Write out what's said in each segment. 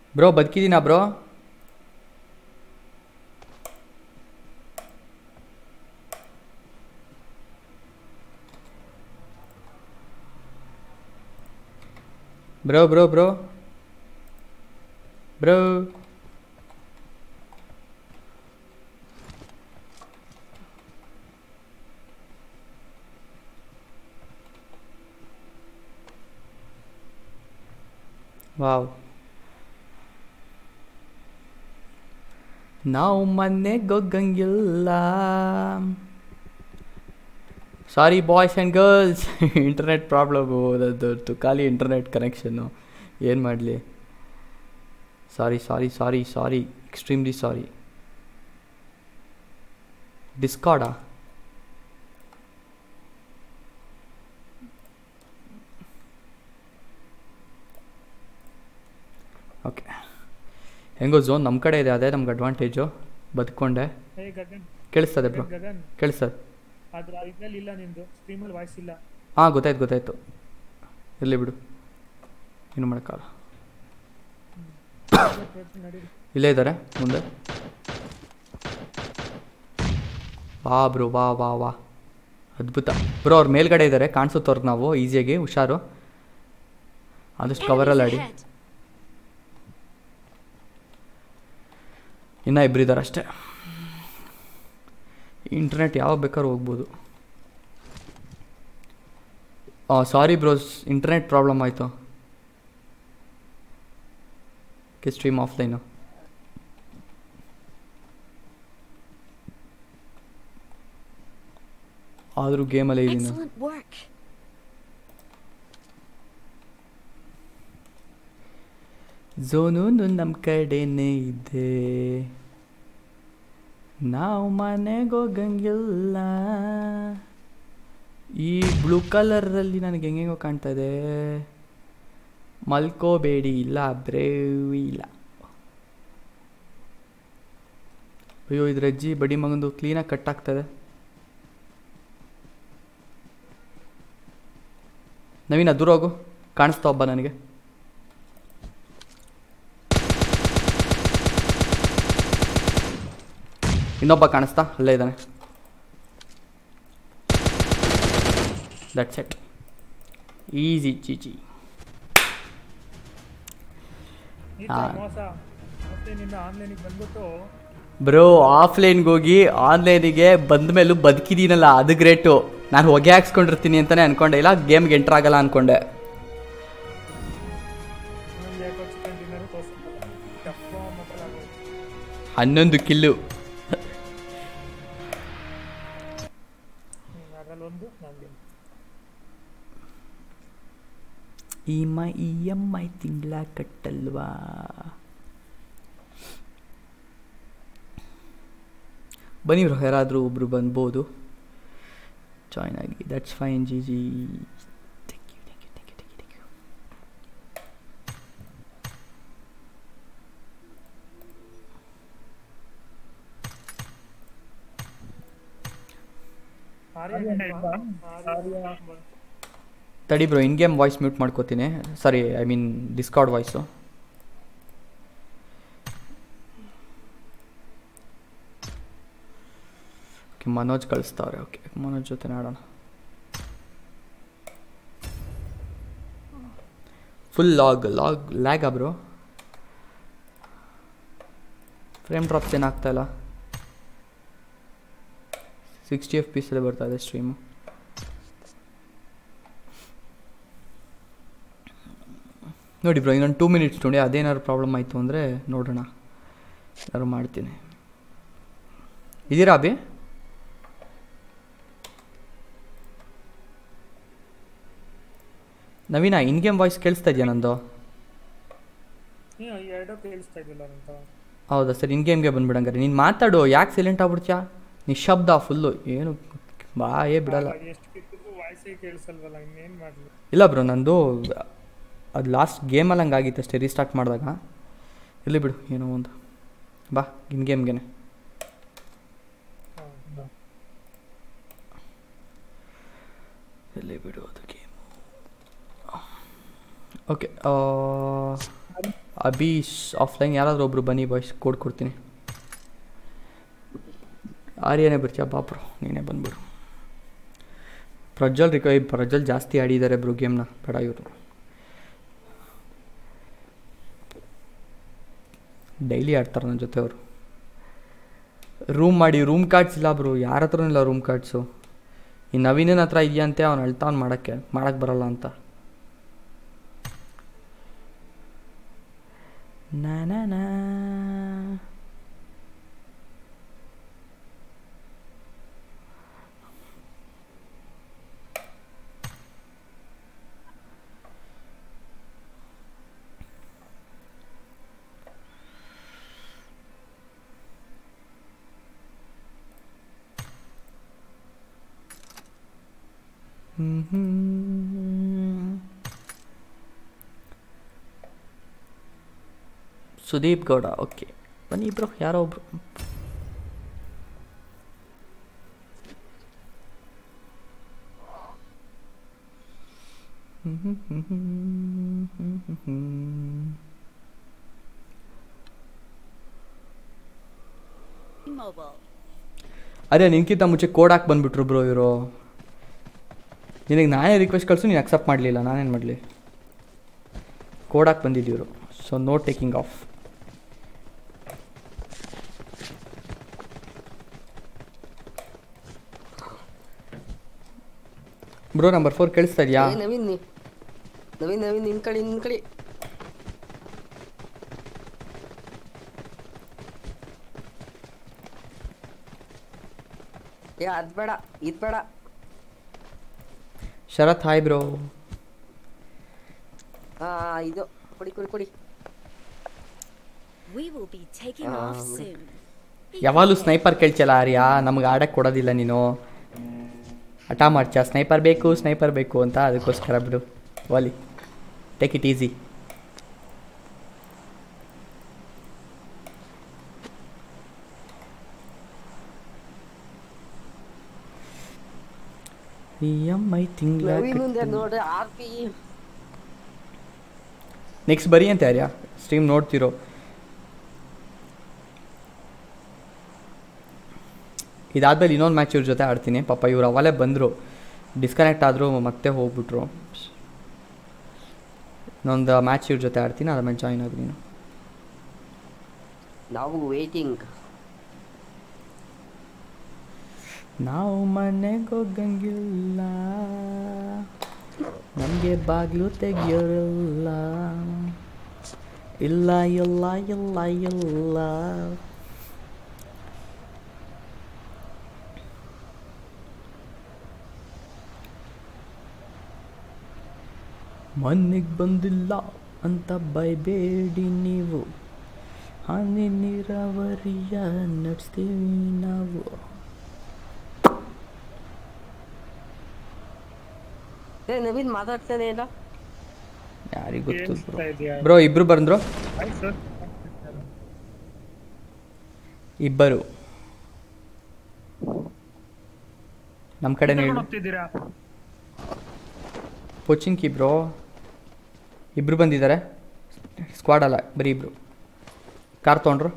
Bro ಬದುಕಿದ್ದೀನಾ bro bro bro bro bro wow ನಾವು ಮನೆಗೆ ಹೋಗಂಗಿಲ್ಲ sorry boys and girls internet problem ಅದರದ್ದು ಖಾಲಿ ಇಂಟರ್ನೆಟ್ ಕನೆಕ್ಷನ್ನು ಏನು ಮಾಡಲಿ sorry sorry sorry sorry extremely sorry ಡಿಸ್ಕಾರ್ಡಾ ಓಕೆ ಹೆಂಗೋ ಝೋನ್ ನಮ್ಮ ಕಡೆ ಇದೆ ಅದೇ ನಮ್ಗೆ ಅಡ್ವಾಂಟೇಜು ಬದುಕೊಂಡೆ ಹೇ ಗಗನ್ ಕೇಳಿಸ್ತದೆ ಬ್ರೋ ಗಗನ್ ಕೇಳಿಸ್ತದೆ ಅದ್ರ ಇದ್ರಲ್ಲಿ ಇಲ್ಲ ನಿಂದು ಸ್ಟ್ರೀಮಲ್ಲಿ ವಾಯ್ಸ್ ಇಲ್ಲ ಹಾಂ ಗೊತ್ತಾಯ್ತು ಗೊತ್ತಾಯ್ತು ಇರಲಿ ಬಿಡು ಏನು ಮಾಡೋಕ್ಕಲ್ಲ ನಡೀರಿ ಇಲ್ಲೇ ಇದ್ದಾರೆ ಮುಂದೆ ವಾ ಬ್ರೋ ವಾ ವಾ ವಾ ಅದ್ಭುತ ಬ್ರೋ ಅವ್ರ ಮೇಲ್ಗಡೆ ಇದ್ದಾರೆ ಕಾಣಿಸುತ್ತವ್ರಿಗೆ ನಾವು ಈಸಿಯಾಗಿ ಹುಷಾರು ಆದಷ್ಟು ಕವರಲ್ಲಿ ಆಡಿ ahead. ಇನ್ನೂ ಇಬ್ಬರಿದ್ದಾರೆ ಅಷ್ಟೇ ಇಂಟರ್ನೆಟ್ ಯಾವಾಗ ಬೇಕಾದ್ರೂ ಹೋಗ್ಬೋದು ಸಾರಿ ಬ್ರೋಸ್ ಇಂಟರ್ನೆಟ್ ಪ್ರಾಬ್ಲಮ್ ಆಯಿತು ಕೆ ಸ್ಟ್ರೀಮ್ ಆಫ್ಲೈನು ಆದರೂ ಗೇಮಲ್ಲೇ ಇದ್ದೀನಿ Excellent work. ಝೋನು ನಮ್ಮ ಕಡೆನೇ ಇದೆ ನಾವು ಮನೆಗೆ ಹೋಗಂಗಿಲ್ಲ ಈ ಬ್ಲೂ ಕಲರಲ್ಲಿ ನನಗೆ ಹೆಂಗೆಂಗೋ ಕಾಣ್ತಾ ಇದೆ ಮಲ್ಕೋಬೇಡಿ ಇಲ್ಲ ಬ್ರೇವ್ ಇಲ್ಲ ಅಯ್ಯೋ ಇದ್ರ ಅಜ್ಜಿ ಬಡಿ ಮಗಂದು ಕ್ಲೀನಾಗಿ ಕಟ್ ಆಗ್ತದೆ ನವೀನ ದೂರ ಹೋಗು ಕಾಣಿಸ್ತಾ ಒಬ್ಬ ನನಗೆ ಇನ್ನೊಬ್ಬ ಕಾಣಿಸ್ತಾ ಅಲ್ಲೇ ಇದ್ದಾನೆ ದಟ್ಸ್ ಎಟ್ ಈಸಿ ಚೀಚಿ ಈ ಹಾ. ತರ ಮೋಸ ಆಫ್ಲೈನಿಂದ ಆನ್ಲೈನಿಗೆ ಬಂದ್ಬಿಟ್ಟು ಬ್ರೋ ಆಫ್ಲೈನ್ಗೆ ಹೋಗಿ ಆನ್ಲೈನಿಗೆ ಬಂದ ಮೇಲೂ ಬದುಕಿದ್ದೀನಲ್ಲ ಅದು ಗ್ರೇಟು ನಾನು ಹೊಗೆ ಹಾಕ್ಸ್ಕೊಂಡಿರ್ತೀನಿ ಅಂತಲೇ ಅನ್ಕೊಂಡೆ ಇಲ್ಲ ಗೇಮ್ಗೆ ಎಂಟ್ರ್ ಆಗಲ್ಲ ಅನ್ಕೊಂಡೆ ಇನ್ನೊಂದು ಯಾಕೋ ಚಿಕನ್ ಡಿನ್ನರ್ ತೋರಿಸ್ತಾರೆ ಟಫ್ ಮಾತ್ರ ಆಗೋದು ಹನ್ನೊಂದು ಕಿಲ್ಲು ಅದ್ರಲ್ಲಿ ಒಂದು ನನಗೆ E my E M I ತಿಂಗಳ ಕಟ್ಟಲ್ವಾ ಬನ್ನಿ ಬ್ರೋ ಯಾರಾದರೂ ಒಬ್ರು ಬಂದ್ಬೋದು ಜಾಯ್ನ್ ಆಗಿ that's fine G G thank you thank you thank you thank you thank you ತಡಿ bro in game voice mute ಮಾಡ್ಕೋತೀನಿ sorry I mean Discord voice okay Manoj ಕಳಿಸ್ತಾವ್ರೆ ಓಕೆ ಮನೋಜ್ ಜೊತೆ ಆಡೋಣ ಫುಲ್ ಲಾಗ್ ಲಾಗ್ ಲ್ಯಾಗಾ ಬ್ರೋ ಫ್ರೇಮ್ ಡ್ರಾಪ್ಸ್ ಏನಾಗ್ತಾ ಇಲ್ಲ sixty F ಪೀಸಲ್ಲಿ ಬರ್ತಾ ಇದೆ ಸ್ಟ್ರೀಮು ನೋಡಿ ಬ್ರೋ ಇನ್ನೊಂದು ಟೂ ಮಿನಿಟ್ಸ್ ನೋಡಿ ಅದೇನಾದ್ರು ಪ್ರಾಬ್ಲಮ್ ಆಯಿತು ಅಂದರೆ ನೋಡೋಣ ಯಾರು ಮಾಡ್ತೀನಿ ಇದೀರಾ ಅಭಿ ನವೀನ ಇನ್ ಗೇಮ್ ವಾಯ್ಸ್ ಕೇಳಿಸ್ತಾ ಇದೆಯಾ ನಂದು ಎರಡೂ ಕೇಳಿಸ್ತಾ ಇದ್ದಿಲ್ಲ ಅಂತ ಹೌದಾ ಸರ್ ಇನ್ ಗೇಮ್ಗೆ ಬಂದ್ಬಿಡಂಗಾರೆ ನೀನು ಮಾತಾಡು ಯಾಕೆ ಸೈಲೆಂಟ್ ಆಗ್ಬಿಡ್ತೀಯಾ ನಿಶಬ್ದ ಫುಲ್ಲು ಏನು ಬಾಯೇ ಬಿಡಲ್ಲ ಎಷ್ಟು ಕಿತ್ತಿದ್ರು ವಾಯ್ಸೇ ಕೇಳಿಸಲ್ವಲ್ಲ ಇನ್ನೇನು ಮಾಡಲಿ ಇಲ್ಲ ಬ್ರೋ ನಂದು ಅದು ಲಾಸ್ಟ್ ಗೇಮಲ್ಲಿ ಹಂಗೆ ಆಗಿತ್ತು ಅಷ್ಟೇ ರೀಸ್ಟಾರ್ಟ್ ಮಾಡಿದಾಗ ಇರಲಿ ಬಿಡು ಏನೋ ಒಂದು ಬಾ ಇನ್ ಗೇಮ್ಗೆನೆ ಇರಲಿ ಬಿಡು ಅದು ಗೇಮು ಓಕೆ ಅಬೀಶ್ ಆಫ್ಲೈನ್ ಯಾರಾದರೂ ಒಬ್ರು ಬನ್ನಿ ಬಾಯ್ಸ್ ಕೋಡ್ ಕೊಡ್ತೀನಿ ಆರ್ಯನೇ ಬರ್ತೀಯ ಬಾಪ್ರು ನೀನೇ ಬಂದ್ಬಿಡು ಪ್ರಜ್ವಲ್ ರಿಕ ಪ್ರಜ್ವಲ್ ಜಾಸ್ತಿ ಆಡಿದ್ದಾರೆ ಬ್ರೋ ಗೇಮ್ನ ಬೇಡ ಇವರು ಡೈಲಿ ಆಡ್ತಾರೆ ನನ್ನ ಜೊತೆ ಅವರು ರೂಮ್ ಮಾಡಿ ರೂಮ್ ಕಾರ್ಡ್ಸ್ ಇಲ್ಲ ಬ್ರೋ ಯಾರ ಹತ್ರನೂ ಇಲ್ಲ ರೂಮ್ ಕಾರ್ಡ್ಸು ಈ ನವೀನನ ಹತ್ರ ಇದೆಯಂತೆ ಅವ್ನು ಅಳ್ತಾವ್ನು ಮಾಡೋಕ್ಕೆ ಮಾಡೋಕ್ಕೆ ಬರಲ್ಲ ಅಂತ ನಾ ನಾ ನಾ. ಹ್ಮ್ ಹ್ಮ್. ಸುದೀಪ್ ಗೌಡ ಓಕೆ ಬನ್ನಿ ಇಬ್ರು ಯಾರೋ ಒಬ್ರು Mobile. ಅರೆ ನಿನ್ಕಿಂತ ಮುಂಚೆ ಕೋಡ್ ಹಾಕಿ ಬಂದ್ಬಿಟ್ರು ಬ್ರೋ ಇವರು ನಿನಗೆ ನಾನೇ ರಿಕ್ವೆಸ್ಟ್ ಕಳಿಸು ನೀನು ಅಕ್ಸೆಪ್ಟ್ ಮಾಡಲಿಲ್ಲ ನಾನೇನು ಮಾಡಲಿ ಕೋಡ್ ಹಾಕಿ ಬಂದಿದ್ದೀವರು so no taking off bro number four ಕೇಳಿಸ್ತಾ ಇದೆಯಾ ಏ ನವೀನ್ ನೀ ನವೀನ್ ನವೀನ್ ನಿನ್ ಕಡೆ ನಿನ್ ಕಡೆ ಏ ಅದ್ ಬೇಡ ಇದ್ ಬೇಡ ಶರತ್ ಹಾಯ್ ಬ್ರೋ ಹಾ ಇದು ಕೊಡಿ ಕೊಡಿ ಕೊಡಿ We will be taking Ah, off wait. soon. ಯಾವಾಗಲೂ ಸ್ನೈಪರ್ ಕೇಳ್ಚಲ್ಲ ಆರ್ಯ ನಮ್ಗೆ ಆಡಕ್ಕೆ ಕೊಡೋದಿಲ್ಲ ನೀನು ಹಠ ಮಾಡ್ಚ ಸ್ನೈಪರ್ ಬೇಕು ಸ್ನೈಪರ್ ಬೇಕು ಅಂತ ಅದಕ್ಕೋಸ್ಕರ ಬಿಡು Vali take it easy E M I ತಿಂಗಳ ನವೀನ್ ಮುಂದೆ ನೋಡ್ರಿ ಆರ್ ಪಿ ನೆಕ್ಸ್ಟ್ ಬರಿ ಅಂತ ಯಾರ್ಯಾ ಸ್ಟ್ರೀಮ್ ನೋಡ್ತಿರೋ ಇದಾದ್ಮೇಲೆ ಇನ್ನೊಂದು ಮ್ಯಾಚ್ ಇವ್ರ ಜೊತೆ ಆಡ್ತೀನಿ ಪಾಪ ಇವ್ರು ಅವಲೇ ಬಂದರು ಡಿಸ್ಕನೆಕ್ಟ್ ಆದರು ಮತ್ತೆ ಹೋಗ್ಬಿಟ್ರು ಇನ್ನೊಂದು ಮ್ಯಾಚ್ ಇವ್ರ ಜೊತೆ ಆಡ್ತೀನಿ ಆಮೇಲೆ ಜಾಯ್ನ್ ಆಗಿ ನೀನು ನಾವು ವೇಟಿಂಗ್ ನಾವು ಮನೆಗೆ ಹೋಗಂಗಿಲ್ಲ ನಮಗೆ ಬಾಗಿಲು ತೆಗಿಯೋರಿಲ್ಲ ಇಲ್ಲ ಇಲ್ಲ ಇಲ್ಲ ಇಲ್ಲ ಮನೆಗೆ ಬಂದಿಲ್ಲ ಅಂತ ಬೈಬೇಡಿ ನೀವು ಹನಿ ನೀರಾವರಿಯ ನಡೆಸ್ತೀವಿ ನಾವು ಏ ನವೀನ್ ಮಾತಾಡ್ತಾನೆ ಇಲ್ಲ ಯಾರಿಗೆ ಗೊತ್ತು ಕೇಳಿಸ್ತಾ ಇದೆಯಾ ಬ್ರೋ ಇಬ್ರು ಬಂದ್ರು ಆಯ್ತು ಸರ್ ಇಬ್ಬರು ನಮ್ಮ ಕಡೆ ಹೇಳಿ ಹೋಗ್ತಿದ್ದೀರಾ ಪೊಚಿನ್ಕಿ ಬ್ರೋ ಇಬ್ರು ಬಂದಿದ್ದಾರೆ ಸ್ಕ್ವಾಡ್ ಅಲ್ಲ ಬರೀ ಇಬ್ರು ಕಾರ್ ತೊಗೊಂಡ್ರು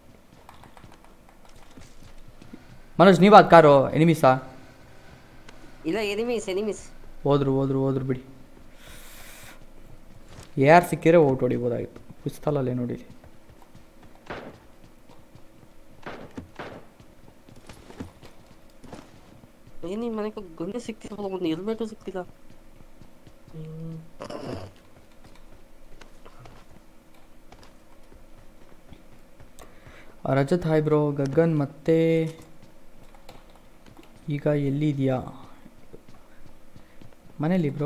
ಮನೋಜ್ ನೀವಾ ಕಾರು ಎನಿಮಿಸಾ ಇಲ್ಲ ಎನಿಮೀಸ್ ಎನಿಮೀಸ್ ಹೋದ್ರು ಹೋದ್ರು ಹೋದ್ರು ಬಿಡಿ ಯಾರು ಸಿಕ್ಕಿದ್ರೆ ಓಟ್ ಹೊಡಿಬೋದಾಗಿತ್ತು ಪುಸ್ತಲಲ್ಲೇ ನೋಡಿ ಏನ್ ನಿಮ್ ಮನೆಗೆ ಗುಂಡೆ ಸಿಕ್ತಿಲ್ಲ ಒಂದು ಹೆಲ್ಮೆಟು ಸಿಕ್ತಿಲ್ಲ ಹ್ಮ್. ರಜತ್ ಹಾಯ್ ಬ್ರೋ ಗಗನ್ ಮತ್ತೆ ಈಗ ಎಲ್ಲಿದೆಯಾ ಮನೇಲಿ ಬ್ರೋ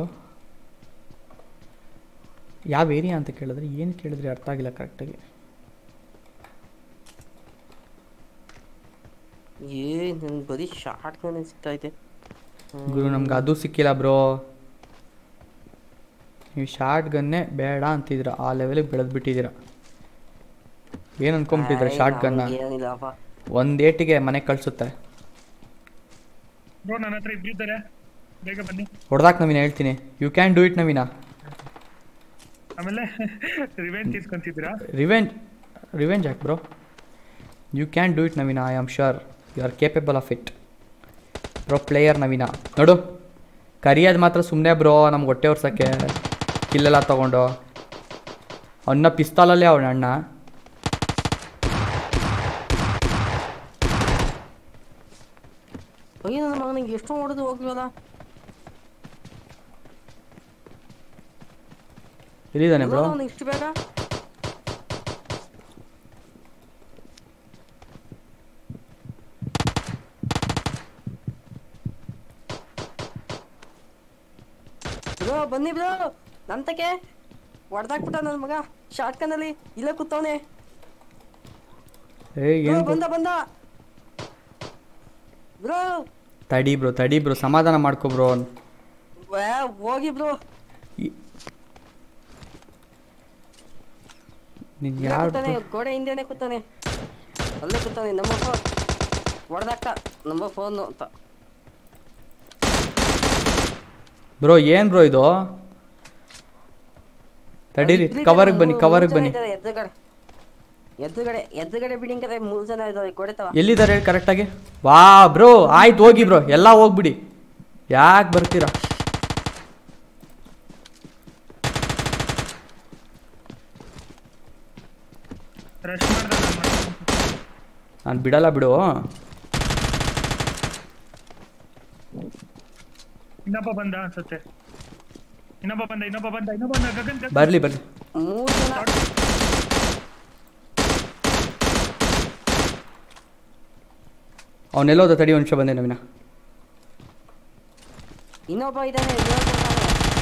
ಯಾವ ಏರಿಯಾ ಅಂತ ಕೇಳಿದ್ರೆ ಏನು ಕೇಳಿದ್ರೆ ಅರ್ಥ ಆಗಿಲ್ಲ ಕರೆಕ್ಟಾಗಿ ಏ ನನ್ಗೆ ಬರೀ ಶಾರ್ಟ್ ಗನ್ ಸಿಗ್ತಾ ಇದೆ ಗುರು ನಮ್ಗೆ ಅದು ಸಿಕ್ಕಿಲ್ಲ ಬ್ರೋ ನೀವು ಶಾರ್ಟ್ ಗನ್ನೇ ಬೇಡ ಅಂತಿದ್ದೀರ ಆ ಲೆವೆಲಿಗೆ ಬೆಳೆದ್ಬಿಟ್ಟಿದ್ದೀರ ಏನು ಅನ್ಕೊಂಬಿಟ್ಟಿದ್ರೆ ಶಾರ್ಟ್ ಗನ್ನ ಏನಿಲ್ಲಪ್ಪ ಒಂದು ಏಟಿಗೆ ಮನೆಗೆ ಕಳಿಸುತ್ತೆ ಬ್ರೋ ನನ್ನ ಹತ್ರ ಇಬ್ರಿದ್ದಾರೆ ಬೇಗ ಬನ್ನಿ ಹೊಡೆದಾಕ್ ನವೀನ ಹೇಳ್ತೀನಿ ಯು ಕ್ಯಾನ್ ಡೂ ಇಟ್ ನವೀನ ಆಮೇಲೆ ರಿವೆಂಟ್ ಇಸ್ಕೊಂತಿದ್ದೀರಾ ರಿವೆಂಜ್ ರಿವೆಂಜ್ ಯಾಕೆ bro you can do it ನವೀನ I am sure you are capable of it bro player ನವೀನ ನೋಡು ಕರಿಯೋದು ಮಾತ್ರ ಸುಮ್ಮನೆ ಬ್ರೋ ನಮ್ಗೆ ಹೊಟ್ಟೆ ಒರ್ಸೋಕ್ಕೆ ಕಿಲ್ಲೆಲ್ಲ ತೊಗೊಂಡು ಅವನ್ನ ಪಿಸ್ತಲಲ್ಲೇ ಅವನ ಅಣ್ಣ ಅಯ್ಯೋ ನನ್ನ ಮಗನಿಗೆ ಎಷ್ಟು ಹೊಡೆದು ಹೋಗ್ಲಿವಲ್ಲ ಎಲ್ಲಿದ್ದಾನೆ ಬ್ರೋ ಅವನು ಇಷ್ಟು ಬೇಗ ಬ್ರೋ ಬನ್ನಿ ಬ್ರೋ ನಂತಕ್ಕೆ ಹೊಡೆದಾಕ್ಬಿಟ್ಟ ನನ್ನ ಮಗ ಶಾರ್ಟ್ ಕನ್ನಲ್ಲಿ ಇಲ್ಲೇ ಕೂತವನೆ ಏ ಏನು ಬಂದ ಬಂದ ಬ್ರೋ ತಡಿ ಬ್ರೋ ತಡಿ ಬ್ರೋ ಸಮಾಧಾನ ಮಾಡ್ಕೊ ಬ್ರೋ ವ್ಯಾ, ಹೋಗಿ ಬ್ರೋ ನೀನು ಇಲ್ಲೇ ಯಾರು ಕೂತಾನೆ ಗೋಡೆ ಹಿಂದೆನೆ ಕೂತಾನೆ ಅಲ್ಲೇ ಕೂತಾನೆ ನಮ್ಮ ಫೋನ್ ಹೊಡೆದಾಕ ನಮ್ಮ ಫೋನು ಅಂತ ಬ್ರೋ ಏನು ಬ್ರೋ ಇದು ತಡೀರಿ ಇಬ್ರು ಕವರ್ಗೆ ಇದ್ದಾರೆ, ಬನ್ನಿ ಮೂರು ಕವರ್ಗೆ ಜನ ಬನ್ನಿ ಇದ್ದಾರೆ ಎದ್ರುಗಡೆ ಎದ್ರುಗಡೆ ಎದ್ರುಗಡೆ ಬಿಲ್ಡಿಂಗ್ ಕಡೆ ಮೂರು ಜನ ಇದ್ದಾರೆ ಕೊಡಿತಾವ ಎಲ್ಲಿದ್ದಾರೆ ಹೇಳಿ ಕರೆಕ್ಟಾಗಿ ವಾ ಬ್ರೋ ಆಯ್ತು ಹೋಗಿ ಬ್ರೋ ಎಲ್ಲ ಹೋಗ್ಬಿಡಿ ಯಾಕೆ ಬರ್ತೀರಾ ರಶ್ ಮಾಡ್ದೆ ನಾನು. ನಾನು ಬಿಡಲ್ಲ ಬಿಡು ಇನ್ನೊಬ್ಬ ಬಂದ ಅನ್ಸುತ್ತೆ ಇನ್ನೊಬ್ಬ ಬಂದ ಇನ್ನೊಬ್ಬ ಬಂದ ಇನ್ನೊಬ್ಬ ಬಂದ ಗಗನ್ ಗಗನ್ ಬರಲಿ ಬರಲಿ ಮೂರು ಜನ ಅವನೆಲ್ಲೋದ ತಡಿ ಒಂದು ನಿಮಿಷ ಬಂದೆ ನವೀನ ಇನ್ನೊಬ್ಬ ಇದ್ದಾನೆ ಇನ್ನೊಬ್ಬ ಇದ್ದಾನೆ.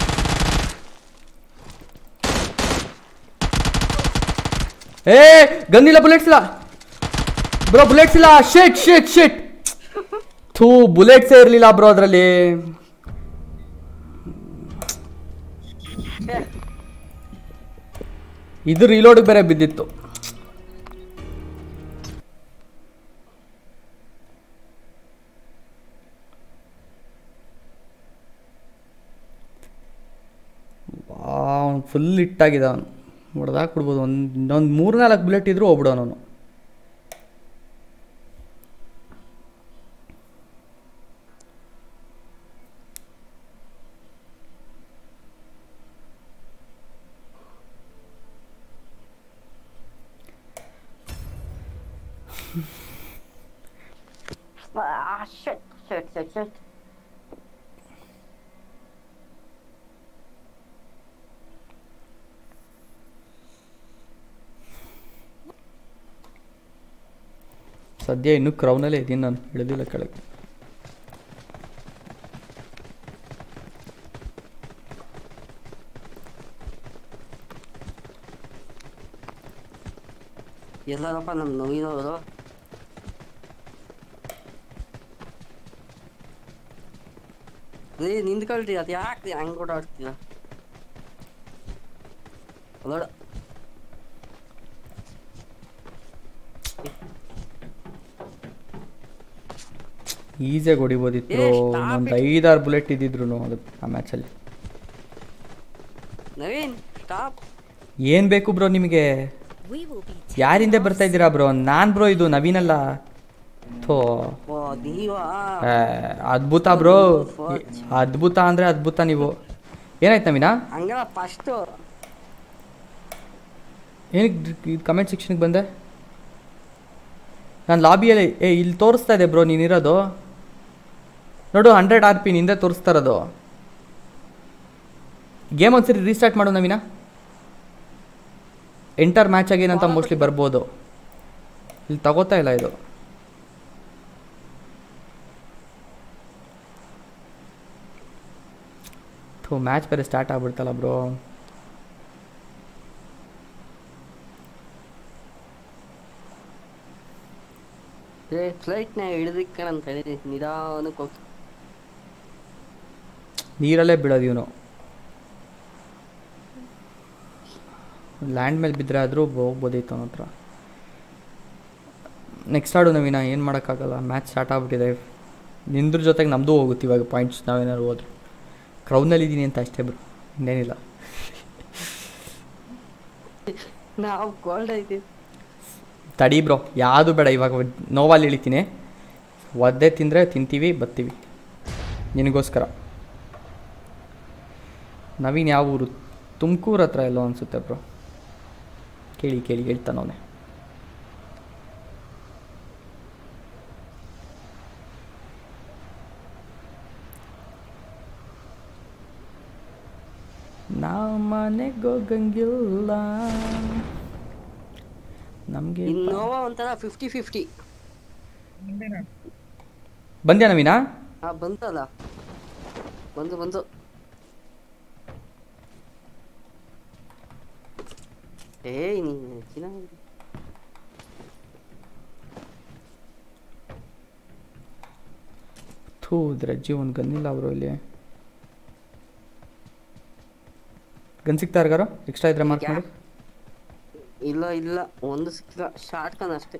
ಏ ಗನ್ನಿಲ್ಲ ಬುಲೆಟ್ಸ್ ಇಲ್ಲ ಬ್ರೋ ಬುಲೆಟ್ಸ್ ಇಲ್ಲ ಶೇಟ್ ಶೇಟ್ ಶೇಟ್ ಥೂ ಬುಲೆಟ್ಸೇ ಇರಲಿಲ್ಲ ಬ್ರೋ ಅದರಲ್ಲಿ ಏ, ಇದು ರೀಲೋಡ್ಗೆ ಬೇರೆ ಬಿದ್ದಿತ್ತು ಅವನು ಫುಲ್ ಹಿಟ್ಟಾಗಿದೆ ಅವನು ಹೊಡೆದಾಕ್ಬಿಡ್ಬೋದು ಒಂದು ಇನ್ನೊಂದು ಮೂರು ನಾಲ್ಕು ಬುಲೆಟ್ ಇದ್ರೂ ಹೋಗ್ಬಿಡೋನು ಅವನು ಆ, shit, shit, shit, shit. ಸದ್ಯ ಇನ್ನೂ ಕ್ರೌನಲ್ಲೇ ಇದ್ದೀನಿ ನಾನು ಇಳಿದಿಲ್ಲ ಕೆಳಗೆ ಎಲ್ಲರಪ್ಪ ನಮ್ಮ ನೋವಿನವರು ರೀ ನಿಂತ್ಕೊಳ್ರಿ ಅದು ಯಾಕೆ ಹಂಗೆ ಓಡಾಡ್ತೀರ ನೋಡ ಈಸಿಯಾಗಿ ಹೊಡಿಬೋದಿತ್ತು ಏ, stop ಒಂದು it. ಐದಾರು ಬುಲೆಟ್ ಇದ್ದಿದ್ರು ಅದು ಆ ಮ್ಯಾಚಲ್ಲಿ ನವೀನ್ ಸ್ಟಾಪ್ ಏನು ಬೇಕು ಬ್ರೋ ನಿಮಗೆ We will be ಯಾರಿಂದ ಬರ್ತಾ ಇದ್ದೀರಾ ಬ್ರೋ ನಾನು ಬ್ರೋ ಇದು ನವೀನಲ್ಲ ಥೋ ಓ ನೀವಾ ಏ, ಅದ್ಭುತ ಬ್ರೋ ಅದ್ಭುತ ಅಂದರೆ ಅದ್ಭುತ ನೀವು ಏನಾಯ್ತು ನವೀನ ಹಂಗಲ್ಲ ಫಸ್ಟು ಏನಕ್ಕೆ ಇದು ಕಮೆಂಟ್ ಸೆಕ್ಷನ್ಗೆ ಬಂದೆ ನಾನು ಲಾಬಿಯಲ್ಲಿ ಏ ಇಲ್ಲಿ ತೋರಿಸ್ತಾ ಇದೆ ಬ್ರೋ ನೀನಿರೋದು ನೋಡು ಹಂಡ್ರೆಡ್ ಆರ್ ಪಿ ನಿಂದೆ ತೋರಿಸ್ತಾ ಇರೋದು ಗೇಮ್ ಒಂದ್ಸರಿ ರೀಸ್ಟಾರ್ಟ್ ಮಾಡು ನವೀನ ಎಂಟರ್ ಮ್ಯಾಚ್ ಆಗೇನಂತ ಮೋಸ್ಟ್ಲಿ ಬರ್ಬೋದು ಇಲ್ಲಿ ತಗೋತಾ ಇಲ್ಲ ಇದು ಥೂ ಮ್ಯಾಚ್ ಬೇರೆ ಸ್ಟಾರ್ಟ್ ಆಗ್ಬಿಡ್ತಲ್ಲ ಬ್ರೋ ಏ ಫ್ಲೈಟ್ನ ಹಿಡಿದಿಕ್ಕ ಅಂತ ಹೇಳಿ ನಿಧಾನಕ್ಕೆ ಹೋಗಿ ನೀರಲ್ಲೇ ಬೀಳೋದು ಇವನು ಲ್ಯಾಂಡ್ ಮೇಲೆ ಬಿದ್ದರೆ ಆದರೂ ಹೋಗ್ಬೋದಿತ್ತು ಅವನ ಹತ್ರ ನೆಕ್ಸ್ಟ್ ಆಡು ನವೀನ ಏನು ಮಾಡೋಕ್ಕಾಗಲ್ಲ ಮ್ಯಾಚ್ ಸ್ಟಾರ್ಟ್ ಆಗ್ಬಿಟ್ಟಿದೆ ನಿಂದ್ರ ಜೊತೆಗೆ ನಮ್ಮದು ಹೋಗುತ್ತೆ ಇವಾಗ ಪಾಯಿಂಟ್ಸ್ ನಾವೇನಾದ್ರು ಹೋದ್ರೆ ಕ್ರೌನಲ್ಲಿ ಇದ್ದೀನಿ ಅಂತ ಅಷ್ಟೇ ಬ್ರೋ ಇನ್ನೇನಿಲ್ಲ ನಾವು ಗೋಲ್ಡ್ ಐತಿ ತಡಿ ಬ್ರೋ ಯಾವುದು ಬೇಡ ಇವಾಗ ನೋವಲ್ಲಿ ಇಳಿತೀನಿ ಒದ್ದೆ ತಿಂದರೆ ತಿಂತೀವಿ ಬರ್ತೀವಿ ನಿನಗೋಸ್ಕರ ನವೀನ್ ಯಾವ ಊರು ತುಮಕೂರು ಹತ್ರ ಎಲ್ಲೋ ಅನಿಸುತ್ತೆ ಬ್ರೋ ಕೇಳಿ ಕೇಳಿ ಹೇಳ್ತಾನವನೇ ನಾವು ಮನೆಗೋಗಂಗಿಲ್ಲ ನಮಗೆ ಇನ್ನೋವಾ ಒಂಥರ ಫಿಫ್ಟಿ ಫಿಫ್ಟಿ ಮುಂದೇನ ಬಂದ್ಯಾ ನವೀನಾ ಹಾ ಬಂತಲ್ಲ ಬಂದು ಬಂತು ಏಯ್ ನೀನು ಚೆನ್ನಾಗಿದೆ ಥೂ ರಜ್ಜಿ ಒಂದು ಗನ್ನಿಲ್ಲ ಅವರು ಇಲ್ಲಿ ಗನ್ ಸಿಗ್ತಾ ಯಾರಿಗಾರು ಎಕ್ಸ್ಟ್ರಾ ಇದ್ರೆ ಮಾರ್ಕ್ ಮಾಡಿ ಇಲ್ಲ ಇಲ್ಲ ಒಂದು ಸಿಕ್ಕಿಲ್ಲ ಶಾರ್ಟ್ ಕನ್ ಅಷ್ಟೇ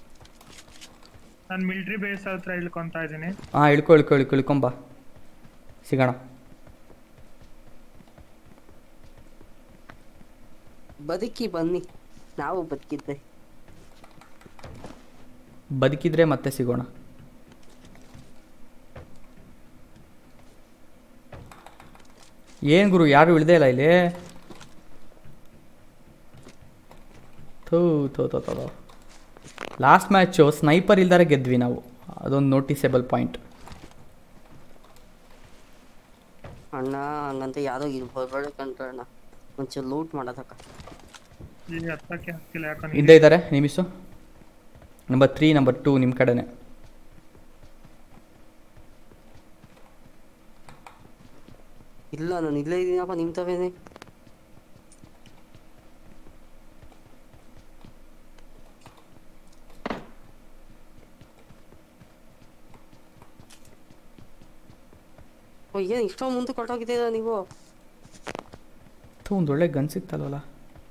ನಾನು ಮಿಲ್ಟ್ರಿ ಬೇಸ್ ಹತ್ರ ಇಳ್ಕೊಂತಾ ಇದ್ದೀನಿ ಹಾಂ ಇಳ್ಕೊ ಇಳ್ಕೊ ಇಳ್ಕೊ ಇಳ್ಕೊಂಬ ಸಿಗೋಣ ಬದುಕಿ ಬನ್ನಿ ನಾವು ಬದುಕಿದ್ದೆ ಬದುಕಿದ್ರೆ ಮತ್ತೆ ಸಿಗೋಣ ಏನು ಗುರು ಯಾರು ಇಳ್ದೇ ಇಲ್ಲ ಇಲ್ಲಿ ಥೂ ಥೋ ಥೋ ಥೋ ಲಾಸ್ಟ್ ಮ್ಯಾಚು ಸ್ನೈಪರ್ ಇಲ್ದಾರೆ ಗೆದ್ವಿ ನಾವು ಅದೊಂದು ನೋಟಿಸೇಬಲ್ ಪಾಯಿಂಟ್ ಅಣ್ಣ ಹಂಗಂತ ಯಾರೋ ಇಲ್ಲಿ ಹೊರಗಡೆ ಅಣ್ಣ ಒಂಚೂರು ಲೂಟ್ ಮಾಡೋದಕ್ಕ ಈಗ ಹತ್ತಕ್ಕೆ ಹತ್ತಿಲ್ಲ ಯಾಕಂದ್ರೆ ಹಿಂದೆ ಇದ್ದಾರೆ ನಿಮಿಸು ನಂಬರ್ ತ್ರೀ ನಂಬರ್ ಟೂ ನಿಮ್ಮ ಕಡೆನೇ ಇಲ್ಲ ನಾನು ಇಲ್ಲೇ ಇದ್ದೀನಪ್ಪ ನಿಮ್ಮ ತವೇನೆ ಓ ಏನು ಇಷ್ಟೊಂದು ಮುಂದೆ ಕೊಟ್ಟೋಗಿದ್ದೀರಾ ನೀವು ಥೂ ಒಂದು ಒಳ್ಳೆ ಗನ್ ಸಿಗ್ತಲ್ವಲ್ಲ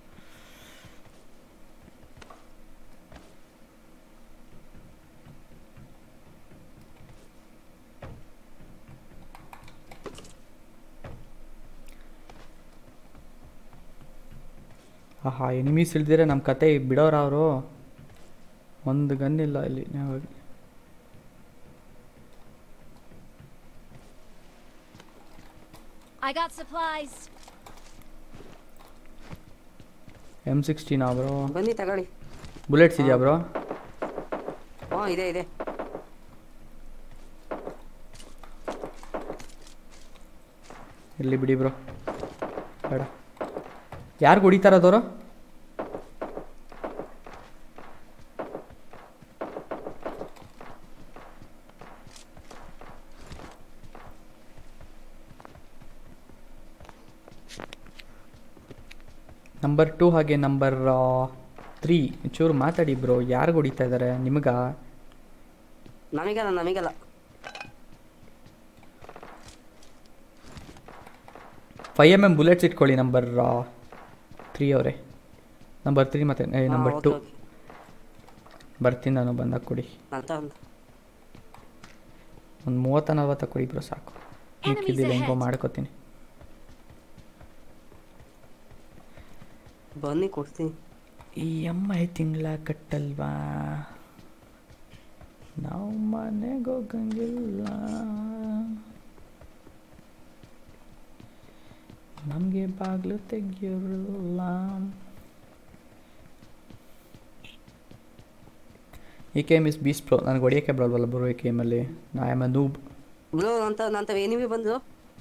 ಆಹಾ ಎನಿಮೀಸ್ ಇಳ್ದಿರೆ ನಮ್ಮ ಕತೆ ಬಿಡೋರ ಅವರು ಒಂದು ಗನ್ ಇಲ್ಲ ಇಲ್ಲಿ ನ್ಯಾಯವಾಗಿ I got supplies. ಎಮ್ ಸಿಕ್ಸ್ಟೀನಾ ಬ್ರೋ ಬನ್ನಿ ತಗೊಳ್ಳಿ ಬುಲೆಟ್ಸ್ ಇದೆಯಾ ಬ್ರೋ ಹ್ಞೂ ಇದೆ ಇದೆ ಇರಲಿ ಬಿಡಿ ಬ್ರೋ ಬೇಡ ಯಾರು ಹೊಡಿತಾರದವರು ನಂಬರ್ ಟೂ ಹಾಗೆ ನಂಬರ್ ತ್ರೀ ಚೂರು ಮಾತಾಡಿ ಬ್ರೋ ಯಾರು ಹೊಡಿತಾ ಇದ್ದಾರೆ ನಿಮಗ ನಮಗಲ್ಲ ನಮಗಲ್ಲ ಫೈವ್ ಎಮ್ ಎಮ್ ಬುಲೆಟ್ಸ್ ಇಟ್ಕೊಳ್ಳಿ ನಂಬರ್ ತ್ರೀ ಅವರೇ ನಂಬರ್ ತ್ರೀ ಮತ್ತು ನಂಬರ್ ಟು ಬರ್ತೀನಿ ನಾನು ಬಂದಾಗ ಕೊಡಿ ಅಂತ ಅಂತ ಒಂದು ಮೂವತ್ತ ನಲ್ವತ್ತ ಕೊಡಿ ಬ್ರೋ ಸಾಕು ಮಿಕ್ಕಿದ್ದಿಲ್ಲ ಹೆಂಗೋ ahead. ಮಾಡ್ಕೋತೀನಿ ಬನ್ನಿ ಕೊಡ್ತೀನಿ ಈ ಎಮ್ ಐ ತಿಂಗಳ ಕಟ್ಟಲ್ವಾ ನಾವು ಮನೆಗೋಗಂಗಿಲ್ಲ ನಮಗೆ ಬಾಗಿಲು ತೆಗಿಯೋಲ್ಲ ಈ K M is beast pro ನನಗೆ ಹೊಡಿಯೋಕ್ಕೆ ಬರಲ್ವಲ್ಲ ಬರೋ ಈ ಕೆ ಎಮಲ್ಲಿ ನಾ ಆಮ್ ಅ ನೂಬ್ ಬ್ರೋ ನಂತ ನಂತ ಏನಿವಿ ಬಂದು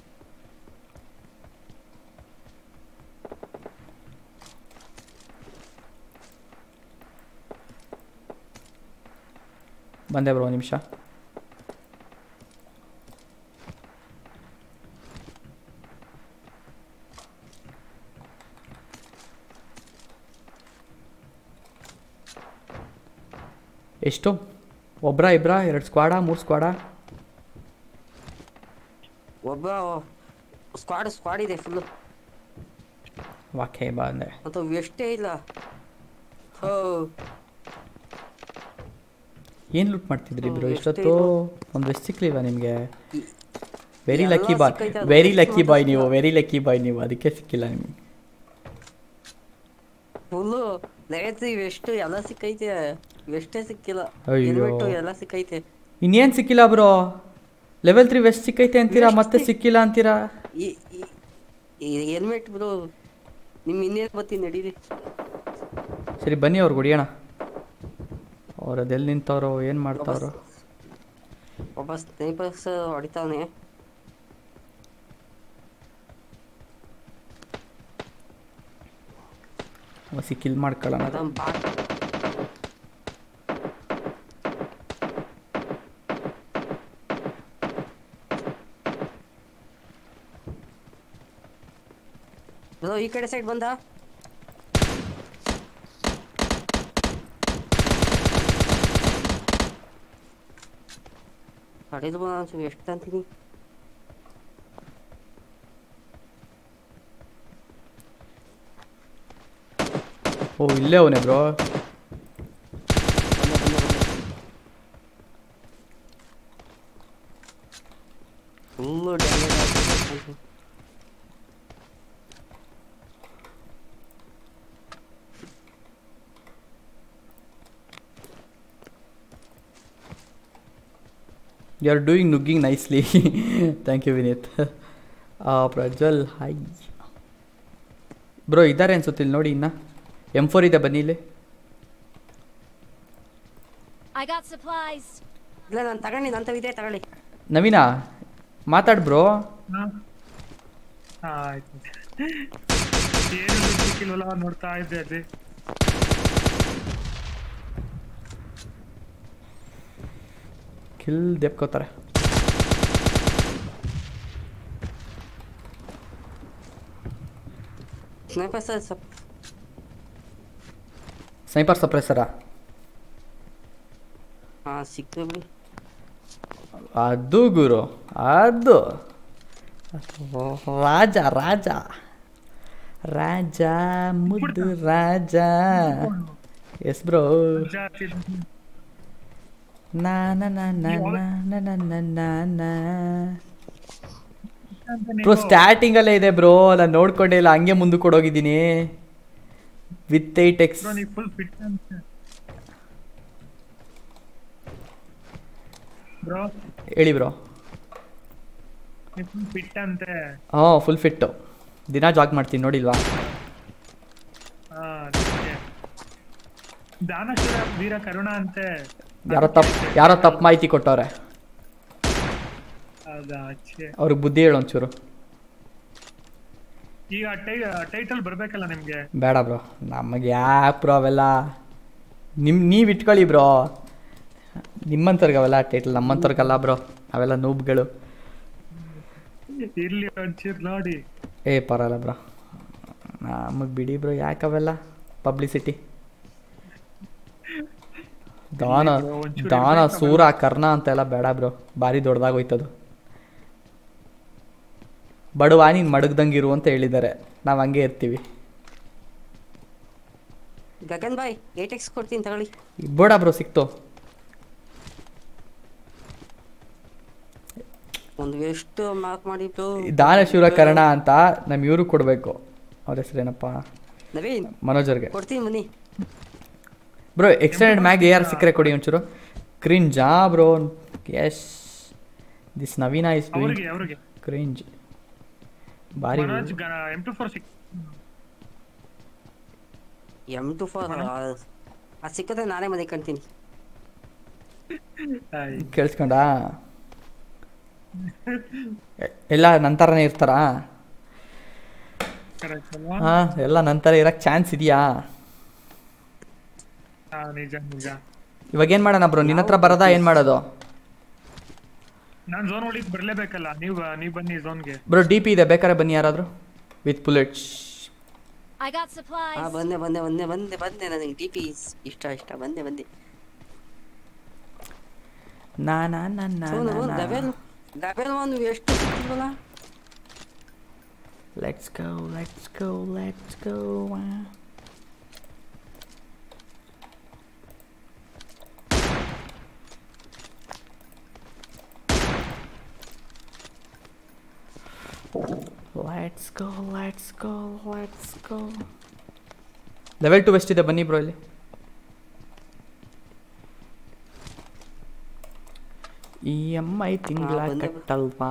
ಬಂದೆ ಬರೋ ನಿಮಿಷ ಎಷ್ಟು ಒಬ್ರ ಇಬ್ರ ಎರಡು ಸ್ಕ್ವಾಡಾ ಮೂರು ಸ್ಕ್ವಾಡಾ ಒಬ್ಬ ಸ್ಕ್ವಾಡ್ ಸ್ಕ್ವಾಡ್ ಇದೆ ಫುಲ್ಲು ವಾಕೆ ಬಂದೆ ಅಂತ ಎಷ್ಟೇ ಇಲ್ಲ ಹೋ ಏನು ಲೂಟ್ ಮಾಡ್ತಿದ್ರಿ ಬ್ರೋ ಹ್ಮ್, ಇಷ್ಟೊತ್ತು ಎಷ್ಟೇ ಒಂದು ವೆಸ್ಟ್ ಸಿಕ್ಲಿಲ್ವಾ ನಿಮಗೆ ಈ- ವೆರಿ ಎಲ್ಲ ಲಕ್ಕಿ ಬಾಯ್ ಸಿಕ್ಕೈತೆ, ಅದು ವೆರಿ waste ಲಕ್ಕಿ ಬಾಯ್ ನೀವು ಮಾಡ್ತಿಲ್ಲ. ವೆರಿ ಲಕ್ಕಿ ಬಾಯ್ ನೀವು ಅದಕ್ಕೆ ಸಿಕ್ಕಿಲ್ಲ ನಿಮಗೆ ಫುಲ್ಲು ಲೇಸಿ ವೆಸ್ಟ್ ಎಲ್ಲ ಸಿಕ್ಕೈತೆ ವೆಸ್ಟೇ ಸಿಕ್ಕಿಲ್ಲ ಅಯ್ಯೋ. ಹೆಲ್ಮೆಟ್ ಎಲ್ಲ ಸಿಕ್ಕೈತೆ ಇನ್ನೇನು ಸಿಕ್ಕಿಲ್ಲ ಬ್ರೋ ಲೆವೆಲ್ ತ್ರೀ ವೆಸ್ಟ್ ಸಿಕ್ಕೈತೆ ಅಂತೀರಾ ಮತ್ತೆ ಸಿಕ್ಕಿಲ್ಲ ಅಂತೀರಾ ಈ ಈ- ಈ ಹೆಲ್ಮೆಟ್ ಬ್ರೋ ನಿಮ್ ಇನ್ನೇನು ಬರ್ತೀನಿ ನಡೀರಿ ಸರಿ ಬನ್ನಿ ಅವ್ರಿಗೆ ಹೊಡಿಯೋಣ ಅವ್ರು ಅದೆಲ್ಲಿ ನಿಂತವ್ರೋ ಏನು ಮಾಡ್ತಾವ್ರೋ ಒಬ್ಬ ಸ್ನೇಹಿತರ್ಸ್ ಹೊಡಿತಾವನೆ ಹೊಸಿ ಕಿಲ್ ಮಾಡ್ಕೊಳ್ಳೋಣ ಅದೊಂದು ಬಾ ಬ್ರೋ ಈ ಕಡೆ ಸೈಡ್ ಬಂದ ಕಡೆದು ಬಂದ ಎಷ್ಟು ಅಂತೀನಿ ಓ ಇಲ್ಲೇ ಅವನೇ ಬ್ರೋ ಬಂದೆ ಬಂದೆ ಬಂದೆ ಫುಲ್ಲು ಡ್ಯಾಮೇಜ್ ಆಗ್ತದೆ ಯು ಆರ್ ಡೂಯಿಂಗ್ ನುಗ್ಗಿಂಗ್ nicely thank you Vineeth Prajwal hi bro ಇದ್ದಾರೆ ಅನ್ಸುತ್ತೆ ಇಲ್ಲಿ ನೋಡಿ ಇನ್ನ ಎಮ್ ಫೋರ್ ಇದೆ ಬನ್ನಿ ಇಲ್ಲಿ I got supplies. ಇಲ್ಲ ನಾನು ತಗೊಂಡಿ ನಂತವಿದೆ ತಗೊಳ್ಳಿ ನವೀನಾ ಮಾತಾಡ್ ಬ್ರೋ ಹಾ ಹಾ, ಆಯ್ತು ಏನು ಸಿಕ್ಕಿಲ್ವಲ್ಲ ನೋಡ್ತಾ ಇದ್ದೆ ಅದೇ ಕಿಲ್ ದೆಪ್ಕೋತಾರೆ ಸ್ನೈಪರ್ ಸರ್ ಸಪ್ ಸ್ನೈಪರ್ ಸಪ್ರೆಸರಾ ಹಾಂ ಸಿಕ್ತು ಬಿಡಿ ಅದು ಗುರು ಅದು ರಾಜ ರಾಜ ರಾಜ ಮುದ್ದು ರಾಜ ಎಸ್ ಬ್ರೋ ಜಾಸ್ತಿ ನಾ ನಾ ನಾ ನಾ ನಾ ನಾ ನಾ ನಾ ನಾ ನಾ ಅಂತ ಬ್ರೋ ನೀವು- ಸ್ಟಾರ್ಟಿಂಗ್ ಅಲ್ಲೇ ಇದೆ ಬ್ರೋ ನಾನು ನೋಡ್ಕೊಂಡೇ ಇಲ್ಲ ಹಂಗೆ ಮುಂದಕ್ಕೆ ಕೊಡೋಗಿದ್ದೀನಿ ವಿತ್ ಏಟ್ ಎಕ್ಸ್ ಬ್ರೋ ನೀವು ಫುಲ್ ಫಿಟ್ ಅಂತ ಬ್ರೋ ಹೇಳಿ ಬ್ರೋ ನೀವು ಫುಲ್ ಫಿಟ್ ಅಂತೆ ಹಾಂ ಫುಲ್ ಫಿಟ್ಟು ದಿನ ಜಾಗ್ ಮಾಡ್ತೀನಿ ನೋಡಿಲ್ವಾ ಹಾ ಅದಕ್ಕೆ ದಾನಶೂರ ವೀರ ಕರುಣ ಅಂತೆ ಯಾರೋ ತಪ್ಪು ಯಾರೋ ತಪ್ಪು ಮಾಹಿತಿ ಕೊಟ್ಟವ್ರೆ ಹೌದಾ ಅಚ್ಚೆ ಅವ್ರಿಗೆ ಬುದ್ಧಿ ಹೇಳು ಒಂಚೂರು ಈಗ ಟೈ ಟೈಟಲ್ ಬರ್ಬೇಕಲ್ಲ ನಿಮ್ಗೆ ಬೇಡ ಬ್ರೋ ನಮಗೆ ಯಾಕೆ ಬ್ರೋ ಅವೆಲ್ಲ ನಿಮ್ಮ ನೀವು ಇಟ್ಕೊಳ್ಳಿ ಬ್ರೋ ನಿಮ್ಮಂಥವ್ರಿಗೆ ಅವೆಲ್ಲ ಟೈಟಲ್ ನಮ್ಮಂಥವ್ರಿಗಲ್ಲ ಬ್ರೋ ಅವೆಲ್ಲ ನೂಬ್ಗಳು ಇರ್ಲಿ ಒಂಚೂರು ನೋಡಿ ಏ ಪರವಾಗಿಲ್ಲ ಬ್ರೋ ನಮಗೆ ಬಿಡಿ ಬ್ರೋ ಯಾಕೆ ಅವೆಲ್ಲ ಪಬ್ಲಿಸಿಟಿ ದಾನ bro, ಒಂಚೂರು ದಾನ ಇರ್ಬೇಕು ಸೂರ ಕರ್ಣ ಅಂತೆಲ್ಲ ಬೇಡ ಬ್ರೋ ಭಾರಿ ದೊಡ್ಡದಾಗೋಯ್ತದು ಬಡವ ನೀನು ಮಡಗ್ದಂಗಿರು ಅಂತ ಹೇಳಿದ್ದಾರೆ ನಾವು ಹಂಗೆ ಇರ್ತೀವಿ ಗಗನ್ ಬಾಯ್ ಏಟ್ ಎಕ್ಸ್ ಕೊಡ್ತೀನಿ ತಗೊಳ್ಳಿ ಬೇಡ ಬ್ರೋ ಸಿಕ್ತು ಒಂದು ಎಷ್ಟು ಮಾರ್ಕ್ ಮಾಡಿ ಬ್ರೋ ದಾನಶೂರ ಕರ್ಣ ಅಂತ ನಮ್ಮ ಇವರು ಕೊಡಬೇಕು ಅವ್ರ ಹೆಸರೇನಪ್ಪ ನವೀನ್ ಮನೋಜರ್ಗೆ ಕೊಡ್ತೀನಿ ಬನ್ನಿ ಬ್ರೋ ಎಕ್ಸ್ಟೆಂಡೆಡ್ ಮ್ಯಾಗ್ ಯಾರು ಸಿಕ್ಕರೆ ಕೊಡಿ ಒಂಚೂರು ಕ್ರಿಂಜಾ bro yes this Naveena is doing ಅವ್ರಿಗೆ ಅವ್ರಿಗೆ ಕ್ರಿಂಜ್ ಭಾರಿ ಮನೋಜ್ ಎಂ ಟು ಫೋರ್ ಸಿಕ್ ಎಮ್ ಟು ಫೋರ್ ಅದು ಸಿಕ್ಕಿದ್ರೆ ನಾನೇ ಮನೆ ಕಂತೀನಿ ಕೇಳಿಸ್ಕೊಂಡ ಎಲ್ಲ ನಂತರನೇ ಇರ್ತಾರಾ ಕರೆಕ್ಟ್ ಅಲ್ವಾ ಹಾ ಎಲ್ಲ ನಂತರ ಇರಕ್ಕೆ ಚಾನ್ಸ್ ಇದೆಯಾ ಹಾ ನಿಜ ನಿಜ ಇವಾಗ ಏನು ಮಾಡೋಣ ಬ್ರೋ ನಿನ್ನ ಹತ್ರ ಬರೋದಾ ಏನು ಮಾಡೋದು ನಾನ್ ಝೋನ್ ಒಳಗೆ ಬರ್ಲೇಬೇಕಲ್ಲ ನೀವು ನೀವು ಬನ್ನಿ ಝೋನ್ಗೆ ಬ್ರೋ ಡಿ ಪಿ ಇದೆ ಬೇಕಾದ್ರೆ ಬನ್ನಿ ಯಾರಾದರೂ with bullets I got supplies. ಹಾ ಬಂದೆ ಬಂದೆ ಬಂದೆ ಬಂದೆ ಬಂದೆ ನನಗೆ ಡಿ ಪಿ ಇಷ್ಟ ಇಷ್ಟ ಬಂದೆ ಬಂದೆ ನಾ ನಾ ನಾ ನಾ ಸೋನು ಡಬಲ್ ಡಬಲ್ ಒಂದು ಎಷ್ಟು ಸಿಕ್ಕಿಲ್ವಲ್ಲ let's go let's go let's go Let's go, let's go, let's go. Level two vest ಇದೆ ಬನ್ನಿ ಬ್ರೋ ಇಲ್ಲಿ ಇ ಎಮ್ ಐ ತಿಂಗಳ ಹಾ, ಬಂದೆ. ಕಟ್ಟಲ್ವಾ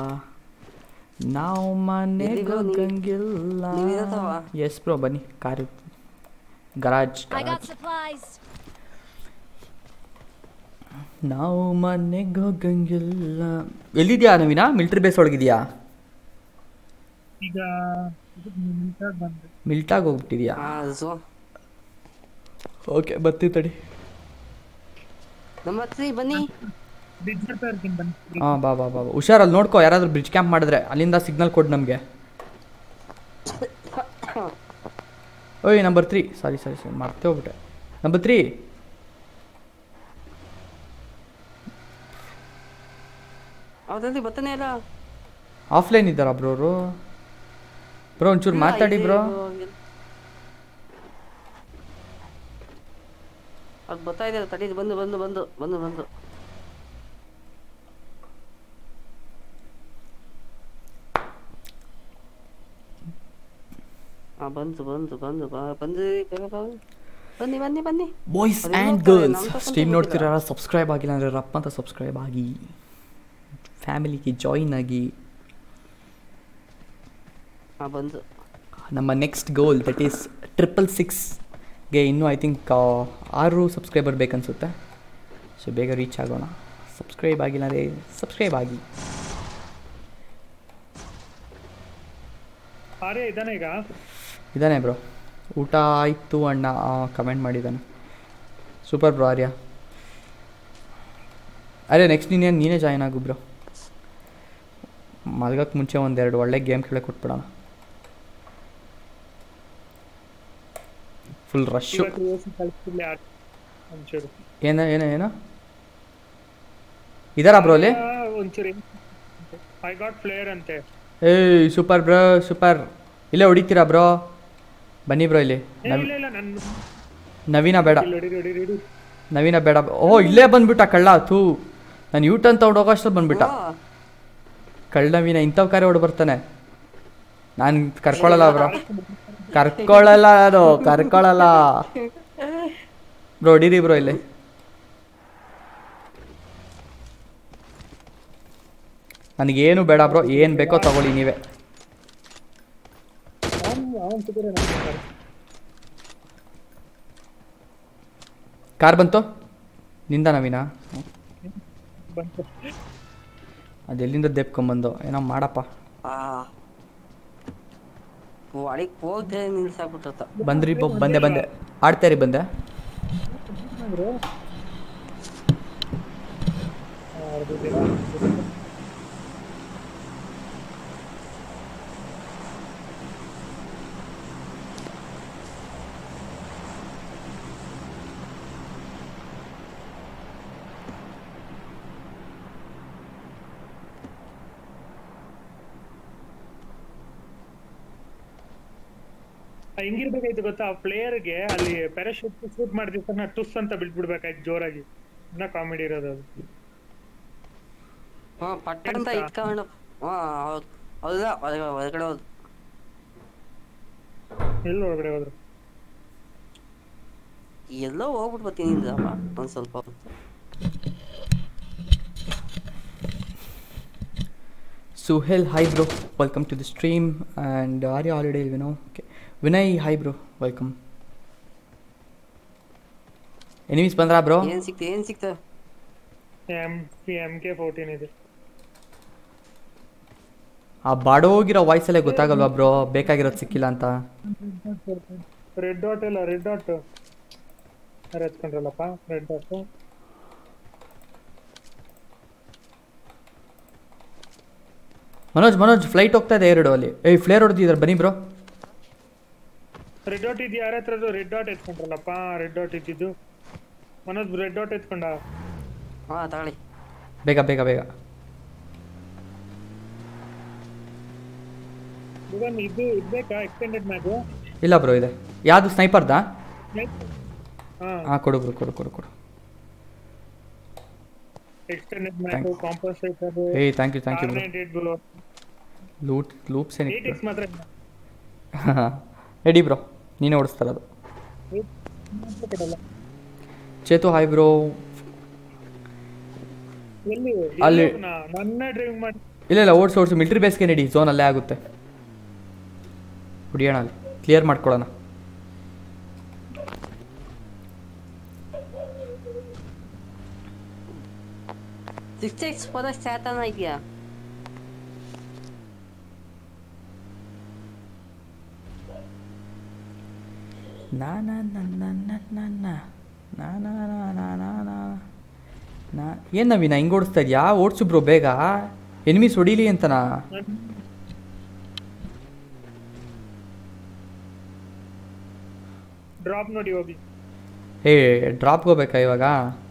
ನಾವು ಮನೆಗೆ ಎಲ್ಲಿ bro ನೀವು? ಹೋಗಂಗಿಲ್ಲ ನೀವು ಇರತ್ತವ? ಎಸ್ ಬ್ರೋ ಬನ್ನಿ car garage I got supplies. ನಾವು ಮನೆಗೆ ಹೋಗಂಗಿಲ್ಲ ಎಲ್ಲಿದ್ಯಾ ನವೀನ ಮಿಲ್ಟ್ರಿ ಬೇಸ್ ಒಳಗಿದ್ಯಾ ಈಗ ಇದಕ್ಕೆ ನಿಂತಾಗ್ ಬಂದೆ ಮಿಲ್ಟಾಗಿ ಹೋಗ್ಬಿಟ್ಟಿದ್ಯಾ ಹಾ ಝೋ ಓಕೆ ಬರ್ತೀವಿ ತಡಿ ನಮ್ಮ ಹತ್ರ ಬನ್ನಿ ಬ್ರಿಡ್ಜ್ ಹತ್ರ ಇರ್ತೀನಿ ಬನ್ನಿ ಹಾಂ ಬಾ ಬಾ ಬಾ ಬಾ. ಹುಷಾರಲ್ಲಿ ನೋಡ್ಕೋ ಯಾರಾದ್ರೂ ಬ್ರಿಡ್ಜ್ ಕ್ಯಾಂಪ್ ಮಾಡಿದ್ರೆ ಅಲ್ಲಿಂದ ಸಿಗ್ನಲ್ ಕೊಡು ನಮಗೆ ಓಯ್ number three sorry sorry sorry ಮರ್ತೇ ಹೋಗ್ಬಿಟ್ಟೆ ನಂಬರ್ ತ್ರೀ ಅವ್ರಲ್ಲಿ ಬರ್ತಾನೆ ಇಲ್ಲ ಆಫ್ಲೈನ್ ಇದ್ದಾರಾ ಬ್ರೋ ಅವರು ಬ್ರೋ ಒಂಚೂರು ಮಾತಾಡಿ ಬ್ರೋ ಅದು ಬರ್ತಾ ಇದೆ ತಡಿ ಬಂದು ಬಂದು ಬಂದು ಬಂದು ಬಂದು ಹಾ ಬಂತು ಬಂತು ಬಂದು ಬಾ ಬಂದು ಬೇಗ ಬಾ. ಬನ್ನಿ ಬನ್ನಿ ಬನ್ನಿ ಬಾಯ್ಸ್ ಅದೇನೋ ಆ್ಯಂಡ್ ಹೋಗ್ತಾರೆ, ಗರ್ಲ್ಸ್ ನಮ್ ತಪ್ಪಂತ ಸ್ಟ್ರೀಮ್ ಗೊತ್ತಿಲ್ಲ. ನೋಡ್ತಿರ ಸಬ್ಸ್ಕ್ರೈಬ್ ಆಗಿಲ್ಲ ಅಂದರೆ ರಪ್ಪ ಅಂತ ಸಬ್ಸ್ಕ್ರೈಬ್ ಆಗಿ ಫ್ಯಾಮಿಲಿಗೆ ಜಾಯಿನ್ ಆಗಿ ಹಾ ಬಂದು ನಮ್ಮ next goal that is triple ಸಿಕ್ಸ್ಗೆ ಇನ್ನೂ ಐ ಥಿಂಕ್ ಆರು ಸಬ್ಸ್ಕ್ರೈಬರ್ ಬೇಕನ್ಸುತ್ತೆ ಸೊ ಬೇಗ ರೀಚ್ ಆಗೋಣ ಸಬ್ಸ್ಕ್ರೈಬ್ ಆಗಿಲ್ಲ ಅಂದರೆ ಸಬ್ಸ್ಕ್ರೈಬ್ ಆಗಿ ಆರೇ ಇದ್ದಾನೆ ಈಗ ಇದ್ದಾನೆ ಬ್ರೋ ಊಟ ಆಯಿತು ಅಣ್ಣ ಕಮೆಂಟ್ ಮಾಡಿದ್ದಾನೆ ಸೂಪರ್ ಬ್ರೋ ಆರ್ಯ ಅರೆ ನೆಕ್ಸ್ಟ್ ನೀನೇನು ನೀನೇ ಜಾಯ್ನ್ ಆಗು ಬ್ರೋ ಮಲ್ಗಕ್ಕೆ ಮುಂಚೆ ಒಂದೆರಡು ಒಳ್ಳೆ ಗೇಮ್ ಕೇಳಕ್ಕೆ ಕೊಟ್ಬಿಡೋಣ ಫುಲ್ ರಶ್ಶು ಇವತ್ತು ಓಸಿ ಕಳಿಸ್ತಿಲ್ಲ ಒಂಚೂರು ಏನ ಏನ ಏನು ಇದಾರಾ ಬ್ರೋ ಅಲ್ಲಿ ಆ, ಒಂಚೂರು ಐ ಗಾಟ್ ಫ್ಲೇಯರ್ ಅಂತೆ ಏಯ್ ಸೂಪರ್ ಬ್ರೋ ಸೂಪರ್ ಇಲ್ಲೇ ಹೊಡಿತೀರಾ ಬ್ರೋ ಬನ್ನಿ ಬ್ರೋ ಇಲ್ಲಿ ಏ, ನವಿ ಇಲ್ಲ ಇಲ್ಲ ನನ್ನ ನವೀನ ಬೇಡ ರೆಡಿ ರೆಡಿ ರೆಡಿ ನವೀನ ಬೇಡ ಓ ಇಲ್ಲೇ ಬಂದ್ಬಿಟ್ಟ ಕಳ್ಳ ಥೂ ನಾನು ಯೂ ಟರ್ನ್ ತಗೊಂಡು ಹೋಗೋಷ್ಟು ಬಂದ್ಬಿಟ್ಟ ಓ, ಕಳ್ಳ ನವೀನ ಇಂಥವ್ ಕಾರ್ಯ ಹೊಡ್ ಬರ್ತಾನೆ ನಾನು ಕರ್ಕೊಳ್ಳಲ್ಲ ಬ್ರೋ ಕರ್ಕೊಳ್ಳಲ್ಲ ಅದು ಕರ್ಕೊಳ್ಳಲ್ಲ ಬ್ರೋ ಹೊಡೀರಿ ಬ್ರೋ ಇಲ್ಲಿ ನನಗೇನು ಬೇಡ ಬ್ರೋ ಏನು ಬೇಕೋ ತಗೊಳ್ಳಿ ನೀವೇ ಅವನು ಅವನು ಸಿಕ್ಕರೆ ನನಗೆ ಕಾರ್ ಬಂತು ನಿಂದ ನವೀನ ಬಂತು ಅದೆಲ್ಲಿಂದ ದೆಪ್ಕೊಂಬಂದು ಏನೋ ಮಾಡಪ್ಪ ಆ ಒಳಗೆ ಹೋಗ್ದೆ ನಿಲ್ಸಾಕ್ಬಿಟ್ಟತ್ತ ಬಂದ್ರಿ ಬೊ ಬಂದೆ ಬಂದೆ ಆಡ್ತಾರಿ ಬಂದೆ ಅವರು ಹೆಂಗಿರ್ಬೇಕಾಯ್ತು ಗೊತ್ತಾ ಆ ಪ್ಲೇಯರ್ಗೆ ಅಲ್ಲಿ ಪ್ಯಾರಾಶೂಟ್ ಶೂಟ್ ಮಾಡಿದ ತಕ್ಷಣ ಟುಸ್ ಅಂತ ಬಿಟ್ಬಿಡ್ಬೇಕಾಯ್ತು ಜೋರಾಗಿ ಇನ್ನ ಕಾಮಿಡಿ ಇರೋದು ಅದು ಹಾ ಪಟ್ಟ ಅಂತ ಇಟ್ಕೊಂಡು ಹಾ ಹೌದು ಹೌದಾ ಹೊರಗಡೆ ಹೊರಗಡೆ ಹೋದ್ ಎಲ್ಲಿ ಒಳಗಡೆ ಹೋದ್ರು ಎಲ್ಲೋ ಹೋಗ್ಬಿಟ್ಟು ಬರ್ತೀನಿ ಅಂದಪ್ಪ ಒಂದ್ ಸ್ವಲ್ಪ ಹೊತ್ತು. Suhail hi bro welcome to the stream and are you already Vino okay Vinay hi bro welcome enemies ಬಂದ್ರಾ ಬ್ರೋ ಏನ್ ಸಿಕ್ತ ಏನ್ ಸಿಕ್ತ ಎಂ ಎಂ ಕೆ ಫೋರ್ಟೀನ್ ಇದೆ ಆ ಬಾಡೋಗಿರೋ ವಾಯ್ಸಲ್ಲೇ ಗೊತ್ತಾಗಲ್ವಾ ಬ್ರೋ ಬೇಕಾಗಿರೋದು ಸಿಕ್ಕಿಲ್ಲ ಅಂತ ರೆಡ್ ಡಾಟ್ ಇಲ್ಲ ರೆಡ್ ಡಾಟ್ ಯಾರು ಎತ್ಕೊಂಡ್ರಲ್ಲಪ್ಪ red dot Manoj Manoj flight ಹೋಗ್ತಾ ಇದೆ ಎರಡು ಅಲ್ಲಿ ಏಯ್ ಫ್ಲೇರ್ ಹೊಡೆದಿದ್ದಾರೆ ಬನ್ನಿ ಬ್ರೋ ರೆಡ್ ಡಾಟ್ ಇದೆಯಾ ಯಾರ ಹತ್ರ ರೆಡ್ ಡಾಟ್ ಎತ್ಕೊಂಡ್ರಲ್ಲಪ್ಪ ರೆಡ್ ಡಾಟ್ ಇದ್ದಿದ್ದು ಮನೋಜ್ ರೆಡ್ ಡಾಟ್ ಎತ್ಕೊಂಡ ಹಾ ತಗೊಳ್ಳಿ ಬೇಗ ಬೇಗ ಬೇಗ ಇವನ್ ಇದು ಇದ್ಬೇಕಾ ಎಕ್ಸ್ಟೆಂಡೆಡ್ ಮ್ಯಾಗು ಇಲ್ಲ ಬ್ರೋ ಇದೆ ಯಾವುದು ಸ್ನೈಪರ್ದಾ ಹಾ ಹಾಂ ಕೊಡು ಬ್ರೋ ಕೊಡು ಕೊಡು ಕೊಡು ಎಕ್ಸ್ಟೆಂಡೆಡ್ ಮ್ಯಾಗು ಕಾಂಪನ್ಸೇಟರ್ ಏಯ್ thank you thank you bro ಕಾರ್ನೇಟೆಡ್ ಬ್ಲೋ ಲೂಟ್ ಲೂಪ್ಸ್ ಏಟ್ ಏನಿತ್ತು ಎಕ್ಸ್ ಮಾತ್ರ ರೆಡಿ ಬ್ರೋ ನೀನೇ ಓಡಿಸ್ತಾರದು ಕೊಡಲ್ಲ ಚೇತು ಹಾಯ್ ಬ್ರೋ ಎಲ್ಲಿ ಅಲ್ಲಿ- ಎಲ್ಲಿ ಹೋಗ್ನಾ? ನನ್ನ ಡ್ರೈವಿಂಗ್ ಮಾಡಿ ಇಲ್ಲ ಇಲ್ಲ ಓಡಿಸಿ ಓಡಿಸಿ ಮಿಲ್ಟ್ರಿ ಬೇಸ್ಗೆ ನಡಿ ಝೋನ್ ಅಲ್ಲೇ ಆಗುತ್ತೆ ಹೊಡಿಯೋಣ ಅಲ್ಲಿ ಕ್ಲಿಯರ್ ಮಾಡ್ಕೊಳ್ಳೋಣ ಸಿಕ್ಸ್ ಎಕ್ಸ್ ಪದ ಸ್ಯಾತನ ಇದೆಯಾ ನಾ ನಾ ನಾ ನಾ ನಾ ನಾ ನಾ. ನಾ ನಾ ನಾ ನಾ ನಾ ನಾ. ನಾ ಏನು ನವೀನ ಹಿಂಗೆ ಓಡಿಸ್ತಾ ಇದೆಯಾ ಓಡಿಸು ಬ್ರೋ ಬೇಗ ಎನಿಮೀಸ್ ಹೊಡೀಲಿ ಅಂತನಾ ಡ್ರಾಪ್ ನೋಡಿ ಹೋಗಿ ಏ ಡ್ರಾಪ್ಗೆ ಹೋಗ್ಬೇಕಾ ಇವಾಗ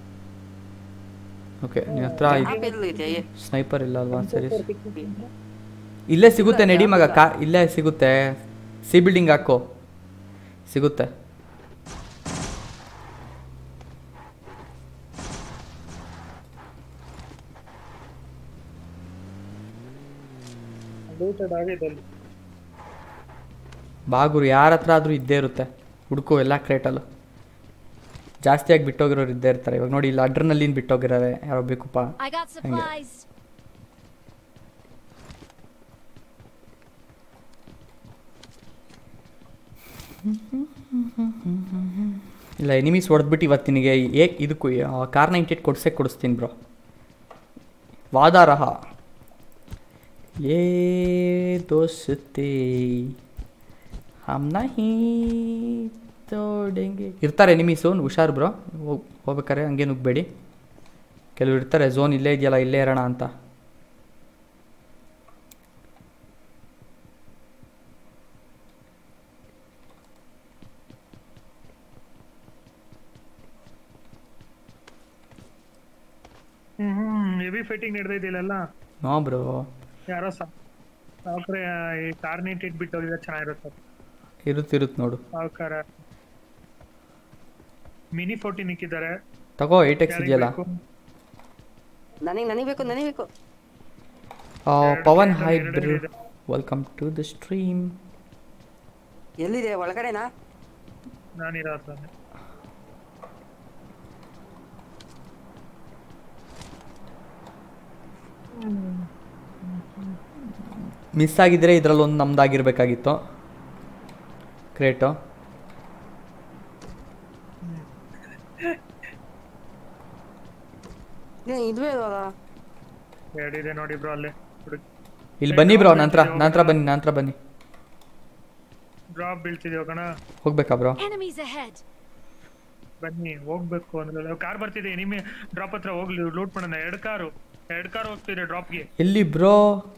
ಓಕೆ ನಿನ್ನ ಹತ್ರ ಡ್ರಾಪ್ ಎಲ್ಲಿದೆ ಸ್ನೈಪರ್ ಇಲ್ಲ ಅಲ್ವಾ ಸರಿ ಇಲ್ಲೇ ಸಿಗುತ್ತೆ ನಡಿ ಮಗ ಕಾ ಇಲ್ಲೇ ಸಿಗುತ್ತೆ ಸಿ ಬಿಲ್ಡಿಂಗ್ ಹಾಕೋ ಸಿಗುತ್ತೆ ಲೂಟೆಡ್ ಆಗಿದೆ ಅಲ್ಲಿ ಬಾಗುರು ಯಾರ ಹತ್ರ ಆದರೂ ಇದ್ದೇ ಇರುತ್ತೆ ಹುಡುಕು ಎಲ್ಲ ಕ್ರೇಟಲ್ಲೂ ಜಾಸ್ತಿಯಾಗಿ ಬಿಟ್ಟೋಗಿರೋರು ಇದ್ದೇ ಇರ್ತಾರೆ ಇವಾಗ ನೋಡಿ ಇಲ್ಲಿ ಅಡ್ರನಲ್ಲಿಂದ ಬಿಟ್ಟೋಗಿರೋರೆ ಯಾರೋ ಬೇಕಪ್ಪ I got supplies. ಇಲ್ಲ ಎನಿಮೀಸ್ ಹೊಡೆದ್ಬಿಟ್ಟು ಇವತ್ತು ನಿನಗೆ ಏ ಇದಕ್ಕೂ ಕಾರ್ ನೈಂಟಿ ಏಟ್ ಕೊಡ್ಸೇ ಕೊಡಿಸ್ತೀನಿ ಬ್ರೋ ವಾದಾರಹ ಏ ದೋಸ್ತಿ ಹಮ್ ನಹಿ ತೋಡೆಂಗೆ ಇರ್ತಾರೆ ಎನಿಮೀಸು ಹುಷಾರು ಬ್ರೋ ಹೋಗ್ ಹೋಗ್ಬೇಕಾರೆ ಹಂಗೆ ನುಗ್ಬೇಡಿ ಕೆಲವ್ರು ಇರ್ತಾರೆ ಝೋನ್ ಇಲ್ಲೇ ಇದೆಯಲ್ಲ ಇಲ್ಲೇ ಇರೋಣ ಅಂತ ಹ್ಮ್ ಹ್ಮ್ ಹೆವಿ ಫೈಟಿಂಗ್ ನಡೆದಿದ್ದಿಲ್ಲ ನೋ ಬ್ರೋ ಯಾರೋ ಸಾವ್ಕರೆ ಈ ಕಾರ್ ನೀಟ್ ಇಟ್ಬಿಟ್ಟು ಹೋಗಿದ್ರೆ ಚೆನ್ನಾಗಿರುತ್ತೆ ಇರುತ್ತೆ ಇರುತ್ತೆ ನೋಡು ಸಾವ್ಕಾರ ಮಿನಿ ಫೋರ್ಟೀನ್ ಇಕ್ಕಿದ್ದಾರೆ ತಗೋ ಏಟ್ ಎಕ್ಸ್ ಇದೆಯಲ್ಲ ನನಗೆ ನನಗೆ ಬೇಕು ನನಗೆ ಬೇಕು ಆ, Pavan hi bro welcome to the stream ಎಲ್ಲಿದೆ ಒಳಗಡೆನಾ ನಾನಿರೋ ಹತ್ರನೇ. ಮಿಸ್ ಆಗಿದ್ರೆ ಇದರಲ್ಲಿ ಒಂದು ನಮ್ದಾಗಿರ್ಬೇಕಾಗಿತ್ತು ಕ್ರೇಟು ಏ, ಇದುವೇ ಇಲ್ವಲ್ಲ ಎರಡಿದೆ ನೋಡಿ ಬ್ರೋ ಅಲ್ಲೇ ಇಲ್ಲಿ ಬನ್ನಿ ಬ್ರೋ ನಂತರ ನಂತರ ಬನ್ನಿ ನಂತರ ಬನ್ನಿ ಡ್ರಾಪ್ ಬೀಳ್ತಿದ್ಯೋ ಕಣ ಹೋಗ್ಬೇಕಾ ಬ್ರೋ Enemies ahead. ಬನ್ನಿ ಹೋಗ್ಬೇಕು ಅಂದ್ರೆ ಕಾರ್ ಬರ್ತಿದೆ ನಿಮೆ ಡ್ರಾಪ್ ಹತ್ರ ಹೋಗ್ಲಿ ಲೂಟ್ ಮಾಡೋಣ ಎರಡು ಕಾರು ಎರಡು ಕಾರ್ ಹೋಗ್ತಿದೆ ಡ್ರಾಪ್ಗೆ ಎಲ್ಲಿ ಬ್ರೋ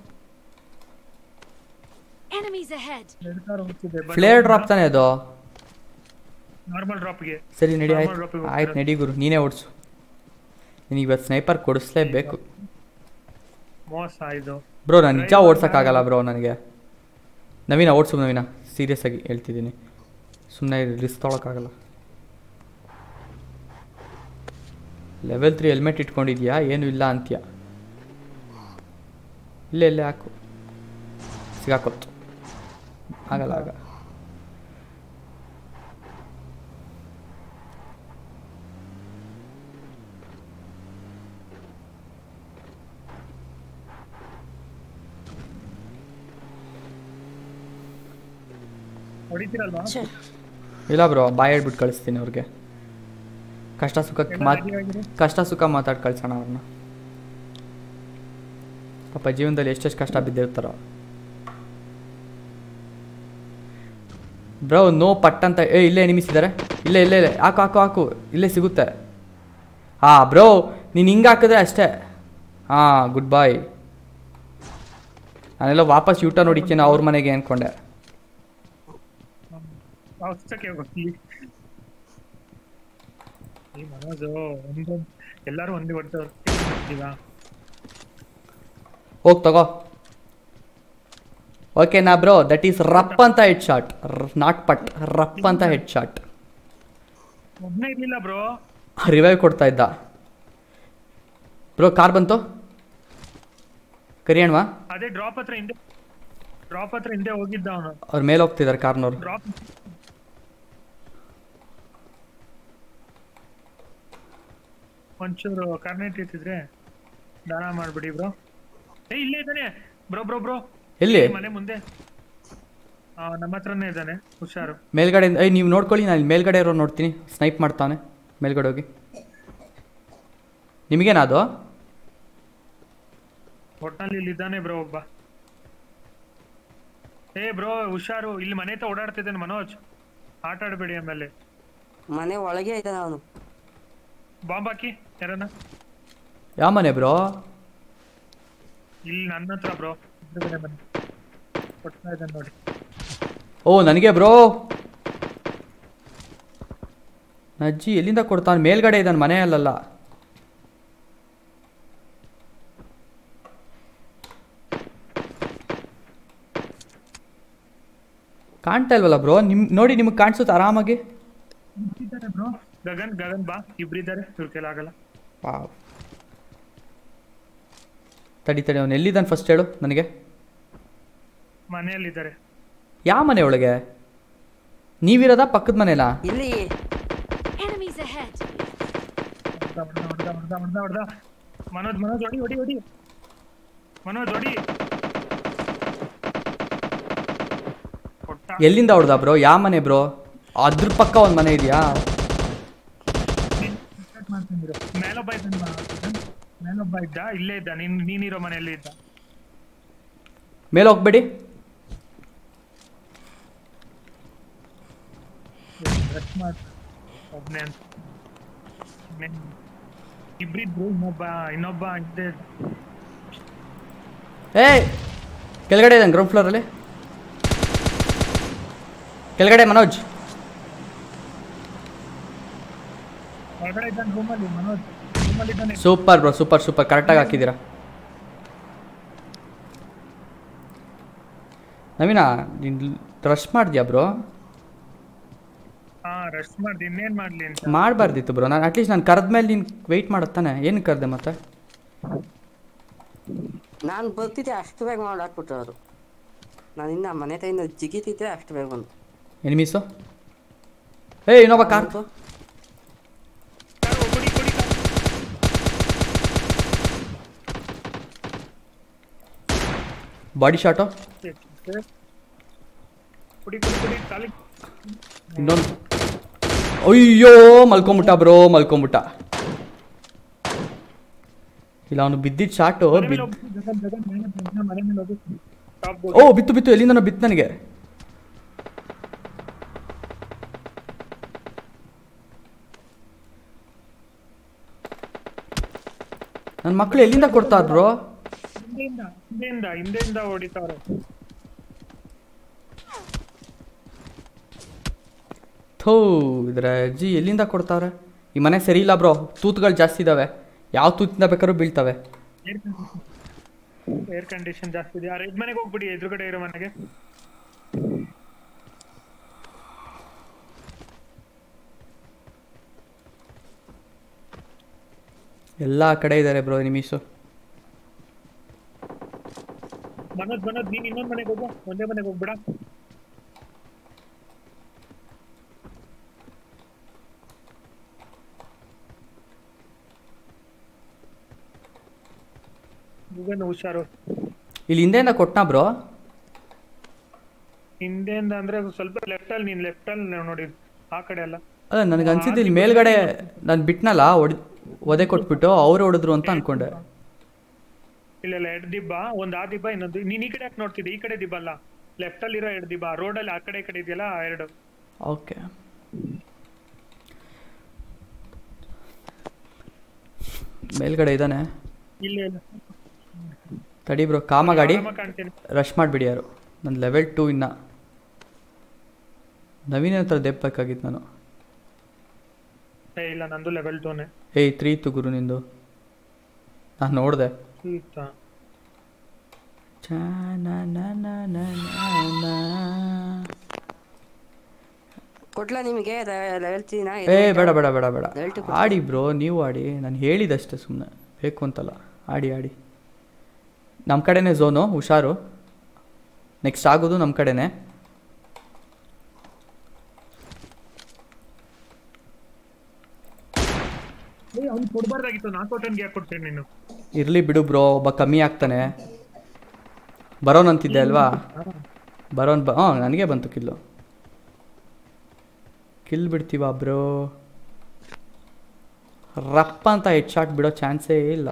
Enemies ahead. ಎರಡು ಕಾರ್ ಹೋಗ್ತಿದೆ ಫ್ಲೇರ್ ಡ್ರಾಪ್ ತಾನೇ ಅದು ನಾರ್ಮಲ್ ಡ್ರಾಪ್ಗೆ ಸರಿ ನಡಿ Normal ಆಯ್ತು drop ಗೆ ಆಯ್ತು ನಡಿ ಗುರು ನೀನೇ ಓಡಿಸು ನಿನಗೆ ಇವತ್ತು ಸ್ನೈಪರ್ ಕೊಡಿಸ್ಲೇಬೇಕು ಮೋಸ ಇದು ಬ್ರೋ ನಾನು ನಿಜ ಓಡ್ಸೋಕ್ಕಾಗಲ್ಲ ಬ್ರೋ ನನಗೆ ನವೀನ ಓಡಿಸು ನವೀನ ಸೀರಿಯಸ್ ಆಗಿ ಹೇಳ್ತಿದ್ದೀನಿ ಸುಮ್ಮನೆ ರಿಸ್ಕ್ ತೊಗೊಳಕ್ಕಾಗಲ್ಲ ಲೆವೆಲ್ ತ್ರೀ ಹೆಲ್ಮೆಟ್ ಇಟ್ಕೊಂಡಿದ್ಯಾ ಏನು ಇಲ್ಲ ಅಂತ್ಯ ಇಲ್ಲೇ ಇಲ್ಲೇ ಹಾಕು ಸಿಗಾಕೊತ್ತು ಆಗಲ್ಲ ಆಗ ಹೊಡಿತೀರಲ್ವಾ ಛೇ ಇಲ್ಲ ಬ್ರೋ ಬಾಯ್ ಹೇಳ್ಬಿಟ್ಟು ಕಳಿಸ್ತೀನಿ ಅವ್ರಿಗೆ ಕಷ್ಟ ಸುಖಕ್ಕೆ ಎಲ್ಲ ಮಾತ್ ready ಆಗಿದೆ? ಕಷ್ಟ ಸುಖ ಮಾತಾಡಿ ಕಳ್ಸೋಣ ಅವ್ರನ್ನ ಪಾಪ ಜೀವನದಲ್ಲಿ ಎಷ್ಟೆಷ್ಟು ಕಷ್ಟ ಬಿದ್ದಿರ್ತಾರೋ ಬ್ರೋ ನೋ ಪಟ್ ಅಂತ ಏ ಇಲ್ಲೇ ನಿಮಿಸಿದ್ದಾರೆ ಇಲ್ಲೇ ಇಲ್ಲೇ ಇಲ್ಲೇ ಹಾಕು ಹಾಕು ಹಾಕು ಇಲ್ಲೇ ಸಿಗುತ್ತೆ ಹಾಂ ಬ್ರೋ ನೀನು ಹಿಂಗೆ ಹಾಕಿದ್ರೆ ಅಷ್ಟೇ ಹಾಂ ಗುಡ್ ಬಾಯ್ ನಾನೆಲ್ಲ ವಾಪಸ್ ಯೂಟ ನೋಡಿಕ್ಕೇನೋ ಅವ್ರ ಮನೆಗೆ ಅಂದ್ಕೊಂಡೆ ಅವಸ್ಥಕ್ಕೆ ಹೋಗಿ ಈ ಮನೋಜು ಒಂದು ಎಲ್ಲರೂ ಒಂದೇ ಹೊಡ್ತೀವ ಹೋಗಿ ತಗೋ ಓಕೆ ನಾ ಬ್ರೋ ದಟ್ ಈಸ್ ರಪ್ ಅಂತ ಹೆಡ್ ಶಾಟ್ ನಾಟ್ ಪಟ್ ರಪ್ ಅಂತ ಹೆಡ್ ಶಾಟ್ ಒಬ್ಬನೇ ಇರ್ಲಿಲ್ಲ ಬ್ರೋ ರಿವೈವ್ ಕೊಡ್ತಾ ಇದ್ದ ಬ್ರೋ ಕಾರ್ ಬಂತು ಕರಿಯಣ್ವಾ ಅದೇ ಡ್ರಾಪ್ ಹತ್ರ ಹಿಂದೆ ಡ್ರಾಪ್ ಹತ್ರ ಹಿಂದೆ ಹೋಗಿದ್ದ ಅವನು ಅವ್ರ ಮೇಲೆ ಹೋಗ್ತಿದ್ದಾರೆ ಕಾರ್ನವ್ರು ಡ್ರಾಪ್ ಒಂಚೂರು ಕಾರ್ನೆಟ್ ಇಟ್ಟಿದ್ರೆ ದಾನ ಮಾಡ್ಬಿಡಿ ಬ್ರೋ ಏ ಇಲ್ಲೇ ಇದ್ದಾನೆ ಬ್ರೋ ಬ್ರೋ ಬ್ರೋ ಎಲ್ಲಿ ಮನೆ ಮುಂದೆ ಆ, ನಮ್ಮ ಹತ್ರನೇ ಇದ್ದಾನೆ ಹುಷಾರು ಮೇಲ್ಗಡೆ ಏಯ್ ನೀವು ನೋಡ್ಕೊಳ್ಳಿ ನಾನು ಇಲ್ಲಿ ಮೇಲ್ಗಡೆ ಇರೋ ನೋಡ್ತೀನಿ ಸ್ನೈಪ್ ಮಾಡ್ತಾನೆ ಮೇಲ್ಗಡೆ ಹೋಗಿ ನಿಮಗೇನಾ ಅದು ಒಟ್ನಲ್ಲಿ ಇಲ್ಲಿ ಇದ್ದಾನೆ ಬ್ರೋ ಒಬ್ಬ ಏ ಬ್ರೋ ಹುಷಾರು ಇಲ್ಲಿ ಮನೆ ಹತ್ರ ಓಡಾಡ್ತಿದ್ದಾನೆ ಮನೋಜ್ ಆಟ ಆಡ್ಬೇಡಿ ಆಮೇಲೆ ಮನೆ ಒಳಗೆ ಇದ್ದಾನೆ ಅವನು ಬಾಂಬ್ ಹಾಕಿ ಯಾರನ್ನ ಯಾವ ಮನೆ ಬ್ರೋ ಇಲ್ಲಿ ನನ್ನ ಹತ್ರ ಬ್ರೋ ಎದುರುಗಡೆ ಮನೆ ಕೊಡ್ತಾ ಇದ್ದಾನೆ ನೋಡಿ ಓ ನನಗೆ ಬ್ರೋ ಅಜ್ಜಿ ಎಲ್ಲಿಂದ ಕೊಡ್ತಾನೆ ಮೇಲ್ಗಡೆ ಇದ್ದಾನೆ ಮನೆಯಲ್ಲ ಕಾಣ್ತಾ ಇಲ್ವಲ್ಲ ಬ್ರೋ ನಿಮ್ ನೋಡಿ ನಿಮಗೆ ಕಾಣಿಸುತ್ತೆ ಆರಾಮಾಗಿ ಇದ್ದಾರೆ ಬ್ರೋ ಗಗನ್ ಗಗನ್ ಬಾ ಇಬ್ರಿದ್ದಾರೆ ಇವ್ರ ಕೈಲಾಗಲ್ಲ ವಾವ್ ತಡಿ ತಡಿ ಅವನು ಎಲ್ಲಿದ್ದಾನೆ ಫಸ್ಟ್ ಹೇಳು ನನಗೆ ಮನೆಯಲ್ಲಿದ್ದಾರೆ ಯಾವ ಮನೆ ಒಳಗೆ ನೀವಿರೋದಾ ಪಕ್ಕದ ಮನೆನಾ ಇಲ್ಲಿ Enemies ahead. ಹೊಡ್ದ ಹೊಡ್ದ ಹೊಡ್ದ ಹೊಡ್ದ ಹೊಡ್ದ ಮನೋಜ್ ಮನೋಜ್ ಹೊಡಿ ಹೊಡಿ ಹೊಡಿ ಮನೋಜ್ ಹೊಡಿ ಕೊಟ್ಟ ಎಲ್ಲಿಂದ ಹೊಡ್ದ ಬ್ರೋ ಯಾವ ಮನೆ ಬ್ರೋ ಅದ್ರ ಪಕ್ಕ ಒಂದು ಮನೆ ಇದೆಯಾ ಮಾಡ್ತಿದ್ರು ಮೇಲೊಬ್ಬ ಇದ್ದ ಮೇಲೊಬ್ಬ ಇದ್ದ ಇಲ್ಲೇ ಇದ್ದ ನೀನ್ ನೀನಿರೋ ಮನೆಯಲ್ಲಿ ಇದ್ದ ಮೇಲೆ ಹೋಗ್ಬೇಡಿ ರೆಸ್ಟ್ ಮಾಡ್ ಒಬ್ನೇ ಅಂತ ಇನ್ನೇನ್- ಇಬ್ರಿದ್ರು ಇನ್ನೊಬ್ಬ ಇನ್ನೊಬ್ಬ ಇದ್ದೇ ಇದ್ದ. ಏಯ್ ಕೆಳಗಡೆ ಇದ್ದಾನೆ ಗ್ರೌಂಡ್ ಫ್ಲೋರಲ್ಲಿ ಕೆಳಗಡೆ ಮನೋಜ್ ಒಳಗಡೆ ಇದ್ದಾನೆ ರೂಮಲ್ಲಿ ಮನೋಜ್ ರೂಮಲ್ಲಿ ಇದ್ದಾನೆ ಸೂಪರ್ ಬ್ರೋ ಸೂಪರ್ ಸೂಪರ್ ಕರೆಕ್ಟಾಗಿ ಹಾಕಿದ್ದೀರಾ ನವೀನಾ ನೀನು ರಶ್ ಮಾಡಿದ್ಯಾ ಬ್ರೋ ಹಾ ರೆಸ್ಟ್ ಮಾಡ್ದೆ ಇನ್ನೇನ್ ಮಾಡ್ಲಿ ಅಂತ ಮಾಡಬಾರ್ದಿತ್ತು ಬ್ರೋ ನಾನು ಅಟ್ಲೀಸ್ಟ್ ನಾನು ಕರೆದ ಮೇಲೆ ನೀನು ವೆಯ್ಟ್ ಮಾಡುತ್ತಾನೆ ಏನು ಕರೆದೆ ಮತ್ತೆ ನಾನು ಬರ್ತಿದ್ದೆ ಅಷ್ಟು ಬೇಗ ಮಾಡಿ ಹಾಕ್ಬಿಟ್ರು ಅವರು ನಾನು ಇನ್ನ ಮನೆ ತಾಯಿಂದ ಜಿಗಿತಿದ್ದೆ ಅಷ್ಟು ಬೇಗ ಬಂದು ಎನಿಮೀಸು ಏಯ್ ಇನ್ನೊಬ್ಬ ಕಾರ್ ಯಾರು ಕೊಡಿ ಕೊಡಿ ಬಾಡಿ ಶಾಟು ಕುಡಿ ಕುಡಿ ಕುಡಿ ಖಾಲಿ ಇನ್ನೊಂದು ಅಯ್ಯೋ ಮಲ್ಕೊಂಬಿಟ್ಟ ಬ್ರೋ ಮಲ್ಕೊಂಬಿಟ್ಟ ಇಲ್ಲ ಅವನು ಬಿದ್ದಿದ್ದ ಶಾಟು ಮನೆ ಮೇಲೆ ಬಿದ್ದು ಹೋಗ್ಬಿಟ್ಟು ಜಗನ್ ಜಗನ್ ಮನೆ ಮೇಲೆ ಮನೆ ಮೇಲೆ ಹೋಗಿ ಟಾಪ್ ಓ ಬಿತ್ತು ಬಿತ್ತು ಎಲ್ಲಿಂದ ಬಿತ್ತು ನನಗೆ ನನ್ನ ಮಕ್ಳು ಎಲ್ಲಿಂದ ಕೊಡ್ತಾರ ಬ್ರೋ ಹಿಂದೆಯಿಂದ ಹಿಂದೆಯಿಂದ ಹಿಂದೆಯಿಂದ ಹೊಡಿತಾವ್ರೆ ಥೂ ಇದ್ರ ಅಜ್ಜಿ ಎಲ್ಲಿಂದ ಕೊಡ್ತಾವ್ರೆ ಈ ಮನೆ ಸರಿ ಇಲ್ಲ ಬ್ರೋ ತೂತುಗಳು ಜಾಸ್ತಿ ಇದಾವೆ ಯಾವ ತೂತಿಂದ ಬೇಕಾದ್ರೂ ಬೀಳ್ತವೆ ಏರ್ ಕಂಡೀಷನ್ ಜಾಸ್ತಿ ಇದೆ ಆ ರೆಡ್ ಮನೆಗೆ ಹೋಗ್ಬಿಡಿ ಎದುರುಗಡೆ ಇರೋ ಮನೆಗೆ ಎಲ್ಲ ಕಡೆ ಇದ್ದಾರೆ ಬ್ರೋ ನಿಮಿಷು ಮನೋಜ್ ಮನೋಜ್ ನೀನ್ ಇನ್ನೊಂದ್ ಮನೆಗೆ ಹೋಗು ಒಂದೇ ಮನೆಗೆ ಹೋಗ್ಬಿಡ ಗಗನ್ ಹುಷಾರು ಇಲ್ಲಿ ಹಿಂದೆಯಿಂದ ಕೊಟ್ನಾ ಬ್ರೋ ಹಿಂದೆಯಿಂದ ಅಂದ್ರೆ ಸ್ವಲ್ಪ ಲೆಫ್ಟ್ ಅಲ್ಲಿ ನೀನ್ ಲೆಫ್ಟ್ ಅಲ್ಲಿ ನೋಡಿ ಆ ಕಡೆ ಅಲ್ಲ ಅಲ್ಲ ನನಗೆ ಅನ್ಸಿದ್ದು ಇಲ್ಲಿ ಮೇಲ್ಗಡೆ ನಾನು ಬಿಟ್ನಲ್ಲ ಹೊಡ್ ಒದೆ ಕೊಟ್ಬಿಟ್ಟು ಅವ್ರು ಹೊಡೆದ್ರು ಅಂತ ಅನ್ಕೊಂಡೆ ಇಲ್ಲ ಇಲ್ಲ ಎರಡು ದಿಬ್ಬ ಒಂದ್ ಆ ದಿಬ್ಬ ಇನ್ನೊಂದು ನೀನ್ ಈ ಕಡೆ ಯಾಕೆ ನೋಡ್ತಿದ್ದೆ ಈ ಕಡೆ ದಿಬ್ಬ ಅಲ್ಲ ಲೆಫ್ಟ್ ಅಲ್ಲಿ ಇರೋ ಎರಡು ದಿಬ್ಬ ರೋಡ್ ಅಲ್ಲಿ ಆ ಕಡೆ ಈ ಕಡೆ ಇದೆಯಲ್ಲ ಆ ಎರಡು ಓಕೆ ಮೇಲ್ಗಡೆ ಇದ್ದಾನೆ ಇಲ್ಲ ಇಲ್ಲ ತಡಿ ಬ್ರೋ ಕಾಮ ಗಾಡಿ ಆರಾಮಾಗ್ ಕಾಣ್ತೀನಿ ರಶ್ ಮಾಡಿಬಿಡಿ ಯಾರು ನನ್ನ ಲೆವೆಲ್ ಟೂ ಇನ್ನ ನವೀನ ಹತ್ರ ದೆಪ್ಪಬೇಕಾಗಿತ್ತು ನಾನು ಏ ಇಲ್ಲ ನಂದು ಲೆವೆಲ್ ಟೂನೆ ಏಯ್ ತ್ರೀ ಇತ್ತು ಗುರು ನಿಂದು ನಾನು ನೋಡಿದೆ ಇತ್ತಾ ಕೊಟ್ಲ ನಿಮಗೆ ಲೆವೆಲ್ ತ್ರೀನ ಏ ಬೇಡ ಬೇಡ ಬೇಡ ಬೇಡ Level two ಆಡಿ ಬ್ರೋ ನೀವು ಆಡಿ ನಾನು ಹೇಳಿದಷ್ಟೇ ಸುಮ್ಮನೆ ಬೇಕು ಅಂತಲ್ಲ ಆಡಿ ಆಡಿ ನಮ್ಮ ಕಡೆನೇ ಝೋನು ಹುಷಾರು ನೆಕ್ಸ್ಟ್ ಆಗೋದು ನಮ್ಮ ಕಡೆನೇ ಅವ್ನು ಕೊಡ್ಬಾರ್ದಾಗಿತ್ತು ನಾಲ್ಕೋಟನ್ಗೆ ಯಾಕೆ ಕೊಡ್ತೇನೆ ನೀನು ಇರಲಿ ಬಿಡು ಬ್ರೋ ಒಬ್ಬ ಕಮ್ಮಿ ಆಗ್ತಾನೆ ಬರೋನ್ ಅಂತಿದ್ದೆ ಅಲ್ವಾ ಬರೋನ್ ಬ ಹಾಂ ನನಗೆ ಬಂತು ಕಿಲ್ಲು ಕಿಲ್ ಬಿಡ್ತೀವ ಬ್ರೋ ರಪ್ಪ ಅಂತ ಹೆಡ್ ಶಾಟ್ ಬಿಡೋ ಚಾನ್ಸೇ ಇಲ್ಲ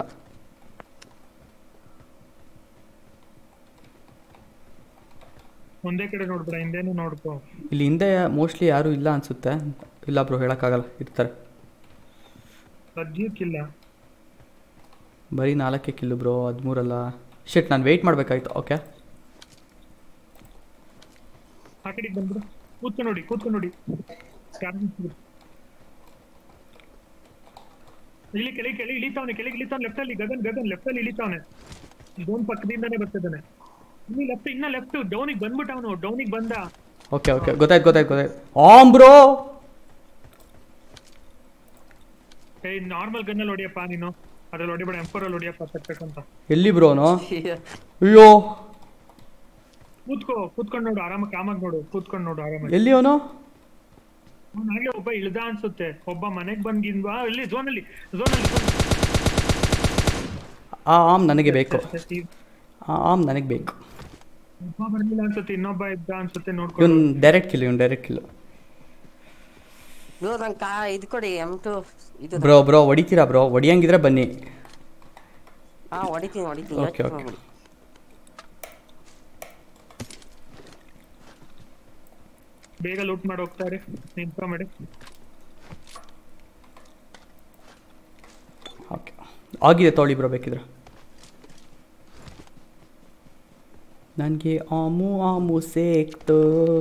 ಒಂದೇ ಕಡೆ ನೋಡ್ಬೇಡ ಹಿಂದೆನೂ ನೋಡ್ಕೋ ಇಲ್ಲಿ ಹಿಂದೆ ಮೋಸ್ಟ್ಲಿ ಯಾರೂ ಇಲ್ಲ ಅನ್ಸುತ್ತೆ ಇಲ್ಲ ಬ್ರೋ ಹೇಳೋಕ್ಕಾಗಲ್ಲ ಇರ್ತಾರೆ ಸದ್ಯಕ್ಕಿಲ್ಲ ಬರೀ ನಾಲ್ಕೇ ಕಿಲ್ಲು ಬ್ರೋ ಹದಿಮೂರಲ್ಲ ಶೆಟ್ ನಾನು ವೆಯ್ಟ್ ಮಾಡಬೇಕಾಯ್ತು ಓಕೆ ಆ ಕಡೆಗೆ ಬಂದ್ಬಿಡು ಕೂತ್ಕೊಂಡು ನೋಡಿ ಕೂತ್ಕೊಂಡು ನೋಡಿ ಯಾರ್ನೂ ಸಿಗುತ್ತೆ. ಇಲ್ಲಿ ಕೆಳಗೆ ಕೆಳಗೆ ಇಳಿತಾವನೆ ಕೆಳಗೆ ಇಳಿತಾವನೆ ಲೆಫ್ಟ್ ಅಲ್ಲಿ ಗಗನ್ ಗಗನ್ ಲೆಫ್ಟ್ ಅಲ್ಲಿ ಇಳಿತಾವನೆ ಡೌನ್ ಪಕ್ಕದಿಂದಾನೇ ಬರ್ತಿದ್ದಾನೆ ಇಲ್ಲಿ ಲೆಫ್ಟ್ ಇನ್ನ ಲೆಫ್ಟ್ ಡೌನಿಗೆ ಬಂದ್ಬಿಟ್ಟ ಅವನು ಡೌನಿಗೆ ಬಂದ ಓಕೆ ಓಕೆ ಗೊತ್ತಾಯ್ತು ಗೊತ್ತಾಯ್ತು ಗೊತ್ತಾಯ್ತು ಆಮ್ ಬ್ರೋ ಏ ನಾರ್ಮಲ್ ಗನ್ನಲ್ಲಿ ಹೊಡಿಯಪ್ಪ ನೀನು ಅದ್ರಲ್ಲಿ ಹೊಡಿಬೇಡ ಎಂಪರ್ ಅಲ್ಲಿ ಹೊಡಿಯಪ್ಪ ತಕ್ಕಂತ ಎಲ್ಲಿ ಬ್ರೋನು ಅಯ್ಯೋ ಕೂತ್ಕೋ ಕೂತ್ಕೊಂಡು ನೋಡು ಆರಾಮಾಗಿ ಕಾಮಾಗಿ ನೋಡು ಕೂತ್ಕೊಂಡು ನೋಡು ಆರಾಮಾಗಿ ಎಲ್ಲಿ ಅವನು ಅವ್ನು ಆಗ್ಲೇ ಒಬ್ಬ ಇಳ್ದ ಅನ್ಸುತ್ತೆ ಒಬ್ಬ ಮನೆಗ್ ಬಂದಿದ್ವಾ ಇಲ್ಲಿ ಝೋನಲ್ಲಿ ಝೋನಲ್ಲಿ ಆ ಆಮ್ ನನಗೆ ಬೇಕು ಆ ಆಮ್ ನನಗೆ ಬೇಕು ಒಬ್ಬ ಬರ್ಲಿಲ್ಲ ಅನ್ಸುತ್ತೆ ಇನ್ನೊಬ್ಬ ಇದ್ದ ಅನ್ಸುತ್ತೆ ನೋಡ್ಕೊ ಇವನ್ ಡೈರೆಕ್ಟ್ ಕಿಲ್ ಇವನ್ ಡೈರೆಕ್ಟ್ ಕಿಲ್ ಬ್ರೋ ನಂಗೆ ಕಾ ಇದು ಕೊಡಿ ಎಮ್ ಟು ಇದು ಬ್ರೋ ಬ್ರೋ ಹೊಡಿತೀರಾ ಬ್ರೋ ಹೊಡಿಯಂಗಿದ್ರೆ ಬನ್ನಿ ಹಾ ಹೊಡಿತೀನಿ ಹೊಡಿತೀನಿ Okay, ಯೋಚ್ನೆ okay. ಮಾಡ್ಬೇಡಿ. ಬೇಗ ಲೂಟ್ ಮಾಡಿ ಹೋಗ್ತಾರೆ ಇನ್ಫಾರ್ಮ್ ಮಾಡಿ ಓಕೆ ಆಗಿದೆ ತೊಳಿ ಬ್ರೋ ಬೇಕಿದ್ರೆ ನನಗೆ ಆಮು ಆಮು ಸೇಕ್ತು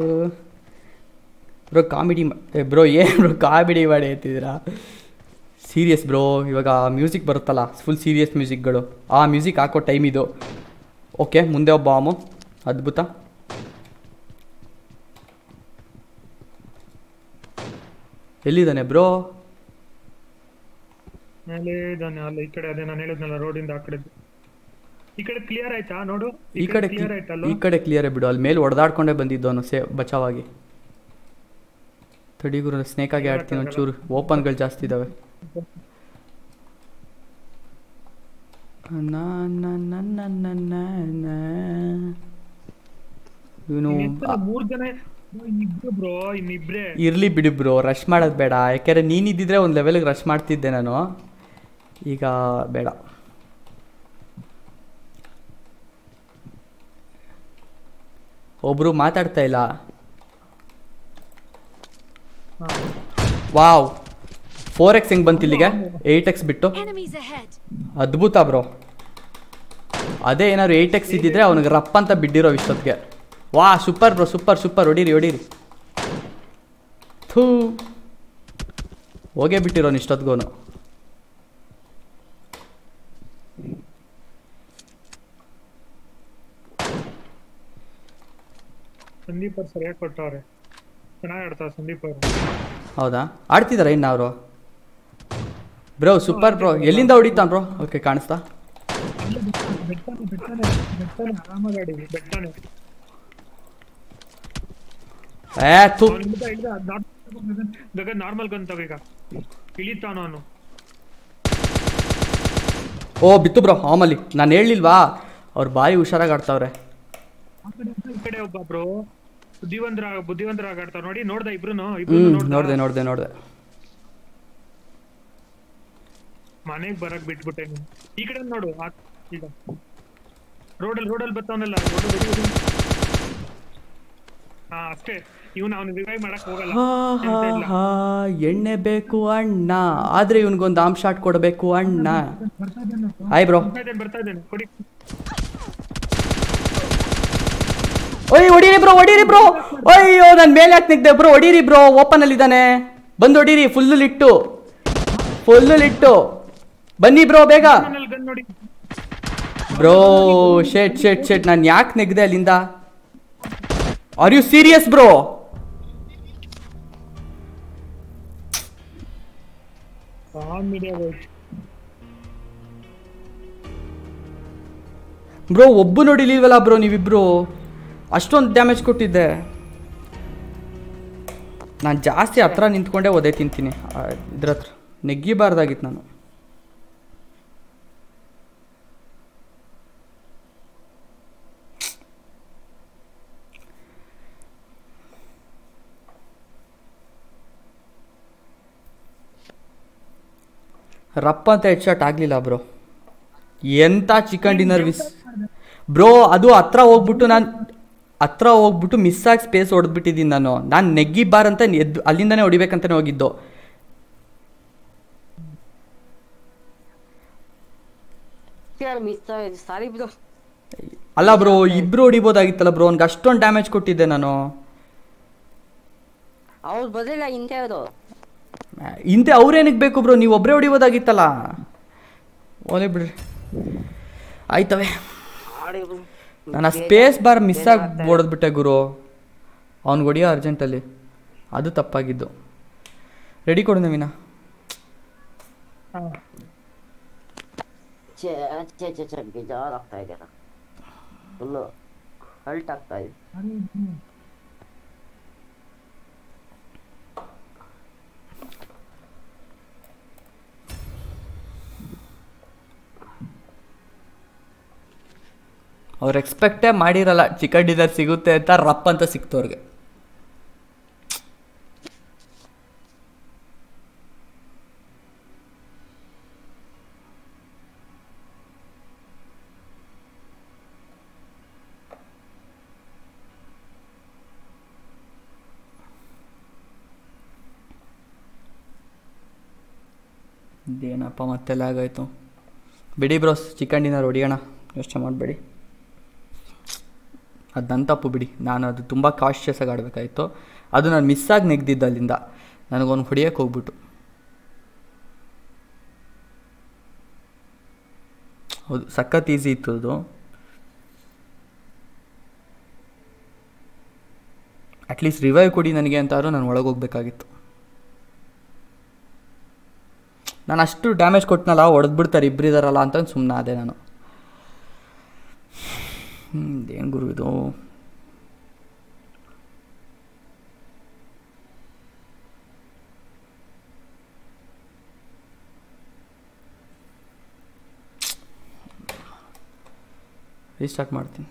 ಬ್ರೋ ಕಾಮಿಡಿ ಬ್ರೋ ಏನು ಬ್ರೋ ಕಾಮಿಡಿ ಮಾಡಿ ಹೇಳ್ತಿದ್ದೀರಾ ಸೀರಿಯಸ್ ಬ್ರೋ ಇವಾಗ ಮ್ಯೂಸಿಕ್ ಬರುತ್ತಲ್ಲ ಫುಲ್ ಸೀರಿಯಸ್ ಮ್ಯೂಸಿಕ್ಗಳು ಆ ಮ್ಯೂಸಿಕ್ ಹಾಕೋ ಟೈಮ್ ಇದು ಓಕೆ ಮುಂದೆ ಒಬ್ಬ ಆಮು ಅದ್ಭುತ ಎಲ್ಲಿದ್ದಾನೆ ಬ್ರೋ ಮೇಲೆ ಇದಾನೆ ಅಲ್ಲ ಈ ಕಡೆ ಅದೇ ನಾನು ಹೇಳಿದ್ನಲ್ಲ ರೋಡಿಂದ ಆ ಕಡೆ ಈ ಕಡೆ ಕ್ಲಿಯರ್ ಆಯ್ತಾ ನೋಡು ಈ ಕಡೆ ಕ್ಲಿಯರ್ ಆಯ್ತಲ್ಲ ಈ ಕಡೆ ಕ್ಲಿಯರೇ ಬಿಡು ಅಲ್ಲಿ ಮೇಲೆ ಹೊಡೆದಾಡ್ಕೊಂಡೇ ಬಂದಿದ್ದವನು ಸೇ ಬಚಾವಾಗಿ ತಡಿಗುರು ಸ್ನೇಕ್ ಆಗಿ ಆಡ್ತೀನಿ ಒಂಚೂರು ಓಪನ್ಗಳು ಜಾಸ್ತಿ ಇದಾವೆ ಇವನು ಮೂರ್ ಜನ ಬ್ರೋ, ಇನ್ನಿಬ್ರು ಬ್ರೋ ಇನ್ನಿಬ್ರೇ ಇರ್ಲಿ ಬಿಡಿ ಬ್ರೋ ರಶ್ ಮಾಡೋದು ಬೇಡ ಯಾಕೆಂದ್ರೆ ನೀನಿದ್ದಿದ್ರೆ ಒಂದು ಲೆವೆಲ್ಗೆ ರಶ್ ಮಾಡ್ತಿದ್ದೆ ನಾನು ಈಗ ಬೇಡ ಒಬ್ರು ಮಾತಾಡ್ತಾ ಇಲ್ಲ ವಾವ್ ಫೋರ್ ಎಕ್ಸ್ ಹೆಂಗೆ ಬಂತು ಇಲ್ಲಿಗೆ ಏಯ್ಟ್ ಎಕ್ಸ್ ಬಿಟ್ಟು Enemies ahead. ಅದ್ಭುತ ಬ್ರೋ ಅದೇ ಏನಾದ್ರು ಏಯ್ಟ್ ಎಕ್ಸ್ ಇದ್ದಿದ್ರೆ ಅವನಿಗೆ ರಪ್ಪ ಅಂತ ಬಿಟ್ಟಿರೋ ಇಷ್ಟೊತ್ತಿಗೆ ವಾ ಸೂಪರ್ ಬ್ರೋ ಸೂಪರ್ ಸೂಪರ್ ಹೊಡೀರಿ ಹೊಡೀರಿ ಥೂ ಹೋಗೇ ಬಿಟ್ಟಿರೋನು ಇಷ್ಟೊತ್ತಿಗೋನು ಸಂದೀಪ್ ಅವ್ರು ಸರಿಯಾಗಿ ಕೊಟ್ಟವ್ರೆ ಚೆನ್ನಾಗಿ ಆಡ್ತಾವ ಸಂದೀಪ್ ಅವರು ಹೌದಾ ಆಡ್ತಿದಾರ ಇನ್ನು ಅವರು ಬ್ರೋ ಸೂಪರ್ ಬ್ರೋ ಎಲ್ಲಿಂದ ಹೊಡಿತಾನ ಬ್ರೋ ಓಕೆ ಕಾಣಿಸ್ತಾ ಬೆಟ್ಟನೆ ಬೆಟ್ಟನೆ ಬೆಟ್ಟನೆ ಆರಾಮಾಗಿ ಆಡಿದ್ವಿ ಬೆಟ್ಟನೆ ಏ ಥೂ ಅವನಿಂದ ಹಿಡ್ದ ಗಗನ್ ನಾರ್ಮಲ್ ಗನ್ ತಗೋ ಈಗ ಇಳಿತಾನ ಅವನು ಓ ಬಿತ್ತು ಬ್ರೋ ಆಮಲ್ಲಿ ನಾನು ಹೇಳಿಲ್ವಾ ಅವ್ರು ಬಾರಿ ಹುಷಾರಾಗಿ ಆಡ್ತಾವ್ರೆ ಆ ಕಡೆ ಒಬ್ಬ, ಈ ಕಡೆ ಒಬ್ಬ ಬ್ರೋ ಬುದ್ಧಿವಂತರ ಬುದ್ಧಿವಂತರಾಗ ಆಡ್ತಾವ ನೋಡಿ ನೋಡ್ದ ಇಬ್ರುನು ಹ್ಞೂ ಇಬ್ರು ನೋಡಿದೆ ನೋಡಿದೆ ನೋಡಿದೆ ಮನೆಗ್ ಬರಕ್ ಬಿಟ್ಬಿಟ್ಟೆ ನೀನು ಈ ಕಡೆ ನೋಡು ಆ- ಈಗ ರೋಡಲ್ಲಿ ರೋಡಲ್ಲಿ ಬರ್ತಾವನಲ್ಲ ರೋಡ್ ಹಾ ಅಷ್ಟೇ ಇವ್ನು ಅವ್ನು ರಿವೈವ್ ಮಾಡಕ್ ಹೋಗಲ್ಲ ಹಾ ಹಾ ಎಂತ ಇಲ್ಲ. ಹಾ ಎಣ್ಣೆ ಬೇಕು ಅಣ್ಣ ಆದ್ರೆ ಇವನ್ಗೊಂದು ಆಮ್ ಶಾಟ್ ಕೊಡಬೇಕು ಅಣ್ಣ ಬರ್ತಾ ಇದ್ದಾನೆ ಹಾಯ್ ಬ್ರೋ ಬರ್ತಾ ಇದ್ದೇನೆ ಬರ್ತಾ ಇದ್ದೇನೆ ಕೊಡಿ ಓಯ್ ಹೊಡೀರಿ ಬ್ರೋ ಹೊಡೀರಿ ಬ್ರೋ ಅಯ್ಯೋ ನನ್ನ ಮೇಲೆ ಯಾಕೆ ನಿಗ್ದೆ ಬ್ರೋ ಹೊಡೀರಿ ಬ್ರೋ ಓಪನ್ ಅಲ್ಲಿ ಇದ್ದಾನೆ ಬಂದು ಹೊಡೀರಿ ಫುಲ್ಲು ಲಿಟ್ಟು ಫುಲ್ಲು ಲಿಟ್ಟು ಬನ್ನಿ ಬ್ರೋ ಬೇಗ ಮನೇಲಿ ಗನ್ ನೋಡಿ ಬ್ರೋ ಶೇಟ್ ಶೇಟ್ ಶೇಟ್ ನಾನು ಯಾಕೆ ನೆಗ್ದೆ ಅಲ್ಲಿಂದ are you serious bro on media bro ಒಬ್ಬ ನೋಡಿಲಿಲ್ವಲ್ಲ ಬ್ರೋ ನೀವಿಬ್ರು ಅಷ್ಟೊಂದು ಡ್ಯಾಮೇಜ್ ಕೊಟ್ಟಿದ್ದೆ ನಾನು ಜಾಸ್ತಿ ಹತ್ರ ನಿಂತ್ಕೊಂಡೇ ಒದೆ ತಿಂತೀನಿ ಆ, ಇದ್ರ ಹತ್ರ ನೆಗ್ಗಿಬಾರ್ದಾಗಿತ್ತು ನಾನು ರಪ್ಪ ಅಂತ ಹೆಡ್ ಶಾಟ್ ಆಗಲಿಲ್ಲ ಬ್ರೋ ಎಂಥ ಚಿಕನ್ ಡಿನ್ನರ್ ವಿಸ್ ಬ್ರೋ ಅದು ಹತ್ರ ಹೋಗ್ಬಿಟ್ಟು ನಾನು ಹತ್ರ ಹೋಗ್ಬಿಟ್ಟು ಮಿಸ್ ಆಗಿ ಸ್ಪೇಸ್ ಹೊಡೆದ್ಬಿಟ್ಟಿದ್ದೀನಿ ನಾನು ನಾನು ನೆಗ್ಗಿ ಬಾರ್ ಅಂತ ಎದ್ದು ಅಲ್ಲಿಂದನೇ ಹೊಡಿಬೇಕಂತಲೇ ಹೋಗಿದ್ದು ಮಿಸ್ ಆಗಿದೆ ಸಾರಿ ಬ್ರೋ ಅಲ್ಲ ಬ್ರೋ ಇಬ್ರು ಹೊಡಿಬೋದಾಗಿತ್ತಲ್ಲ ಬ್ರೋ ಅವ್ನಿಗೆ ಅಷ್ಟೊಂದು ಡ್ಯಾಮೇಜ್ ಕೊಟ್ಟಿದ್ದೆ ನಾನು ಅವ್ರು ಬರಲಿಲ್ಲ ಹಿಂದೆ ಅವರು ಹಿಂದೆ ಅವ್ರೇನಕ್ಕೆ ಬೇಕು ಬ್ರೋ ನೀವು ಒಬ್ಬರೇ ಹೊಡಿಬೋದಾಗಿತ್ತಲ್ಲ ಓಲೆ ಬಿಡ್ರಿ ಆಯ್ತವೆ ಆಡಿ ಬ್ರೋ ನಾನು ಆ ಸ್ಪೇಸ್ ಬಾರ್ ಮಿಸ್ ಆಗಿ ಹೊಡೆದ್ಬಿಟ್ಟೆ ಗುರು ಅವ್ನಿಗೆ ಹೊಡಿಯೋ ಅರ್ಜೆಂಟಲ್ಲಿ ಅದು ತಪ್ಪಾಗಿದ್ದು ರೆಡಿ ಕೊಡು ನವೀನ ಹಾ ಛೇ ಛೇ ಛೇ ಛೇ ಬೇಜಾರಾಗ್ತಾ ಇದೆ ಫುಲ್ಲು ಹಲ್ಟ್ ಆಗ್ತಾ ಇದೆ ಅವ್ರು ಎಕ್ಸ್ಪೆಕ್ಟೇ ಮಾಡಿರಲ್ಲ ಚಿಕನ್ ಡಿನ್ನರ್ ಸಿಗುತ್ತೆ ಅಂತ ರಪ್ ಅಂತ ಸಿಕ್ತು ಅವ್ರಿಗೆ ಇದೇನಪ್ಪ ಮತ್ತೆಲ್ಲ ಆಗೋಯ್ತು ಬಿಡಿ ಬ್ರೋಸ್ ಚಿಕನ್ ಡಿನ್ನರ್ ಹೊಡಿಯೋಣ ಯೋಚನೆ ಮಾಡಬೇಡಿ ಅದು ನನ್ನ ತಪ್ಪು ಬಿಡಿ ನಾನು ಅದು ತುಂಬ ಕಾನ್ಷಿಯಸ್ ಆಗಿ ಆಡಬೇಕಾಯಿತು ಅದು ನಾನು ಮಿಸ್ ಆಗಿ ನೆಗ್ದಿದ್ದು ಅಲ್ಲಿಂದ ನನಗೊಂದು ಹೊಡಿಯೋಕ್ಕೆ ಹೋಗ್ಬಿಟ್ಟು ಹೌದು ಸಖತ್ ಈಸಿ ಇತ್ತು ಅದು ಅಟ್ಲೀಸ್ಟ್ ರಿವೈವ್ ಕೊಡಿ ನನಗೆ ಅಂತಾದ್ರೂ ನಾನು ಒಳಗೆ ಹೋಗ್ಬೇಕಾಗಿತ್ತು ನಾನು ಅಷ್ಟು ಡ್ಯಾಮೇಜ್ ಕೊಟ್ಟನಲ್ಲ ಹೊಡೆದ್ಬಿಡ್ತಾರೆ ಇಬ್ಬರಿದಾರಲ್ಲ ಅಂತ ಸುಮ್ಮನೆ ಅದೇ ನಾನು ಏನು ಗುರು ಇದು ರೀಸ್ಟಾರ್ಟ್ ಮಾಡ್ತೀನಿ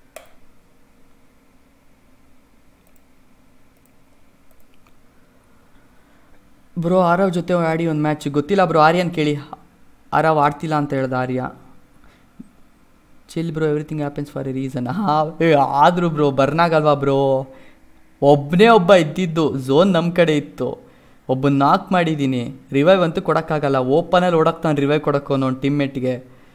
ಬ್ರೋ ಆರವ್ ಜೊತೆ ಆಡಿ ಒಂದು ಮ್ಯಾಚ್ ಗೊತ್ತಿಲ್ಲ ಬ್ರೋ ಆರ್ಯನ್ ಕೇಳಿ ಆರವ್ ಆಡ್ತಿಲ್ಲ ಅಂತ ಹೇಳ್ದ Arya chill bro everything happens for a reason ಹಾಂ ಏ ಆದರೂ ಬ್ರೋ ಬರ್ನಾಗಲ್ವಾ ಬ್ರೋ ಒಬ್ಬನೇ ಒಬ್ಬ ಇದ್ದಿದ್ದು ಝೋನ್ ನಮ್ಮ ಕಡೆ ಇತ್ತು ಒಬ್ಬ ನಾಕ್ ಮಾಡಿದ್ದೀನಿ ರಿವೈವ್ ಅಂತೂ ಕೊಡೋಕ್ಕಾಗಲ್ಲ ಓಪನಲ್ಲಿ ಓಡಕ್ತಾನೆ ರಿವೈವ್ ಕೊಡೋಕ್ಕೋ ಅವ್ನು ಟೀಮ್ಮೇಟ್ಗೆ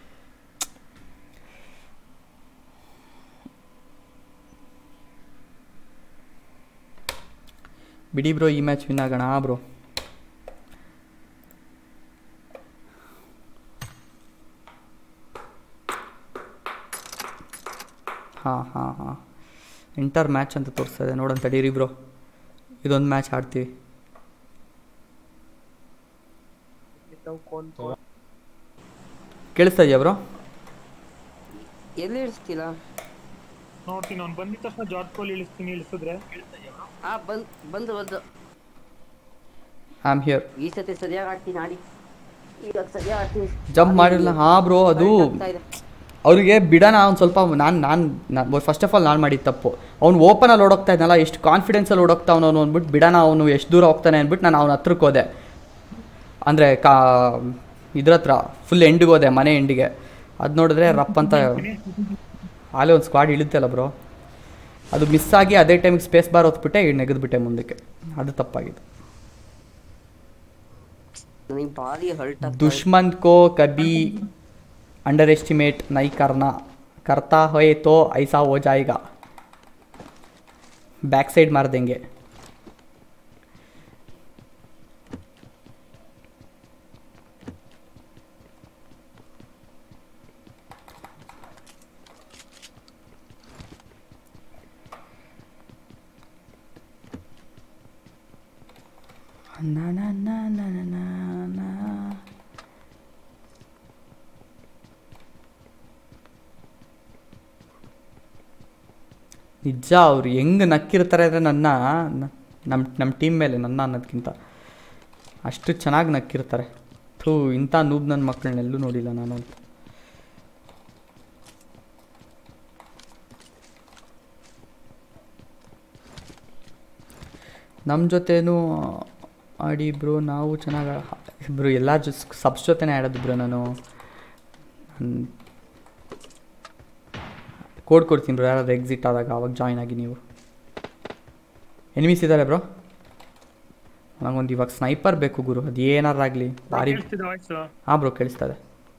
ಬಿಡಿ ಬ್ರೋ ಈ ಮ್ಯಾಚ್ ವಿನ್ ಆಗೋಣ ಬ್ರೋ ಹಾಂ ಹಾಂ ಹಾಂ ಇಂಟರ್ ಮ್ಯಾಚ್ ಅಂತ ತೋರಿಸ್ತಾ ಇದೆ ನೋಡೋಣ ತಡೀರಿ ಬ್ರೋ ಇದೊಂದು ಮ್ಯಾಚ್ ಆಡ್ತೀವಿ ಕೇಳಿಸ್ತಾ ಇದೆಯಾ ಬ್ರೋ ಎಲ್ಲಿ ಇಳಿಸ್ತಿಲ್ಲ ನೋಡ್ತೀನಿ ಅವ್ನು ಬಂದಿದ ತಕ್ಷಣ ಜಾರ್ಜ್ ಕೋಲ್ ಇಳಿಸ್ತೀನಿ ಇಳಿಸಿದ್ರೆ ಆ ಬಂದ್ ಬಂದು ಬಂದು ಐ ಆಮ್ ಹಿಯರ್ ಈ ಸತಿ ಸರಿಯಾಗಿ ಆಡ್ತೀನಿ ಆಡಿ ಈಗ ಸರಿಯಾಗಿ ಆಡ್ತೀನಿ ಜಂಪ್ ಮಾಡಿರಲ್ಲ ಹಾಂ ಬ್ರೋ ಅದು ಆಗ್ತಾ ಇದೆ. ಅವ್ರಿಗೆ ಬಿಡೋಣ ಒಂದು ಸ್ವಲ್ಪ ನಾನು ನಾನು ಫಸ್ಟ್ ಆಫ್ ಆಲ್ ನಾನು ಮಾಡಿದ ತಪ್ಪು ಅವ್ನು ಓಪನಲ್ಲಿ ಓಡೋಗ್ತಾ ಇದ್ನಲ್ಲ ಎಷ್ಟು ಕಾನ್ಫಿಡೆನ್ಸಲ್ಲಿ ಓಡೋಗ್ತಾವನು ಅವನು ಅಂದ್ಬಿಟ್ಟು ಬಿಡೋಣ ಅವನು ಎಷ್ಟು ದೂರ ಹೋಗ್ತಾನೆ ಅಂದ್ಬಿಟ್ಟು ನಾನು ಅವನ ಹತ್ರಕ್ಕೆ ಹೋದೆ ಅಂದರೆ ಕಾ ಇದ್ರ ಹತ್ರ ಫುಲ್ ಎಂಡಿಗೆ ಹೋದೆ ಮನೆ ಎಂಡಿಗೆ ಅದು ನೋಡಿದ್ರೆ ರಪ್ ಅಂತ ಆಲೇ ಒಂದು ಸ್ಕ್ವಾಡ್ ಇಳುತ್ತಲ್ಲ ಬ್ರೋ ಅದು ಮಿಸ್ ಆಗಿ ಅದೇ ಟೈಮಿಗೆ ಸ್ಪೇಸ್ ಬಾರ್ ಹೊತ್ಬಿಟ್ಟೆ ನೆಗೆದ್ಬಿಟ್ಟೆ ಮುಂದಕ್ಕೆ ಅದು ತಪ್ಪಾಗಿತ್ತು ನನಗೆ ಭಾರಿ ಹಲ್ಟ್ ಆಗ್ತಾ ಇದೆ. दुश्मन को कभी अंडर एस्टिमेट नहीं करना करता है तो ऐसा हो जाएगा बैक साइड मार देंगे na na na na na na na ನಿಜ ಅವ್ರು ಹೆಂಗೆ ನಕ್ಕಿರ್ತಾರೆ ಅಂದರೆ ನನ್ನ ನಮ್ಮ ನಮ್ಮ ಟೀಮ್ ಮೇಲೆ ನನ್ನ ಅನ್ನೋದಕ್ಕಿಂತ ಅಷ್ಟು ಚೆನ್ನಾಗಿ ನಕ್ಕಿರ್ತಾರೆ ಥೂ ಇಂಥ ನೂಬ್ ನನ್ನ ಮಕ್ಕಳನ್ನೆಲ್ಲೂ ನೋಡಿಲ್ಲ ನಾನು ಅಂತ ನಮ್ಮ ಜೊತೆನೂ ಆಡಿ ಬ್ರೋ ನಾವು ಚೆನ್ನಾಗಿ ಬ್ರೋ ಎಲ್ಲ ಜೊ ಸಬ್ಸ್ ಜೊತೆನೇ ಆಡೋದು ಬ್ರೋ ನಾನು ಕೋಡ್ ಕೊಡ್ತೀನಿ ಬ್ರೋ ಯಾರಾದ್ರು ಎಕ್ಸಿಟ್ ಆದಾಗ ಅವಾಗ ಜಾಯ್ನ್ ಆಗಿ ನೀವು ಎನಿಮೀಸ್ ಇದ್ದಾರೆ ಬ್ರೋ ನನಗೊಂದು ಇವಾಗ ಸ್ನೈಪರ್ ಬೇಕು ಗುರು ಅದು ಏನಾರಾಗಲಿ ಭಾರಿ ಕೇಳಿಸ್ತಿದೆ ವಾಯ್ಸು ಹಾಂ ಬ್ರೋ ಕೇಳಿಸ್ತದೆ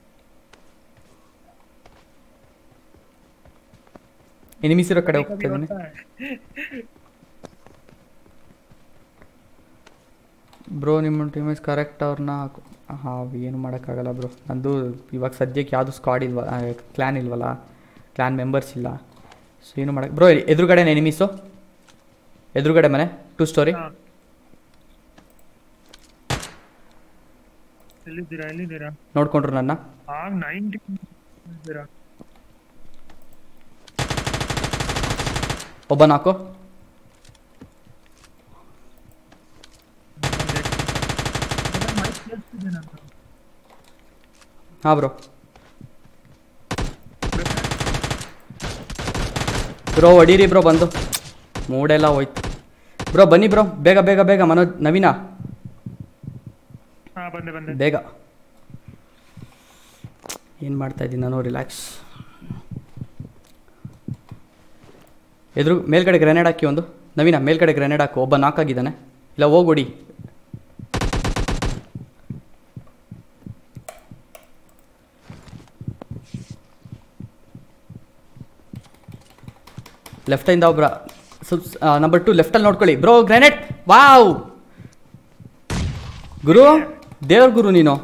ಎನಿಮೀಸ್ ಇರೋ ಕಡೆ ಹೋಗ್ತಾ ಇದ್ದೀನಿ ಬ್ರೋ ನಿಮ್ಮ ಟೀಮೇಜ್ ಕರೆಕ್ಟ್ ಅವ್ರನ್ನ ಹಾಂ ಏನು ಮಾಡೋಕ್ಕಾಗಲ್ಲ ಬ್ರೋ ನಂದು ಇವಾಗ ಸದ್ಯಕ್ಕೆ ಯಾವುದು ಸ್ಕ್ವಾಡ್ ಇಲ್ವ ಕ್ಲ್ಯಾನ್ ಇಲ್ವಲ್ಲ ಕ್ಲ್ಯಾನ್ ಮೆಂಬರ್ಸ್ ಇಲ್ಲ ಸೊ ಏನು ಮಾಡಕ್ಕೆ ಬ್ರೋ ಎದುರುಗಡೆ ಎನಿಮೀಸು ಎದುರುಗಡೆ ಮನೆ ಟೂ ಸ್ಟೋರಿ ಹಾ. ಎಲ್ಲಿದ್ದೀರಾ ಎಲ್ಲಿದ್ದೀರಾ ನೋಡ್ಕೊಂಡ್ರು ನನ್ನ ಆಗ ನೈಂಟಿ ಇದ್ದೀರಾ ಒಬ್ಬ ನಾಲ್ಕು ಮೈಕ್ ಕೇಳಿಸ್ತಿದೆ ನಾನು ಹಾಂ ಬ್ರೋ ಬ್ರೋ ಹೊಡೀರಿ ಬ್ರೋ ಬಂದು ಮೂಡೆಲ್ಲ ಹೋಯ್ತು ಬ್ರೋ ಬನ್ನಿ ಬ್ರೋ ಬೇಗ ಬೇಗ ಬೇಗ ಮನೋಜ್ ನವೀನ ಹಾ ಬಂದೆ ಬಂದೆ ಬೇಗ ಏನು ಮಾಡ್ತಾ ಇದ್ದೀನಿ ನಾನು ರಿಲ್ಯಾಕ್ಸ್ ಎದುರು ಮೇಲ್ಗಡೆ ಗ್ರೆನೇಡ್ ಹಾಕಿ ಒಂದು ನವೀನ ಮೇಲ್ಗಡೆ ಗ್ರೆನೇಡ್ ಹಾಕು ಒಬ್ಬ ನಾಲ್ಕಾಗಿದ್ದಾನೆ ಇಲ್ಲ ಹೋಗೊಡಿ ಲೆಫ್ಟಿಂದ ಒಬ್ರ ಸ್ವಲ್ಪ ನಂಬರ್ ಟು ಲೆಫ್ಟಲ್ಲಿ ನೋಡ್ಕೊಳ್ಳಿ ಬ್ರೋ ಗ್ರೆನೇಡ್ ವಾವ್ ಗುರು ದೇವ್ರ ಗುರು ನೀನು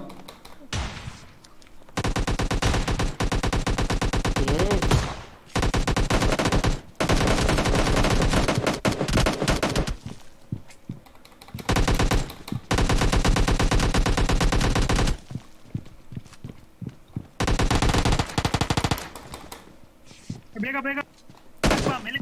ಬೇಗ ಬೇಗ ಬಾ, ಮೇಲೆ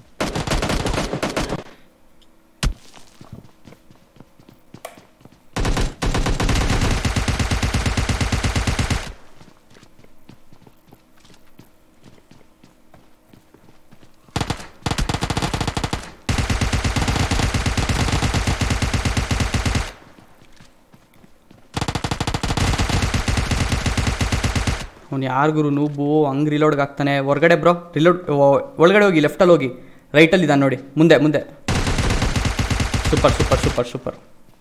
ಅವ್ನು ಯಾರು ಗುರು ನೂಬು ಹಂಗೆ ರಿಲೋಡ್ಗೆ ಹಾಕ್ತಾನೆ ಹೊರಗಡೆ ಬ್ರೋ ರಿಲೋಡ್ ಒಳಗಡೆ ಹೋಗಿ ಲೆಫ್ಟಲ್ಲಿ ಹೋಗಿ ರೈಟಲ್ಲಿ ಇದ್ದಾನೆ ನೋಡಿ ಮುಂದೆ ಮುಂದೆ super super super super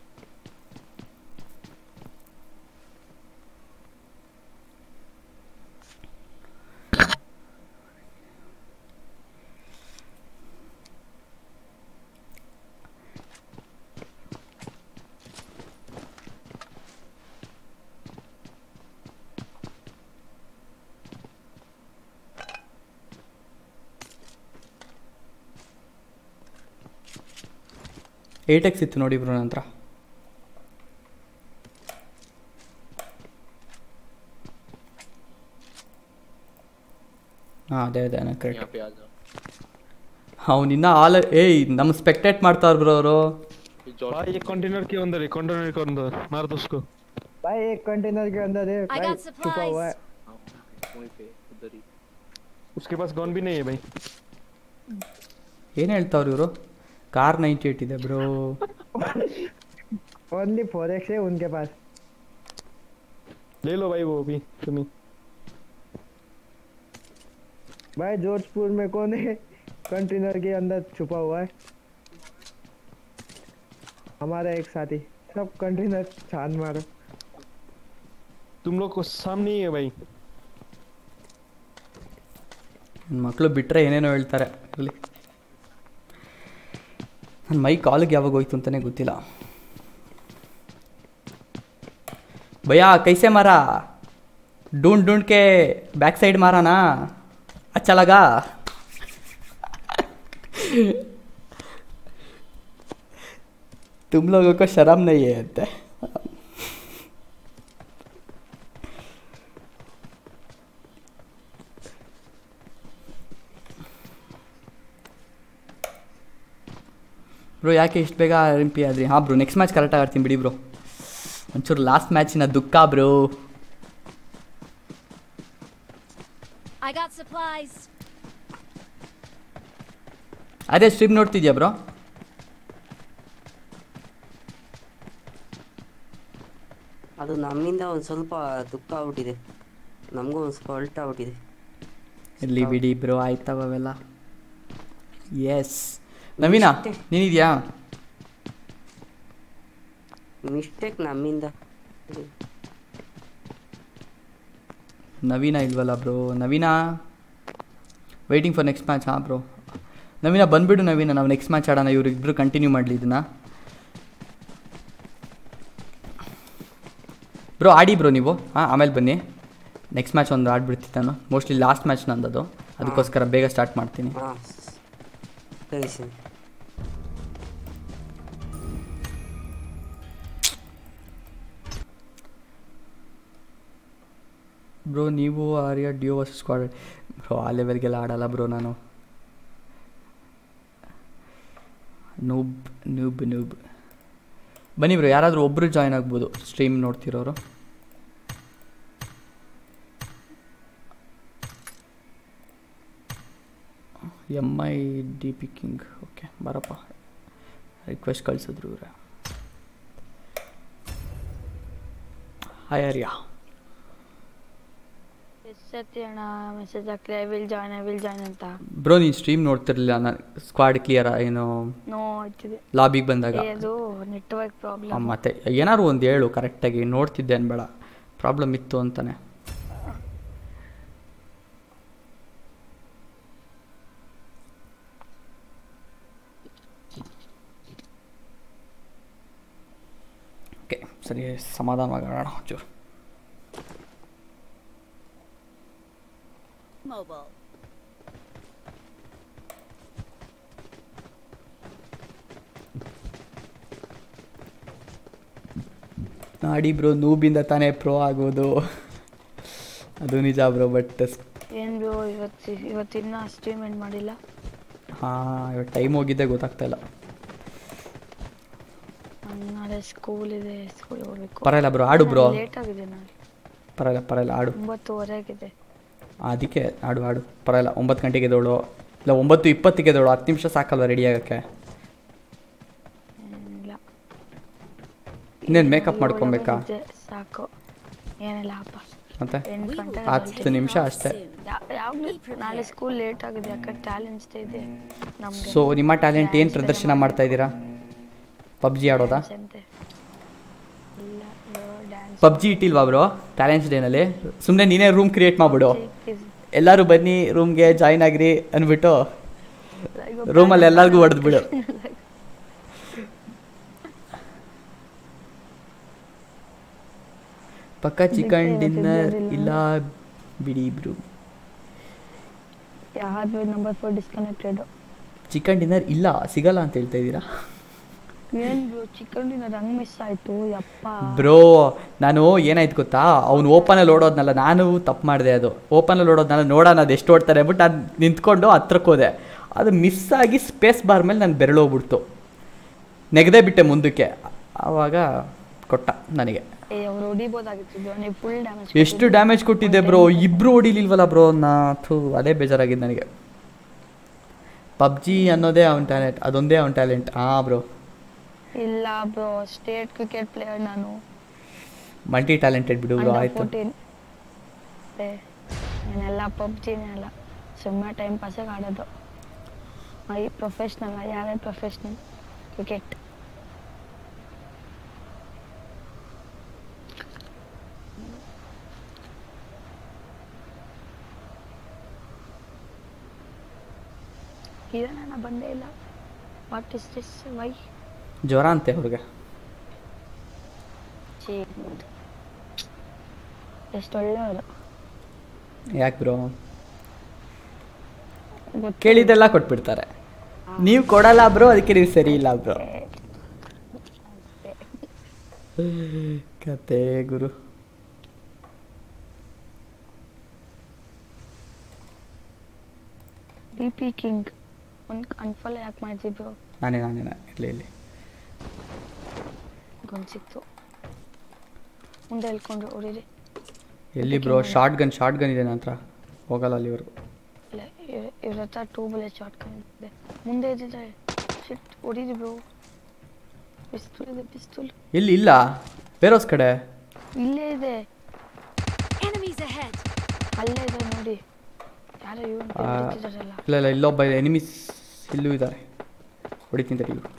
eight X ಇತ್ತು ನೋಡಿ ಬ್ರೋ ನನ್ನ ಹತ್ರ ಹಾಂ ಅದೇ ಅದೇ ಕರೆಕ್ಟ್ यहाँ पे आ जाओ ಅವನಿನ್ನ ಆಲ್ ಏಯ್ ನಮ್ಮ ಸ್ಪೆಕ್ಟೇಟ್ ಮಾಡ್ತಾವ್ರ ಬ್ರೋ ಅವರು ये जॉर्ज भाई ये कंटेनर के अंदर है कंटेनर के अंदर मार दो उसको भाई एक कंटेनर के अंदर है I भाई got छुपा हुआ है supplies. हाँ, वहीं पे उधर ही उसके पास गन भी नहीं है भाई ಏನು ಹೇಳ್ತಾವ್ರು ಇವರು ಕಾರ್ ನೈಂಟಿ ಏಟ್ ಇದೆ ಬ್ರೋ ओनली फोर एक्स है उनके पास ले लो भाई वो भी तुम्हें भाई जोधपुर में कौन है कंटेनर के अंदर छुपा हुआ है हमारा एक साथी सब कंटेनर छान मारो तुम लोग को सामने ही है भाई ನನ್ನ ಮಕ್ಕಳು ಬಿಟ್ಟರೆ ಏನೇನೋ ಹೇಳ್ತಾರೆ ಇರಲಿ ನನ್ನ ಮೈ ಕಾಲಿಗೆ ಯಾವಾಗ ಹೋಯ್ತು ಅಂತಲೇ ಗೊತ್ತಿಲ್ಲ ಭಯ್ಯ ಕೈಸೆ ಮಾರ ढूंढ ढूंढ के बैक साइड मारा ना अच्छा लगा तुम लोगों को शर्म नहीं है अंते ಬ್ರೋ ಯಾಕೆ ಇಷ್ಟು ಬೇಗ ಎಂ ಪಿ ಆದ್ರಿ ಹಾಂ ಬ್ರೋ ನೆಕ್ಸ್ಟ್ ಮ್ಯಾಚ್ ಕರೆಕ್ಟಾಗಿ ಆಡ್ತೀನಿ ಬಿಡಿ ಬ್ರೋ ಒಂಚೂರು ಲಾಸ್ಟ್ ಮ್ಯಾಚಿನ ದುಃಖ ಬ್ರೋ I got supplies. ಅದೇ ಸ್ಟ್ರೀಮ್ ನೋಡ್ತಿದ್ಯಾ ಬ್ರೋ ಅದು ನಮ್ಮಿಂದ ಒಂದು ಸ್ವಲ್ಪ ದುಃಖ ಆಗ್ಬಿಟ್ಟಿದೆ ನಮಗೂ ಒಂದು ಸ್ವಲ್ಪ ಅಲ್ಟ್ ಆಗ್ಬಿಟ್ಟಿದೆ ಇಲ್ಲಿ ಬಿಡಿ ಬ್ರೋ ಆಯ್ತವ ಅವೆಲ್ಲ ಎಸ್ ನವೀನಾ ನೀನಿದ್ಯಾ ಮಿಸ್ಟೇಕ್ ನಮ್ಮಿಂದ ನವೀನ ಇಲ್ವಲ್ಲ ಬ್ರೋ ನವೀನಾ ವೆಯ್ಟಿಂಗ್ ಫಾರ್ ನೆಕ್ಸ್ಟ್ ಮ್ಯಾಚ್ ಹಾಂ ಬ್ರೋ ನವೀನ ಬಂದ್ಬಿಡು ನವೀನ ನಾವು ನೆಕ್ಸ್ಟ್ ಮ್ಯಾಚ್ ಆಡೋಣ ಇವ್ರಿಬ್ರು ಕಂಟಿನ್ಯೂ ಮಾಡಲಿ ಇದನ್ನ ಬ್ರೋ ಆಡಿ ಬ್ರೋ ನೀವು ಹಾಂ ಆಮೇಲೆ ಬನ್ನಿ ನೆಕ್ಸ್ಟ್ ಮ್ಯಾಚ್ ಒಂದು ಆಡ್ಬಿಡ್ತೀನಿ ನಾನು ಮೋಸ್ಟ್ಲಿ ಲಾಸ್ಟ್ ಮ್ಯಾಚ್ ನಂದದು ಅದಕ್ಕೋಸ್ಕರ ಬೇಗ ಸ್ಟಾರ್ಟ್ ಮಾಡ್ತೀನಿ ಹಾಂ ಸರಿ ಸರಿ ಬ್ರೋ ನೀವು Arya duo versus squad bro ಆ ಲೆವೆಲ್ಗೆಲ್ಲ ಆಡಲ್ಲ ಬ್ರೋ ನಾನು ನೂಬ್ ನೂಬ್ ನೂಬ್ ಬನ್ನಿ ಬ್ರೋ ಯಾರಾದರೂ ಒಬ್ಬರು ಜಾಯ್ನ್ ಆಗ್ಬೋದು ಸ್ಟ್ರೀಮ್ ನೋಡ್ತಿರೋರು M I D P king okay ಬರಪ್ಪ ರಿಕ್ವೆಸ್ಟ್ ಕಳಿಸಿದ್ರು ಇವ್ರೆ ಹಾಯ್ ಆರ್ಯ ಎಷ್ಟೊತ್ತಿ ಅಣ್ಣ ಮೆಸೇಜ್ ಹಾಕ್ಲಿ I will join I will join ಅಂತ ಬ್ರೋ ನೀನು ಸ್ಟ್ರೀಮ್ ನೋಡ್ತಿರ್ಲಿಲ್ಲ ನಾನು ಸ್ಕ್ವಾಡ್ ಕ್ಲಿಯರ್ ಏನು ನೋ ಆಯ್ತಿದೆ ಲಾಬಿಗೆ ಬಂದಾಗ ಏ, ಅದು ನೆಟ್ವರ್ಕ್ ಆ, ಪ್ರಾಬ್ಲಮ್ ಮತ್ತೆ ಏನಾದ್ರು ಒಂದು ಹೇಳು ಕರೆಕ್ಟಾಗಿ ನೋಡ್ತಿದ್ದೆ ಅನ್ಬೇಡ ಪ್ರಾಬ್ಲಮ್ ಇತ್ತು ಅಂತಾನೆ ಓಕೆ ಸರಿ ಸಮಾಧಾನವಾಗಿ ಆಡೋಣ ಚೂರು Mobile. ನಾಡಿ ಬ್ರೋ ನೂಬಿಂದ ತಾನೇ ಪ್ರೋ ಆಗೋದು ಅದು ನಿಜ ಬ್ರೋ ಬಟ್ ಏನ್ ಬ್ರೋ ಇವತ್ತು ಇವತ್ತಿನ್ನ ಸ್ಟ್ರೀಮ್ ಎಂಡ್ ಮಾಡಿಲ್ಲ ಹಾಂ ಇವತ್ತು ಟೈಮ್ ಹೋಗಿದ್ದೆ ಗೊತ್ತಾಗ್ತಾ ಇಲ್ಲ ನಂಗ್ ನಾಳೆ ಸ್ಕೂಲ್ ಇದೆ ಸ್ಕೂಲ್ ಹೋಗ್ಬೇಕು ಪರವಾಗಿಲ್ಲ ಬ್ರೋ ಆಡು ಬ್ರೋ ಲೇಟ್ ಆಗಿದೆ ನಾಳೆ ಪರವಾಗಿಲ್ಲ ಪರವಾಗಿಲ್ಲ ಆಡು ಒಂಬತ್ತುವರೆ ಆಗಿದೆ ಅದಕ್ಕೆ ಆಡು ಆಡು ಪರವಾಗಿಲ್ಲ ಒಂಬತ್ತು ಗಂಟೆಗೆ ಎದ್ದೋಳು ಇಲ್ಲ ಒಂಬತ್ತು ಇಪ್ಪತ್ತಿಗೆ ಎದ್ದೋಳು ಹತ್ತು ನಿಮಿಷ ಸಾಕಲ್ವ ರೆಡಿ ಆಗೋಕ್ಕೆ ಏನಿಲ್ಲ ಇನ್ನೇನು ಮೇಕಪ್ ಮಾಡ್ಕೊಬೇಕಾ ಇದೆ, ಸಾಕು ಏನಿಲ್ಲ ಅಪ್ಪ ಮತ್ತೆ ಎಂಟು ಗಂಟೆ ಹತ್ತು ನಿಮಿಷ ಅಷ್ಟೇ ಯಾವಾಗಲೂ ನಾಳೆ ಸ್ಕೂಲ್ ಲೇಟ್ ಆಗಿದೆ ಯಾಕಂದ್ರೆ ಟ್ಯಾಲೆಂಟ್ಸ್ ಡೇ ಇದೆ ನಮ್ಗೆ ಸೊ ನಿಮ್ಮ ಟ್ಯಾಲೆಂಟ್ ಏನು ಪ್ರದರ್ಶನ ಮಾಡ್ತಾ ಇದ್ದೀರಾ ಪಬ್ಜಿ ಆಡೋದಾ ಅಂತೆ ಇಲ್ಲ ಡ್ಯಾನ್ಸ್ ಪಬ್ಜಿ ಇಟ್ಟಿಲ್ವಾ ಬ್ರೋ ಟ್ಯಾಲೆಂಟ್ಸ್ ಡೇನಲ್ಲಿ ಸುಮ್ಮನೆ ನೀನೇ ರೂಮ್ ಕ್ರಿಯೇಟ್ ಮಾಡಿಬಿಡು ಎಲ್ಲರೂ ಬನ್ನಿ ರೂಮ್ಗೆ ಜಾಯ್ನ್ ಆಗ್ರಿ ಅಂದ್ಬಿಟ್ಟು ರೂಮಲ್ಲಿ ಎಲ್ಲರಿಗೂ ಹೊಡೆದು ಬಿಡು ಪಕ್ಕ ಚಿಕನ್ ಡಿನ್ನರ್ ಇಲ್ಲ ಬಿಡಿ ಇಬ್ರು ಯಾವ್ದು number four disconnected chicken dinner ಇಲ್ಲ ಸಿಗಲ್ಲ ಅಂತ ಹೇಳ್ತಾ ಇದ್ದೀರಾ ಏನ್ ಬ್ರೋ ಚಿಕನ್ ಡಿನ್ನರ್ ಹಂಗ್ ಮಿಸ್ ಆಯ್ತು ಯಪ್ಪ ಬ್ರೋ ನಾನು ಏನಾಯ್ತು ಗೊತ್ತಾ ಅವ್ನು ಓಪನಲ್ಲಿ ಓಡೋದ್ನಲ್ಲ ನಾನು ತಪ್ಪು ಮಾಡಿದೆ ಅದು ಓಪನಲ್ಲಿ ಓಡೋದ್ನಲ್ಲ ನೋಡೋಣ ಅದು ಎಷ್ಟು ಓಡ್ತಾರೆ ಬಟ್ ನಾನು ನಿಂತ್ಕೊಂಡು ಹತ್ರಕ್ಕೆ ಹೋದೆ ಅದು ಮಿಸ್ ಆಗಿ ಸ್ಪೇಸ್ ಬಾರ್ ಮೇಲೆ ನಾನು ಬೆರಳು ಹೋಗ್ಬಿಡ್ತು ನೆಗದೇ ಬಿಟ್ಟೆ ಮುಂದಕ್ಕೆ ಆವಾಗ ಕೊಟ್ಟ ನನಗೆ ಏ ಅವ್ರು ಹೊಡಿಬೋದಾಗಿತ್ತು ಬ್ರೋ ನೀವು ಫುಲ್ ಡ್ಯಾಮೇಜ್ ಎಷ್ಟು ಡ್ಯಾಮೇಜ್ ಕೊಟ್ಟಿದ್ದೆ ಬ್ರೋ ಇಬ್ರು ಹೊಡಿಲಿಲ್ವಲ್ಲ ಬ್ರೋ ನಾ ಥೂ ಅದೇ ಬೇಜಾರಾಗಿದೆ ನನಗೆ ಪಬ್ಜಿ ಅನ್ನೋದೇ ಅವನ ಟ್ಯಾಲೆಂಟ್ ಅದೊಂದೇ ಅವನ ಟ್ಯಾಲೆಂಟ್ ಹಾಂ ಬ್ರೋ ಇಲ್ಲ ಬ್ರೋ ಸ್ಟೇಟ್ ಕ್ರಿಕೆಟ್ ಪ್ಲೇಯರ್ ನಾನು ಮಲ್ಟಿ ಟ್ಯಾಲೆಂಟೆಡ್ ಬಿಡು ಬ್ರೋ ಆಯಿತು ಫೋರ್ಟೀನ್ ನಾನೆಲ್ಲ ಪಬ್ಜಿನೇ ಅಲ್ಲ ಸುಮ್ಮನೆ ಟೈಮ್ ಪಾಸಿಗೆ ಆಡೋದು ಐ ಪ್ರೊಫೆಷ್ನಲ್ ಯಾರೇ ಪ್ರೊಫೆಷ್ನಲ್ ಕ್ರಿಕೆಟ್ ಇದನ್ನ ಬಂದೇ ಇಲ್ಲ ವಾಟ್ ಇಸ್ ದಿಸ್ ವೈ ಜ್ವರ ಅಂತೆ ಅವ್ರಿಗೆ ಎಷ್ಟು ಒಳ್ಳೆಯವರು ಯಾಕೆ ಬ್ರೋ ಗೊತ್ತು ಕೇಳಿದ್ದೆಲ್ಲ ಕೊಟ್ಬಿಡ್ತಾರೆ ನೀವು ಕೊಡಲ್ಲ ಬ್ರೋ ಅದಕ್ಕೆ ನೀವು ಸರಿ ಇಲ್ಲ ಬ್ರೋ ಕತೆ ಗುರು ಬಿ ಪಿ ಕಿಂಗ್ ಒಂದು ಅನ್ಫಾಲೋ ಯಾಕೆ ಮಾಡಿದ್ವಿ ಬ್ರೋ ನಾನೇ ನಾನೇ ಇರಲಿ ಇಲ್ಲಿ ಗೊಂದು ಸಿಕ್ತು ಮುಂದೆ ಹೇಳ್ಕೊಂಡ್ರು ಹೊಡೀರಿ ಎಲ್ಲಿ bro short shotgun shotgun ಇದೆ ನನ್ನ ಹತ್ರ ಹೋಗಲ್ಲ ಅಲ್ಲಿವರೆಗೂ ಇಲ್ಲ ಇವ್ರ ಇವ್ರ ಹತ್ರ ಟೂ ಬುಲೆಟ್ ಶಾರ್ಟ್ ಇದೆ ಮುಂದೆ ಇದ್ದಿದ್ದಾರೆ ಶಿಟ್ ಹೊಡೀರಿ ಬ್ರೋ ಪಿಸ್ತೂಲ್ ಇದೆ ಪಿಸ್ತೂಲ್ ಎಲ್ಲಿ ಇಲ್ಲ ಬೇರೋಸ್ ಕಡೆ ಇಲ್ಲೇ ಇದೆ Enemies ahead! ಅಲ್ಲೇ ಇದೆ ನೋಡಿ ಯಾರೋ ಇವನು ಆ. ಹೊಡಿತಿದಾರಲ್ಲ ಇಲ್ಲ ಇಲ್ಲ ಇಲ್ಲೊಬ್ಬ ಎನಿಮೀಸ್ ಇಲ್ಲೂ ಇದ್ದಾರೆ ಹೊಡಿತೀನಿ ತಡಿ ಇವ್ರು.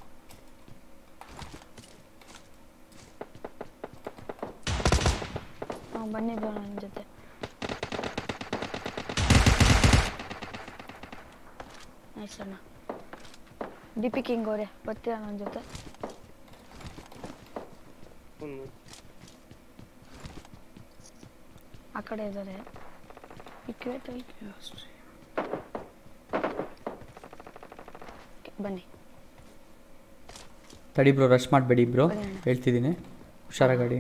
ಹಾಂ ಬನ್ನಿ ಬ್ರೋ ನನ್ನ ಜೊತೆ ನೈಸ್ ಅಣ್ಣ ಡಿ ಪಿ ಕಿಂಗ್ ಅವರೇ ಬರ್ತೀರಾ ನನ್ನ ಜೊತೆ ಹ್ಮ್. ಆ ಕಡೆ ಇದ್ದಾರೆ ಇಕ್ವೇಟಲ್ಲಿ ಬನ್ನಿ ತಡಿ ಬ್ರೋ ರಶ್ ಮಾಡಬೇಡಿ ಬ್ರೋ ಬನ್ನಿ ಅಣ್ಣ. ಹೇಳ್ತಿದ್ದೀನಿ ಹುಷಾರ ಗಾಡಿ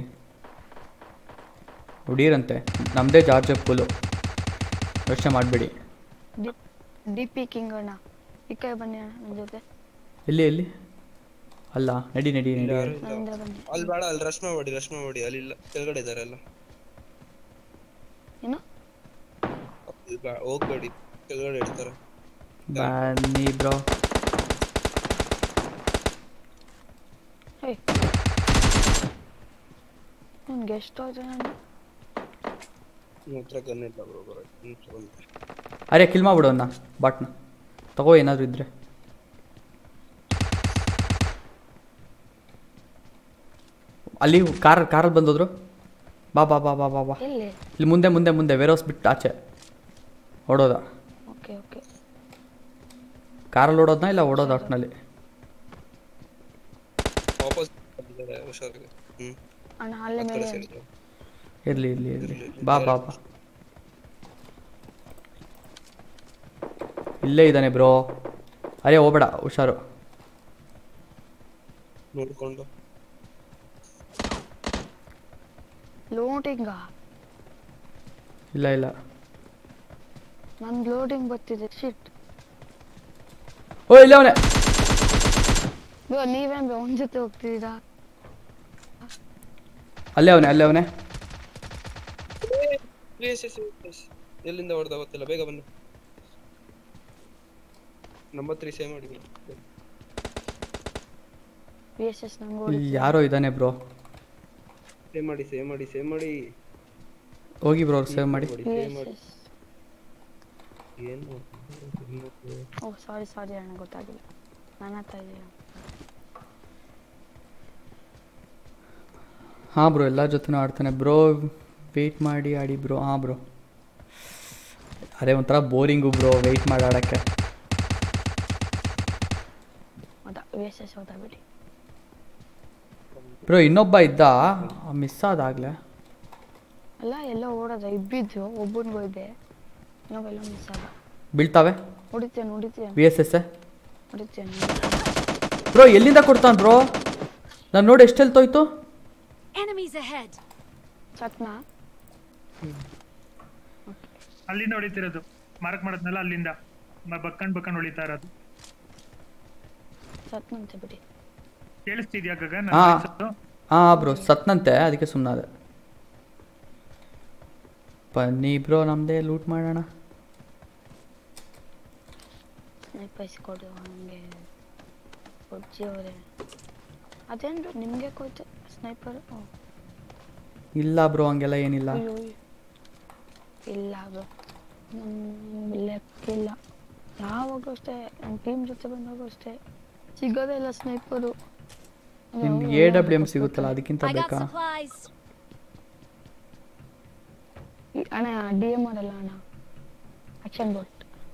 ಹುಡೀರಂತೆ ನಮ್ಮದೇ ಜಾರ್ಜ್ ಫುಲ್ಲು ಯೋಚನೆ ಮಾಡಬೇಡಿ ಡಿ ಡಿ ಪಿ ಕಿಂಗ್ ಅಣ್ಣ ಈ ಕಡೆ ಬನ್ನಿ ಅಣ್ಣ ನನ್ನ ಜೊತೆ ಎಲ್ಲಿ ಎಲ್ಲಿ ಅಲ್ಲ ನಡಿ ನಡಿ ನಡಿ ಯಾರು ಇಲ್ಲ. ನನ್ನಿಂದ ಬನ್ನಿ ಅಲ್ಲಿ ಬೇಡ ಅಲ್ಲಿ ರಶ್ ಮಾಡಿ ರಶ್ ಮಾಡಿ ಅಲ್ಲಿ ಇಲ್ಲ ಕೆಳಗಡೆ ಇದಾರೆ ಎಲ್ಲ ಏನು ಅಲ್ಲಿ ಬಾ- ಹೋಗ್ಬೇಡಿ ಕೆಳಗಡೆ ಇರ್ತಾರೆ ಬನ್ನಿ ಬ್ರೋ ಹೇ ನನ್ಗೆ ಎಷ್ಟಾಯ್ತು ನಾನು ನಿಮ್ಮ ಹತ್ರ ಗನ್ ಇಲ್ಲ ಬ್ರೋ ಬರೋ ನಿಮಿಷ ಬಂದೆ ಅರೆ ಕಿಲ್ ಮಾಡ್ಬಿಡು ಅನ್ನ ಬಾಟ್ನ ತಗೋ ಏನಾದರೂ ಇದ್ರೆ ಅಲ್ಲಿ ಕಾರ್ ಕಾರಲ್ಲಿ ಬಂದೋದ್ರು ಬಾ ಬಾ ಬಾ ಬಾ ಬಾ ಬಾ ಎಲ್ಲಿ ಇಲ್ಲಿ ಮುಂದೆ ಮುಂದೆ ಮುಂದೆ ವೇರೋಸ್ ಬಿಟ್ಟು ಆಚೆ ಓಡೋದ ಓಕೆ ಓಕೆ ಕಾರಲ್ಲಿ ಓಡೋದ್ನ ಇಲ್ಲ ಓಡೋದ ಒಟ್ಟಿನಲ್ಲಿ ವಾಪಸ್ ಬಂದಿದ್ದಾರೆ ಹುಷಾರಾಗಿ ಹ್ಮ್ ಅಣ್ಣ ಅಲ್ಲೇ ಆ ಕಡೆ ಮೇಲೆ side ಇದೆ. ಇರಲಿ ಇರಲಿ ಇರಲಿ ಬಾ ಬಾ ಬಾ ಇಲ್ಲೇ ಇದ್ದಾನೆ ಬ್ರೋ ಅರೆ ಹೋಗ್ಬೇಡ ಹುಷಾರು ನೋಡ್ಕೊಂಡು ಲೋಡಿಂಗಾ ಇಲ್ಲ ಇಲ್ಲ ನನ್ ಲೋಡಿಂಗ್ ಬರ್ತಿದೆ ಶಿಟ್ ಓ ಇಲ್ಲೇ ಅವನೇ ಬ್ರೋ ನೀವೇನ್ ಬ್ರೋ ಅವನ ಜೊತೆ ಹೋಗ್ತಿದ್ದೀರಾ ಅಲ್ಲೇ ಅವನೇ ಅಲ್ಲೇ ಅವನೇ ಎಸ್ ಎಸ್ ಎಸ್ ಎಲ್ಲಿಂದ ಹೊಡೆದ ಗೊತ್ತಿಲ್ಲ ಬೇಗ ಬನ್ನಿ ನಂಬರ್ ತ್ರೀ ಸೇವ್ ಮಾಡಿ ವಿ ಎಸ್ ಎಸ್ ನಂಗೆ ಇಲ್ಲಿ ಯಾರೋ ಇದ್ದಾನೆ ಬ್ರೋ ಸೇವ್ ಮಾಡಿ ಸೇವ್ ಮಾಡಿ ಸೇವ್ ಮಾಡಿ ಹೋಗಿ ಬ್ರೋ ಸೇವ್ ಮಾಡಿ ವಿ ಸೇವ್ ಎಸ್ ಮಾಡಿ ಎಸ್ ಏನು ಓ ಸಾರಿ ಸಾರಿ ಅಣ್ಣ ಗೊತ್ತಾಗಿಲ್ಲ ನನ್ನ ಹತ್ರ ಇದೆಯಾ ಹಾಂ ಬ್ರೋ ಎಲ್ಲ ಜೊತೆನೂ ಆಡ್ತಾನೆ ಬ್ರೋ ವೆಯ್ಟ್ ಮಾಡಿ ಆಡಿ ಬ್ರೋ ಹಾಂ ಬ್ರೋ ಅರೆ ಒಂಥರ ಬೋರಿಂಗು ಬ್ರೋ ವೆಯ್ಟ್ ಮಾಡಿ ಆಡೋಕ್ಕೆ ಹೌದಾ ವಿ ಎಸ್ ಎಸ್ ಹೌದಾ ಬಿಡಿ ಬ್ರೋ ಇನ್ನೊಬ್ಬ ಇದ್ದ ಮಿಸ್ ಆದಾಗಲೇ ಅಲ್ಲ ಎಲ್ಲ ಓಡೋದ ಇಬ್ಬಿದ್ದು ಒಬ್ಬನಿಗೂ ಇದೆ ಇನ್ನೊಬ್ಬೆಲ್ಲ ಮಿಸ್ ಆದ ಬೀಳ್ತಾವೆ ಹೊಡಿತೇನೆ ಹೊಡಿತೇನೆ ವಿ ಎಸ್ ಎಸ್ ಹೊಡಿತೇನೆ ಬ್ರೋ ಎಲ್ಲಿಂದ ಕೊಡ್ತಾನೆ ಬ್ರೋ ನಾನು ನೋಡಿ ಎಷ್ಟು ಹೋಯ್ತು Enemies ahead! ಸತ್ನಾ ಅಲ್ಲಿಂದ ಹೊಡಿತಿರೋದು ಮಾರ್ಕ್ ಮಾಡದ್ನಲ್ಲ ಅಲ್ಲಿಂದ ಮ- ಬಕ್ಕಂಡ್ ಬಕ್ಕಂಡ್ ಹೊಡಿತಾ ಇರೋದು ಸತ್ನಂತೆ ಬಿಡಿ ಕೇಳಿಸ್ತಿದ್ಯಾ ಗಗನ್ ಹಾ. ನನ್ voice? ಹಾಂ ಬ್ರೋ ಸತ್ನಂತೆ ಅದಕ್ಕೆ ಸುಮ್ಮನಾದೆ ಬನ್ನಿ ಬ್ರೋ ನಮ್ಮದೇ ಲೂಟ್ ಮಾಡೋಣ ಸ್ನೈಪರ್ಸ್ ಕೊಡು ಹಂಗೆ ಕೊಡ್ಜಿ ಅವರೇ ಅದೇನು ನಿಮಗೆ ಕೊಡ್ತೆ ಸ್ನೈಪರ್ ಇಲ್ಲ ಬ್ರೋ ಹಂಗೆಲ್ಲ ಏನಿಲ್ಲ ಅಯ್ಯೋ ಇಲ್ಲ ಅದು ನಮ್ಮ ಲೆಕ್ಕಿಲ್ಲ ಯಾವಾಗಲೂ ಅಷ್ಟೇ ನಮ್ಮ ಟೀಮ್ ಜೊತೆ ಬಂದಾಗೂ ಅಷ್ಟೇ ಸಿಗೋದೇ ಇಲ್ಲ ಸ್ನೈಪರು ನಿಮ್ಗೆ ಎ ಡಬ್ಲ್ಯೂ ಎಮ್ ಸಿಗುತ್ತಲ್ಲ ಅದಕ್ಕಿಂತ I got ಬೇಕಾ supplies! ಅಣ್ಣ ಡಿ ಎಮ್ ಆರ್ ಅಲ್ಲ ಅಣ್ಣ ಆಕ್ಷನ್ ಬೋಟ್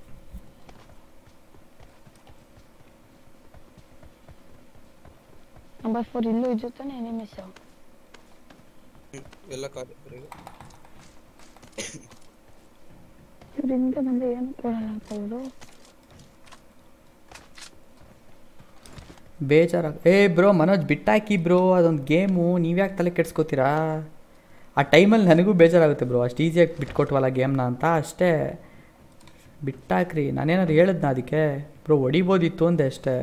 ನಂಬರ್ ಫೋರ್ ಇಲ್ಲೂ ಇದ್ದು ತಾನೆ ಎನಿಮಿಸ್ ಎಲ್ಲ ಖಾಲಿ ಬರೀ ಇವ್ರಿಂದ ಬಂದ್ರೆ ಏನು ಕೊಡಲ್ಲ ಅಂತವ್ರು ಬೇಜಾರಾಗ ಏ ಬ್ರೋ ಮನೋಜ್ ಬಿಟ್ಟಾಕಿ ಬ್ರೋ ಅದೊಂದು ಗೇಮು ನೀವ್ಯಾಕೆ ತಲೆ ಕೆಡ್ಸ್ಕೊತೀರಾ ಆ ಟೈಮಲ್ಲಿ ನನಗೂ ಬೇಜಾರಾಗುತ್ತೆ ಬ್ರೋ ಅಷ್ಟು ಈಸಿಯಾಗಿ ಬಿಟ್ಕೊಟ್ವಲ್ಲ ಗೇಮ್ನ ಅಂತ ಅಷ್ಟೇ ಬಿಟ್ಟಾಕ್ರಿ ನಾನೇನಾದ್ರು ಹೇಳಿದ್ನ ಅದಕ್ಕೆ ಬ್ರೋ ಹೊಡಿಬೋದಿತ್ತು ಅಂದೆ ಅಷ್ಟೇ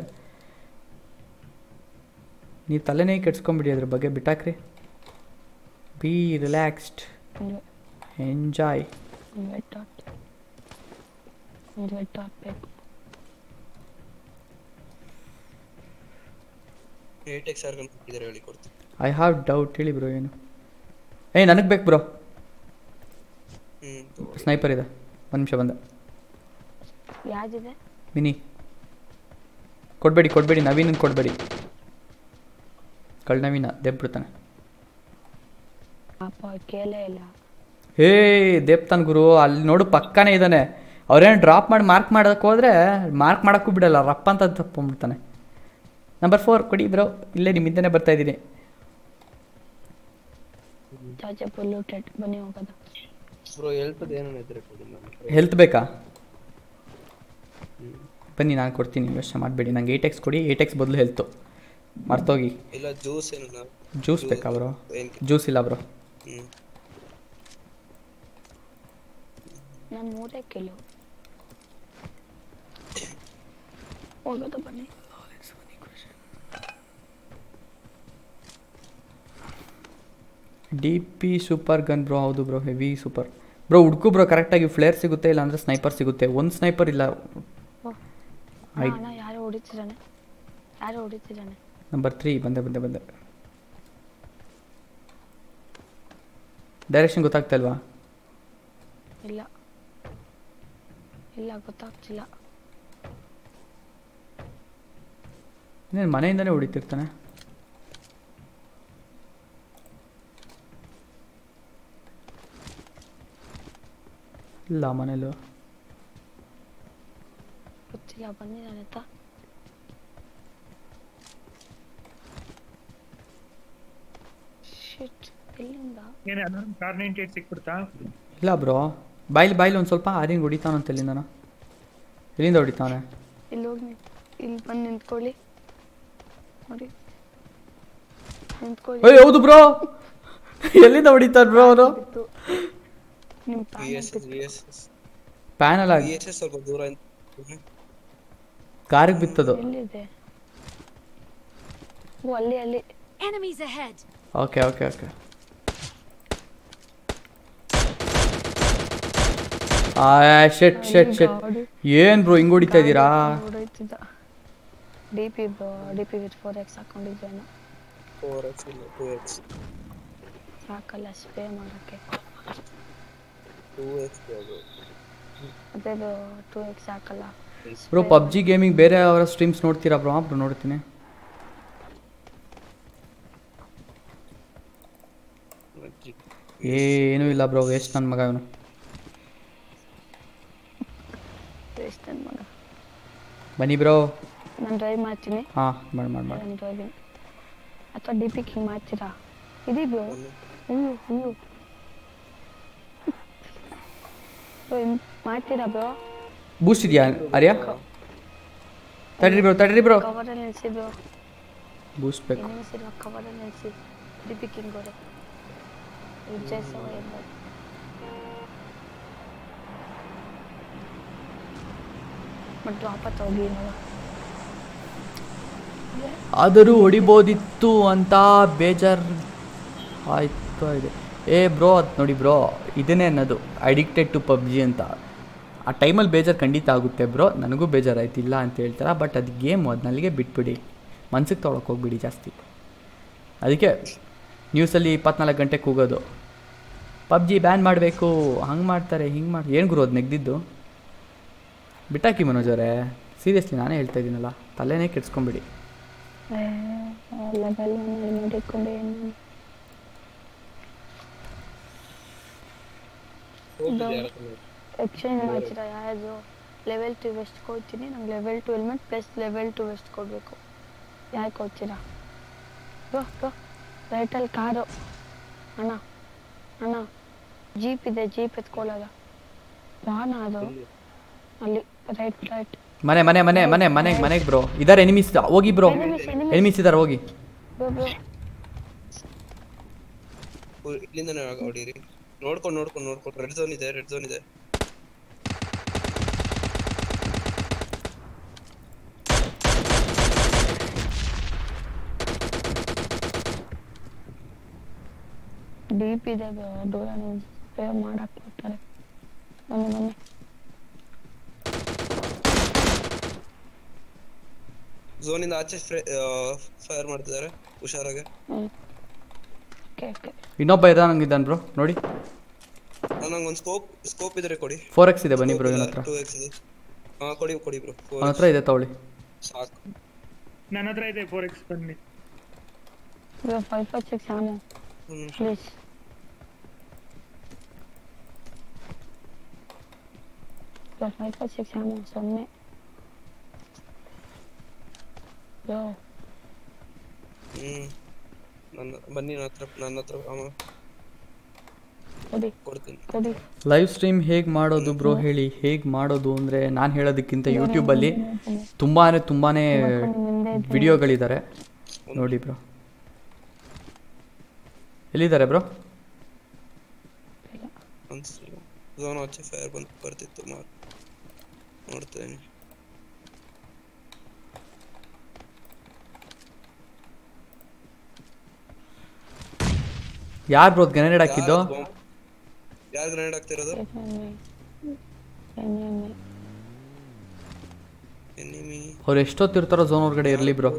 ನೀವು ತಲೆನೇ ಕೆಡ್ಸ್ಕೊಂಬಿಡಿ ಅದ್ರ ಬಗ್ಗೆ ಬಿಟ್ಟಾಕ್ರಿ ಬಿ ರಿಲ್ಯಾಕ್ಸ್ಡ್ ಎಂಜಾಯ್ ವೆಟ್ ಡಾಟ್ ವೆಟ್ ಡಾಟ್ ಬೇಕು ಏಟ್ ಎಕ್ಸ್ ಆರ್ ಹಾಕಿದ್ದಾರೆ ಹೇಳಿ ಕೊಡ್ತೀನಿ ಐ ಹ್ಯಾವ್ ಡೌಟ್ ಹೇಳಿ ಬ್ರೋ ಏನು ಏಯ್ ನನಗೆ ಬೇಕು ಬ್ರೋ ಹ್ಮ್ ತಗೊಳ್ಳಿ. ಸ್ನೈಪರ್ ಇದೆ ಒಂದು ನಿಮಿಷ ಬಂದೆ ಯಾವ್ದಿದೆ ಮಿನಿ ಕೊಡಬೇಡಿ ಕೊಡಬೇಡಿ ನವೀನಂಗೆ ಕೊಡಬೇಡಿ ಕಳ್ ನವೀನ ದೆಬ್ಬಿಡ್ತಾನೆ ಪಾಪ ಕೇಳೇ ಇಲ್ಲ ಹೇ ದೇಪ್ತಾನ್ ಗುರು ಅಲ್ಲಿ ನೋಡು ಪಕ್ಕನೇ ಇದ್ದಾನೆ ಅವ್ರೇನು ಡ್ರಾಪ್ ಮಾಡಿ ಮಾರ್ಕ್ ಮಾಡೋಕೆ ಹೋದ್ರೆ ಮಾರ್ಕ್ ಮಾಡೋಕ್ಕೂ ಬಿಡಲ್ಲ ರಪ್ಪ ಅಂತ ತಪ್ಕೊಂಡ್ಬಿಡ್ತಾನೆ ನಂಬರ್ ಫೋರ್ ಕೊಡಿ ಬ್ರೋ ಇಲ್ಲೇ ನಿಮ್ಮಿಂದನೇ ಬರ್ತಾ ಇದ್ದೀನಿ ಚಾಚಾಪುರ್ ಲೂಟೆಡ್ ಬನ್ನಿ ಹೋಗೋದು ಬ್ರೋ ಹೇಳ್ತದ ಏನೇನು ಇದ್ರೆ ಕೊಡಿ ನಾನು ಹೆಲ್ತ್ ಬೇಕಾ ಬನ್ನಿ ನಾನು ಕೊಡ್ತೀನಿ ಯೋಚನೆ ಮಾಡಬೇಡಿ ನಂಗೆ ಏಟ್ ಎಕ್ಸ್ ಕೊಡಿ ಏಟ್ ಎಕ್ಸ್ ಬದಲು ಹೆಲ್ತು ಮರ್ತೋಗಿ ಇಲ್ಲ ಜ್ಯೂಸ್ ಏನಿಲ್ಲ ಜ್ಯೂಸ್ ಬೇಕಾ ಬ್ರೋ ಏನ್ ಜ್ಯೂಸ್ ಇಲ್ಲ ಬ್ರೋ ಹ್ಮ್ ನಾನು ಮೂರೇ ಕಿಲೋ ಹೋಗೋದು ಬನ್ನಿ D P super gun bro ಹೌದು ಬ್ರೋ ಹೆವಿ ಸೂಪರ್ ಬ್ರೋ ಹುಡ್ಕು ಬ್ರೋ ಕರೆಕ್ಟಾಗಿ ಫ್ಲೇರ್ ಸಿಗುತ್ತೆ ಇಲ್ಲ ಅಂದರೆ ಸ್ನೈಪರ್ ಸಿಗುತ್ತೆ ಒಂದು ಸ್ನೈಪರ್ ಇಲ್ಲ ಆಯ್ತು ಅಣ್ಣ ಯಾರೋ ಹೊಡಿತಿದ್ದಾನೆ ಯಾರೋ ಹೊಡಿತಿದ್ದಾನೆ ನಂಬರ್ ತ್ರೀ ಬಂದೆ ಬಂದೆ ಬಂದೆ ಡೈರೆಕ್ಷನ್ ಗೊತ್ತಾಗ್ತಾ ಇಲ್ವಾ ಇಲ್ಲ ಇಲ್ಲ ಗೊತ್ತಾಗ್ತಿಲ್ಲ ಇನ್ನೇನು ಮನೆಯಿಂದನೇ ಹೊಡಿತಿರ್ತಾನೆ ಇಲ್ಲ ಮನೇಲು ಗೊತ್ತಿಲ್ಲ ಬಂದಿದ್ದಾನೆ ಆಯ್ತಾ ಶಿಟ್ ಎಲ್ಲಿಂದ ಏನೇ ಅಲಾರ್ಮ್ ಕಾರ್ ನೈಂಟಿ ಏಟ್ ಸಿಕ್ಬಿಡ್ತಾ ಇಲ್ಲ ಬ್ರೋ ಬಾಯ್ಲಿ ಬಾಯ್ಲಿ ಒಂದು ಸ್ವಲ್ಪ ಆರ್ಯಂಗೆ ಹೊಡಿತಾನಂತ ಎಲ್ಲಿಂದನ ಎಲ್ಲಿಂದ ಹೊಡಿತಾನೆ ಇಲ್ಲಿ ಹೋಗಿ ನಿಂತ್- ಇಲ್ಲಿ ಬಂದು ನಿಂತ್ಕೊಳ್ಳಿ ನೋಡಿ ನಿಂತ್ಕೊಳ್ಳಿ ಏಯ್ ಹೌದು ಬ್ರೋ ಎಲ್ಲಿಂದ ಹೊಡಿತಾನೆ ಬ್ರೋ ಅವನು ಬಿತ್ತು ನಿಮ್ಮ V S S V S S panel V ಆಗಿ ಎಸ್ ಎಸ್ ಸ್ವಲ್ಪ ದೂರ ಇಂದ- ಕಾರಿಗೆ ಬಿತ್ತದು ಎಲ್ಲಿದೆ ಓ ಅಲ್ಲಿ ಅಲ್ಲಿ Enemies ahead! Okay okay okay ಆ ಶೆಟ್ ಶೆಟ್ ಶೆಟ್ ಗಾಡಿ ಏನು ಬ್ರೋ ಹಿಂಗೆ ಹೊಡಿತಾ ಇದ್ದೀರಾ ಹೊಡೋಯ್ತಿದ್ದ D P D P with four X ಹಾಕೊಂಡಿದ್ದೇನೆ ಫೋರ್ ಎಕ್ಸ್ ಇಲ್ಲ ಟೂ ಎಕ್ಸ್ ಸಾಕಲ್ಲ ಸ್ಪ್ರೇ ಮಾಡೋಕ್ಕೆ ಟೂ ಎಕ್ಸ್ ಅದೇ ಟೂ ಎಕ್ಸ್ ಹಾಕಲ್ಲ ಬ್ರೋ ಪಬ್ಜಿ ಗೇಮಿಂಗ್ ಬೇರೆ ಅವರ ಸ್ಟ್ರೀಮ್ಸ್ ನೋಡ್ತೀರಾ ಬ್ರೋ ಬ್ರೋ ನೋಡ್ತೀನಿ ಏನೂ ಇಲ್ಲ ಬ್ರೋ ವೇಸ್ಟ್ ನನ್ನ ಮಗ ಇವನು ಎಷ್ಟು ನನ್ನ ಮಗ ಬನ್ನಿ ಬ್ರೋ ನಾನು ಡ್ರೈವ್ ಮಾಡ್ತೀನಿ ಹಾಂ ಮಾಡಿ ಮಾಡಿ ಮಾಡಿ ನಾನು ಡ್ರೈವಿಂಗ್ ಅಥವಾ ಡಿ ಪಿ ಹಿಂಗೆ ಮಾಡ್ತೀರಾ ಇದೀ ಬ್ರೋ ಅಯ್ಯೋ ಅಯ್ಯೋ ಬ್ರೋ ಹಿಂಗೆ ಮಾಡ್ತೀರಾ ಬ್ರೋ ಬೂಸ್ಟ್ ಇದೆಯಾ ಆರ್ಯ ತಡ್ರಿ ಬ್ರೋ ತಡ್ರಿ ಬ್ರೋ ಕವರಲ್ಲಿ ನಿಲ್ಸಿ ಬ್ರೋ ಬೂಸ್ಟ್ ಬೇಕು ಎನಿಮಿಸಿರೋ ಕವರಲ್ಲಿ ನಿಲ್ಸಿ ಡಿ ಪಿ ಕಿಂಗ್ ಅವರು ವಿಜಯ್ ಸವ ಎಂಬುದು ಮತ್ತು ವಾಪಸ್ ಹೋಗಿ ನಾವು ಆದರೂ ಹೊಡಿಬೋದಿತ್ತು ಅಂತ ಬೇಜಾರು ಆಯ್ತು ಇದೆ ಏ ಬ್ರೋ ಅದು ನೋಡಿ ಬ್ರೋ ಇದನ್ನೇ ಅನ್ನೋದು ಅಡಿಕ್ಟೆಡ್ ಟು ಪಬ್ಜಿ ಅಂತ ಆ ಟೈಮಲ್ಲಿ ಬೇಜಾರು ಖಂಡಿತ ಆಗುತ್ತೆ ಬ್ರೋ ನನಗೂ ಬೇಜಾರಾಯ್ತು ಇಲ್ಲ ಅಂತ ಹೇಳ್ತಾರೆ ಬಟ್ ಅದು ಗೇಮು ಅದನ್ನ ಅಲ್ಲಿಗೆ ಬಿಟ್ಬಿಡಿ ಮನ್ಸಿಗೆ ತೊಗೊಳಕ್ಕೆ ಹೋಗ್ಬಿಡಿ ಜಾಸ್ತಿ ಅದಕ್ಕೆ ನ್ಯೂಸಲ್ಲಿ ಇಪ್ಪತ್ನಾಲ್ಕು ಗಂಟೆ ಕೂಗೋದು ಪಬ್ಜಿ ಬ್ಯಾನ್ ಮಾಡಬೇಕು ಹಂಗೆ ಮಾಡ್ತಾರೆ ಹಿಂಗೆ ಮಾಡಿ ಏನು ಗುರು ಅದು ನೆಗ್ದಿದ್ದು ಬಿಟ್ಟಾಕಿ ಮನೋಜ್ ಅವರೇ ಸೀರಿಯಸ್ಲಿ ನಾನೇ ಹೇಳ್ತಾ ಇದ್ದೀನಲ್ಲ ತಲೆನೇ ಕೆಡ್ಸ್ಕೊಂಬಿಡಿ ಲೆವೆಲ್ ಮಾಡಿಕೊಂಡು ಏನು ಎಕ್ಸ್ಚೇಂಜ್ ಮಾಡ್ತೀರಾ ಯಾವುದು ಲೆವೆಲ್ ಟು ವೆಸ್ಟ್ ಕೊಡ್ತೀನಿ ನಂಗೆ level two helmet plus level two vest ಕೊಡಬೇಕು ಯಾಕೆ ಕೊಡ್ತೀರಾ ಬ್ರೋ ಬ್ರೋ ರೈಟಲ್ಲಿ ಕಾರು ಅಣ್ಣ ಅಣ್ಣ ಜೀಪ್ ಇದೆ ಜೀಪ್ ಎತ್ಕೊಳ್ಳೋದ ಬಾಣ ಅದು ಅಲ್ಲಿ ರೈಟ್ ರೈಟ್ ಮನೆ ಮನೆ ಮನೆ ಮನೆ ಮನೆಗೆ ಮನೆಗೆ ಬ್ರೋ ಇದಾರೆ ಎನಿಮಿಸ್ ಹೋಗಿ ಬ್ರೋ Enemies, enemies. ಎನಿಮಿಸ್ ಇದಾರೆ ಹೋಗಿ ಬ್ರೋ ಬ್ರೋ ಇಲ್ಲಿಂದನೇ ಹೊಡೀರಿ ನೋಡ್ಕೊಂಡು ನೋಡ್ಕೊಂಡು ನೋಡ್ಕೊಂಡು ರೆಡ್ ಝೋನ್ ಇದೆ ರೆಡ್ ಝೋನ್ ಇದೆ ಡೀಪ್ ಇದೆ ಬ್ರೋ ದೂರ ನೀವು ಸೇವ್ ಮಾಡಕ್ಕೆ ಬಿಡ್ತಾರೆ ಬನ್ನಿ ಬನ್ನಿ ಝೋನಿಂದ ಆಚೆ ಫೈರ್ ಮಾಡ್ತಿದ್ದಾರೆ ಹುಷಾರಾಗೆ ಹ್ಞೂ ಓಕೆ ಓಕೆ ಇನ್ನೊಬ್ಬ ಇದ್ದಾನಂಗಿದ್ದಾನೆ ಬ್ರೋ ನೋಡಿ ನಂಗೊಂದು ಸ್ಕೋಪ್ ಸ್ಕೋಪ್ ಇದ್ರೆ ಕೊಡಿ ಫೋರ್ ಎಕ್ಸ್ ಇದೆ ಬನ್ನಿ ಬ್ರೋ ಇವನ ಹತ್ರ ಟೂ ಎಕ್ಸ್ ಇದೆ ಹಾ ಕೊಡಿ ಕೊಡಿ ಬ್ರೋ ಅವನ ಹತ್ರ ಇದೆ ತಗೊಳ್ಳಿ ಸಾಕು ನನ್ನ ಹತ್ರ ಇದೆ ಫೋರ್ ಎಕ್ಸ್ ಬನ್ನಿ bro five five six ammo hmm please bro five five six ammo ಸೊನ್ನೆ ಬ್ರೋ ಹ್ಮ್ ನನ್ನ ಬನ್ನಿ ನನ್ನ ಹತ್ರ ನನ್ನ ಹತ್ರ ಅಮ್ಮ ಕೊಡಿ ಕೊಡ್ತೀನಿ ಕೊಡಿ ಲೈವ್ ಸ್ಟ್ರೀಮ್ ಹೇಗೆ ಮಾಡೋದು ಬ್ರೋ ಹೇಳಿ ಹೇಗೆ ಮಾಡೋದು ಅಂದರೆ ನಾನು ಹೇಳೋದಕ್ಕಿಂತ ಯೂಟ್ಯೂಬಲ್ಲಿ ತುಂಬಾ ತುಂಬಾ ವಿಡಿಯೋಗಳಿದ್ದಾರೆ ನೋಡಿ ಬ್ರೋ ಎಲ್ಲಿದ್ದಾರೆ ಬ್ರೋ ಅನ್ಸಿಲ್ಲ ಝೋನ್ ಆಚೆ ಫೈರ್ ಬಂದು ಬರ್ತಿತ್ತು ಮಾರ್ ನೋಡ್ತೇನೆ ಯಾರು ಬ್ರೋ ಗ್ರೆನೇಡ್ ಹಾಕಿದ್ದು ಯಾರು ಗ್ರೆನೇಡ್ ಆಗ್ತಿರೋದು ಎನ್ಎಮ್ಮೆ ಎನಿಮಿ ಅವ್ರು ಎಷ್ಟೊತ್ತಿರ್ತಾರೋ ಝೋನ್ ಹೊರಗಡೆ ಇರಲಿ ಬ್ರೋ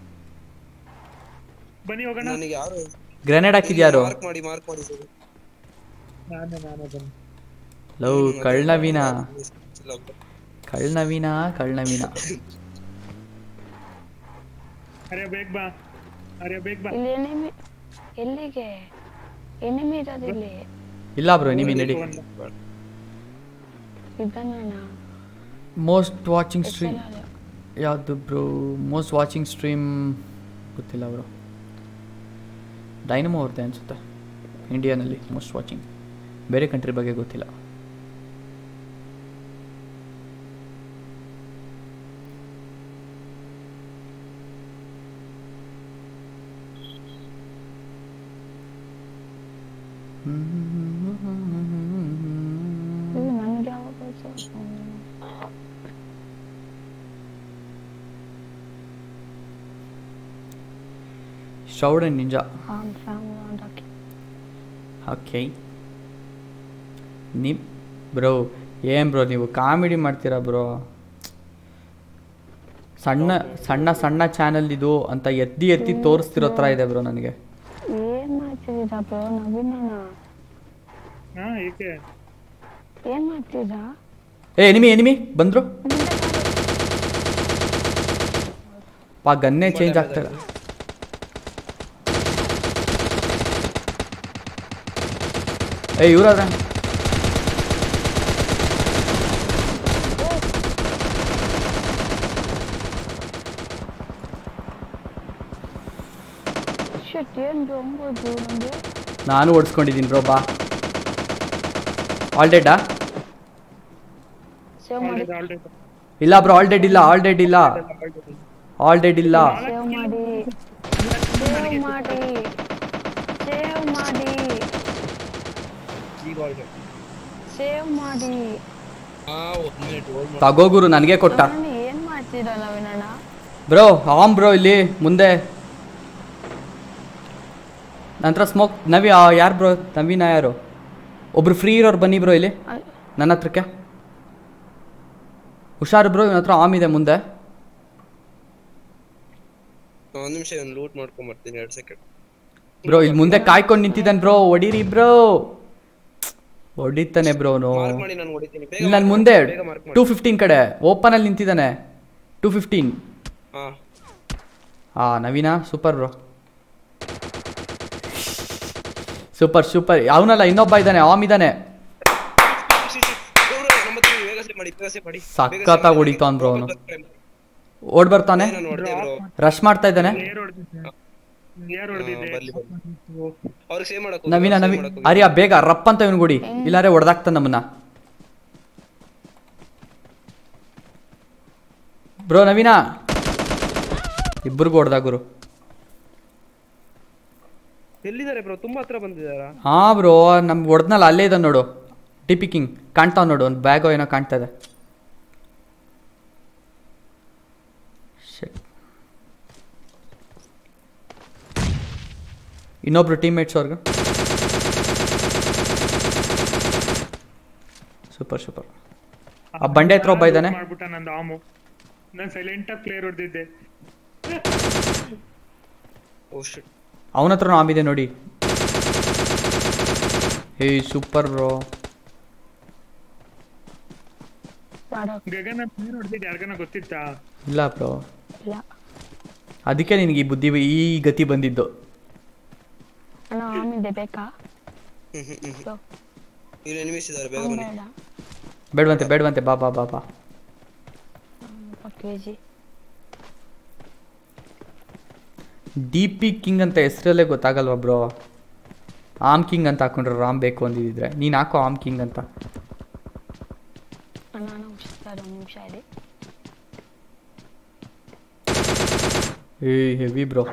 ಬನ್ನಿ ಹೋಗೋಣ ನನಗೆ ಯಾರು ಗ್ರೆನೇಡ್ ಹಾಕಿದ್ಯಾರು ಮಾರ್ಕ್ ಮಾಡಿ ಮಾರ್ಕ್ ಮಾಡಿ ಸರ್ ನಾನೇ ನಾನೇ ಬನ್ನಿ ಲವ್ ಕಳ್ನವೀನ ಇಲ್ಲ bro. ಕಳ್ನವೀನ ಕಳ್ನವೀನ ಅರೆ ಬೇಗ ಬಾ ಅರೆ ಬೇಗ ಬಾ ಇಲ್ಲಿ ಎನಿಮಿ ಎಲ್ಲಿಗೆ ಎನಿಮಿ ಇರೋದು ಇಲ್ಲಿ ಇಲ್ಲ ಬ್ರೋ ನಿಮಿ ನಡಿ ಇದ್ದಾನ ಮೋಸ್ಟ್ ವಾಚಿಂಗ್ ಸ್ಟ್ರೀಮ್ ಯಾವುದು ಬ್ರೋ ಮೋಸ್ಟ್ ವಾಚಿಂಗ್ ಸ್ಟ್ರೀಮ್ ಗೊತ್ತಿಲ್ಲ ಬ್ರೋ ಡೈನಮೋ ಅವ್ರದ್ದೆ ಅನಿಸುತ್ತೆ ಇಂಡಿಯಾನಲ್ಲಿ ಮೋಸ್ಟ್ ವಾಚಿಂಗ್ ಬೇರೆ ಕಂಟ್ರಿ ಬಗ್ಗೆ ಗೊತ್ತಿಲ್ಲ ಇದು ನನಗೆ ಯಾವಾಗ ಗೊತ್ತು? Shroud and Ninja am fam ಹಾಕಿ ಓಕೆ ನಿಮ್ ಬ್ರೋ ಏನು ಬ್ರೋ ನೀವು ಕಾಮಿಡಿ ಮಾಡ್ತೀರಾ ಬ್ರೋ ಸಣ್ಣ ಸಣ್ಣ ಸಣ್ಣ ಚಾನಲ್ ಇದು ಅಂತ ಎತ್ತಿ ಎತ್ತಿ ತೋರಿಸ್ತಿರೋ ಥರ ಇದೆ ಬ್ರೋ ನನಗೆ ಏನ್ ಮಾಡ್ತಿದ್ದೀರಾ ಬ್ರೋ ನವೀನಣ್ಣ ಹಾ ಏಕೆ ಏನ್ ಮಾಡ್ತಿದ್ದೀರಾ ಏ ಎನಿಮಿ ಎನಿಮಿ ಬಂದ್ರು ಪಾ ಗನ್ನೇ ಚೇಂಜ್ ಆಗ್ತಾ ಇಲ್ಲ ಏ ಇವ್ರಾದ್ರೆ ಶಟ್ ಏನ್ ಬ್ರೋ ನಮ್ಗೆ ನಾನು ಓಡಿಸ್ಕೊಂಡಿದ್ದೀನಿ ಬ್ರೋ ಬಾ ಆಲ್ ಡೆಡ್ಡಾ ಸೇವ್ ಮಾಡಿ ಆಲ್ರೆಡಿ ಇಲ್ಲ ಬ್ರೋ ಆಲ್ ಡೆಡ್ ಇಲ್ಲ ಆಲ್ ಡೆಡ್ ಇಲ್ಲ ಆಲ್ ಡೆಡ್ ಇಲ್ಲ ಸೇವ್ ಮಾಡಿ ಸೇವ್ ಮಾಡಿ ಸೇವ್ ಮಾಡಿ ಈಗ ಆಲ್ರೆಡಿ ಸೇವ್ ಮಾಡಿ ಹಾ ಒಂದ್ ಮಿನಿಟ್ ಹೋಲ್ಡ್ ತಗೋ ಗುರು ನನಗೆ ಕೊಟ್ಟ ನಾನು ಏನ್ ಮಾಡ್ತೀರಾ ನವೀನಣ್ಣ ಬ್ರೋ ಆಮ್ ಬ್ರೋ ಇಲ್ಲಿ ಮುಂದೆ ನಂತರ ಸ್ಮೋಕ್ ನವಿ ಯಾರು ಬ್ರೋ ನವೀನ ಯಾರು ಒಬ್ರು ಫ್ರೀ ಇರೋರು ಬನ್ನಿ ಬ್ರೋ ಇಲ್ಲಿ ಅಲ್- ನನ್ನ ಹತ್ರಕ್ಕೆ ಹುಷಾರು ಬ್ರೋ ಇವನ ಹತ್ರ ಆಮ್ ಇದೆ ಮುಂದೆ ಒಂದ್ ನಿಮಿಷ ಇವ್ನು ಲೂಟ್ ಮಾಡ್ಕೊಂಡ್ ಬರ್ತೀನಿ ಎರಡ್ ಸೆಕೆಂಡ್ ಬ್ರೋ ಇಲ್ಲಿ ಮುಂದೆ ಕಾಯ್ಕೊಂಡು ನಿಂತಿದ್ದಾನೆ ಬ್ರೋ ಹೊಡೀರಿ ಬ್ರೋ ಹೊಡಿತಾನೆ ಬ್ರೋ ಅವನು ಮಾರ್ಕ್ ಮಾಡಿ ನಾನು ಹೊಡಿತೀನಿ ಬೇಗ ಇಲ್ಲಿ ನನ್ನ mark ಮುಂದೆ ಮಾಡಿ, ಬೇಗ ಮಾರ್ಕ್ ಮಾಡಿ ಟೂ ಫಿಫ್ಟೀನ್ ಕಡೆ ಓಪನಲ್ಲಿ ನಿಂತಿದ್ದಾನೆ ಟೂ ಫಿಫ್ಟೀನ್ ಹಾ ಆ ನವೀನ ಸೂಪರ್ ಬ್ರೋ ಸೂಪರ್ ಸೂಪರ್ ಅವನಲ್ಲ ಇನ್ನೊಬ್ಬ ಇದ್ದಾನೆ ಆಮ್ ಇದ್ದಾನೆ ಸಖತ್ತಾಗ್ ಹೊಡಿತಾನ್ bro ಅವ್ನು. ಓಡ್ ಬರ್ತಾನೆ ರಶ್ ಮಾಡ್ತಾ ಇದ್ದಾನೆ ಏರ್ ಹೊಡೆದಿದ್ದೆ ಏರ್ ಹೊಡೆದಿದ್ದೆ ಬರ್ಲಿ ಬರ್ಲಿ ಅವ್ರಿಗೆ ಸೇವ್ ಮಾಡಕ್ ನವೀನ ನವೀ ಆರ್ಯ ಬೇಗ ರಪ್ ಅಂತ ಇವನು ಗುಡಿ ಇಲ್ಲಾರೆ ಹೊಡೆದಾಕ್ತಾನೆ ನಮ್ಮನ್ನ ಬ್ರೋ ನವೀನ ಇಬ್ಬರಿಗೂ ಹೊಡೆದಾಗ ಗುರು ಎಲ್ಲಿದ್ದಾರೆ ಬ್ರೋ ತುಂಬಾ ಹತ್ರ ಬಂದಿದಾರಾ ಹಾ ಬ್ರೋ ನಮ್ಗೆ ಹೊಡೆದ್ನಲ್ಲ ಅಲ್ಲೇ ಇದ್ದಾನೆ ನೋಡು ಟಿಪಿ ಕಿಂಗ್ ಕಾಣ್ತಾವ್ ನೋಡು ಒಂದು ಬ್ಯಾಗೋ ಏನೋ ಕಾಣ್ತಾ ಇದೆ Shit. ಇನ್ನೊಬ್ರು ಟೀಮ್ಮೇಟ್ಸ್ ಅವ್ರಿಗೆ ಸೂಪರ್ ಸೂಪರ್ ಆ ಬಂಡೆ ಹತ್ರ ಒಬ್ಬ ಇದ್ದಾನೆ ಮಾಡ್ಬಿಟ್ಟ ನಂದು ಆಮು ನಾನು ಸೈಲೆಂಟ್ ಆಗಿ ಪ್ಲೇಯರ್ ಹೊಡೆದಿದ್ದೆ ಓ ಶಿಟ್ ಅವನ ಹತ್ರ ಆಮಿದೆ ನೋಡಿ ಏಯ್ ಸೂಪರ್ ಬ್ರೋ ಮಾಡೋ ಗಗನ್ ಅಂತ ನೀನು ನೋಡ್ತಿದ್ದೆ ಯಾರಿಗಾನ ಗೊತ್ತಿತ್ತಾ ಇಲ್ಲ ಬ್ರೋ ಇಲ್ಲ ಅದಕ್ಕೆ ನಿನಗೆ ಈ ಬುದ್ಧಿ ಈ ಗತಿ ಬಂದಿದ್ದು ಅಣ್ಣ ಆಮಿದೆ ಬೇಕಾ ಹ್ಮ್ ಹ್ಮ್ ಹ್ಮ್ ಸೊ ಇಲ್ಲಿ ಎನಿಮೀಸ್ ಇದಾರೆ ಬೇಗ ಬನ್ನಿ ಬೇಡ ಬೇಡವಂತೆ ಬೇಡವಂತೆ ಬಾ ಬಾ ಬಾ ಬಾ K G D P King ಅಂತ ಹೆಸರಲ್ಲೇ ಗೊತ್ತಾಗಲ್ವಾ ಬ್ರೋ ಆಮ್ ಕಿಂಗ್ ಅಂತ ಹಾಕೊಂಡ್ರೆ ರಾಮ್ ಬೇಕು ಅಂದಿದ್ರೆ ನೀನು ಹಾಕೋ ಆಮ್ ಕಿಂಗ್ ಅಂತ ಅಣ್ಣ ಅಣ್ಣ ಹುಷಾರು ಒಂದು ನಿಮಿಷ ಇರಿ ಏ ಹೆವಿ ಬ್ರೋ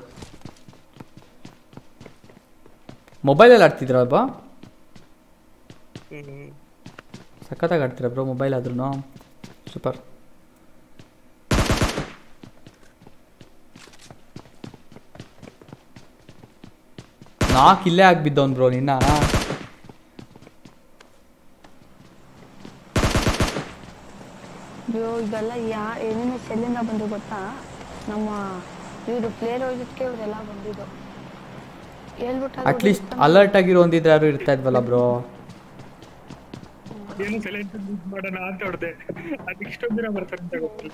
ಮೊಬೈಲಲ್ಲಿ ಆಡ್ತಿದ್ರ ಬಾ ಹ್ಮ್ ಹ್ಮ್ ಸಖತ್ತಾಗಿ ಆಡ್ತೀರಾ ಬ್ರೋ ಮೊಬೈಲ್ ಆದ್ರೂ ಸೂಪರ್ ನಾಲ್ಕು ಇಲ್ಲೇ ಆಗ್ಬಿದ್ದವನ್ ಬ್ರೋ ನಿನ್ನ ಅಯ್ಯೋ ಇದೆಲ್ಲ ಯಾ ಎನಿಮಿಸ್ ಎಲ್ಲಿಂದ ಬಂದು ಗೊತ್ತಾ ನಮ್ಮ ಇವರು ಪ್ಲೇಯರ್ ಹೋಗಿದ್ದಕ್ಕೆ ಇವರೆಲ್ಲ ಬಂದಿದ್ದು ಹೇಳ್ಬಿಟ್ಟು ಅಟ್ಲೀಸ್ಟ್ ಅಲರ್ಟ್ ಆಗಿರೋ ಒಂದಿದ್ರೆ ಯಾರು ಇರ್ತಾ ಇದ್ವಲ್ಲ ಬ್ರೋ ಏನು ಸೈಲೆಂಟ್ ಯೂಸ್ ಮಾಡೋಣ ಅಂತ ಹೊಡ್ದೆ ಅದಕ್ಕೆ ಇಷ್ಟೊಂದು ದಿನ ಬರ್ತಾರೆ ಅಂತ ಗೊತ್ತಿಲ್ಲ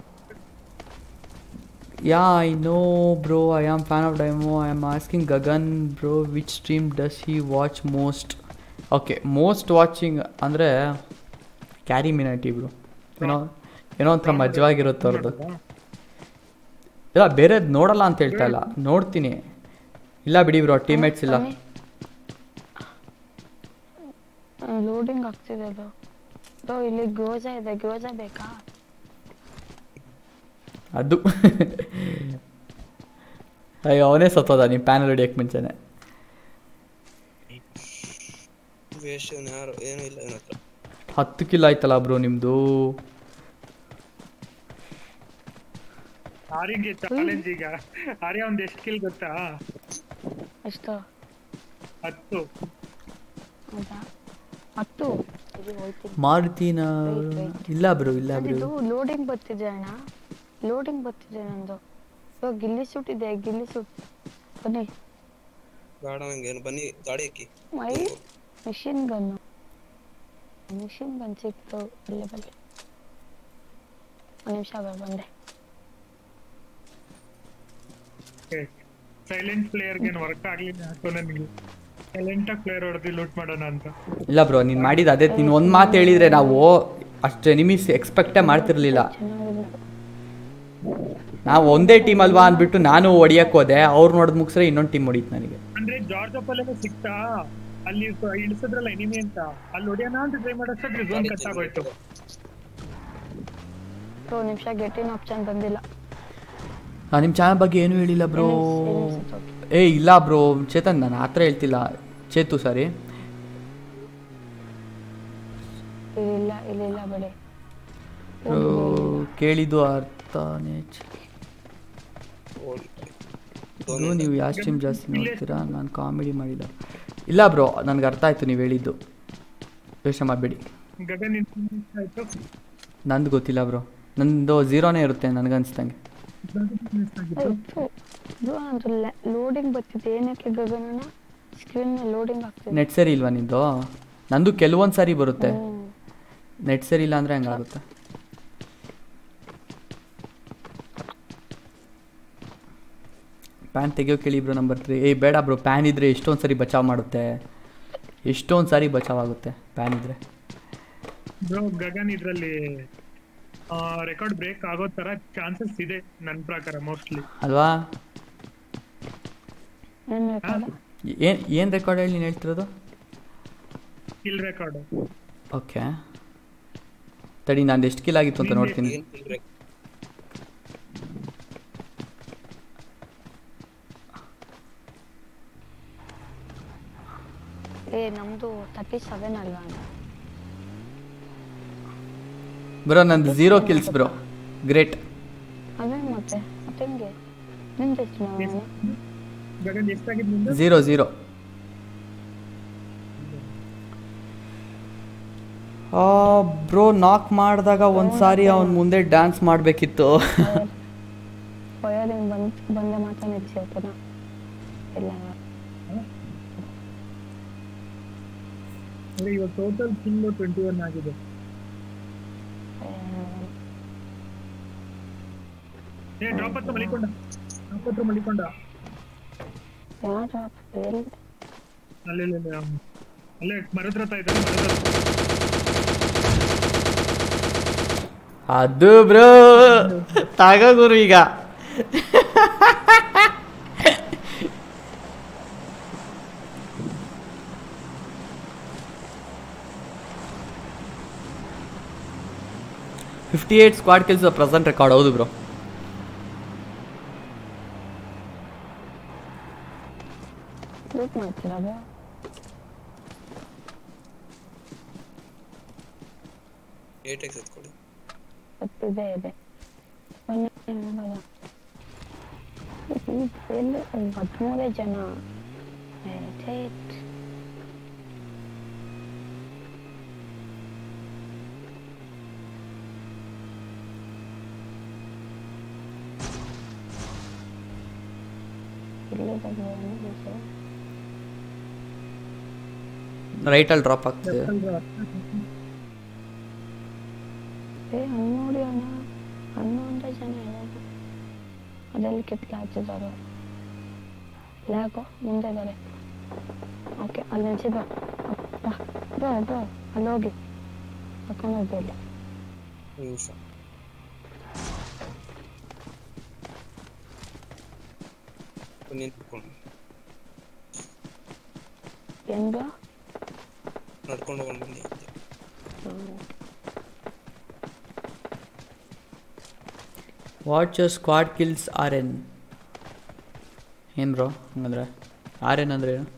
yeah I know bro I am fan of Dynamo I am asking Gagan bro which stream does he watch most okay most watching ಅಂದರೆ ಕ್ಯಾರಿ ಮಿನಟಿ ಬ್ರೋ ಏನೋ ಏನೋ ಒಂಥರ ಮಜವಾಗಿರುತ್ತೆ ಅವ್ರದ್ದು ಇಲ್ಲ ಬೇರೆದು ನೋಡಲ್ಲ ಅಂತ ಹೇಳ್ತಾ ಇಲ್ಲ ನೋಡ್ತೀನಿ ಇಲ್ಲ ಬಿಡಿ ಬ್ರೋ ಟೀಮೇಟ್ಸ್ ಇಲ್ಲ ಲೋಡಿಂಗ್ ಆಗ್ತಿದೆ ಅದು ಬ್ರೋ ಇಲ್ಲಿ ಗೋಜಾ ಇದೆ ಗೋಜಾ ಬೇಕಾ ಅದು ಅಯ್ಯೋ ಅವನೇ ಸತ್ತೋದ ನೀವು ಪ್ಯಾನಲ್ ಹೊಡಿಯೋಕ್ಕೆ ಮುಂಚೆನೆ ವೇಸ್ಟ್ ಯಾರು ಏನೂ ಇಲ್ಲ ಇವನ ಹತ್ರ ಹತ್ತು ಕಿಲೋ ಆಯ್ತಲ್ಲ ಬ್ರೋ ನಿಮ್ಮದು ಆರಿಗೆ ಚಾಲೆಂಜ್ ಈಗ ಆರ್ಯ ಒಂದ್ ಎಷ್ಟು ಕಿಲ್ ಗೊತ್ತಾ ಎಷ್ಟು ಹತ್ತು ಹೌದಾ ಹತ್ತು ಇದು ಹೋಯ್ತೀನಿ ಮಾರುತಿನ Wait, wait. ಇಲ್ಲ ಬ್ರೋ ಇಲ್ಲ ಬ್ರೋ ಇದು ಲೋಡಿಂಗ್ ಬರ್ತಿದೆ ಅಣ್ಣ ಲೋಡಿಂಗ್ ಬರ್ತಿದೆ ನಂದು ಇವಾಗ ಗಿಲ್ಲಿ ಸೂಟ್ ಇದೆ ಗಿಲ್ಲಿ ಸೂಟ್ ಬನ್ನಿ ಬೇಡ ನಂಗೆ ಏನು ಬನ್ನಿ ಗಾಡಿ ಹಾಕಿ my machine gun machine gun ಸಿಕ್ತು ಬಲ್ಲೆ ಬಲ್ಲೆ ಒಂದು ನಿಮಿಷ ಬಂದೆ ಸೈಲೆಂಟ್ ಪ್ಲೇಯರ್ಗೆ ಏನು ವರ್ಕ್ ಆಗ್ಲಿಲ್ಲ ಹಾಕೋ ನನಗೆ ಸೈಲೆಂಟ್ ಆಗಿ ಪ್ಲೇಯರ್ ಹೊಡೆದು ಲೂಟ್ ಮಾಡೋಣ ಅಂತ ಇಲ್ಲ ಬ್ರೋ ನೀನು ಮಾಡಿದ ಅದೇ ನೀನು ಒಂದು ಮಾತು ಹೇಳಿದರೆ ನಾವು ಅಷ್ಟು ಎನಿಮೀಸ್ ಎಕ್ಸ್ಪೆಕ್ಟೇ ಮಾಡ್ತಿರ್ಲಿಲ್ಲ ಚೆನ್ನಾಗಿದೆ ನಾವು ಒಂದೇ ಟೀಮ್ ಅಲ್ವಾ ಅಂದ್ಬಿಟ್ಟು ನಾನು ಹೊಡಿಯಕ್ಕೆ ಹೋದೆ ಅವ್ರು ನೋಡಿದ್ ಮುಗಿಸ್ರೆ ಇನ್ನೊಂದು ಟೀಮ್ ಹೊಡೀತು ನನಗೆ ಅಂದ್ರೆ ಜಾರ್ಜ್ ಅಪ್ಪಲ್ಲೇನೋ ಸಿಕ್ತಾ ಅಲ್ಲಿ ಸ- ಇಳಿಸಿದ್ರಲ್ಲ ಎನಿಮಿ ಅಂತ ಅಲ್ಲಿ ಹೊಡಿಯೋಣ ಅಂತ ಟ್ರೈ ಮಾಡೋಷ್ಟೊತ್ತಿಗೆ ಝೋನ್ ಕಟ್ ಆಗೋಯ್ತು ಒಂದು ನಿಮಿಷ ಗೆಟಿನ್ ಆಪ್ಷನ್ ಬಂದಿಲ್ಲ ನಾನು ನಿಮ್ಮ ಚಾನಲ್ ಬಗ್ಗೆ ಏನೂ ಹೇಳಿಲ್ಲ ಬ್ರೋ Enemies, enemies okay. ಏ ಇಲ್ಲ ಬ್ರೋ ಚೇತನ್ ನಾನು ಆ ಥರ ಹೇಳ್ತಿಲ್ಲ ಚೇತು ಸಾರಿ ಇಲ್ಲಿಲ್ಲ ಇಲ್ಲಿಲ್ಲ ಬಿಡಿ ಬ್ರೋ ಕೇಳಿದ್ದು ಅರ್ಥನೇ ಚ- ಬ್ರೋ ನೀವು ಯಾವ ಸ್ಟ್ರೀಮ್ ಜಾಸ್ತಿ ನೋಡ್ತೀರಾ ನಾನು ಕಾಮಿಡಿ ಮಾಡಿಲ್ಲ ಇಲ್ಲ ಬ್ರೋ ನನಗೆ ಅರ್ಥ ಆಯ್ತು ನೀವು ಹೇಳಿದ್ದು ಯೋಚನೆ ಮಾಡಬೇಡಿ ಗಗನ್ ಇನ್ಫಾರ್ಮ್ ಆಯ್ತು ನಂದು ಗೊತ್ತಿಲ್ಲ ಬ್ರೋ ನಂದು ಝೀರೋನೇ ಇರುತ್ತೆ ನನಗನ್ಸ್ದಂಗೆ ಲೋಡಿಂಗ್ ಬರ್ತಿದೆ ಏನಕ್ಕೆ ಗಗನನ ಸ್ಕ್ರೀನ್ ಲೋಡಿಂಗ್ ಆಗ್ತಿದೆ ನೆಟ್ ಸರಿ ಇಲ್ವಾ ನಿಂದು ನಂದು ಕೆಲವೊಂದು ಸಾರಿ ಬರುತ್ತೆ ಹ್ಮ್. ನೆಟ್ ಸರಿ ಇಲ್ಲ ಅಂದರೆ ಹಂಗಾಗುತ್ತೆ ಪ್ಯಾನ್ ತೆಗಿಯೋ ಕೇಳಿ ಬ್ರೋ ನಂಬರ್ ತ್ರೀ ಏಯ್ ಬೇಡ ಬ್ರೋ ಪ್ಯಾನ್ ಇದ್ದರೆ ಎಷ್ಟೊಂದು ಸರಿ ಬಚಾವ್ ಮಾಡುತ್ತೆ ಎಷ್ಟೊಂದು ಸಾರಿ ಬಚಾವ್ ಆಗುತ್ತೆ ಪ್ಯಾನ್ ಇದ್ದರೆ ಬ್ರೋ ಗಗನ್ ಇದ್ರಲ್ಲಿ ರೆಕಾರ್ಡ್ ಬ್ರೇಕ್ ಆಗೋ ತರ ಚಾನ್ಸಸ್ ಇದೆ ನನ್ನ ಪ್ರಕಾರ ಮೋಸ್ಟ್ಲಿ ಅಲ್ವಾ ಏನ್ ಬೇಕಾದ ಏನು ಏನು ರೆಕಾರ್ಡ್ ಹೇಳಿ ನೀನು ಹೇಳ್ತಿರೋದು ಕಿಲ್ ರೆಕಾರ್ಡ್ ಓಕೆ ತಡಿ ನಾನು ಎಷ್ಟು ಕಿಲ್ ಆಗಿತ್ತು ಅಂತ ನೋಡ್ತೀನಿ ಏನ್ ಇಲ್ರಿ ಏ ನಮ್ದು ತರ್ಟಿ ಸೆವೆನ್ ಅಲ್ವಾ ಬ್ರೋ ನಂದು ಝೀರೋ ಕಿಲ್ಸ್ ಬ್ರೋ ಗ್ರೇಟ್ ಅದೇ ಮತ್ತೆ ಮತ್ತೆ ಹೆಂಗೆ ನಿಮ್ದು ಎಷ್ಟು ನಾನು ಗಗನ್ ಎಷ್ಟಾಗಿದ್ದು ನಿಂದು ಝೀರೋ ಝೀರೋ ಬ್ರೋ ನಾಕ್ ಮಾಡಿದಾಗ ಒಂದು ಸಾರಿ ಅವನ ಮುಂದೆ ಡ್ಯಾನ್ಸ್ ಮಾಡಬೇಕಿತ್ತು ವಯರಿಂಗ್ ಬಂದ್ ಬಂದೆ ಮಾತ್ರ ನಿಲ್ಸಿ ಓಕೆನಾ ಇಲ್ಲ ಅಂದ್ರೆ ಇವಾಗ ಟೋಟಲ್ ಕಿಂಗ್ ಟ್ವೆಂಟಿ ಒನ್ ಆಗಿದೆ ಏ ಡ್ರಾಪ್ ಹತ್ರ ಮಲಿಕೊಂಡ ಡ್ರಾಪ್ ಹತ್ರ ಮಲಿಕೊಂಡ ಯಾರು ಎಲ್ಲಿ ಅಲ್ಲೇ ಅಲ್ಲೇ, ಅಲ್ಲೇ ಅವ್ನು. ಅಲ್ಲೇ ಮರದ ಹತ್ರ ಇದ್ದಾನೆ ಮರದ ಹತ್ರ ಅದು ಬ್ರೋ ತಗೋ ಗುರು ಈಗ fifty eight squad kills present record ಹೌದು ಬ್ರೋ ಲೂಟ್ ಮಾಡ್ತೀರಾ ಬ್ರೋ ಏಟ್ ಎಕ್ಸ್ ಎತ್ಕೊಳ್ಳಿ ಗೊತ್ತಿದೆ ಇದೆ ಬನ್ನಿ ನೋಡೋಣ ಇದು ಎಲ್ಲಿ ಹದಿಮೂರೇ ಜನ ಏ, ಛೇಟ್. ಇಲ್ಲೇ ಬರ್ಬೋದು ರೈಟಲ್ಲಿ ಡ್ರಾಪ್ ಆಗ್ತಿದೆ ಏ ಹನ್ನೋಡಿ ಅಣ್ಣ ಹನ್ನೊಂದೇ ಜನ ಇರೋದು ಅದೆಲ್ಲಿ ಕಿತ್ಕೆ ಹಚ್ಚಿದ್ದಾರೆ ಯಾಕೋ ಮುಂದೆ ಇದ್ದಾರೆ ಓಕೆ ಅಲ್ಲಿ ನಿಲ್ಸಿದ ಅಪ್ಪ ಬೋ ಬೋ ಅಲ್ಲಿ ಹೋಗಿ ಕರ್ಕೊಂಡು ಹೋಗಿ ಇಲ್ಲಿ ನಿಮಿಷ ನಿಂತ್ಕೊಂಡು ಹೆಂಗ ನಡ್ಕೊಂಡು ಹೋಗೊಂಡು ಬನ್ನಿ what's your squad kills R N ಏನು ಬ್ರೋ ಹಂಗಂದ್ರೆ ಆರ್ ಎನ್ ಅಂದ್ರೆ ಏನು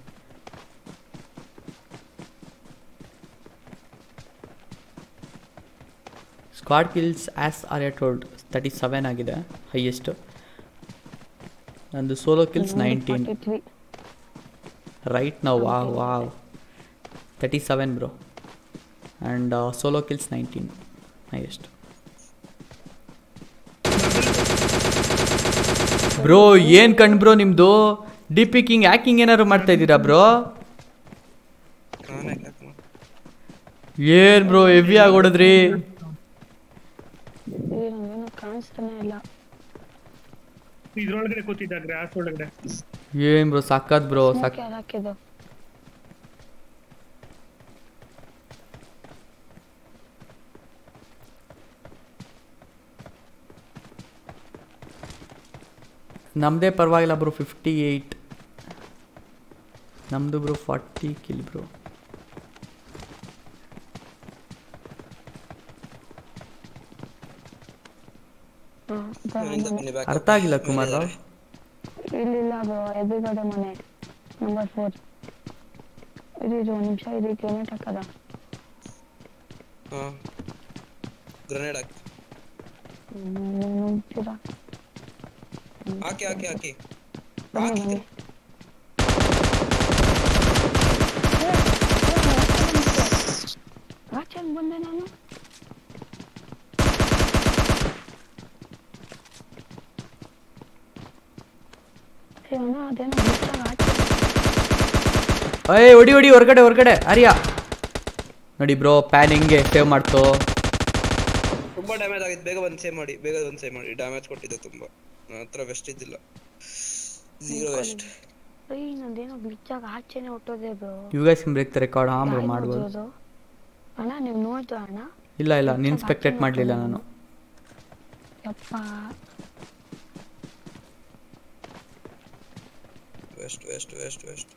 squad kills as R A told thirty seven ಆಗಿದೆ ಹೈಯೆಸ್ಟು ನಂದು solo kills nineteen three right ನಾವು wow wow thirty seven bro and solo kills nineteen highest bro ಏನು ಕಣ್ bro ನಿಮ್ಮದು ಡಿ ಪಿ ಕಿಂಗ್ ಹ್ಯಾಕಿಂಗ್ ಏನಾದ್ರು ಮಾಡ್ತಾ ಇದ್ದೀರಾ ಬ್ರೋ ನಾನೇ ಯಾಕೆ ಮಾಡಿ ಏನು ಬ್ರೋ ಹೆವಿ ಆಗಿ ಹೊಡೆದ್ರಿ ನನಗೇನು ಕಾಣಿಸ್ತಾನೆ ಇಲ್ಲ ಇದ್ರೊಳಗಡೆ ಕೂತಿದ್ದ ಗ್ರಾಸ್ ಒಳಗಡೆ ಏನು ಬ್ರೋ ಸಕ್ಕತ್ ಬ್ರೋ ಸ್ಮೋಕ್ ಸಕ್ ಯಾರು ಹಾಕಿದ್ದು ನಮ್ಮದೇ ಪರವಾಗಿಲ್ಲ ಬ್ರೋ ಫಿಫ್ಟಿ ಏಯ್ಟ್ ನಮ್ಮದು ಬ್ರೋ ಫಾರ್ಟಿ ಕಿಲ್ ಬ್ರೋ ಹಾಂ ಮನೆಯಿಂದ ಬನ್ನಿ ಬ್ಯಾಕ್ ಅರ್ಥ ಆಗಿಲ್ಲ ಕುಮಾರ್ ರಾವ್ ಇಲ್ಲಿಲ್ಲ ಬ್ರೋ ಎದುರುಗಡೆ ಮನೆ ನಂಬರ್ ಫೋರ್ ಇರಿ ಇರಿ ಒಂದು ನಿಮಿಷ ಇರಿ ಗ್ರೆನೇಟ್ ಹಾಕದ ಹಾ ಗ್ರನೇಡ್ ಹಾಕಿ ನುಗ್ತೀರಾ ಹಾಕಿ ಹಾಕಿ ಹಾಕಿ ಬನ್ನಿ ಬನ್ನಿ ಆಚೆ ಹೆಂಗ್ ಬಂದೆ ನಾನು ಏ ಅಣ್ಣ ಅದೇನೋ ಬಿಟ್ಟಾಗ ಆಚೆ ಏಯ್ ಹೊಡಿ ಹೊಡಿ ಹೊರಗಡೆ ಹೊರಗಡೆ ಆರ್ಯ ನೋಡಿ ಬ್ರೋ ಪ್ಯಾನ್ ಹೆಂಗೆ ಸೇವ್ ಮಾಡ್ತು ತುಂಬಾ ಡ್ಯಾಮೇಜ್ ಆಗಿತ್ತು ಬೇಗ ಬಂದು ಸೇವ್ ಮಾಡಿ ಬೇಗ ಬಂದು ಸೇವ್ ಮಾಡಿ ಡ್ಯಾಮೇಜ್ ಕೊಟ್ಟಿದ್ದೆ ತುಂಬಾ ನನ್ನ ಹತ್ರ ವೆಸ್ಟ್ ಇದ್ದಿಲ್ಲ ಝೀರೋ ವೆಸ್ಟ್ ರೀ ನಂದೇನೋ ಗ್ಲಿಚ್ಚಾಗ ಆಚೆನೆ ಹೊಟ್ಟೋದೆ bro you guys can break the record ಹಾಂ ಬ್ರೋ ಮಾಡ್ಬೋದು ಅಣ್ಣ ನೀವು ನೋಡ್ದು ಅಣ್ಣ ಇಲ್ಲ ಇಲ್ಲ ನೀನು ಸ್ಪೆಕ್ಟೇಟ್ ಮಾಡಲಿಲ್ಲ ನಾನು ಯಪ್ಪ west west west west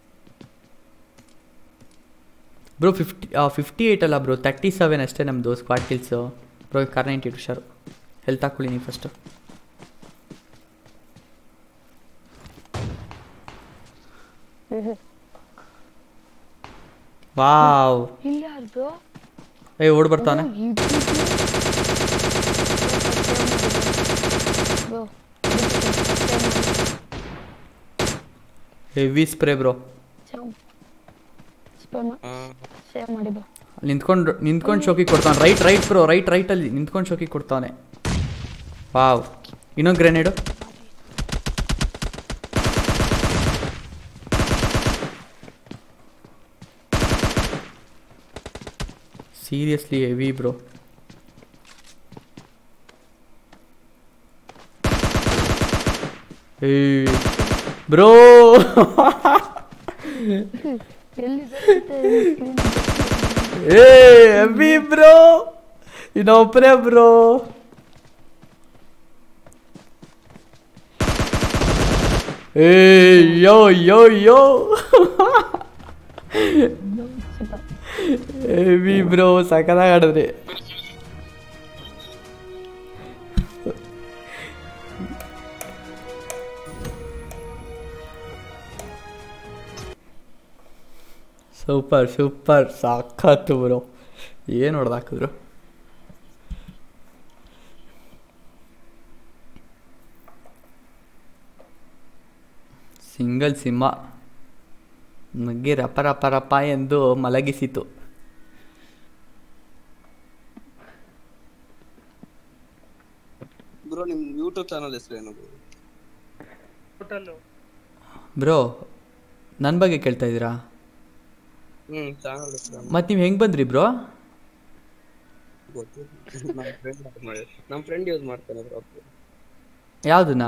bro fifty fifty eight ಅಲ್ಲ ಬ್ರೋ ತರ್ಟಿ ಸೆವೆನ್ ಅಷ್ಟೇ ನಮ್ಮದು squad kills bro car ninety ಹುಷಾರು ಹೆಲ್ತ್ ಹಾಕ್ಕೊಳ್ಳಿ ನೀವು ಫಸ್ಟು ವಾವ್ ಇಲ್ಲ ಯಾರು ಬ್ರೋ ಏಯ್ ಓಡ್ ಬರ್ತಾನೆ bro heavy spray bro save ಸ್ಪೇ ಹಾ ಸೇವ್ ಮಾಡಿ ಬ್ರೋ ನಿಂತ್ಕೊಂಡು ನಿಂತ್ಕೊಂಡು ಶೋಕಿ ಕೊಡ್ತಾನೆ ರೈಟ್ ರೈಟ್ ಬ್ರೋ ರೈಟ್ ರೈಟಲ್ಲಿ ನಿಂತ್ಕೊಂಡು ಶೋಕಿ ಕೊಡ್ತಾನೆ ವಾವ್ ಇನ್ನೊಂದು ಗ್ರೆನೇಡು ಸೀರಿಯಸ್ಲಿ ಹೆವಿ ಬ್ರೋ ಏ ಬ್ರೋ ಎಲ್ಲಿ ಬರುತ್ತೆ screen? ಏ ಹೆವಿ ಬ್ರೋ ಇನ್ನೊಬ್ಬರೇ ಬ್ರೋ ಏ yo yo yo heavy bro ಸಕದಾಗ ಆಡಿದ್ರಿ ಸೂಪರ್ ಸೂಪರ್ ಸಾಕತ್ತು ಬ್ರೋ ಏನು ಹೊಡೆದಾಕಿದ್ರು ಸಿಂಗಲ್ ಸಿಂಹ ನುಗ್ಗಿ ರಪ ರಪ ರಪ ಎಂದು ಮಲಗಿಸಿತು ಬ್ರೋ ನಿಮ್ ಯೂಟ್ಯೂಬ್ ಚಾನಲ್ ಹೆಸರು ಏನು ಟೋಟಲ್ ಬ್ರೋ ನನ್ನ ಬಗ್ಗೆ ಕೇಳ್ತಾ ಇದ್ದೀರಾ ಹ್ಮ್ ಚಾನಲ್ ಹೆಸರು ಮತ್ತು ನೀವು ಹೆಂಗೆ ಬಂದ್ರಿ ಬ್ರೋ ಗೊತ್ತು ನಮ್ಮ ಫ್ರೆಂಡ್ ಮಾಡಿ ನಮ್ಮ ಫ್ರೆಂಡ್ ಯೂಸ್ ಮಾಡ್ತಾನೆ ಬ್ರೋ ಯಾವುದನ್ನ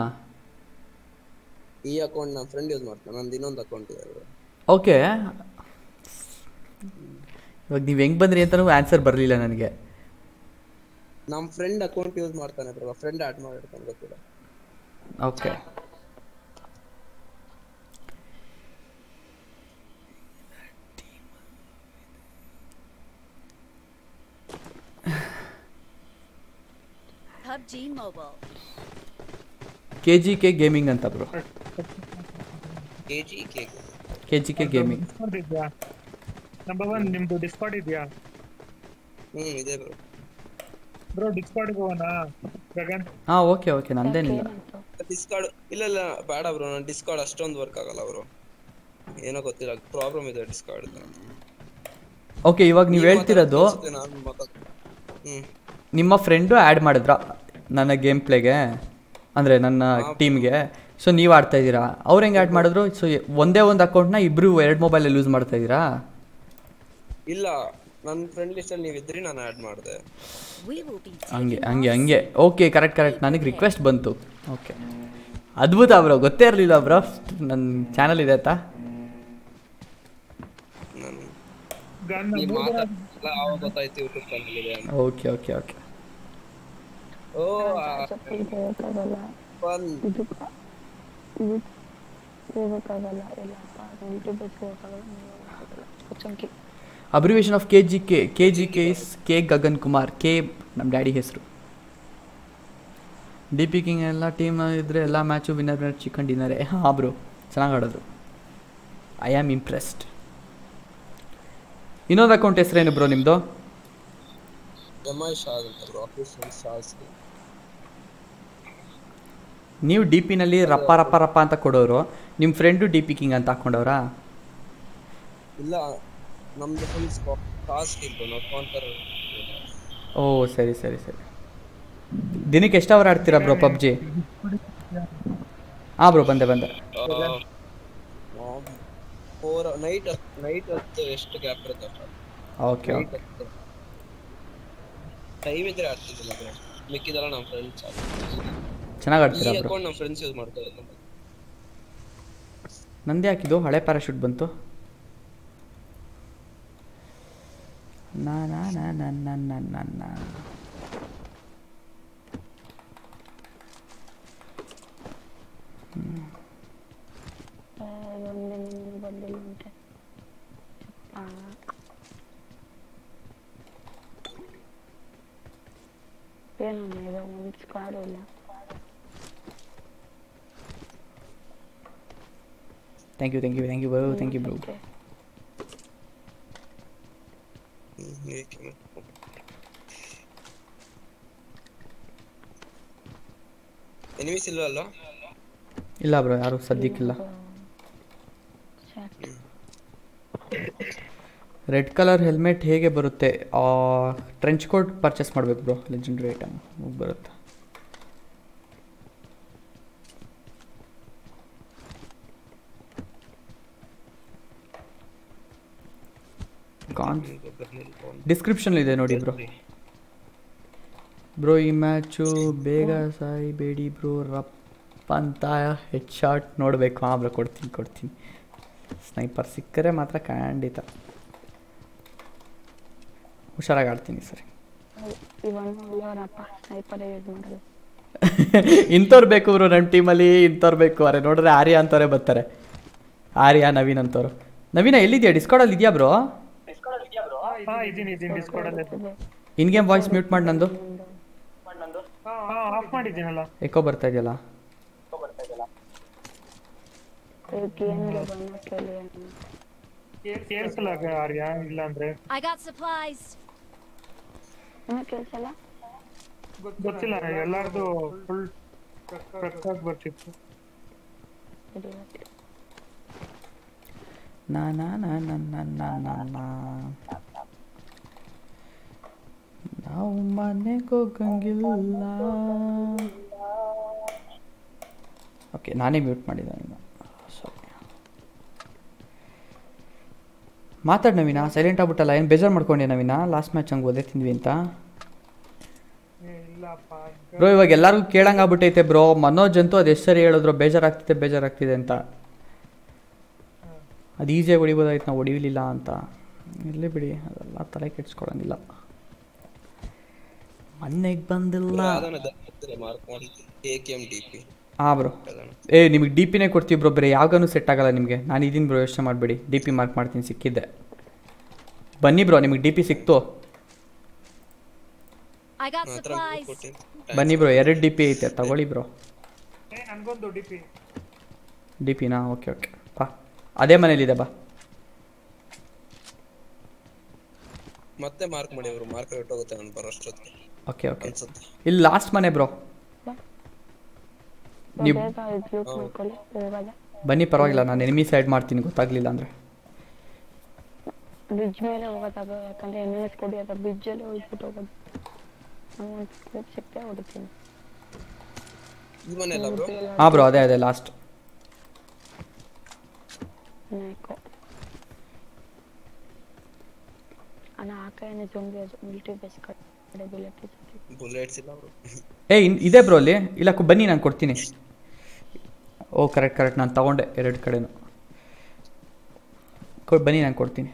ಈ ಅಕೌಂಟ್ ನಮ್ಮ ಫ್ರೆಂಡ್ ಯೂಸ್ ಮಾಡ್ತಾನೆ ನಂದು ಇನ್ನೊಂದು ಅಕೌಂಟ್ ಇದೆ ಬ್ರೋ ಓಕೆ ಇವಾಗ ನೀವು ಹೆಂಗೆ ಬಂದ್ರಿ ಅಂತಲೂ ಆನ್ಸರ್ ಬರಲಿಲ್ಲ ನನಗೆ ನಮ್ಮ ಫ್ರೆಂಡ್ ಅಕೌಂಟ್ ಯೂಸ್ ಮಾಡ್ತಾನೆ ಬ್ರೋ ಫ್ರೆಂಡ್ ಆಡ್ ಮಾಡಿರ್ತಾನೆ ಗೊತ್ತಿಲ್ಲ okay PUBG Mobile. K G K gaming ಅಂತ ಬ್ರೋ ಕೆ ಜಿ ಕೇಕ್ K G K gaming discount ಇದೆಯಾ ನಂಬರ್ ಒನ್ ನಿಮ್ದು ಡಿಸ್ಕೌಂಟ್ ಇದೆಯಾ ಹ್ಮ್ ಇದೆ ಬ್ರೋ ಬ್ರೋ ಡಿಸ್ಕೌಂಟ್ ಹೋಗೋಣ ಗಗನ್ ಹಾಂ ಓಕೆ ಓಕೆ ನಂದೇನಿಲ್ಲ ಏನಾಯ್ತು ಡಿಸ್ಕಾರ್ಡ್ ಇಲ್ಲ ಇಲ್ಲ ಬೇಡ ಬ್ರೋ ನಾನು ಡಿಸ್ಕಾರ್ಡ್ ಅಷ್ಟೊಂದು ವರ್ಕ್ ಆಗಲ್ಲ ಬ್ರೋ ಏನೋ ಗೊತ್ತಿಲ್ಲ ಪ್ರಾಬ್ಲಮ್ ಇದೆ ಡಿಸ್ಕಾರ್ಡ್ ಓಕೆ ಇವಾಗ ನೀವು ಹೇಳ್ತಿರೋದು ನಾನು ಮಾತಾಡ್ ಹ್ಮ್ ನಿಮ್ಮ ಫ್ರೆಂಡು ಆ್ಯಡ್ ಮಾಡಿದ್ರ ನನ್ನ ಗೇಮ್ ಪ್ಲೇಗೆ ಅಂದರೆ ನನ್ನ ಟೀಮ್ಗೆ ಸೊ ನೀವು ಆಡ್ತಾ ಇದ್ದೀರಾ ಅವ್ರು ಹೆಂಗೆ ಆ್ಯಡ್ ಮಾಡಿದ್ರು ಸೊ ಒಂದೇ ಒಂದು ಅಕೌಂಟ್ನ ಇಬ್ಬರು ಎರಡು ಮೊಬೈಲಲ್ಲಿ ಯೂಸ್ ಮಾಡ್ತಾ ಇದ್ದೀರಾ ಇಲ್ಲ ನನ್ನ ಫ್ರೆಂಡ್ ಲಿಸ್ಟ್ ಅಲ್ಲಿ ನೀವು ಇದ್ರಿ ನಾನು ಆಡ್ ಮಾಡಿದೆ We will be ಹಂಗೆ taking ಹಂಗೆ loss. ಹಂಗೆ ಓಕೆ ಕರೆಕ್ಟ್ ಕರೆಕ್ಟ್ ನನಗೆ ರಿಕ್ವೆಸ್ಟ್ ಬಂತು ಓಕೆ ಅದ್ಭುತ ಬ್ರೋ ಗೊತ್ತೇ ಇರಲಿಲ್ಲ ಬ್ರೋ ನನ್ನ ಚಾನಲ್ ಇದೆ ಆಯ್ತಾ ನಾನು ಗನ್ ನೀವು ಮಾತಾಡಲ್ಲ ಆವಾಗ ಗೊತ್ತಾಯ್ತು ಯೂಟ್ಯೂಬ್ ಚಾನಲ್ ಇದೆ ಅಂತ ಓಕೆ ಓಕೆ ಓಕೆ ಓ ಸ್ವಲ್ಪ ಇದು ಬೇಕಾಗಲ್ಲ ಫನ್ ಇದು ಇದು ಇದು ಬೇಕಾಗಲ್ಲ ಇಲ್ಲಪ್ಪ ಯೂಟ್ಯೂಬ್ ಬೇಕಾಗಲ್ಲ chunky abbreviation of K G K K G K is K Gagan Kumar K ನಮ್ಮ ಡ್ಯಾಡಿ ಹೆಸರು ಡಿ ಪಿ ಕಿಂಗ್ ಎಲ್ಲ ಟೀಮ್ ಇದ್ದರೆ ಎಲ್ಲ ಮ್ಯಾಚು ವಿನ್ನರ್ ವಿನ್ನರ್ ಚಿಕನ್ ಡಿನ್ನರೇ ಹಾಂ ಬ್ರೋ ಚೆನ್ನಾಗಿ ಆಡೋದು ಐ ಆಮ್ ಇಂಪ್ರೆಸ್ಡ್ ಇನ್ನೊಂದು ಅಕೌಂಟ್ ಹೆಸರೇನು ಬ್ರೋ ನಿಮ್ಮದು ಎಮ್ ಐ ಶಾಜ್ ಅಂತ ಬ್ರೋ ಆಫೀಷಿಯಲ್ ಶಾಜ್ ನೀವು ಡಿ ಪಿನಲ್ಲಿ ರಪ್ಪ ರಪ್ಪ ರಪ್ಪ ಅಂತ ಕೊಡೋರು ನಿಮ್ಮ ಫ್ರೆಂಡು ಡಿ ಪಿ ಕಿಂಗ್ ಅಂತ ಹಾಕ್ಕೊಂಡವ್ರಾ ಇಲ್ಲ ನಮ್ದು ಫುಲ್ ಟಾಸ್ಕ್ ಇತ್ತು ನಾವು ಕೌಂಟರ್ ಓ ಸರಿ ಸರಿ ಸರಿ ದಿನಕ್ಕೆ ಎಷ್ಟು ಅವರ್ ಆಡ್ತೀರಾ ಬ್ರೋ ಪಬ್ಜಿ ಹಾಂ ಬ್ರೋ ಬಂದೆ ಬಂದೆ ಫೋರ್ ನೈಟ್ ನೈಟ್ ಹೊತ್ತು ಎಷ್ಟು ಗ್ಯಾಪ್ ಇರುತ್ತೆ ಓಕೆ ನೈಟ್ ಓಕೆ ಹೊತ್ತು ಟೈಮ್ ಇದ್ರೆ ಆಡ್ತಿದ್ದಿಲ್ಲ ಬ್ರೋ ಮಿಕ್ಕಿದೆಲ್ಲ ನಮ್ಮ ಫ್ರೆಂಡ್ಸ್ ಚೆನ್ನಾಗಿ ಈ ಆಡ್ತೀರಾ ಬ್ರೋ ಅಕೌಂಟ್ ನಮ್ಮ ಫ್ರೆಂಡ್ಸ್ ಯೂಸ್ ಮಾಡ್ತಾ ಇದ್ದಾರೆ ನಂದು ಯಾಕಿದು ಹಳೆ ಪ್ಯಾರಾಶೂಟ್ ಬಂತು ನಾ ನಾ ನಾ ನಾ ನಾ ನಾ ನಾ ನಾ. ಒಂದಿನ ಬಂದಿಲ್ಲ ಅಂತೆ ಆ. ಏನು ಇದು ಒಂದು ಸ್ಕ್ವಾಡ್ ಇಲ್ಲ thank you thank you thank you bro thank you bro Okay. Enemies ಇಲ್ವಾ ಅಲ್ವಾ ಇಲ್ಲ ಬ್ರೋ ಯಾರು ಸದ್ಯಕ್ಕಿಲ್ಲ Chat. ರೆಡ್ ಕಲರ್ ಹೆಲ್ಮೆಟ್ ಹೇಗೆ ಬರುತ್ತೆ ಟ್ರೆಂಚ್ ಕೋಟ್ ಪರ್ಚೇಸ್ ಮಾಡಬೇಕು ಬ್ರೋ ಲೆಜೆಂಡ್ರಿ ಐಟಮ್ ಬರುತ್ತೆ ಕಾನ್ ಡಿಸ್ಕ್ರಿಪ್ಷನ್ ಇದೆ ನೋಡಿ ಬ್ರೋ ಬ್ರೋ ಈ ಮ್ಯಾಚು ಬೇಗ ಸಾಯ್ಬೇಡಿ ಬ್ರೋ ರಪ್ ಅಂತ ಹೆಡ್ ಶಾಟ್ ನೋಡಬೇಕು ಹಾಂ ಬ್ರೋ ಕೊಡ್ತೀನಿ ಕೊಡ್ತೀನಿ ಸ್ನೈಪರ್ ಸಿಕ್ಕರೆ ಮಾತ್ರ ಖಂಡಿತ ಹುಷಾರಾಗಿ ಆಡ್ತೀನಿ ಸರಿ ಇವನ್ ಒಳ್ಳೆಯವರಪ್ಪ ಸ್ನೈಪರೇ ಯೂಸ್ ಮಾಡಲ್ಲ ಇಂಥವ್ರು ಬೇಕು ಬ್ರೋ ನಮ್ಮ ಟೀಮಲ್ಲಿ ಇಂಥವ್ರು ಬೇಕು ಅರೆ ನೋಡಿದ್ರೆ ಆರ್ಯ ಅಂತವ್ರೆ ಬರ್ತಾರೆ ಆರ್ಯ ನವೀನ್ ಅಂತವ್ರು ನವೀನ ಎಲ್ಲಿದ್ಯಾ ಡಿಸ್ಕೌಡಲ್ಲಿ ಇದೆಯಾ ಬ್ರೋ ಹಾ ಇದೀನಿ ಇದೀನಿ ಡಿಸ್ಕೌಡ್ ಅಲ್ಲಿ ಇನ್ ಗೇಮ್ ವಾಯ್ಸ್ ಮ್ಯೂಟ್ ಮಾಡಿ ನಂದು ಹಾ ಆಫ್ ಮಾಡಿದ್ದೀನಲ್ಲ ಎಕೋ ಬರ್ತಾ ಇದೆಯಲ್ಲ ಗೇಮ್ಗೆ ಬಣ್ಣ ಕೇಳಿ ಅಣ್ಣ. ಕೇಳಿಸಲ್ಲ ಆರ್ಯ ಇಲ್ಲ ಅಂದ್ರೆ I got supplies. ಇನ್ನೂ ಕೇಳಿಸಲ್ಲ ಗೊತ್ತಿಲ್ಲ ಎಲ್ಲಾರ್ದು ಫುಲ್ ಆಗಿ ಬರ್ತಿತ್ತು ಸರಿ ಓಕೆ ನಾ ನಾ ನಾ ನಾ ನಾ ನಾ ನಾ ನಾ. ನಾವು ಮನೆಗೆ ಹೋಗಂಗಿಲ್ಲ ಓಕೆ ನಾನೇ ಮ್ಯೂಟ್ ಮಾಡಿದ್ದೆ ಈಗ ಸಾರಿ ಮಾತಾಡ್ ನವೀನ ಸೈಲೆಂಟ್ ಆಗ್ಬಿಟ್ಟಲ್ಲ ಏನು ಬೇಜಾರು ಮಾಡ್ಕೊಂಡೆ ನವೀನ ಲಾಸ್ಟ್ ಮ್ಯಾಚ್ ಹಂಗೆ ಓದೇ ತಿಂದ್ವಿ ಅಂತ ಇಲ್ಲಪ್ಪ ಬ್ರೋ ಇವಾಗ ಎಲ್ಲರಿಗೂ ಕೇಳಂಗಾಗ್ಬಿಟ್ಟೈತೆ ಬ್ರೋ ಮನೋಜ್ ಅಂತೂ ಅದು ಎಷ್ಟು ಸರಿ ಹೇಳಿದ್ರು ಬೇಜಾರಾಗ್ತಿದೆ ಬೇಜಾರಾಗ್ತಿದೆ ಅಂತ ಅದು ಈಸಿಯಾಗಿ ಹೊಡಿಬೋದಾಯ್ತು ನಾವು ಹೊಡಿಲಿಲ್ಲ ಅಂತ ಇರಲಿ ಬಿಡಿ ಅದೆಲ್ಲ ತಲೆ ಕೆಡ್ಸ್ಕೊಳಂಗಿಲ್ಲ ಮನೆಗೆ ಬಂದಿಲ್ಲ ಮಾರ್ಕ್ ಮಾಡಿದ್ದೆ A K M D P ಹಾಂ ಬ್ರೋ ಏ ನಿಮಗೆ ಡಿ ಪಿನೇ ಕೊಡ್ತೀವಿ ಬ್ರೋ ಬೇರೆ ಯಾವಾಗನೂ ಸೆಟ್ ಆಗಲ್ಲ ನಿಮಗೆ ನಾನು ಇದೀನಿ ಬ್ರೋ ಯೋಚನೆ ಮಾಡಬೇಡಿ ಡಿ ಪಿ ಮಾರ್ಕ್ ಮಾಡ್ತೀನಿ ಸಿಕ್ಕಿದ್ದೆ ಬನ್ನಿ ಬ್ರೋ ನಿಮಗೆ ಡಿ ಪಿ ಸಿಕ್ತು I got ನನ್ನ ಹತ್ರ supplies. ಕೊಟ್ಟಿನಿ ಬನ್ನಿ ಬ್ರೋ ಎರಡು ಡಿ ಪಿ ಐತೆ ತಗೊಳ್ಳಿ ಬ್ರೋ ಏ ನನ್ಗೊಂದು ಡಿ ಪಿ ಡಿ ಪಿನಾ ಓಕೆ ಓಕೆ ಬಾ ಅದೇ ಮನೇಲಿದೆ ಬಾ ಮತ್ತೆ ಮಾರ್ಕ್ ಮಾಡಿ ಅವರು ಮಾರ್ಕ್ ಹೊಟ್ಟೋಗುತ್ತೆ ನಾನು ಬರೋಷ್ಟೊತ್ತಿಗೆ ಓಕೆ ಓಕೆ ಅನ್ಸುತ್ತೆ ಇಲ್ಲಿ ಲಾಸ್ಟ್ ಮನೆ ಬ್ರೋ ನೀವು ಬೇಗ ಇದು ಲೂಟ್ ಮಾಡ್ಕೊಳ್ಳಿ ಹೋಗಲ್ಲ ಬನ್ನಿ ಪರವಾಗಿಲ್ಲ ನಾನು ಎನಿಮಿ ಸೈಡ್ ಮಾಡ್ತೀನಿ ಗೊತ್ತಾಗ್ಲಿಲ್ಲ ಅಂದರೆ ಬ್ರಿಡ್ಜ್ ಮೇಲೆ ಹೋಗೋದಾಗ ಯಾಕಂದ್ರೆ ಎಮ್ ಎಸ್ ಕೊಡಿ ಅದ ಬ್ರಿಡ್ಜಲ್ಲಿ ಹೋಗ್ಬಿಟ್ಟು ಹೋಗೋದು ನಾನು ಒಂದು ಕ್ಲಿಪ್ ಸಿಕ್ತೆ ಹೊಡಿತೀನಿ ಈ ಮನೆ ಅಲ್ಲ ಬ್ರೋ ಹಾಂ ಬ್ರೋ ಅದೇ ಅದೇ ಲಾಸ್ಟ್ ನಾಯ್ಕೋ ಅಣ್ಣ ಆ ಕಡೆನೇ ಜೊಂಬಿ ಅದು ಮಿಲ್ಟ್ರಿ ಬೇಸ್ ಕಡೆ ಬಿಲ್ಲಟ್ಟಿ ಬುಲೆಟ್ಸ್ ಇಲ್ಲ ಬ್ರೋ ಏ ಇನ್ ಇದೆ ಬ್ರೋ ಅಲ್ಲಿ ಇಲ್ಲ ಕು- ಬನ್ನಿ ನಾನು ಕೊಡ್ತೀನಿ ಓ ಕರೆಕ್ಟ್ ಕರೆಕ್ಟ್ ನಾನು ತಗೊಂಡೆ ಎರಡು ಕಡೆನೂ ಕೊಡ್ ಬನ್ನಿ ನಾನು ಕೊಡ್ತೀನಿ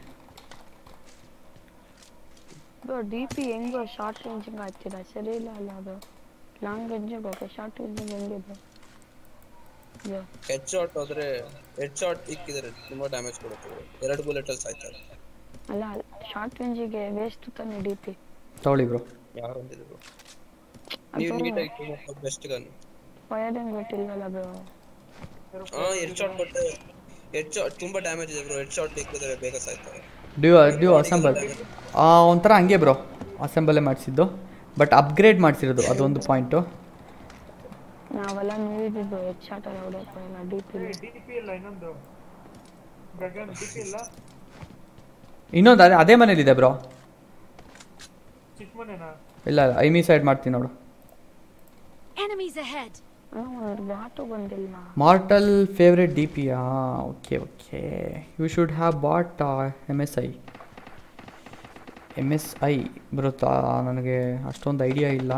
ಬ್ರೋ ಡಿ ಪಿ ಹೆಂಗೋ ಶಾರ್ಟ್ ರೇಂಜಿಂಗ್ ಆಗ್ತೀರಾ ಸರಿ ಇಲ್ಲ ಅಲ್ಲ ಅದು ಲಾಂಗ್ ರೇಂಜಿಗೆ ಓಕೆ ಶಾರ್ಟ್ ರೇಂಜಿಂಗ್ ಹೆಂಗೆ ಬ್ರೋ ಬ್ರೋ ಹೆಡ್ ಶಾಟ್ ಹೋದ್ರೆ ಹೆಡ್ ಶಾಟ್ ಇಕ್ಕಿದ್ರೆ ತುಂಬಾ ಡ್ಯಾಮೇಜ್ ಕೊಡುತ್ತೆ bro. ಎರಡು ಬುಲೆಟ್ ಅಲ್ಲಿ ಸಾಯ್ತಾರೆ ಅಲ್ಲ ಶಾರ್ಟ್ ರೇಂಜಿಗೆ ವೇಸ್ಟ್ ತಾನೆ ಡಿ ಪಿ ತಗೊಳ್ಳಿ ಬ್ರೋ ಯಾರು ಅಂದಿದ್ರು ನೀವು ನೀಟಾಗಿ ಬೆಸ್ಟ್ ಗನ್ ಫೈರಿಂಗ್ ಬಿಟ್ಟಿಲ್ವಲ್ಲ ಬ್ರೋ ಹಾ ಹೆಡ್ ಶಾಟ್ ಕೊಟ್ಟೆ ಹೆಡ್ ಶಾಟ್ ತುಂಬಾ ಡ್ಯಾಮೇಜ್ ಇದೆ ಬ್ರೋ ಹೆಡ್ ಶಾಟ್ ಇಕ್ಕಿದ್ರೆ ಬೇಗ ಸಾಯ್ತಾರೆ ಡ್ಯೂ ಡ್ಯೂ ಅಸೆಂಬಲ್ ಒಂಥರ ಹಂಗೆ ಬ್ರೋ ಅಸೆಂಬಲೇ ಮಾಡಿಸಿದ್ದು ಬಟ್ ಅಪ್ಗ್ರೇಡ್ ಮಾಡಿಸಿರೋದು ಅದೊಂದು ಪಾಯಿಂಟು ನಾವೆಲ್ಲ ನೋಡಿದ್ದು ಹೆಡ್ ಶಾಟ್ ಎಲ್ಲ ಹೊಡೆಯೋಕ್ಕಾಗಲ್ಲ ಡಿ ಪಿ ಡಿ ಪಿ ಇಲ್ಲ ಇನ್ನೊಂದು ಗಗನ್ ಡಿ ಪಿ ಇಲ್ಲ ಇನ್ನೊಂದು ಅದೇ ಅದೇ ಮನೇಲಿದೆ ಬ್ರೋ ಚಿಕ್ಕ ಮನೆನಾ ಇಲ್ಲ ಇಲ್ಲ ಐಮಿ ಸೈಡ್ ಮಾಡ್ತೀನಿ ನೋಡು Enemies ahead. ಒಂದು ಬಾಟು ಬಂದಿಲ್ಲ Mortal favourite D P okay okay you should have bot M S I M S I ಬರುತ್ತಾ ನನಗೆ ಅಷ್ಟೊಂದು ಐಡಿಯಾ ಇಲ್ಲ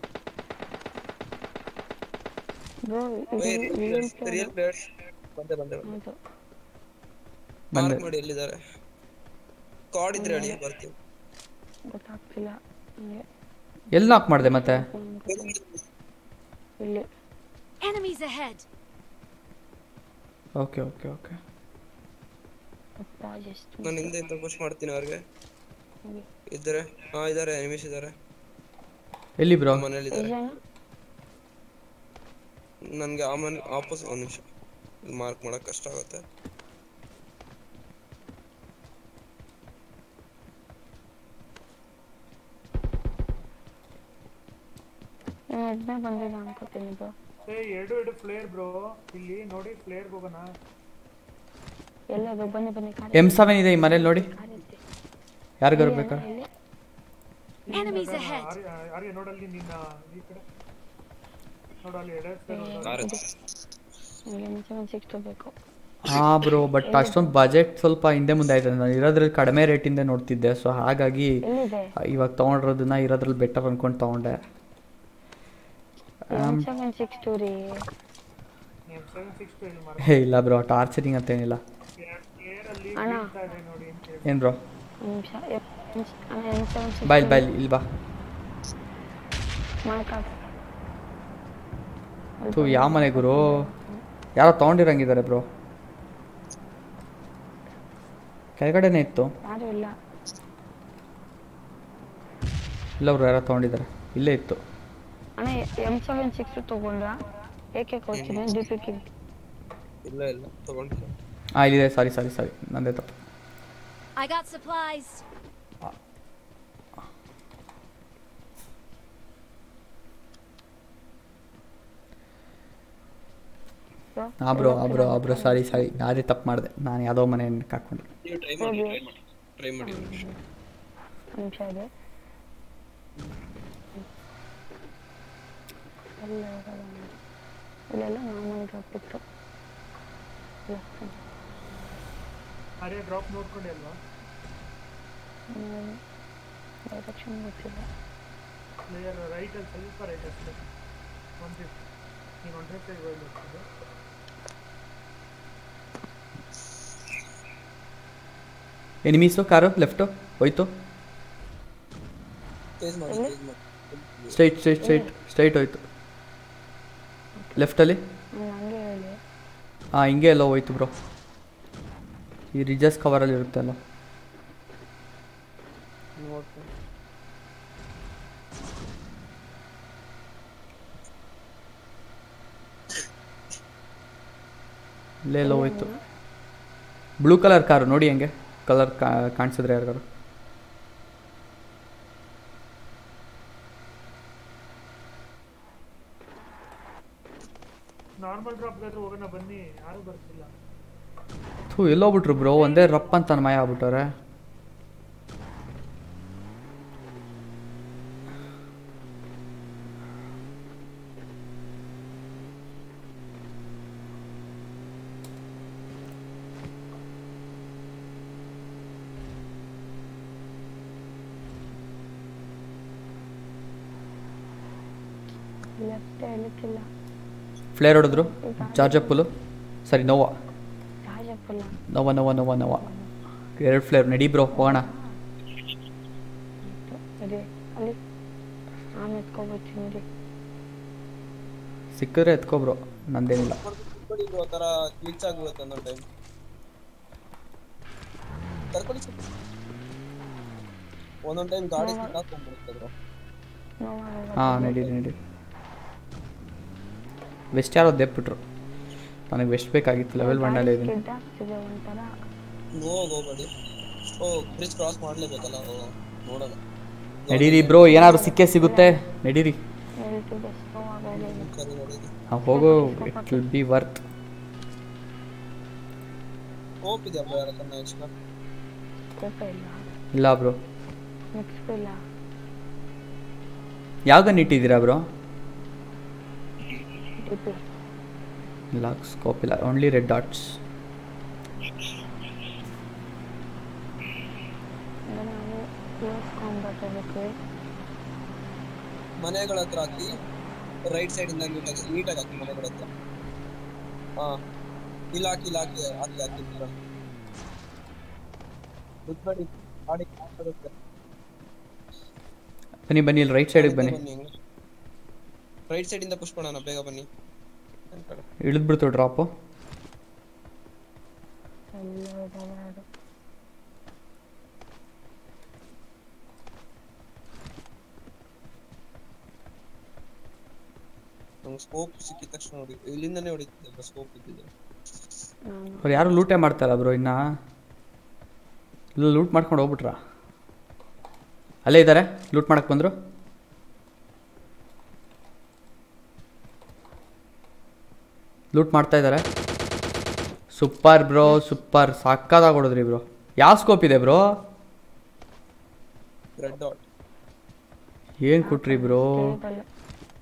ಬ್ರೋ ಇದು ರಿಯಲ್ ರಿಯಲ್ ಪ್ಲೇಯರ್ಸ್ ಬಂದೆ ಬಂದೆ ಬಂದೆ ಹೌದು ಬಂದೆ ಮಾರ್ಕ್ ಮಾಡಿ ಎಲ್ಲಿದ್ದಾರೆ ಕಾರ್ಡ್ ಇದ್ರೆ ಹೇಳಿ ಬರ್ತೀವಿ ಗೊತ್ತಾಗ್ತಿಲ್ಲ ನನಗೆ ಎಲ್ಲಿ ನಾಕ್ ಮಾಡಿದೆ ಮತ್ತೆ ಇಲ್ಲಿ Enemies ahead. Okay okay okay ಅಪ್ಪ ಎಷ್ಟು ನಾನು ಹಿಂದೆ ಇಂದ ಪುಷ್ ಮಾಡ್ತೀನಿ ಅವ್ರಿಗೆ ಇದ್ದಾರೆ ಹಾ ಇದ್ದಾರೆ ಎನಿಮಿಸ್ ಇದ್ದಾರೆ ಎಲ್ಲಿ ಬ್ರೋ ಮನೇಲಿ ಇದ್ದಾರೆ ಜನ ನನ್ಗೆ ಆ ಮನೆ ಆಪೋಸಿಟ್ ಒಂದ್ ನಿಮಿಷ ಮಾರ್ಕ್ ಮಾಡಕ್ ಕಷ್ಟ ಆಗುತ್ತೆ ನಾನು ಅದನ್ನೇ ಬಂದಿಲ್ಲ ಅನ್ಕೋತೀನಿ ಬ್ರೋ ಏ ಎರಡು ಎರಡು ಫ್ಲೇರ್ ಬ್ರೋ ಇಲ್ಲಿ ನೋಡಿ ಫ್ಲೇರ್ಗೆ ಹೋಗೋಣ ಎಲ್ಲದು ಬನ್ನಿ ಬನ್ನಿ ಕಾರ್ ಎಮ್ ಸೆವೆನ್ ಇದೆ ಈ ಮನೇಲಿ ನೋಡಿ ಕಾರ್ ಇದೆ ಯಾರಿಗಾರು ಬೇಕಾ ಇಲ್ಲಿ Enemies ahead. ಆರ್ಯ ಆರ್ಯ ನೋಡಲ್ಲಿ ನಿನ್ನ ಈ ಕಡೆ ನೋಡಲ್ಲಿ ಎಡೆ ಕಾರ್ ನನಗೆ ಸೆವೆನ್ ಸಿಕ್ಸ್ ಬೇಕು ಹಾಂ ಬ್ರೋ ಬಟ್ ಅಷ್ಟೊಂದು ಬಜೆಟ್ ಸ್ವಲ್ಪ ಹಿಂದೆ ಮುಂದೆ ಆಯ್ತದೆ ನಾನು ಇರೋದ್ರಲ್ಲಿ ಕಡಿಮೆ ರೇಟಿಂದ ನೋಡ್ತಿದ್ದೆ ಸೊ ಹಾಗಾಗಿ ಎಲ್ಲಿದೆ ಇವಾಗ ತೊಗೊಂಡಿರೋದನ್ನ ಇರೋದ್ರಲ್ಲಿ ಬೆಟರ್ ಅನ್ಕೊಂಡು ತೊಗೊಂಡೆ ಒನ್ ಸೆವೆನ್ ಸಿಕ್ಸ್ ಟು ರೀ ಹೇ ಇಲ್ಲ ಬ್ರೋ ಟಾರ್ಚರಿಂಗ್ ಅಂತ ಏನಿಲ್ಲ ಅಣ್ಣ ಏನು ಬ್ರೋ ಒಂದು ನಿಮಿಷ ಅಣ್ಣ ಎನ್ ಸೆವೆನ್ ಸಿಕ್ಸ್ ಬಾಯ್ ಬಾಯ್ ಇಲ್ಲಿ ಬಾ ಮಾಡ್ಕಾಕ ಥೂ ಯಾವ ಮನೆ ಗುರು ಯಾರೋ ತೊಗೊಂಡಿರಂಗಿದ್ದಾರೆ ಬ್ರೋ ಕೆಳಗಡೆನೇ ಇತ್ತು ಯಾರು ಇಲ್ಲ ಇಲ್ಲ ಬ್ರೋ ಯಾರೋ ತೊಗೊಂಡಿದ್ದಾರೆ ಇಲ್ಲೇ ಇತ್ತು ಅಣ್ಣ ಎಮ್ ಸೆವೆನ್ ಸಿಕ್ಸ್ ತಗೊಂಡ್ರ ಏಕೆ ಕೊಡ್ತೀನಿ ಡಿ ಪಿ ಕಿಲ್ ಇಲ್ಲ ಇಲ್ಲ ತಗೊಂಡಿಲ್ಲ ಹಾಂ ಇಲ್ಲಿದೆ ಸಾರಿ ಸಾರಿ ಸಾರಿ ನಂದೇ ತಪ್ಪು I got supplies. ಹಾಂ ಬ್ರೋ ಹಾಂ ಬ್ರೋ ಹಾಂ ಬ್ರೋ ಸಾರಿ ಸಾರಿ ಯಾರೇ ತಪ್ಪು ಮಾಡಿದೆ ನಾನು ಯಾವುದೋ ಮನೆ ಹಾಕ್ಕೊಂಡೆ ನೀವು ಟ್ರೈ ಮಾಡಿ ಟ್ರೈ ಮಾಡಿ ಟ್ರೈ ಮಾಡಿ ಒಂದು ನಿಮಿಷ ನಿಮಿಷ ಇದೆ ಎಲ್ಲ ಇಲ್ಲೆಲ್ಲ ನಾರ್ಮಲ್ ಡ್ರಾಪ್ ಇತ್ತು ಅರೆ ಡ್ರಾಪ್ ನೋಡ್ಕೊಂಡೆ ಅಲ್ವಾ ಡೈರೆಕ್ಷನ್ ಗೊತ್ತಿಲ್ಲ ಪ್ಲೇಯರ್ ರೈಟಲ್ಲಿ ಸ್ವಲ್ಪ ರೈಟ್ ಅಷ್ಟೇ ಒನ್ ಫಿಫ್ಟಿ ನೀನು ಒನ್ ಫಿಫ್ಟಿ ಹೋಗ್ಲಿಕ್ಕೆ ಎನಿಮೀಸು ಕಾರು ಲೆಫ್ಟು ಹೋಯ್ತು ಚೇಸ್ ಮಾಡಿ ಚೇಸ್ ಮಾಡಿ ಸ್ಟ್ರೈಟ್ ಸ್ಟ್ರೈಟ್ ಸ್ಟ್ರೈಟ್ ಸ್ಟ್ರೈಟ್ ಹೋಯ್ತು ಲೆಫ್ಟಲ್ಲಿ ನಾನು ಹಂಗೆ ಹೇಳಿ ಹಾಂ ಹಿಂಗೆ ಎಲ್ಲೋ ಹೋಯ್ತು ಬ್ರೋ ಈ ರಿಜಸ್ ಕವರಲ್ಲಿ ಇರುತ್ತೆ ಅಲ್ಲ ನೋಡ್ತೀನಿ ಇಲ್ಲೇ ಎಲ್ಲೋ ಹೋಯ್ತು ಬ್ಲೂ ಕಲರ್ ಕಾರು ನೋಡಿ ಹೆಂಗೆ ಕಲರ್ ಕಾಣಿಸಿದ್ರೆ ಯಾರಿಗಾರು ನಾರ್ಮಲ್ ಡ್ರಾಪ್ಗಾದ್ರೂ ಹೋಗೋಣ ಬನ್ನಿ ಯಾರೂ ಬರ್ತಿಲ್ಲ ಥೂ ಎಲ್ಲೋಗ್ಬಿಟ್ರು ಬ್ರೋ ಒಂದೇ ರಪ್ ಅಂತ ಮಯ ಆಗ್ಬಿಟ್ಟವ್ರೆ ಲೆಫ್ಟ್ ಹೇಳಕ್ಕಿಲ್ಲ ಫ್ಲೇರ್ ಹೊಡೆದ್ರು ಜಾರ್ಜಪ್ಪುಲು ಸರಿ ನೋವಾ ರಾಜಪ್ಪಲ್ಲ ನೋವ ನೋವ ನೋವ ನೋವ ಎರಡು ಫ್ಲೇರ್ ನಡಿ ಬ್ರೋ ಹೋಗೋಣ ಇದೆ ಅಲ್ಲಿ ನಾನು ಎತ್ಕೊಬರ್ತೀನಿ ರೀ ಸಿಕ್ಕಿದ್ರೆ ಎತ್ಕೋ ಬ್ರೋ ನಂದೇನಿಲ್ಲ ಕರ್ಕೊಳ್ಳಿ ಬ್ರೋ ಆ ಥರ ಗ್ಲಿಚ್ ಆಗ್ಬಿಡುತ್ತೆ ಅನ್ನೋ ಟೈಮ್ ಕರ್ಕೊಳ್ಳಿ ಸ್ವಲ್ಪ. ಒಂದೊಂದ್ ಟೈಮ್ ಗಾಡಿ ಸಿಕ್ಕಾಕೊಂಡ್ಬಿಡುತ್ತೆ ಬ್ರೋ ನೋವಾಗ ಹಾಂ ನಡೀರಿ ನಡೀರಿ ವೆಸ್ಟ್ ಯಾರೋ ದೆಪ್ಪಿಟ್ರು ನನಗೆ ವೆಸ್ಟ್ ಬೇಕಾಗಿತ್ತು ಲೆವೆಲ್ ಒನ್ನಲ್ಲೇ ಇದ್ದೀನಿ ಸ್ಕಿಡ್ ಆಗ್ತಿದೆ ಒಂಥರ ಹೋಗ್ ಹೋಗ್ಬೇಡಿ ಓ ಬ್ರಿಡ್ಜ್ ಕ್ರಾಸ್ ಮಾಡ್ಲೇಬೇಕಲ್ಲ ಓ ನೋಡೋಣ ನಡೀರಿ ಬ್ರೋ ಏನಾದ್ರು ಸಿಕ್ಕೇ ಸಿಗುತ್ತೆ ನಡೀರಿ ಹೇಳ್ತಿದೆ ಸ್ಲೋ ಆಗೋದು ಕರಿ ನೋಡಿದ್ರಿ ನಾವು ಹೋಗೋ it will be worth hope ಇದೆ ಬ್ರೋ ಯಾರಕ್ಕನ್ನ ಎಕ್ಸ್ಟ್ರಾ ಕೋಪ ಇಲ್ಲ ಇಲ್ಲ ಬ್ರೋ ನೆಕ್ಸ್ಟ್ ಇಲ್ಲ ಯಾವ ಗನ್ ಇಟ್ಟಿದ್ದೀರಾ ಬ್ರೋ ಡಿ ಪಿ ಇಲ್ಲ ಸ್ಕೋಪ್ ಇಲ್ಲ ಓನ್ಲಿ ರೆಡ್ ಡಾಟ್ಸ್ ಅಂದರೆ ನಾವು ಕ್ಲೋಸ್ ಕಾಂಬಾಟ್ ಅದಕ್ಕೆ ಮನೆಗಳ ಹತ್ರ ಹಾಕಿ ರೈಟ್ ಸೈಡ್ ಇಂದ ನೀಟಾಗಿ ನೀಟಾಗಿ ಹಾಕಿ ಮನೆಗಳ ಹತ್ರ ಹಾ ಇಲ್ಲ ಹಾಕಿ ಇಲ್ಲ ಹಾಕಿ ಹಾಕಿ ಹಾಕಿ ಬಿಟ್ಬೇಡಿ ಗಾಡಿ ಕಾಪಾಡುತ್ತೆ. ಬನ್ನಿ ಬನ್ನಿ ಇಲ್ಲಿ ರೈಟ್ ಸೈಡಿಗೆ ಬನ್ನಿ ರೈಟ್ ಸೈಡ್ ಇಂದ ಪುಷ್ ಮಾಡೋಣ ಬೇಗ ಬನ್ನಿ ನನ್ ಕಡೆ. ಇಳಿದ್ಬಿಡ್ತು ಡ್ರಾಪು ಎಲ್ಲ ಇದಾವೆ ಅದು ನಂಗೆ ಸ್ಕೋಪ್ ಸಿಕ್ಕಿದ ತಕ್ಷಣ ನೋಡಿ ಇಲ್ಲಿಂದನೇ ಹೊಡಿತಿದ್ದೆ ಸ್ಕೋಪ್ ಇದ್ದಿದ್ದು ನಾನು ಅವ್ರು ಯಾರು ಲೂಟೇ ಮಾಡ್ತಾರ ಬ್ರೋ ಇನ್ನ ಇಲ್ಲ ಲೂಟ್ ಮಾಡ್ಕೊಂಡು ಹೋಗ್ಬಿಟ್ರಾ ಅಲ್ಲೇ ಇದ್ದಾರೆ ಲೂಟ್ ಮಾಡಕ್ ಬಂದ್ರು ಲೂಟ್ ಮಾಡ್ತಾ ಇದ್ದಾರೆ ಸೂಪರ್ ಬ್ರೋ ಸೂಪರ್ ಸಕ್ಕತ್ತಾಗಿ ಹೊಡೆದ್ರಿ ಬ್ರೋ ಯಾವ ಸ್ಕೋಪ್ ಇದೆ ಬ್ರೋ ರೆಡ್ ಡಾಟ್ ಏನು ಕೊಟ್ರಿ ಬ್ರೋ ಟೇಬಲ್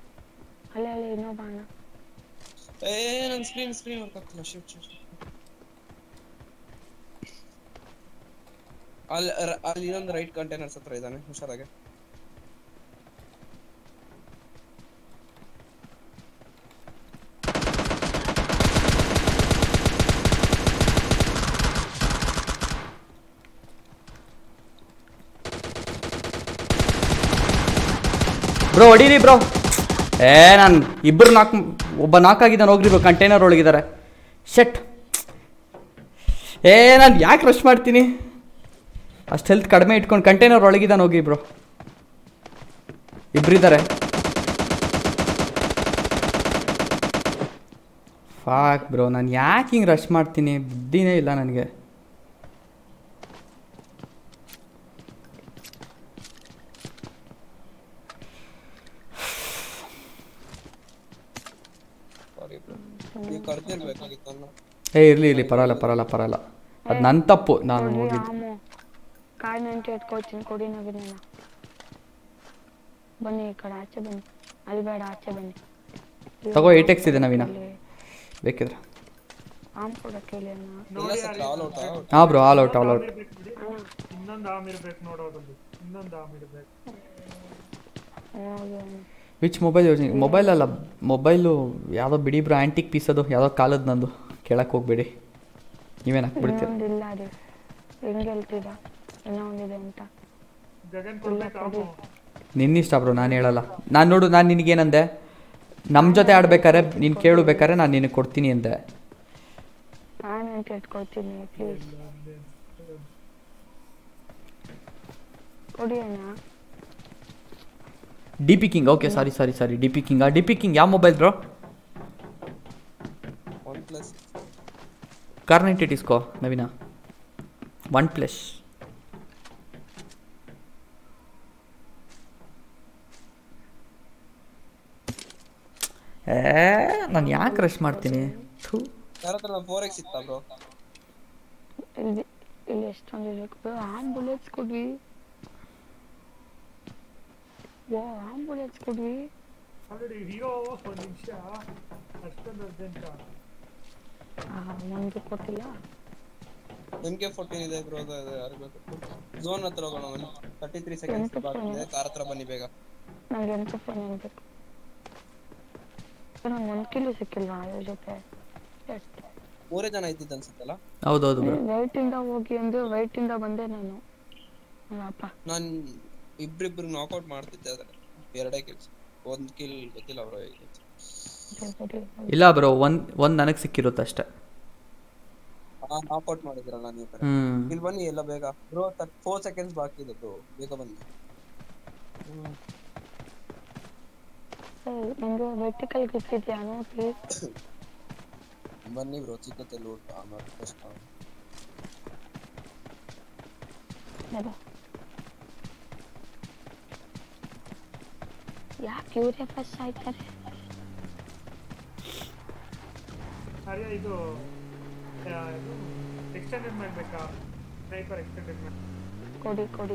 ಅಲ್ಲೇ ಅಲ್ಲಿ ಇನ್ನೊಬ್ಬ ಅಣ್ಣ ಏ ನನ್ ಸ್ಕ್ರೀನ್ ಸ್ಕ್ರೀನ್ ವರ್ಕ್ ಆಗ್ತಿಲ್ಲ ಶಿಫ್ಟ್ ಶಿಫ್ಟ್ ಅಲ್ಲಿ ರ- ಅಲ್ಲಿ ಇನ್ನೊಂದು ರೈಟ್ ಕಂಟೈನರ್ಸ್ ಹತ್ರ ಇದ್ದಾನೆ ಹುಷಾರಾಗೆ ಬ್ರೋ ಹೊಡೀರಿ ಬ್ರೋ ಏ ನಾನು ಇಬ್ಬರು ನಾಲ್ಕು ಒಬ್ಬ ನಾಲ್ಕಾಗಿದ್ದಾನೆ ಹೋಗ್ರಿ ಬ್ರೋ ಕಂಟೈನರ್ ಒಳಗಿದ್ದಾರೆ ಶೆಟ್ ಏ ನಾನು ಯಾಕೆ ರಶ್ ಮಾಡ್ತೀನಿ ಅಷ್ಟು ಹೆಲ್ತ್ ಕಡಿಮೆ ಇಟ್ಕೊಂಡು ಕಂಟೈನರ್ ಒಳಗಿದ್ದಾನೆ ಹೋಗಿ ಬ್ರೋ ಇಬ್ಬರಿದ್ದಾರೆ ಫಾಕ್ ಬ್ರೋ ನಾನು ಯಾಕೆ ಹಿಂಗೆ ರಶ್ ಮಾಡ್ತೀನಿ ಬುದ್ಧಿನೇ ಇಲ್ಲ ನನಗೆ ಸಾರಿ ಬ್ರೋ ನೀವು ಕರ್ದಿರ್ಬೇಕಾಗಿತ್ತು ಅನ್ನ ಏ ಇರಲಿ ಇರಲಿ ಪರಲ್ಲ ಪರಲ್ಲ ಪರಲ್ಲ ಅದು ನನ್ನ ತಪ್ಪು ನಾನು ಕೊಡಿ ಹೋಗಿದ್ದು ಆಮು ಕಾರ್ ನೈಂಟಿ ಏಟ್ ಕೊಡ್ತೀನಿ ಕೊಡಿ ನವೀನ ಬನ್ನಿ ಈ ಕಡೆ ಆಚೆ ಬನ್ನಿ ಅಲ್ಲಿ ಬೇಡ ಆಚೆ ಬನ್ನಿ ತಗೋ ಏಟ್ ಎಕ್ಸ್ ಇದೆ ನವೀನ ಇಲ್ಲಿ ಬೇಕಿದ್ರೆ ಆಮ್ ಕೊಡಕ್ಕೆ ಹೇಳಿ ಅಣ್ಣ ಎಲ್ಲ ಸತ್ರ ಆಲ್ ಔಟ್ ಹಾಂ bro all out all out ಇರ್ಬೇಕು ಬಿಡಿ ಇನ್ನೊಂದು ಆಮ್ ಇರ್ಬೇಕು ನೋಡೋದಲ್ಲಿ ಇನ್ನೊಂದು ಆಮ್ ಇರ್ಬೇಕು ಹೋಗಿ ಅಣ್ಣ. ವಿಚ್ ಮೊಬೈಲ್ ಯೂಸಿಂಗ್ ಮೊಬೈಲ್ ಅಲ್ಲ ಮೊಬೈಲು ಯಾವುದೋ ಬಿಡಿ ಬ್ರೋ ಆ್ಯಂಟಿಕ್ ಪೀಸ್ ಅದು ಯಾವುದೋ ಕಾಲದ ನಂದು ಕೇಳಕ್ಕೆ ಹೋಗ್ಬೇಡಿ ನೀವೇನು ಹಾಕ್ಬಿಡ್ತೀರ ಇನ್ನೊಂದು ಇಲ್ಲ ರೀ ಹೆಂಗೆ ಹೇಳ್ತೀರಾ ಇನ್ನೊಂದಿದೆ ಅಂತ ಗಗನ್ ಕೊಡ್ಬೇಕು ಆಮು ನಿನ್ನಿಷ್ಟ ಬ್ರೋ ನಾನು ಹೇಳಲ್ಲ ನಾನು ನೋಡು ನಾನು ನಿನಗೇನಂದೆ ನಮ್ಮ ಜೊತೆ ಆಡ್ಬೇಕಾರೆ ನೀನು ಕೇಳು ಬೇಕಾರೆ ನಾನು ನಿನಗೆ ಕೊಡ್ತೀನಿ ಅಂದೆ ಕಾರ್ ನೈಂಟಿ ಏಟ್ ಕೊಡ್ತೀನಿ ಪ್ಲೀಸ್ ಕೊಡಿ ಅಣ್ಣ D P king okay sorry sorry sorry D P King D P King ಯಾವ mobile bro OnePlus car ninety ಇಸ್ಕೋ ನವೀನ ಒನ್ ಪ್ಲಸ್ ಏ ನಾನು ಯಾಕೆ ರಶ್ ಮಾಡ್ತೀನಿ ಥೂ ಯಾರ ಹತ್ರ ಫೋರ್ ಎಕ್ಸ್ ಇತ್ತಾ ಬ್ರೋ ಇಲ್ಲಿ ಇಲ್ಲಿ ಎಷ್ಟೊಂದು ಇರಬೇಕು ಆಂಬುಲೆನ್ಸ್ ಕೊಡ್ವಿ ಓ ಆಂಬುಲೆನ್ಸ್ ಕೊಡ್ವಿ ಆಲ್ರೆಡಿ ಅಯ್ಯೋ ಒಂದು ನಿಮಿಷ ಅಷ್ಟೊಂದು ಅರ್ಜೆಂಟ ನಮ್ಗೆ ಕೊಟ್ಟಿಲ್ಲ ಎಮ್ ಕೆ ಫೋರ್ಟೀನ್ ಇದೆ ಬ್ರೋ ಅದು ಅದು ಯಾರು ಬೇಕು ಝೋನ್ ಹತ್ರ ಹೋಗೋಣ ಬನ್ನಿ ತರ್ಟಿ ತ್ರೀ ಸೆಕೆಂಡ್ಸ್ ಬಾಕಿ ಇದೆ ಕಾರ್ ಹತ್ರ ಬನ್ನಿ ಬೇಗ ನಂಗೆ ಎಂತ ಫೋನ್ ಅನ್ಬೇಕು ನಂಗೆ ಒಂದು ಕಿಲೋ ಸಿಕ್ಕಿಲ್ಲ ಅದ್ರ ಜೊತೆ ಮೂರೇ ಜನ ಇದ್ದಿದ್ದು ಅನ್ಸುತ್ತಲ್ಲ ಹೌದೌದು ಬ್ರೋ ವೈಟಿಂದ ಹೋಗಿ ಅಂದ್ರೆ ವೈಟಿಂದ ಬಂದೆ ನಾನು ಅಪ್ಪ ನಾನ್ ಇಬ್ರಿಬ್ರು ನಾಕ್ಔಟ್ ಮಾಡ್ತಿದ್ದೆ ಅದ್ರ ಎರಡೇ ಕಿಲ್ಸ್ ಒಂದ್ ಕಿಲ್ ಗೊತ್ತಿಲ್ಲ ಬ್ರೋ ಇಲ್ಲ ಬ್ರೋ ಒಂದು ಒಂದು ನನಗೆ ಸಿಕ್ಕಿರುತ್ತೆ ಅಷ್ಟೇ ನಾಕ್ಔಟ್ ಮಾಡಿದ್ರಲ್ಲ ನೀವು ಹ್ಞೂ ಇಲ್ಲಿ ಬನ್ನಿ ಎಲ್ಲ ಬೇಗ ಬ್ರೋ ಫೋರ್ ಸೆಕೆಂಡ್ಸ್ ಬಾಕಿ ಇದೆ ಬ್ರೋ ಬೇಗ ಬನ್ನಿ ನಂಗೆ ವೆರ್ಟಿಕಲ್ ಗಿಫ್ಟ್ ಇದೆಯಾ ಪ್ಲೀಸ್ ಬನ್ನಿ ಬ್ರೋ ಚಿಕ್ಕತ್ತೆ ಲೂಟ್ ಆಮೇಲೆ ಫಸ್ಟ್ ಯಾಕೆ ಇವರೇ ಫಸ್ಟ್ ಆಯ್ತಾರೆ ಅರೆ ಇದು ಎಕ್ಸ್ಟೆಂಡೆಡ್ ಮಾಡ್ಬೇಕಾ ಸ್ನೈಪರ್ ಎಕ್ಸ್ಟೆಂಡೆಡ್ ಮಾಡಿ ಕೊಡಿ ಕೊಡಿ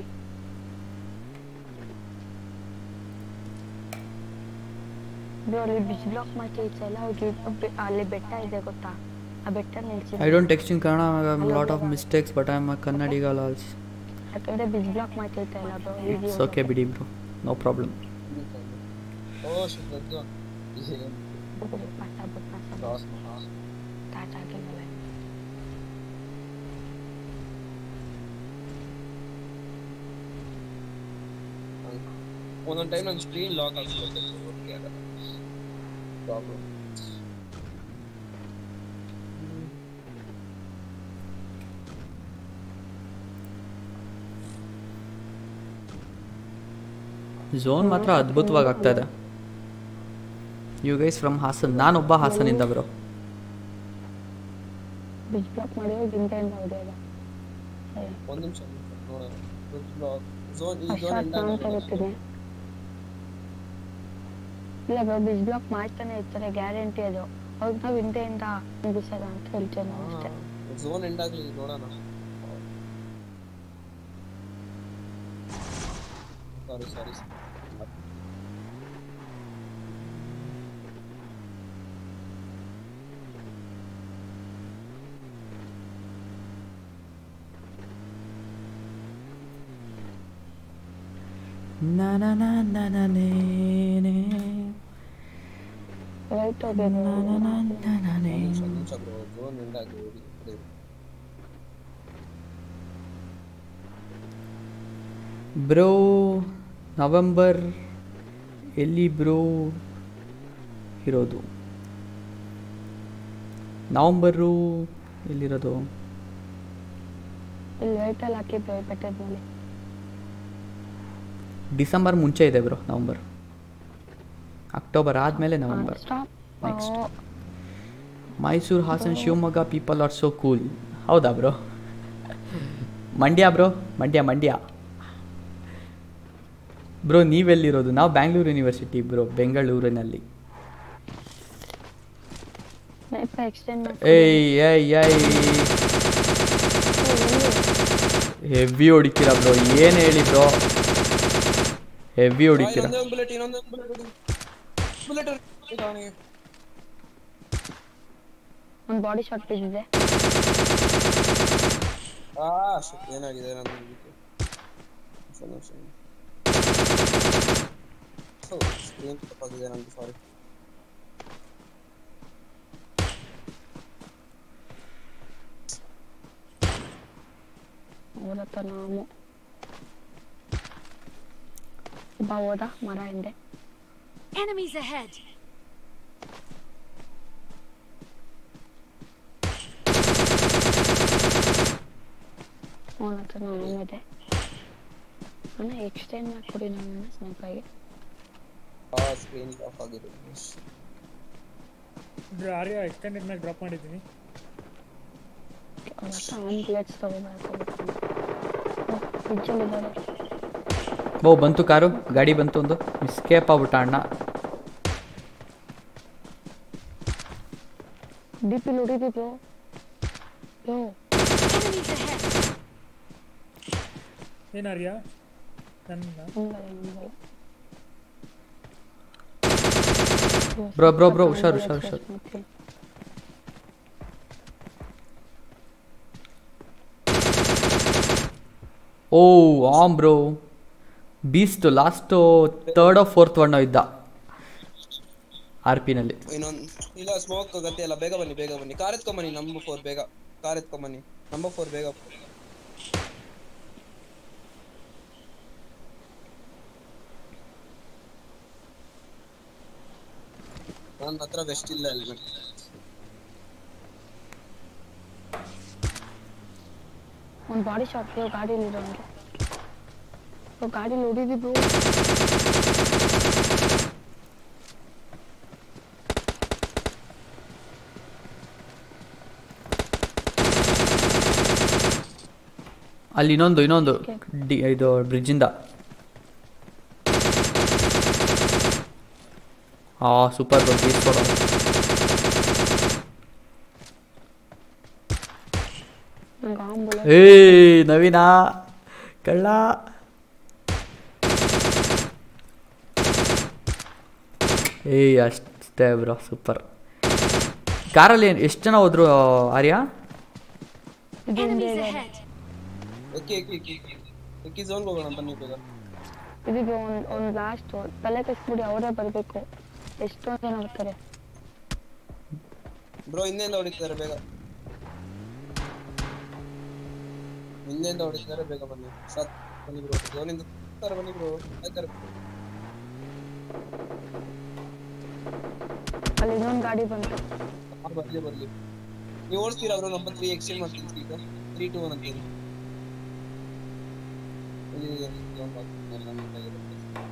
ಬ್ರೋ ಅಲ್ಲಿ ಬಿಚ್ ಬ್ಲಾಕ್ ಮಾಡ್ತಿದ್ದಲ್ಲ ಅವ್ರಿಗೆ ಬೆ- ಅಲ್ಲಿ ಬೆಟ್ಟ ಇದೆ ಗೊತ್ತಾ ಆ ಬೆಟ್ಟ ನಿಲ್ಸಿ I don't text in Kannada lot of mistakes but I am a ಕನ್ನಡಿಗಲ್ ಆಲ್ಸ್ ಯಾಕಂದ್ರೆ ಬಿಚ್ ಬ್ಲಾಕ್ ಮಾಡ್ತಿರ್ತಲ್ಲ ಬ್ರೋ ಇಟ್ಸ್ ಓಕೆ ಬಿಡಿ ಬ್ರೋ ನೋ ಪ್ರಾಬ್ಲಮ್ ಓ ಶಿದ್ದದ್ದು ಪಟ್ಟ ಬುಟ್ಟ ಕ್ರಾಸ್ ಸ್ಟಾರ್ಟ್ ಆಗಿಲ್ಲ ಒಂದೊಂದು ಟೈಮ್ ನನ್ನ ಸ್ಕ್ರೀನ್ ಲಾಕ್ ಆಗ್ಬಿಡುತ್ತೆ ಒಟ್ಟಿಗೆ ಆಗಲ್ಲ ಪ್ರಾಬ್ಲಮ್ ಝೋನ್ ಮಾತ್ರ ಅದ್ಭುತವಾಗಿ ಆಗ್ತಾ ಇದೆ ಯು ಗೈಸ್ ಫ್ರಮ್ ಹಾಸನ್ ನಾನೊಬ್ಬ ಹಾಸನಿಂದ ಬ್ರೋ ಬಿಚ್ ಬ್ಲಾಕ್ ಮಾಡಿ ಹಿಂದೆಯಿಂದ ಹೊಡೆಯೋದ ಒಂದ್ ನಿಮಿಷ ನೋಡೋಣ ಝೋನ್ ಈ ಫಸ್ಟ್ ಝೋನ್ ಶಾರ್ಟ್ ಎಂಡ್ ನಾನು ತಗೋತೀನಿ ಇಲ್ಲ ಬ್ರೋ ಬಿಚ್ ಬ್ಲಾಕ್ ಮಾಡ್ತಾನೆ ಇರ್ತಾರೆ ಗ್ಯಾರಂಟಿ ಅದು ಅವ್ರಿಗೆ ನಾವು ಹಿಂದೆಯಿಂದ ಮುಗಿಸೋದ ಅಂತ ಹೇಳ್ತೇವೆ ನಾವು ಅಷ್ಟೇ ಝೋನ್ ಎಂಡ್ ಆಗ್ಲಿ ನೋಡೋಣ ಸಾರಿ ಸಾರಿ ನಾ ನಾ ನಾ ನಾ ನಾ ನೇ ನೇ. ರೈಟ್ ನಾ ನಾ ಹೋಗಿ ನಾ ನಾ ನಾ ನೇ. ನಿಮಿಷ ಬ್ರೋ ಝೋನ್ ಎಂಡ್ ಆಗಿ ಹೋಗಿ ಅದೇ. ಬ್ರೋ ನವೆಂಬರ್ ಎಲ್ಲಿ ಬ್ರೋ ಇರೋದು ನವಂಬರು ಎಲ್ಲಿರೋದು ಇಲ್ಲಿ ರೈಟಲ್ಲಿ ಹಾಕಿ ಬೆಟ್ಟದ ಮೇಲೆ ಡಿಸೆಂಬರ್ ಮುಂಚೆ ಇದೆ ಬ್ರೋ ನವಂಬರ್ ಅಕ್ಟೋಬರ್ ಆದಮೇಲೆ November stop Next. Mysuru Hassan Shivamogga people are so cool ಹೌದಾ bro Mandya bro Mandya Mandya bro ನೀವೆಲ್ಲಿರೋದು ನಾವು ಬ್ಯಾಂಗ್ಳೂರು ಯೂನಿವರ್ಸಿಟಿ ಬ್ರೋ ಬೆಂಗಳೂರಿನಲ್ಲಿ ಸ್ನೈಪ ಎಕ್ಸ್ಟೆಂಡ್ ಏಯ್ ಏಯ್ ಏಯ್ ಹೆವಿ ಹೊಡಿತೀರಾ ಬ್ರೋ ಏನು ಹೇಳಿ ಬ್ರೋ ಹೆವಿ ಹೊಡಿತೀರಾ ಇನ್ನೊಂದೇ ಬುಲೆಟ್ ಇನ್ನೊಂದೇ ಬುಲೆಟ್ ಬುಲೆಟ್ ಅವನಿಗೆ ಒಂದು ಬಾಡಿ ಶಾಟ್ ಬಿದ್ದಿದೆ ಆ shit, ಏನಾಗಿದೆ ನನ್ನ ಸ್ಕ್ರೀನ್ ತಪ್ಪಾಗಿದೆ ನಂದು ಸಾರಿ ಅವ್ರ ಹತ್ರ ನಾವು ಒಬ್ಬ ಹೋದ ಮರ ಹಿಂದೆ Enemies ahead. ಅವನ ಹತ್ರ ನಾವು ಇದೆ ಅಣ್ಣ ಎಕ್ಸ್ಟೆಂಡ್ ಮಾಡಿಕೊಡಿ ನನ್ನ ಸ್ನೈಪಾಗೆ ಆ ಸ್ಕ್ರೀನ್ ಆಫ್ ಆಗಿದೆ ಬ್ರೋ ಆರ್ಯ ಎಕ್ಸ್ಟೆಂಡೆಡ್ ಮೇಲೆ ಡ್ರಾಪ್ ಮಾಡಿದ್ದೀನಿ ಅವ್ರ ಹತ್ರ ಆನ್ ಪ್ಲೇಟ್ಸ್ ತಗೋಬೇಕು ಫ್ರಿಜ್ಜಲ್ಲಿದ್ದಾರೆ ಓ ಬಂತು ಕಾರು ಗಾಡಿ ಬಂತು ಒಂದು ಮಿಸ್ಕೇಪ್ ಆಗ್ಬಿಟ್ಟ ಅಣ್ಣ ಡಿ ಪಿ ಹೊಡಿದಿದ್ದು ಯೋ Enemies ahead. ಏನು ಆರ್ಯ ನನ್ನ ಹಂಗಲ್ಲ ಹಂಗಲ್ಲ Bro, bro, bro, ಹುಷಾರು, ಹುಷಾರು, ಹುಷಾರು. ಓ ಆಮ್ bro beast last third fourth one ಇದ್ದ ಆರ್ ಪಿನಲ್ಲಿ ಇನ್ನೊಂದ್ ಇಲ್ಲ ಸ್ಮೋಕ್ ಗತಿ ಎಲ್ಲ ಬೇಗ ಬನ್ನಿ ಬೇಗ ಬನ್ನಿ ಕಾರ್ ಎತ್ಕೊಂಬನ್ನಿ ನಂಬರ್ ಫೋರ್ ಬೇಗ ಕಾರ್ ಎತ್ಕೊಂಬನ್ನಿ ನಂಬರ್ ಫೋರ್ ಬೇಗ ನನ್ನ ಹತ್ರ ವೆಸ್ಟ್ ಇಲ್ಲ ಹೆಲ್ಮೆಟ್ ಒಂದು ಬಾಡಿ ಶಾಟ್ ಗಾಡೀಲಿ ಇರೋಂಗೆ ಗಾಡೀಲಿ ಹೊಡಿದಿದ್ದು ಅಲ್ಲಿ ಇನ್ನೊಂದು ಇನ್ನೊಂದು ಡಿ ಇದು ಬ್ರಿಡ್ಜಿಂದ ಆ ಸೂಪರ್ ಬ್ರೋ ತೀರ್ಸ್ಕೊಡೋ ನಂಗೆ ಆಂಬುಲೆನ್ಸ್ ಏಯ್ ನವೀನ ಕಳ್ಳ ಏಯ್ ಅಷ್ಟೇ ಬ್ರೋ ಸೂಪರ್ ಕಾರಲ್ಲಿ ಎಷ್ಟು ಜನ ಹೋದ್ರು ಆರ್ಯ Enemies ahead. ಎಕ್ಕಿ ಎಕ್ಕಿ ಎಕ್ಕಿ ಎಕ್ಕಿ ಎಕ್ಕಿ ಝೋನ್ಗೆ ಹೋಗೋಣ ಬನ್ನಿ ಬೇಗ ಇದೀಗ ಒಂದು ಒಂದು ಲಾಸ್ಟ್ ತಲೆ ಕಟ್ಬಿಡಿ ಅವರೇ ಬರಬೇಕು ಎಷ್ಟೊಂದು ಜನ ಬರ್ತಾರೆ ಬ್ರೋ ಹಿಂದೆಯಿಂದ ಹೊಡಿತಿದ್ದಾರೆ ಬೇಗ ಹಿಂದೆಯಿಂದ ಹೊಡಿತಿದ್ದಾರೆ ಬೇಗ ಬನ್ನಿ ಸತ್ ಬನ್ನಿ ಬ್ರೋ ಝೋನಿಂದ ಬರ್ತಾರೆ ಬನ್ನಿ ಬ್ರೋ ಆಯ್ತಾರೆ ಅಲ್ಲಿ ಇನ್ನೊಂದು ಗಾಡಿ ಬಂತು ಆ, ಬರ್ಲಿ ಬರ್ಲಿ ನೀವು ಓಡಿಸ್ತೀರಾ ಬ್ರೋ ನಂಬರ್ ತ್ರೀ ಎಕ್ಸ್ಚೇಂಜ್ ಮಾಡ್ತೀನಿ ಈಗ ತ್ರೀ ಟು ಒನ್ ಅಂತೀನಿ ಇಲ್ಲಿ zone ಹಾಕ್ತೀನಿ, ಎಲ್ಲ neat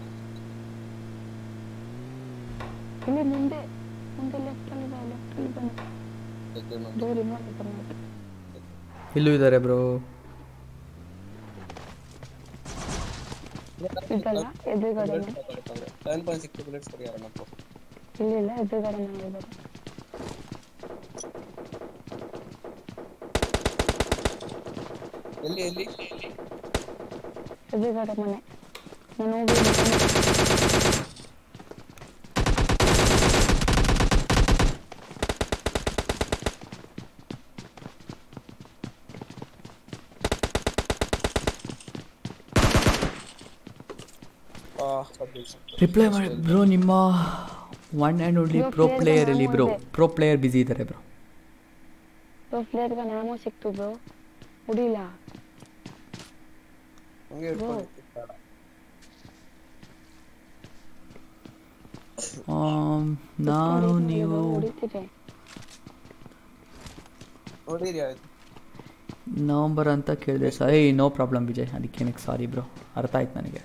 ಆಗಿರುತ್ತೆ. ಇಲ್ಲಿ ಮುಂದೆ ಮುಂದೆ ಲೆಫ್ಟ್ ಅಲ್ಲಿ ಲೆಫ್ಟ್ ಅಲ್ಲಿ ಬನ್ನಿ Okay, ಮಾಡಿ. ದೂರ ಇನ್ನೊಂದು ಬಂದ್ಬಿಟ್ಟು ಇಲ್ಲೂ ಇದ್ದಾರೆ ಬ್ರೋ ಇದಲ್ಲ ಎದುರುಗಡೆ ಸೆವೆನ್ ಪಾಯಿಂಟ್ ಸಿಕ್ಸ್ ಬುಲೆಟ್ಸ್ ಕೊಡಿ ಯಾರನ್ನಪ್ಪ ಇಲ್ಲಿಲ್ಲ ಎದುರುಗಡೆ ಮಾಡಿದ್ದಾರೆ ಎಲ್ಲಿ ಎಲ್ಲಿ ಎದುರುಗಡೆ ಮನೆ ನಾನು ಹೋಗಿ ರಿಪ್ಲೈ ಮಾಡಿ ಬ್ರೋ ನಿಮ್ಮ one and only Bro, pro player player ಗೆ ಅಲ್ಲಿ ನಾನು ಬ್ರೋ ಒಂದೇ. ಪ್ರೋ ಪ್ಲೇಯರ್ ಬ್ಯುಸಿ ಇದ್ದಾರೆ ಬ್ರೋ ಬ್ರೋ ಪ್ಲೇಯರ್ಗೆ ನಾಮೋ ಸಿಕ್ತು ಬ್ರೋ ಹೊಡಿಲ್ಲ ಹಂಗೆ ಇಟ್ಕೊಂಡು ಬೇಡ. ನಾನು ನೀವು ಹೊಡಿತೀರಿ ನೋಡಿರಿ ಆಯ್ತು ನವಂಬರ್ ಅಂತ ಕೇಳಿದೆ ಸರ್ ಏಯ್ ನೋ ಪ್ರಾಬ್ಲಮ್ ವಿಜಯ್ ಅದಕ್ಕೇನಕ್ಕೆ ಸಾರಿ ಬ್ರೋ ಅರ್ಥ ಆಯ್ತು ನನಗೆ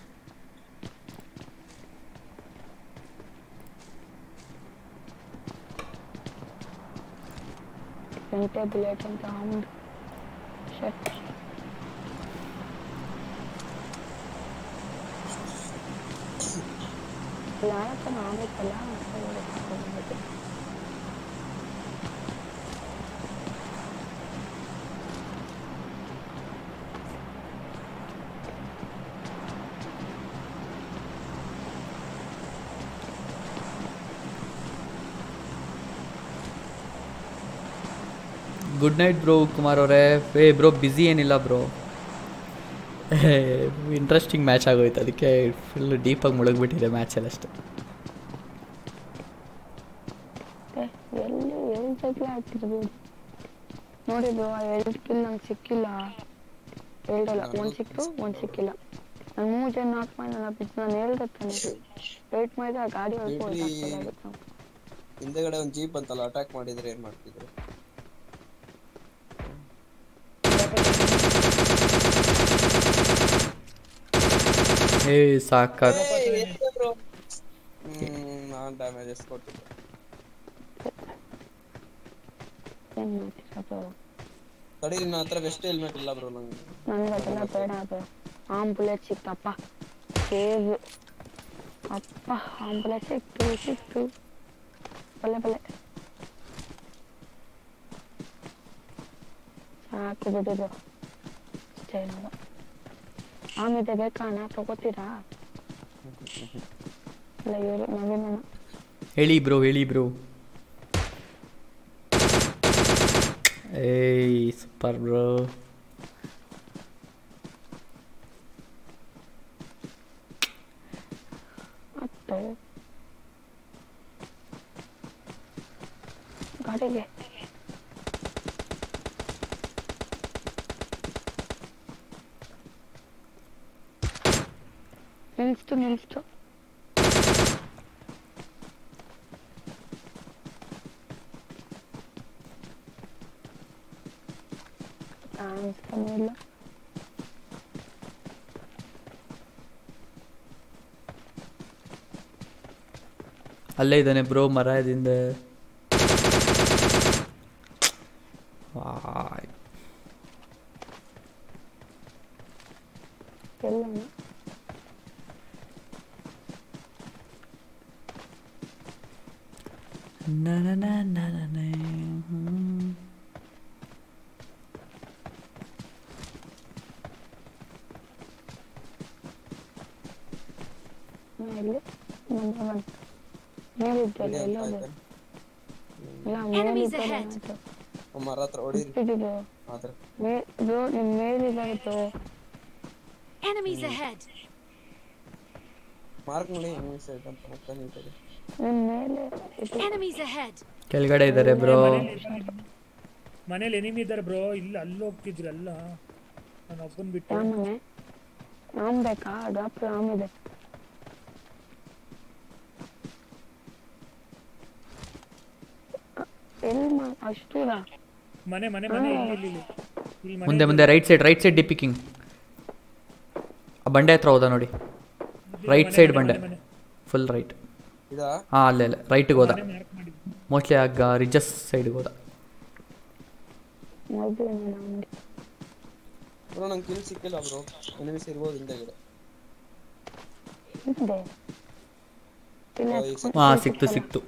ಗಂಟೆ ಬುಲೆಟ್ ಅಂತ ಆಮ್ದು ಶರ್ಟ್ ಲಾಳಕ್ಕ ಆಮೇಕಲ್ಲ ಗುಡ್ ನೈಟ್ ಬ್ರೋ ಕುಮಾರ್ ಅವರೇ ಏ ಬ್ರೋ ಬ್ಯುಸಿ ಏನಿಲ್ಲ ಬ್ರೋ ಇಂಟ್ರೆಸ್ಟಿಂಗ್ ಮ್ಯಾಚ್ ಆಗೋಯ್ತು ಅದಕ್ಕೆ ಫುಲ್ ಡೀಪಾಗಿ ಮುಳುಗ್ಬಿಟ್ಟಿದೆ ಮ್ಯಾಚಲ್ಲಿ ಅಷ್ಟೇ ಎಲ್ಲಿ ಎಲ್ಲಿ ಜಗಳ ಆಡ್ತಿರ್ಬೋದು ನೋಡಿ ಬ್ರೋ ಎರಡು ಕಿಲ್ ನಂಗೆ ಸಿಕ್ಕಿಲ್ಲ ಎರಡಲ್ಲ ಒಂದು ಸಿಕ್ತು ಒಂದು ಸಿಕ್ಕಿಲ್ಲ ನಾನು ಮೂರು ಜನ ನಾಲ್ಕು ಮಾಡಿ ನನ್ನ ಬಿದ್ದು ನಾನು ಹೇಳ್ದೆ ತಾನೆ ವೇಟ್ ಮಾಡಿದ್ರೆ ಆ ಗಾಡಿ ಒಳಗೆ ಬಿಡ್ರಿ. ಹೋಗ್ಬೇಕಾಗುತ್ತೆ ನಾವು ಹಿಂದೆಗಡೆ ಒಂದು ಜೀಪ್ ಅಂತಲ್ಲ ಅಟ್ಯಾಕ್ ಮಾಡಿದ್ರೆ ಏನ್ ಮಾಡ್ತಿದ್ರು ಏ ಸಾಕಾಗ ಹ್ಮ್ ನಾನ್ ಡ್ಯಾಮೇಜ್ ಎಷ್ಟು ಕೊಟ್ಟಿದ್ದೆ ಏನು ಮಾಡ್ತೀರಾ ಬ್ರೋ ತಡೀರಿ ನನ್ನ ಹತ್ರ ವೆಸ್ಟ್ ಹೆಲ್ಮೆಟ್ ಇಲ್ಲ ಬ್ರೋ ನಂಗೆ ನನಗೆ ಅದೆಲ್ಲ ಬೇಡ ಬ್ರೋ ಆಂಬುಲೆನ್ಸ್ ಸಿಕ್ತಪ್ಪ ಸೇವ್ ಅಪ್ಪ ಆಂಬುಲೆನ್ಸ್ ಸಿಕ್ತು ಸಿಕ್ತು ಬಲೆ ಬಲೆ ಸಾಕು ಬಿಡಿದ್ರು ಅಷ್ಟೇ ನೋಡು ಆಮಿದೆ ಬೇಕಾ ಅಣ್ಣ ತಗೋತೀರಾ ಇಲ್ಲ ಇವರು ನವೀನ ಹೇಳಿ ಬ್ರೋ ಹೇಳಿ ಬ್ರೋ ಏಯ್ ಸೂಪರ್ ಬ್ರೋ ಹತ್ತು ಗಾಡಿಗೆ ನಿಲ್ಸ್ತು ನಿಲ್ಸ್ತು ಕಾಣಿಸ್ತಾನೆ ಇಲ್ಲ ಅಲ್ಲೇ ಇದ್ದಾನೆ ಬ್ರೋ ಮರದಿಂದ ವಾಯ್. ಎಲ್ಲಣ್ಣ Na na na na na na. ಹ್ಮ್. ನಾ ಇಲ್ಲಿ ನಂಬರ್ ಒನ್ ಮೇಲಿದ್ದಲ್ಲ ಇಲ್ಲಿ ಎಲ್ಲ ಅಂತ ಇಲ್ಲ Enemies ಮೇಲಿದ್ದಲ್ಲ ahead. ಆಯ್ತಾ ಮರ ಹತ್ರ ಹೊಡೀರಿ ಬಿಟ್ಟಿದ್ದು ಆದ್ರೆ ಮೇ ಬ್ರೋ ನಿಮ್ಮ ಮೇಲಿದ್ದಾರೆ ಬ್ರೋ Enemies ahead. ಮಾರ್ಕ್ ಮಾಡಿ ಹೆಂಗ್ ಸೈಡ್ ಅಂತ ಮತ್ತೆ ನಿಂತಿದೆ ನಿಮ್ಮ ಮೇಲೆ ಇದು Enemies ahead. ಕೆಳಗಡೆ ಇದ್ದಾರೆ ಬ್ರೋ ಮನೇಲಿ ಎನಿಮಿ ಇದ್ದಾರೆ ಬ್ರೋ ಇಲ್ಲ ಅಲ್ಲಿ ಹೋಗ್ತಿದ್ರು ಅಲ್ಲ ನಾನು ಒಬ್ಬನ್ ಬಿಟ್ಟು ಯಾವ ಮನೆ ಆಮ್ ಬೇಕಾ ಡ್ರಾಪ್ ಆಮ್ ಇದೆ ಎಲ್ಲಿ ಮಾ ಅಷ್ಟು ದೂರ ಮನೆ ಮನೆ ಮನೆ ಇಲ್ಲಿ ಇಲ್ಲಿ ಇಲ್ಲಿ. ಇಲ್ಲಿ ಮನೆ ಮುಂದೆ ಮುಂದೆ right side right side DP king ಆ ಬಂಡೆ ಹತ್ರ ಹೋದ ನೋಡಿ ರೈಟ್ ಸೈಡ್ ಬಂಡೆ ಫುಲ್ ರೈಟ್ ಇದಾ ಹಾಂ ಅಲ್ಲೇ ಅಲ್ಲೇ ರೈಟಿಗೆ ಹೋದ ಮಾರ್ಕ್ ಮಾಡಿದ್ದು ಮೋಸ್ಟ್ಲಿ ಆಗ ರಿಜಸ್ ಸೈಡ್ಗೆ ಹೋದ ಮೊದಲು ನಮಗೆ ಬ್ರೋ ನಂಗೆ ಕಿಲ್ ಸಿಕ್ಕಿಲ್ಲ ಬ್ರೋ ಎನಿಮಿಸ್ ಇರ್ಬೋದು ಹಿಂದೆಗಡೆ ಇದೆ ಇಲ್ಲ ಓ, ಈಗ ಹಾಂ ಸಿಕ್ತು ಸಿಕ್ತು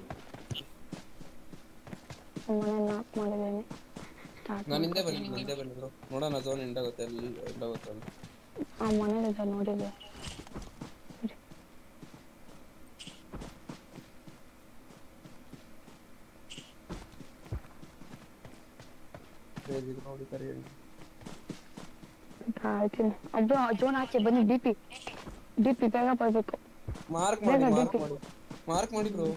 ಮನೆ ನಾಲ್ಕು ಮಾಡಿದ್ದೇನೆ ಸ್ಟಾರ್ಟ್ ನಾನು ಹಿಂದೆ ಬನ್ನಿ ಹಿಂದೆ ಬನ್ನಿ ಬ್ರೋ ನೋಡೋಣ ಝೋನ್ ಎಂಡಾಗುತ್ತೆ ಎಲ್ಲಿ ಎಂಡಾಗುತ್ತೆ ಅಂತ ಆ ಮನೇಲಿದೆ ನೋಡಿದೆ ಕ್ರೇಜಿ ನೋಡಿ ಕರೆಯಂడి ಆಯ್ತೀನಿ ಅಬ್ಬ ಜೋನ್ ಆಚೆ ಬನ್ನಿ ಡಿ ಪಿ ಡಿ ಪಿ ಬೇಗ ಬರಬೇಕು ಮಾರ್ಕ್ ಮಾಡಿ ಮಾರ್ಕ್ ಮಾಡಿ ಮಾರ್ಕ್ ಮಾಡಿ ಬ್ರೋ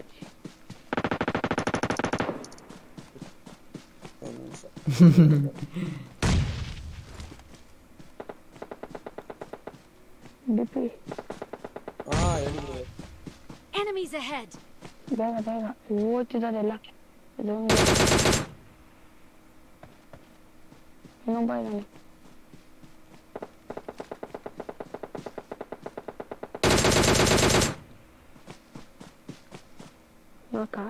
ಡಿ ಪಿ ಹಾ ಹೇಳಿ bro. Enemies ahead! ಬೇಗ ಬೇಗ ಓದ್ತಿದ್ದಾರೆ ಎಲ್ಲ ಇದೊಂದು ಇನ್ನೊಬ್ಬ ಇದ್ದಾನೆ ಇವಾಕಾ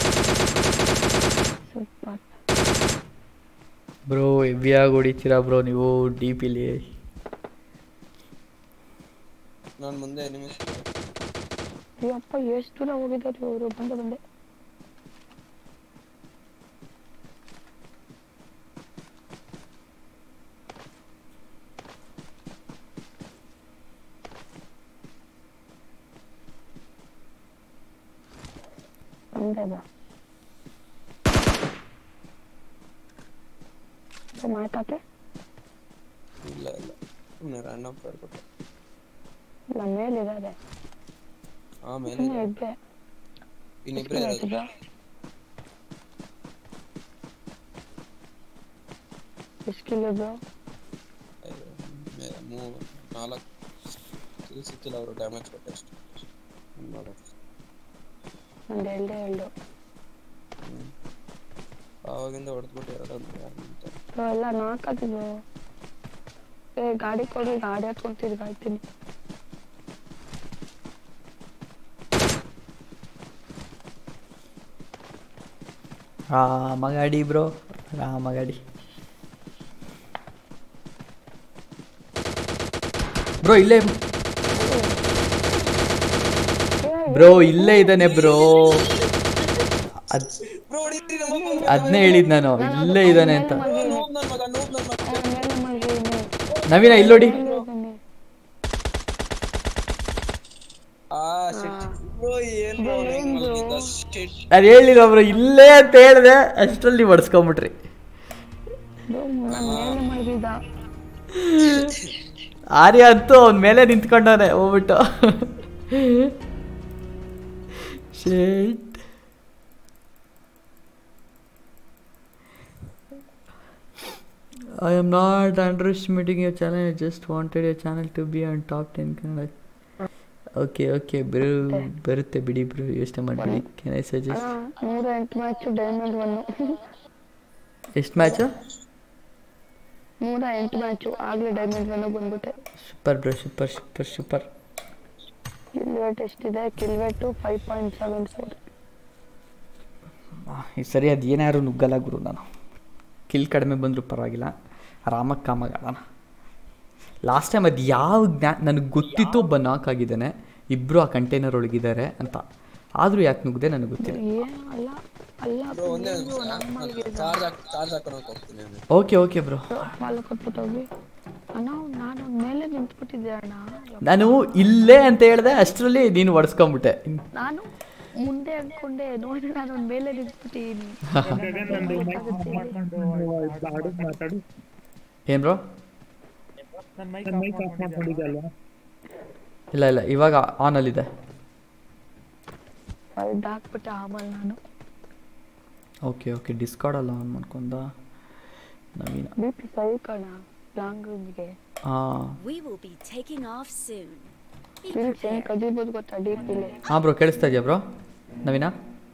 ಸೂಪರ್ ಬ್ರೋ ಹೆವಿಯಾಗಿ ಹೊಡಿತೀರಾ ಬ್ರೋ ನೀವು ಡಿ ಪಿಲಿ ನಾನ್ ಮುಂದೆ ನಿಮಿಷ ಅಯ್ಯಪ್ಪ ಎಷ್ಟು ದೂರ ಹೋಗಿದ್ದಾರೆ ಇವರು ಬಂದೆ ಬಂದೆ ಬಂದೆ ಬಾ ಮಾತಾಕೆ ಇಲ್ಲ ಇಲ್ಲ ಸುಮ್ಮನೆ ರ್ಯಾಂಡಮ್ ಫೈರ್ ಕೊಟ್ಟೆ ನಮ್ಮ ಮೇಲಿದ್ದಾರೆ ಆಮೇಲೆ ಸುಮ್ಮನೆ ಇದ್ದೆ ಇನ್ನಿಬ್ರೇ ಇರೋದು ಎಷ್ಟು ಕಿಲೋ ಬ್ರೋ ಅಯ್ಯೋ, ಮೇ- ಮೂರು ನಾಲ್ಕು ಕಿಲ್ ಸಿಕ್ಕಿಲ್ಲ ಅವರು ಡ್ಯಾಮೇಜ್ ಕೊಟ್ಟೆ ಅಷ್ಟೇ ಏನ್ ಮಾಡೋದು ಒಂದು ಎರಡೇ ಎರಡು ಆವಾಗಿಂದ ಹೊಡೆದ್ಬಿಟ್ಟು ಎರಡು ಅಂತ ಯಾರು ಮಾಡ್ತಾರೆ ಬ್ರೋ ಎಲ್ಲ ನಾಲ್ಕಾದಿದ್ರು ಏ ಗಾಡಿ ಕೊಡಿ ಗಾಡಿ ಹತ್ಕೊಂಡು ತಿರ್ಗಾಡ್ತೀನಿ ರಾಮಗಾಡಿ ಬ್ರೋ ರಾಮಗಾಡಿ ಬ್ರೋ ಇಲ್ಲೇ ಬ್ರೋ ಇಲ್ಲೇ ಇದ್ದಾನೆ ಬ್ರೋ ಅದ್ ಬ್ರೋ ಹೊಡಿತೀರಿ ನಮ್ಮ ಮಗ. ಅದನ್ನೇ ಹೇಳಿದ್ ನಾನು ಇಲ್ಲೇ ಇದ್ದಾನೆ ಅಂತ ನೋವ್ ನನ್ ಮಗ ನೋವ್ ನನ್ ಮಗ ನವೀನ ಇಲ್ಲಿ ನೋಡಿ ಆ ಶಿಟ್ ಬ್ರೋ ಏನ್ ಬ್ರೋ ಹೆಂಗ್ ಮಲಗಿದ್ದ ಶಿಟ್ ನಾನು ಹೇಳಿಲ್ಲ ಬ್ರೋ ಇಲ್ಲೇ ಅಂತ ಹೇಳಿದೆ ಅಷ್ಟರಲ್ಲಿ ಬಡ್ಸ್ಕೊಂಬಿಟ್ರಿ ಮೇಲೆ ಮಲಗಿದ್ದ ಆರ್ಯ ಅಂತೂ ಅವನ ಮೇಲೆ ನಿಂತ್ಕೊಂಡವನೆ ಹೋಗ್ಬಿಟ್ಟು ಶೇಟ್ I am not underestimating your channel I just wanted your channel to be on top ten Kannada okay okay bro ಬರುತ್ತೆ ಬಿಡಿ ಬ್ರೋ ಯೋಚನೆ ಮಾಡಬೇಡಿ ಕೆನ್ ಐ ಸಜೆಸ್ಟ್ ನೂರ ಎಂಟು ಮ್ಯಾಚ್ ಡೈಮಂಡ್ ಒನ್ ಎಷ್ಟು ಮ್ಯಾಚು ನೂರ ಎಂಟು ಮ್ಯಾಚು ಆಗ್ಲೇ ಡೈಮಂಡ್ ಒನ್ ಬಂದ್ಬಿಟ್ಟೆ super bro super super super ಕಿಲ್ವೇಟ್ ಎಷ್ಟಿದೆ ಕಿಲ್ವೇಟು ಫೈವ್ ಪಾಯಿಂಟ್ ಸೆವೆನ್ ಫೋರ್ ಈ ಸರಿ ಅದು ಏನಾದ್ರು ನುಗ್ಗಲ್ಲ ಗುರು ನಾನು ಕಿಲ್ ಕಡಿಮೆ ಬಂದರೂ ಪರವಾಗಿಲ್ಲ ಆರಾಮಾಗಿ ಕಾಮಾಗಿ ಆಡೋಣ ಲಾಸ್ಟ್ ಟೈಮ್ ಅದು ಯಾವ ಜ್ಞಾ ನನಗೆ ಗೊತ್ತಿತ್ತು ಒಬ್ಬ ನಾಕ್ ಆಗಿದ್ದಾನೆ ಇಬ್ಬರು ಆ ಕಂಟೈನರ್ ಒಳಗಿದ್ದಾರೆ ಅಂತ ಆದರೂ ಯಾಕೆ ನುಗ್ಗಿದೆ ನನಗೆ ಗೊತ್ತಿಲ್ಲ ಏನ್ ಅಲ್ಲ ಅಲ್ಲ ಬ್ರೋ ಒಂದೇ ನಿಮಿಷ ಚಾರ್ಜ್ ಹಾಕ್ ಚಾರ್ಜ್ ಹಾಕೊಳಕ್ ಹೋಗ್ತೀನಿ ನಾನು. ಓಕೆ ಓಕೆ ಬ್ರೋ ಪಾಲು ಕೊಟ್ಬಿಟ್ಟು ಹೋಗಿ ಅಣ್ಣ ನಾನು ಅವ್ನ್ ಮೇಲೆ ನಿಂತ್ಬಿಟ್ಟಿದ್ದೆ ಅಣ್ಣ ನಾನು ಇಲ್ಲೇ ಅಂತ ಹೇಳಿದೆ ಅಷ್ಟರಲ್ಲಿ ನೀನು ಒಡ್ಸ್ಕೊಂಬಿಟ್ಟೆ ನಾನು ಮುಂದೆ ಅನ್ಕೊಂಡೆ ನೋಡಿ ನಾನು ಅವ್ನ್ ಮೇಲೆ ನಿಂತ್ಬಿಟ್ಟಿದ್ದೀನಿ ಗಗನ್ ನಂದು mic off ಮಾಡ್ಕೊಂಡು ಆಡು ಮಾತಾಡು ಏನು ಬ್ರೋ ನನ್ನ ಮೈಕ್ ಆಫ್ ಮಾಡ್ಕೊಂಡಿದ್ದೆ ಅಲ್ವಾ ಇಲ್ಲ ಇಲ್ಲ ಇವಾಗ ಆನಲ್ಲಿದೆ ಫೈಟ್ ಹಾಕ್ಬಿಟ್ಟೆ ಆಮೇಲೆ ನಾನು ಓಕೆ ಓಕೆ ಡಿಸ್ಕಾರ್ಡಲ್ಲ ಆನ್ ಮಾಡ್ಕೊಂಡ ನವೀನ ಬಿ ಪಿ ಸೈ ಕಣ ಲಾಂಗ್ ರೇಂಜ್ಗೆ ಹಾಂ We will be taking off soon. Be ಇಲ್ಲಿ ಚೇನ್ prepared. ಕದಿಬೋದು ಗೊತ್ತಾ ಡಿ ಪಿಲಿ ಹಾಂ ಬ್ರೋ ಕೇಳಿಸ್ತಾ ಇದೆಯಾ ಬ್ರೋ ನವೀನ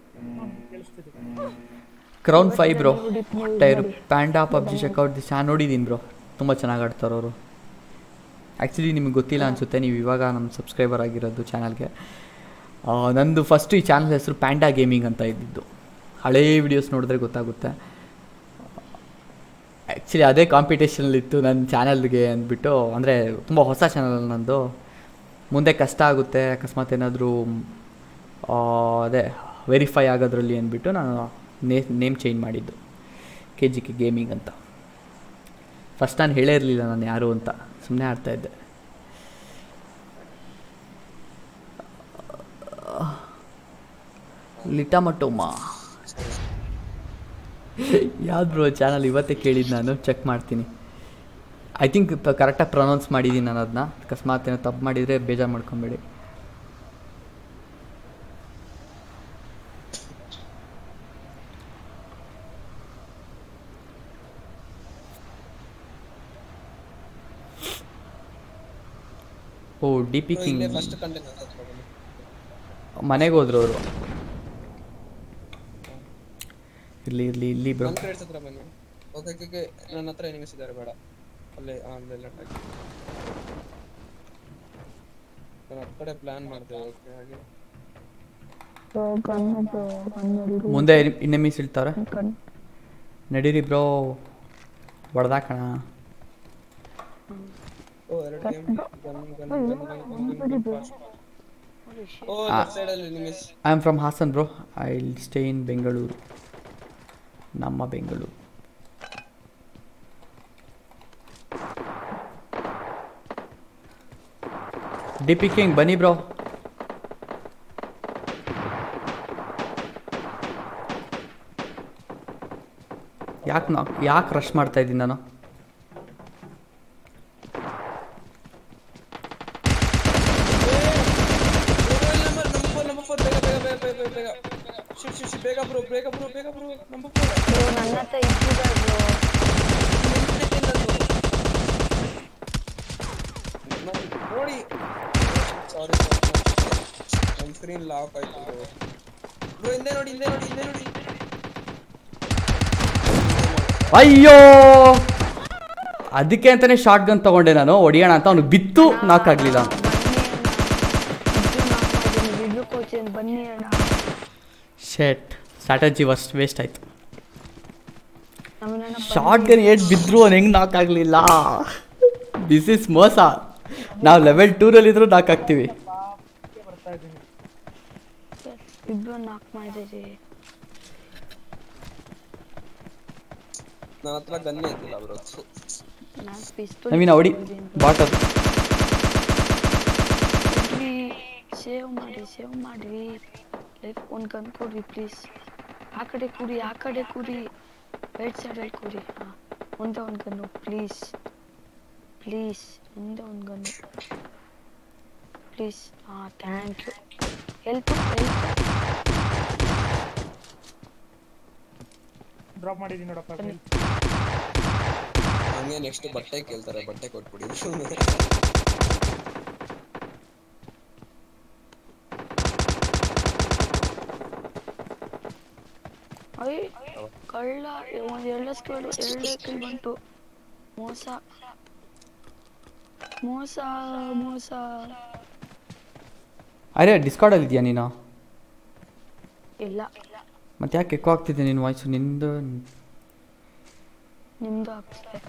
ಕ್ರೌನ್ ಫೈ bro tyre panda PUBG check out this ನಾನು ನೋಡಿದ್ದೀನಿ ಬ್ರೋ ತುಂಬ ಚೆನ್ನಾಗಿ ಆಡ್ತಾರೆ ಅವರು ಆ್ಯಕ್ಚುಲಿ ನಿಮಗೆ ಗೊತ್ತಿಲ್ಲ ಅನಿಸುತ್ತೆ ನೀವು ಇವಾಗ ನಮ್ಮ ಸಬ್ಸ್ಕ್ರೈಬರ್ ಆಗಿರೋದು ಚಾನಲ್ಗೆ ನಂದು ಫಸ್ಟು ಈ ಚಾನಲ್ ಹೆಸರು ಪ್ಯಾಂಡಾ ಗೇಮಿಂಗ್ ಅಂತ ಇದ್ದಿದ್ದು ಹಳೇ ವಿಡಿಯೋಸ್ ನೋಡಿದ್ರೆ ಗೊತ್ತಾಗುತ್ತೆ ಆ್ಯಕ್ಚುಲಿ ಅದೇ ಕಾಂಪಿಟೇಷನಲ್ಲಿತ್ತು ನನ್ನ ಚಾನಲ್ಗೆ ಅಂದ್ಬಿಟ್ಟು ಅಂದರೆ ತುಂಬ ಹೊಸ ಚಾನಲ್ ನಂದು ಮುಂದೆ ಕಷ್ಟ ಆಗುತ್ತೆ ಅಕಸ್ಮಾತ್ ಏನಾದರೂ ಅದೇ ವೆರಿಫೈ ಆಗೋದ್ರಲ್ಲಿ ಅಂದ್ಬಿಟ್ಟು ನಾನು ನೇ ನೇಮ್ ಚೇಂಜ್ ಮಾಡಿದ್ದು ಕೆ ಜಿ ಕೆ ಗೇಮಿಂಗ್ ಅಂತ ಫಸ್ಟ್ ನಾನು ಹೇಳೇ ಇರಲಿಲ್ಲ ನಾನು ಯಾರು ಅಂತ ಸುಮ್ಮನೆ ಆಡ್ತಾಯಿದ್ದೆ ಲಿಟಾಮಟೋಮ ಯಾವ್ದು ಬ್ರೋ ಚಾನಲ್ ಇವತ್ತೇ ಕೇಳಿದ್ದು ನಾನು ಚೆಕ್ ಮಾಡ್ತೀನಿ ಐ ಥಿಂಕ್ ಕರೆಕ್ಟಾಗಿ ಪ್ರೊನೌನ್ಸ್ ಮಾಡಿದ್ದೀನಿ ನಾನು ಅದನ್ನ ಅಕಸ್ಮಾತ್ ಏನೋ ತಪ್ಪು ಮಾಡಿದರೆ ಬೇಜಾರು ಮಾಡ್ಕೊಬೇಡಿ ಓ ಡಿ ಪಿ Bro, ಕಿಂಗ್ ಇಲ್ಲೇ ಫಸ್ಟ್ ಕಂಟೈನರ್ ಹತ್ರ ಬನ್ನಿ ಮನೆಗೆ ಹೋದ್ರು ಅವರು ಇರ್ಲಿ ಇರ್ಲಿ ಇಲ್ಲಿ ಬ್ರೋ ನನ್ನ ಕ್ರೇಟ್ಸ್ ಹತ್ರ ಬನ್ನಿ ಓಕೆ ಓಕೆ ಓಕೆ ನನ್ನ ಹತ್ರ ಎನಿಮಿಸ್ ಇದ್ದಾರೆ ಬೇಡ ಅಲ್ಲೇ ಆ, ಅಲ್ಲೆಲ್ಲ ಅಟ್ಯಾಕ್ ನಾನು ಆ ಕಡೆ ಪ್ಲಾನ್ ಮಾಡಿದೆ ಓಕೆ ಹಾಗೆ ಬ್ರೋ ಗನ್ನು ಬ್ರೋ ಗನ್ನು ಮುಂದೆ ಇನ್ನೆಮೀಸ್ ಇಳ್ತಾವ್ರೆ ಗನ್ ನಡೀರಿ ಬ್ರೋ ಹೊಡೆದಾಕಣ ಓ ಎರಡು game gun gun gun gun gun fast ಓ ಲೆಫ್ಟ್ ಸೈಡ್ ಅಲ್ಲಿ enemies I am from Hassan bro I will stay in Bengaluru ನಮ್ಮ ಬೆಂಗಳೂರು ಡಿ ಪಿ ಕಿಂಗ್ ಬನ್ನಿ ಬ್ರೋ ಯಾಕೆ ನಾ ಯಾಕೆ ರಶ್ ಮಾಡ್ತಾ ಇದ್ದೀನಿ ನಾನು number number four number four ಬೇಗ ಬೇಗ ಬೇಗ ಬೇಗ ಬೇಗ ಬೇಗ ಶಿಟ್ ಶಿಟ್ ಶಿಟ್ ಬೇಗ ಬ್ರೋ ಬೇಗ ಬ್ರೋ ಬೇಗ ಬ್ರೋ ನಂಬರ್ ಫೋರ್ ಬ್ರೋ ನನ್ನ ಹತ್ರ ಇದ್ದಿದ್ದಾರೆ ಬ್ರೋ ನೋಡಿ ಸಾರಿ ನನ್ನ ಸ್ಕ್ರೀನ್ ಲಾಕ್ ಆಯ್ತು ಬ್ರೋ ಬ್ರೋ ಹಿಂದೆ ನೋಡಿ ಹಿಂದೆ ನೋಡಿ ಹಿಂದೆ ನೋಡಿ ಅಯ್ಯೋ ಅದಕ್ಕೆ ಅಂತಾನೆ ಶಾರ್ಟ್ ಗನ್ ತಗೊಂಡೆ ನಾನು ಹೊಡಿಯೋಣ ಅಂತ ಅವ್ನಿಗೆ ಬಿತ್ತು ನಾಕ್ ಆಗ್ಲಿಲ್ಲ ಬಿಡ್ಲು ಕೋಚ್ ಬನ್ನಿ ಅಣ್ಣ ಶೆಟ್ ಸ್ಟ್ರಾಟಜಿ ವಸ್ಟ್ ವೇಸ್ಟ್ ಆಯ್ತು ನಮ್ಮನ್ನ ಶಾರ್ಟ್ ಗನ್ ಏಟ್ ಬಿದ್ರು ಅವ್ನು ಹೆಂಗೆ ನಾಕ್ ಆಗಲಿಲ್ಲ ದಿಸ್ ಇಸ್ ಮೋಸ ನಾವು ಲೆವೆಲ್ ಟೂರಲ್ಲಿ ಇದ್ರೂ ನಾಕ್ ಆಗ್ತೀವಿ ಇಬ್ರು ನಾಕ್ ಮಾಡಿದ್ರಿ ನನ್ನ ಹತ್ರ ಗನ್ನೇ ಇದ್ದಿಲ್ಲ ಬ್ರೋ ನಾನ್ ಪಿಸ್ತೂಲ್ ನವೀನ ಹೊಡಿ ಬಾಟಲ್ ಸೇವ್ ಮಾಡಿ ಸೇವ್ ಮಾಡಿ ಲೈಫ್ ಒಂದು ಗನ್ ಕೊಡ್ರಿ ಪ್ಲೀಸ್ ಆ ಕಡೆ ಕುಡಿ ಆ ಕಡೆ ಕುಡಿ ರೈಟ್ ಸೈಡಲ್ಲಿ ಕುಡಿ ಹಾಂ ಮುಂದೆ ಒಂದು ಗನ್ನು ಪ್ಲೀಸ್ ಪ್ಲೀಸ್ ಮುಂದೆ ಒಂದು ಗನ್ನು ಪ್ಲೀಸ್ ಹಾಂ thank you help help drop ಮಾಡಿದೀನಿ ನೋಡಪ್ಪ ಹಂಗೆ ನೆಕ್ಸ್ಟ್ ಬಟ್ಟೆ ಕೇಳ್ತಾರೆ ಬಟ್ಟೆ ಕೊಟ್ಬಿಡಿ ಅಯ್ಯ ಕಳ್ಳ ಒಂದು ಎರಡು ಸ್ಕಿಲ್ ಎರಡೇ ಕಿಲ್ ಬಂತು ಮೋಸ ಮೋಸ ಮೋಸ ಅರೆ ಡಿಸ್ಕಾರ್ಡಲ್ಲಿ ಇದೆಯಾ ನೀನು ಇಲ್ಲ ಮತ್ತೆ ಯಾಕೆ ಎಕ್ಕೋ ಆಗ್ತಿದೆ ನಿನ್ನ ವಾಯ್ಸು ನಿಂದು ನಿಮ್ದು ಆಗ್ತದೆ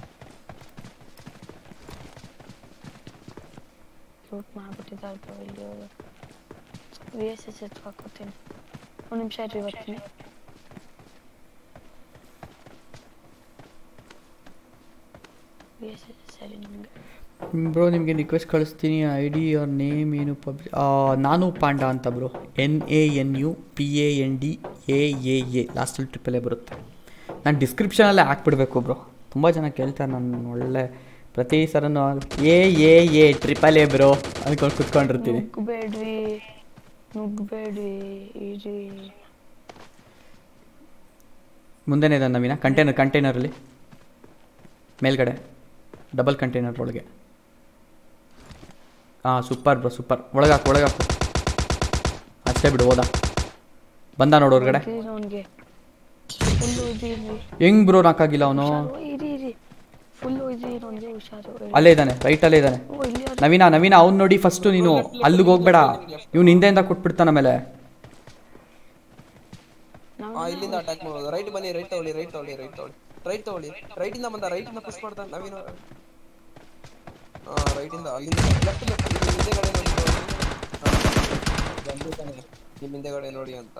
ಲೂಟ್ ಮಾಡ್ಬಿಟ್ಟಿದ್ದಾರೆ bro ಇಲ್ಲಿ ವಿ ಎಸ್ ಎಸ್ ಎಚ್ ಹಾಕೋತೀನಿ ಒಂದು ನಿಮಿಷ ಇರ್ರಿ ಬರ್ತೀನಿ ವಿ ಎಸ್ ಎಸ್ ಸರಿ ನನಗೆ ಬ್ರೋ ನಿಮಗೆ ರಿಕ್ವೆಸ್ಟ್ ಕಳಿಸ್ತೀನಿ ಐ ಡಿ ಅವ್ರ ನೇಮ್ ಏನು ಪಬ್ಲಿ ನಾನು ಪಾಂಡ ಅಂತ bro N A N U P A N D A A A ಲಾಸ್ಟಲ್ಲಿ ಟ್ರಿಪಲ್ಲೇ ಬರುತ್ತೆ ನಾನು ಡಿಸ್ಕ್ರಿಪ್ಷನಲ್ಲೇ ಹಾಕ್ಬಿಡ್ಬೇಕು ಬ್ರೋ ತುಂಬ ಜನ ಕೇಳ್ತಾರೆ ನಾನು ಒಳ್ಳೆ ಪ್ರತಿ ಸರನು A A A triple A bro ಅಂದ್ಕೊಂಡು ಕುತ್ಕೊಂಡಿರ್ತೀನಿ ನುಗ್ಬೇಡ್ರಿ ನುಗ್ಬೇಡ್ರಿ ಇರಿ ಮುಂದೆನೇ ಇದೆ ನವೀನ ಕಂಟೈನರ್ ಕಂಟೈನರಲ್ಲಿ ಮೇಲ್ಗಡೆ ಡಬಲ್ ಕಂಟೈನರ್ ಒಳಗೆ ಹಾಂ ಸೂಪರ್ ಬ್ರೋ ಸೂಪರ್ ಒಳಗಾಕು ಒಳಗಾಕು ಅಷ್ಟೇ ಬಿಡು ಹೋದ ಬಂದ ನೋಡು ಹೊರಗಡೆ ಅವನಿಗೆ ಫುಲ್ ಇರಿ ಹೆಂಗ್ ಬ್ರೋ ನಾಕಾಗಿಲ್ಲ ಅವನು ಇರಿ ಇರಿ ಫುಲ್ ಇರಿ ಅವನಿಗೆ ಹುಷಾರು ಅಲ್ಲೇ ಇದ್ದಾನೆ ರೈಟಲ್ಲೇ ಇದ್ದಾನೆ ಓ ಇಲ್ಲಿ ಅವ್ರು- ನವೀನ ನವೀನ ಅವ್ನು ನೋಡಿ ಫಸ್ಟು ನೀನು ಅಲ್ಲಿಗೆ ಹೋಗ್ಬೇಡ ಇವ್ನು ಹಿಂದೆಯಿಂದ ಕೊಟ್ಬಿಡ್ತಾನ ಆಮೇಲೆ ನಾವು ಆ ಇಲ್ಲಿಂದ ಅಟ್ಯಾಕ್ ಮಾಡೋದು ರೈಟ್ ಬನ್ನಿ ರೈಟ್ ತಗೊಳ್ಳಿ ರೈಟ್ ತಗೊಳ್ಳಿ ರೈಟ್ ತಗೊಳ್ಳಿ ರೈಟ್ ತಗೊಳ್ಳಿ ರೈಟ್ ಇಂದ ಬಂದ ರೈಟ್ ಇಂದ ಪುಷ್ ಮಾಡ್ತಾನೆ ನವೀನ ಹಾ ರೈಟ್ ಇಂದ ಅಲ್ಲಿಂದ ಲೆಫ್ಟ್ ಲೆಫ್ಟ್ ಹಿಂದೆಗಡೆ ನೋಡಿ ಹಾ. ಬಂದಿದ್ದಾನೆ ನಿಮ್ ಹಿಂದೆಗಡೆ ನೋಡಿ ಅಂತ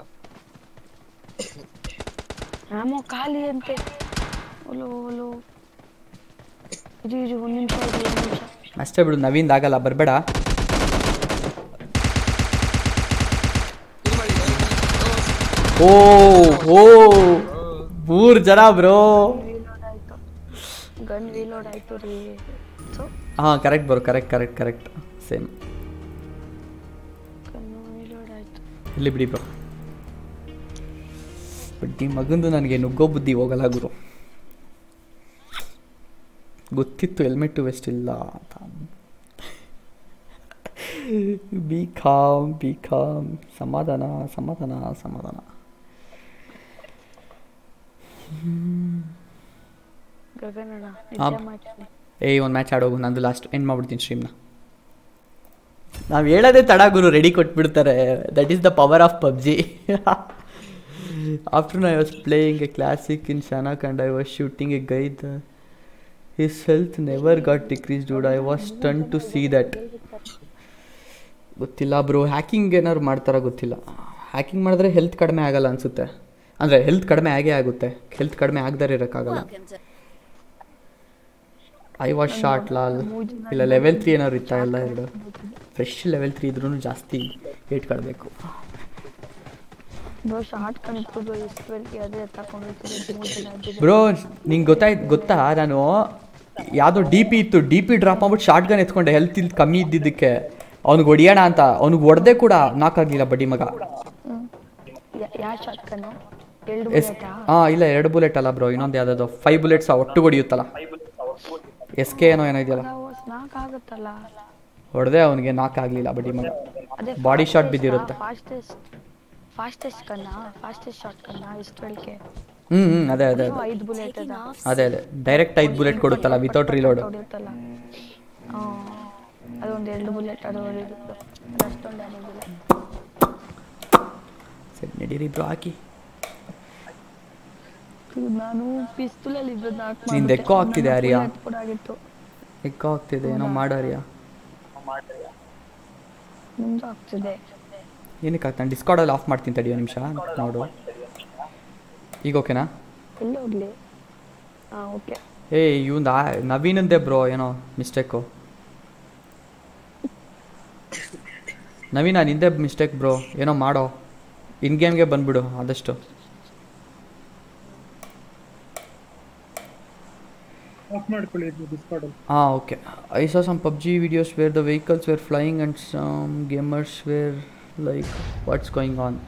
ರಾಮು ಖಾಲಿ ಅಂತೆ ಒಲೋ ಒಲೋ ಇರಿ ಇರಿ ಒಂದು ನಿಮಿಷ ಇರಿ ಒಂದು ನಿಮಿಷ ಅಷ್ಟೇ ಬಿಡು ನವೀನ್ದು ಆಗಲ್ಲ ಬರಬೇಡ ಇದು ಮಾಡಿ ಓ ಓ ಮೂರು ಜನ ಬ್ರೋ ರೀಲೋಡ್ ಆಯ್ತು ಗನ್ ರೀಲೋಡ್ ಆಯ್ತು ರೀ ಸೊ ಹಾಂ correct bro correct correct correct same gun reload ಆಯ್ತು ಇಲ್ಲಿ ಬಿಡಿ ಬ್ರೋ ಬಟ್ ಈ ಮಗಂದು ನನಗೆ ನುಗ್ಗೋ ಬುದ್ಧಿ ಹೋಗಲ್ಲ ಗುರು ಗೊತ್ತಿತ್ತು ಹೆಲ್ಮೆಟ್ಟು ವೆಸ್ಟ್ ಇಲ್ಲ ಅಂತ ಬಿ ಕಾಮ್ ಬಿ ಕಾಮ್ ಸಮಾಧಾನ ಸಮಾಧಾನ ಸಮಾಧಾನ ಗಗನ್ ಅಣ್ಣ ಆ. ನಿಜ ಮಾಡ್ತೀನಿ ಏಯ್ ಒಂದು ಮ್ಯಾಚ್ ಆಡೋಗು ನಂದು ಲಾಸ್ಟ್ ಎಂಡ್ ಮಾಡ್ಬಿಡ್ತೀನಿ ಸ್ಟ್ರೀಮ್ನ ನಾವು ಹೇಳೋದೇ ತಡ ಗುರು ರೆಡಿ ಕೊಟ್ಬಿಡ್ತಾರೆ that is the power of PUBG after I was playing a classic in Sanhok and I was shooting a guy his health never got decrease dude I was stunned to see that ಗೊತ್ತಿಲ್ಲ bro hacking ಏನಾದ್ರು ಮಾಡ್ತಾರಾ ಗೊತ್ತಿಲ್ಲ hacking ಮಾಡಿದ್ರೆ health ಕಡಿಮೆ ಆಗಲ್ಲ ಅನಿಸುತ್ತೆ ಅಂದರೆ health ಕಡಿಮೆ ಆಗೇ ಆಗುತ್ತೆ ಹೆಲ್ತ್ ಕಡಿಮೆ ಆಗದೇ ಇರೋಕ್ಕಾಗಲ್ಲ Welcome to I was short ಲಾಲ್ ಇಲ್ಲ ಲೆವೆಲ್ ತ್ರೀ ಏನಾದ್ರು ಇತ್ತಾ ಎಲ್ಲ ಎರಡು ಫ್ರೆಶ್ ಲೆವೆಲ್ ತ್ರೀ ಇದ್ರೂ ಜಾಸ್ತಿ ಏಟ್ ಕಡಬೇಕು ಬ್ರೋ ಶಾರ್ಟ್ ಕನ್ಕೊಂಡು ಇಷ್ಟವರೆಗೆ ಅದೇ ತಗೊಂಡಿರ್ತೀನಿ ಮೂರು ಜನ ಇದ್ದಿದ್ದು. ಬ್ರೋ ನಿಂಗೆ ಗೊತ್ತಾಯ್ತು ಗೊತ್ತಾ ನಾನು ಯಾವುದೋ ಡಿ ಪಿ ಇತ್ತು ಡಿ ಪಿ ಡ್ರಾಪ್ ಮಾಡ್ಬಿಟ್ಟು ಶಾರ್ಟ್ ಗನ್ ಎತ್ಕೊಂಡೆ ಹೆಲ್ತ್ ಇಲ್ಲಿ ಕಮ್ಮಿ ಇದ್ದಿದ್ದಕ್ಕೆ ಅವ್ನಿಗೆ ಹೊಡಿಯೋಣ ಅಂತ ಅವ್ನಿಗೆ ಹೊಡೆದೇ ಕೂಡ ನಾಕಾಗಲಿಲ್ಲ ಬಡ್ಡಿ ಮಗ ಯಾ- ಯಾವ ಶಾರ್ಟ್ ಕನ್ನು ಎರಡು ಎಸ್ ಬುಲೆಟಾ ಹಾಂ ಇಲ್ಲ ಎರಡು ಬುಲೆಟ್ ಅಲ್ಲ ಬ್ರೋ ಇನ್ನೊಂದು ಯಾವುದಾದ್ರು ಫೈವ್ ಬುಲೆಟ್ಸ್ ಒಟ್ಟು ಹೊಡಿಯುತ್ತಲ್ಲ ಎಸ್ ಕೆ ಏನೋ ಏನೋ ಇದೆಯಲ್ಲ ಸ್ನಾಕ್ ಆಗುತ್ತಲ್ಲ ಹೊಡೆದೆ ಅವನಿಗೆ ನಾಕಾಗಲಿಲ್ಲ ಬಡ್ಡಿ ಮಗ ಅದೇ ಬಾಡಿ ಶಾಟ್ ಬಿದ್ದಿರುತ್ತೆ ಫಾಸ್ಟೆಸ್ಟ್ ಫಾಸ್ಟೆಸ್ಟ್ ಕನ್ನ ಫಾಸ್ಟೆಸ್ಟ್ ಶಾರ್ಟ್ ಕನ್ನ ಇಷ್ಟೊಳಗೆ ಹ್ಞೂ ಹ್ಞೂ ಅದೇ ಅದೇ ಅದೇ ಐದು ಬುಲೆಟ್ taking ಅದ off ಅದೇ ಅದೇ ಡೈರೆಕ್ಟ್ ಐದು ಬುಲೆಟ್ ಕೊಡುತ್ತಲ್ಲ ವಿತೌಟ್ ರಿಲೋಡ್ ಹೊಡೆಯುತ್ತಲ್ಲ ಅದೊಂದು ಎರಡು ಬುಲೆಟ್ ಅದು ಹೊಡೆಯೋದು ಅಷ್ಟೊಂದು ಆಗೋದಿಲ್ಲ ಸರಿ ನಡೀರಿ ಬ್ರೋ ಹಾಕಿ ಇದು ನಾನು ಪಿಸ್ತೂಲಲ್ಲಿ ಇದ್ದು ನಾಲ್ಕು ನಿಂದು echo ಆಗ್ತಿದೆ, ಆರ್ಯ. ಕೂಡ ಆಗಿತ್ತು ಎಕ್ಕ ಆಗ್ತಿದೆ ಏನೋ ಮಾಡೋರಿಯಾ ನಿಮ್ದು ಆಗ್ತಿದೆ ಏನಕ್ಕೆ ಆಗ್ತಾನೆ ನಾನು ಡಿಸ್ಕಾರ್ಡಲ್ಲಿ ಆಫ್ ಮಾಡ್ತೀನಿ ತಡಿಯೋ ನಿಮಿಷ ನೋಡು ಈಗ ಓಕೆನಾ ಎಲ್ಲಿ ಹೋಗ್ಲಿ ಹಾಂ ಓಕೆ ಏ ಇವಂದ ನವೀನಂದೇ ಬ್ರೋ ಏನೋ ಮಿಸ್ಟೇಕು ನವೀನ ನಿಂದೆ ಮಿಸ್ಟೇಕ್ ಬ್ರೋ ಏನೋ ಮಾಡೋ ಇನ್ ಗೇಮ್ಗೆ ಬಂದ್ಬಿಡು ಆದಷ್ಟು ಆಫ್ ಮಾಡ್ಕೊಳ್ಳಿ ಡಿಸ್ಕಾರ್ಡ್ ಅಲ್ಲಿ ಹಾಂ okay I saw some PUBG videos where the vehicles were flying and some gamers were like what's going on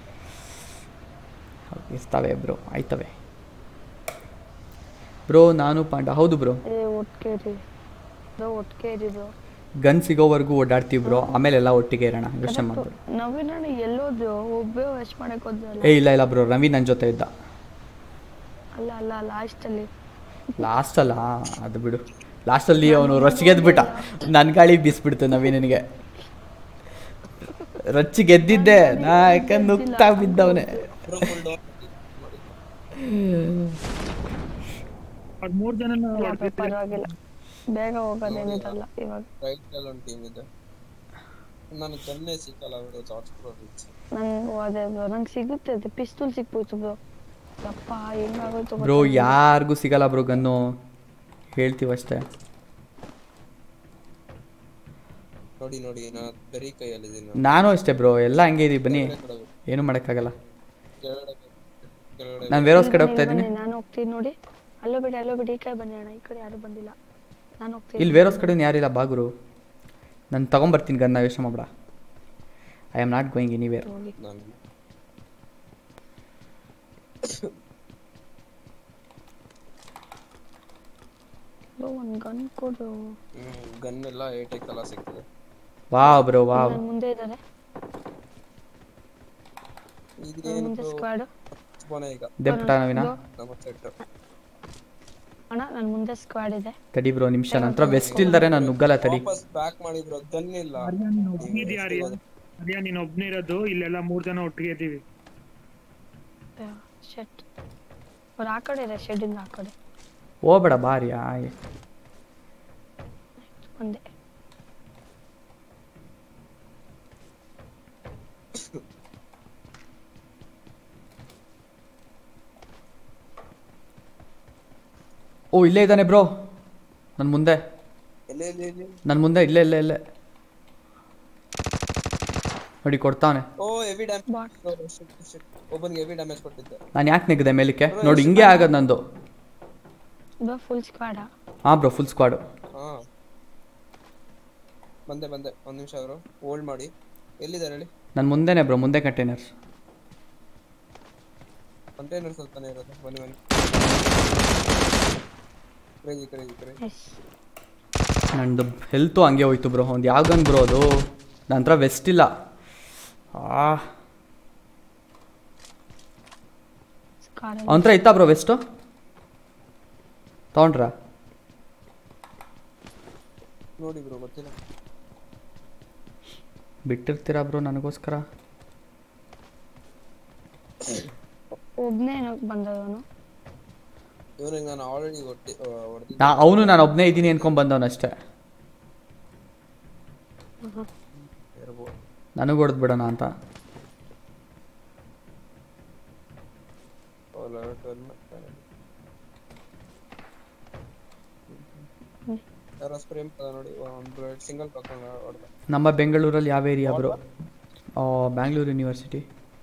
ಇರ್ತವೆ ಬ್ರೋ ಆಯ್ತವೆ ಬ್ರೋ ನಾನು ಪಾಂಡ ಹೌದು ಬ್ರೋ ಏ ಒಟ್ಟಿಗೆ ಇರಿ ಬ್ರೋ ಒಟ್ಟಿಗೆ ಇರಿ ಬ್ರೋ ಗನ್ ಸಿಗೋವರೆಗೂ ಓಡಾಡ್ತೀವಿ ಬ್ರೋ ಆಮೇಲೆ ಎಲ್ಲ ಒಟ್ಟಿಗೆ ಇರೋಣ ಯೋಚನೆ ಮಾಡ್ಬಿಡು ನವೀನ ಎಲ್ಲೋದ್ರು ಒಬ್ಬೇ ವೆಸ್ಟ್ ಮಾಡಕ್ ಹೋದ್ರಲ್ಲ ಏ ಇಲ್ಲ ಇಲ್ಲ ಬ್ರೋ ರವಿ ನನ್ನ ಜೊತೆ ಇದ್ದ ಅಲ್ಲ ಅಲ್ಲ ಲಾಸ್ಟಲ್ಲಿ ಲಾಸ್ಟಲ್ಲ ಅದು ಬಿಡು ಲಾಸ್ಟಲ್ಲಿ ಅವನು ರೊಚ್ಚಿಗೆದ್ಬಿಟ್ಟ ನನ್ನ ಗಾಳಿ ಬೀಸ್ಬಿಡ್ತು ನವೀನನಿಗೆ ರೊಚ್ಚಿಗೆದ್ದಿದ್ದೆ ನಾ ಯಾಕಂದ್ರೆ ನುಗ್ತಾ ಬಿದ್ದವನೇ ಬ್ರೋ ಫುಲ್ ಡೌನ್ ಅದ್ ಮೂರ್ ಜನ ಪರವಾಗಿಲ್ಲ ಬೇಗ ಹೋಗೋದೇನಿದಲ್ಲ ಇವಾಗ ರೈಟ್ ಅಲ್ಲಿ ಒಂದು ಟೀಮ್ ಇದೆ ನನಗೆ ಗನ್ನೇ ಸಿಕ್ಕಲ್ಲ ಅವರು ಜಾರ್ಜ್ ಪ್ರೋ ನಂಗೆ ಅದೇ ಬ್ರೋ ನಂಗೆ ಸಿಗುತ್ತೆ ಅದು ಪಿಸ್ತೂಲ್ ಸಿಕ್ಬೋಯ್ತು ಬ್ರೋ ಯಪ್ಪ ಹೆಂಗಾಗೋಯ್ತು ಬ್ರೋ ಯಾರಿಗೂ ಸಿಗಲ್ಲ ಬ್ರೋ ಗನ್ನು ಹೇಳ್ತೀವಷ್ಟೇ ನೋಡಿ ನೋಡಿ ನಾ ಬರೀ ಕೈಯಲ್ಲಿದ್ದೀನಿ ನಾನು ಅಷ್ಟೇ ಬ್ರೋ ಎಲ್ಲ ಹಂಗೆ ಇದೀವಿ ಬನ್ನಿ ಕಡೆ ಏನು ಮಾಡೋಕ್ಕಾಗಲ್ಲ ಕೆಳಗಡೆ ಕೆಳಗಡೆ ನಾನು ಬೇರೆ ಕಡೆ ಹೋಗ್ತಾ ಇದ್ದೀನಿ ನಾನು ಹೋಗ್ತೀನಿ ನೋಡಿ ಅಲ್ಲೋ ಬಿಡಿ ಅಲ್ಲೋ ಬಿಡಿ ಈ ಕಡೆ ಬನ್ನಿ ಅಣ್ಣ ಈ ಕಡೆ ಯಾರು ಬಂದಿಲ್ಲ ನಾನು ಹೋಗ್ತೀನಿ ಇಲ್ಲಿ ಬೇರೆ ಕಡೆ ಯಾರಿಲ್ಲ ಬಾಗುರು ನಾನು ತಗೊಂಬರ್ತೀನಿ ಗನ್ನ ಯೋಚನೆ ಮಾಡ್ಬೇಡ I am not going anywhere ಹೋಗಿ ನಾನು ಒಂದು ಗನ್ ಕೊಡು ಗನ್ ಎಲ್ಲ ಏಟೆಕ್ ಎಲ್ಲ ಸಿಗ್ತದೆ ವಾವ್ ಬ್ರೋ ವಾವ್ ನನ್ನ ಮುಂದೆ ಇದ್ದಾರೆ ಈಗ ನನ್ ಏನು ಮುಂದೆ ಸ್ಕ್ವಾಡ್ ಬೋನೆ ಈಗ ದೆಪ್ಟ ನವೀನ ನಮ್ಮ ಸೆಟ್ ಅಣ್ಣ ನನ್ನ ಮುಂದೆ ಸ್ಕ್ವಾಡ್ ಇದೆ ತಡಿ ಬ್ರೋ ನಿಮಿಷ ನಂತರ ವೆಸ್ಟ್ ಇಲ್ದರೆ ನಾನು ನುಗ್ಗಲ್ಲ ತಡಿ ವಾಪಸ್ ಬ್ಯಾಕ್ ಮಾಡಿದ್ರು ಗನ್ ಇಲ್ಲ ಆರ್ಯ ನೀನ್ ಒಬ್ನೇ ಇದೀಯ ಆರ್ಯ ಆರ್ಯ ನೀನ್ ಒಬ್ನೇ ಇರೋದು ಇಲ್ಲೆಲ್ಲ ಮೂರ್ ಜನ ಒಟ್ಟಿಗೆ ಇದೀವಿ ಶೆಟ್ ಅವ್ರು ಆ ಕಡೆ ಇದೆ ಶೆಡ್ಡಿಂದ ಆ ಕಡೆ ಹೋಗ್ಬೇಡ ಬಾರಿ ಆಯ್ ಒಂದೇ ಓ ಇಲ್ಲೇ ಇದ್ದಾನೆ ಬ್ರೋ ನನ್ನ ಮುಂದೆ ಎಲ್ಲೇ ಎಲ್ಲಿ ಎಲ್ಲಿ ನನ್ನ ಮುಂದೆ ಇಲ್ಲೇ ಇಲ್ಲೇ ಇಲ್ಲೇ ನೋಡಿ ಕೊಡ್ತಾವನೆ ಓ ಹೆವಿ ಡ್ಯಾಮೇಜ್ ಒಬ್ಬನಿಗೆ ಹೆವಿ ಡ್ಯಾಮೇಜ್ ಕೊಟ್ಟಿದ್ದೆ ನಾನು ಯಾಕೆ ನೆಗದೆ ಮೇಲಕ್ಕೆ ನೋಡಿ ಹಿಂಗೆ ಆಗೋದು ನಂದು ಬ್ರೋ ಫುಲ್ ಸ್ಕ್ವಾಡಾ ಹಾಂ ಬ್ರೋ ಫುಲ್ ಸ್ಕ್ವಾಡು ಹಾ ಬಂದೆ ಬಂದೆ ಒಂದ್ ನಿಮಿಷ ಅವರು ಹೋಲ್ಡ್ ಮಾಡಿ ಎಲ್ಲಿದ್ದಾರೆ ಹೇಳಿ ನನ್ನ ಮುಂದೆನೆ ಬ್ರೋ ಮುಂದೆ ಕಂಟೈನರ್ಸ್ ಕಂಟೈನರ್ಸ್ ಅಂತಾನೆ ಇರೋದು ಬನ್ನಿ ಬನ್ನಿ ಕ್ರೇಜಿ ಕ್ರೇಜಿ ಕ್ರೇಜಿ ಎಸ್ ನಂದು ಹೆಲ್ತು ಹಂಗೆ ಹೋಯ್ತು ಬ್ರೋ ಒಂದು ಯಾವ ಗನ್ ಬ್ರೋ ಅದು ನನ್ನ ಹತ್ರ ವೆಸ್ಟ್ ಇಲ್ಲ ಆ ಕಾರಲ್ಲಿ ಅವನ ಹತ್ರ ಇತ್ತಾ ಬ್ರೋ ವೆಸ್ಟು ತೊಗೊಂಡ್ರಾ ನೋಡಿ ಬ್ರೋ ಗೊತ್ತಿಲ್ಲ ಬಿಟ್ಟಿರ್ತೀರಾ ಬ್ರೋ ನನಗೋಸ್ಕರ ಒಬ್ನೇ ಏನಕ್ಕೆ ಬಂದವನು ಇವನಿಗೆ ನಾನು ಆಲ್ರೆಡಿ ಹೊಟ್ಟಿ ಹೊಡೆದಿದ್ದೆ ನಾ ಅವನು ನಾನು ಒಬ್ಬನೇ ಇದ್ದೀನಿ ಅನ್ಕೊಂಡ್ ಬಂದವನಷ್ಟೇ ಇರ್ಬೋದು ನನಗೆ ಹೊಡೆದು ಬಿಡೋಣ ಅಂತ ಯಾರೋ ಸ್ಪ್ರೇ ನೋಡಿ ಒಂದು ಸಿಂಗಲ್ ತಗೊಂಡು ಹೊಡೆದ ನಮ್ಮ ಬೆಂಗಳೂರಲ್ಲಿ ಯಾವ ಏರಿಯಾ ಬ್ರೋ ಬ್ಯಾಂಗ್ಳೂರು ಯೂನಿವರ್ಸಿಟಿ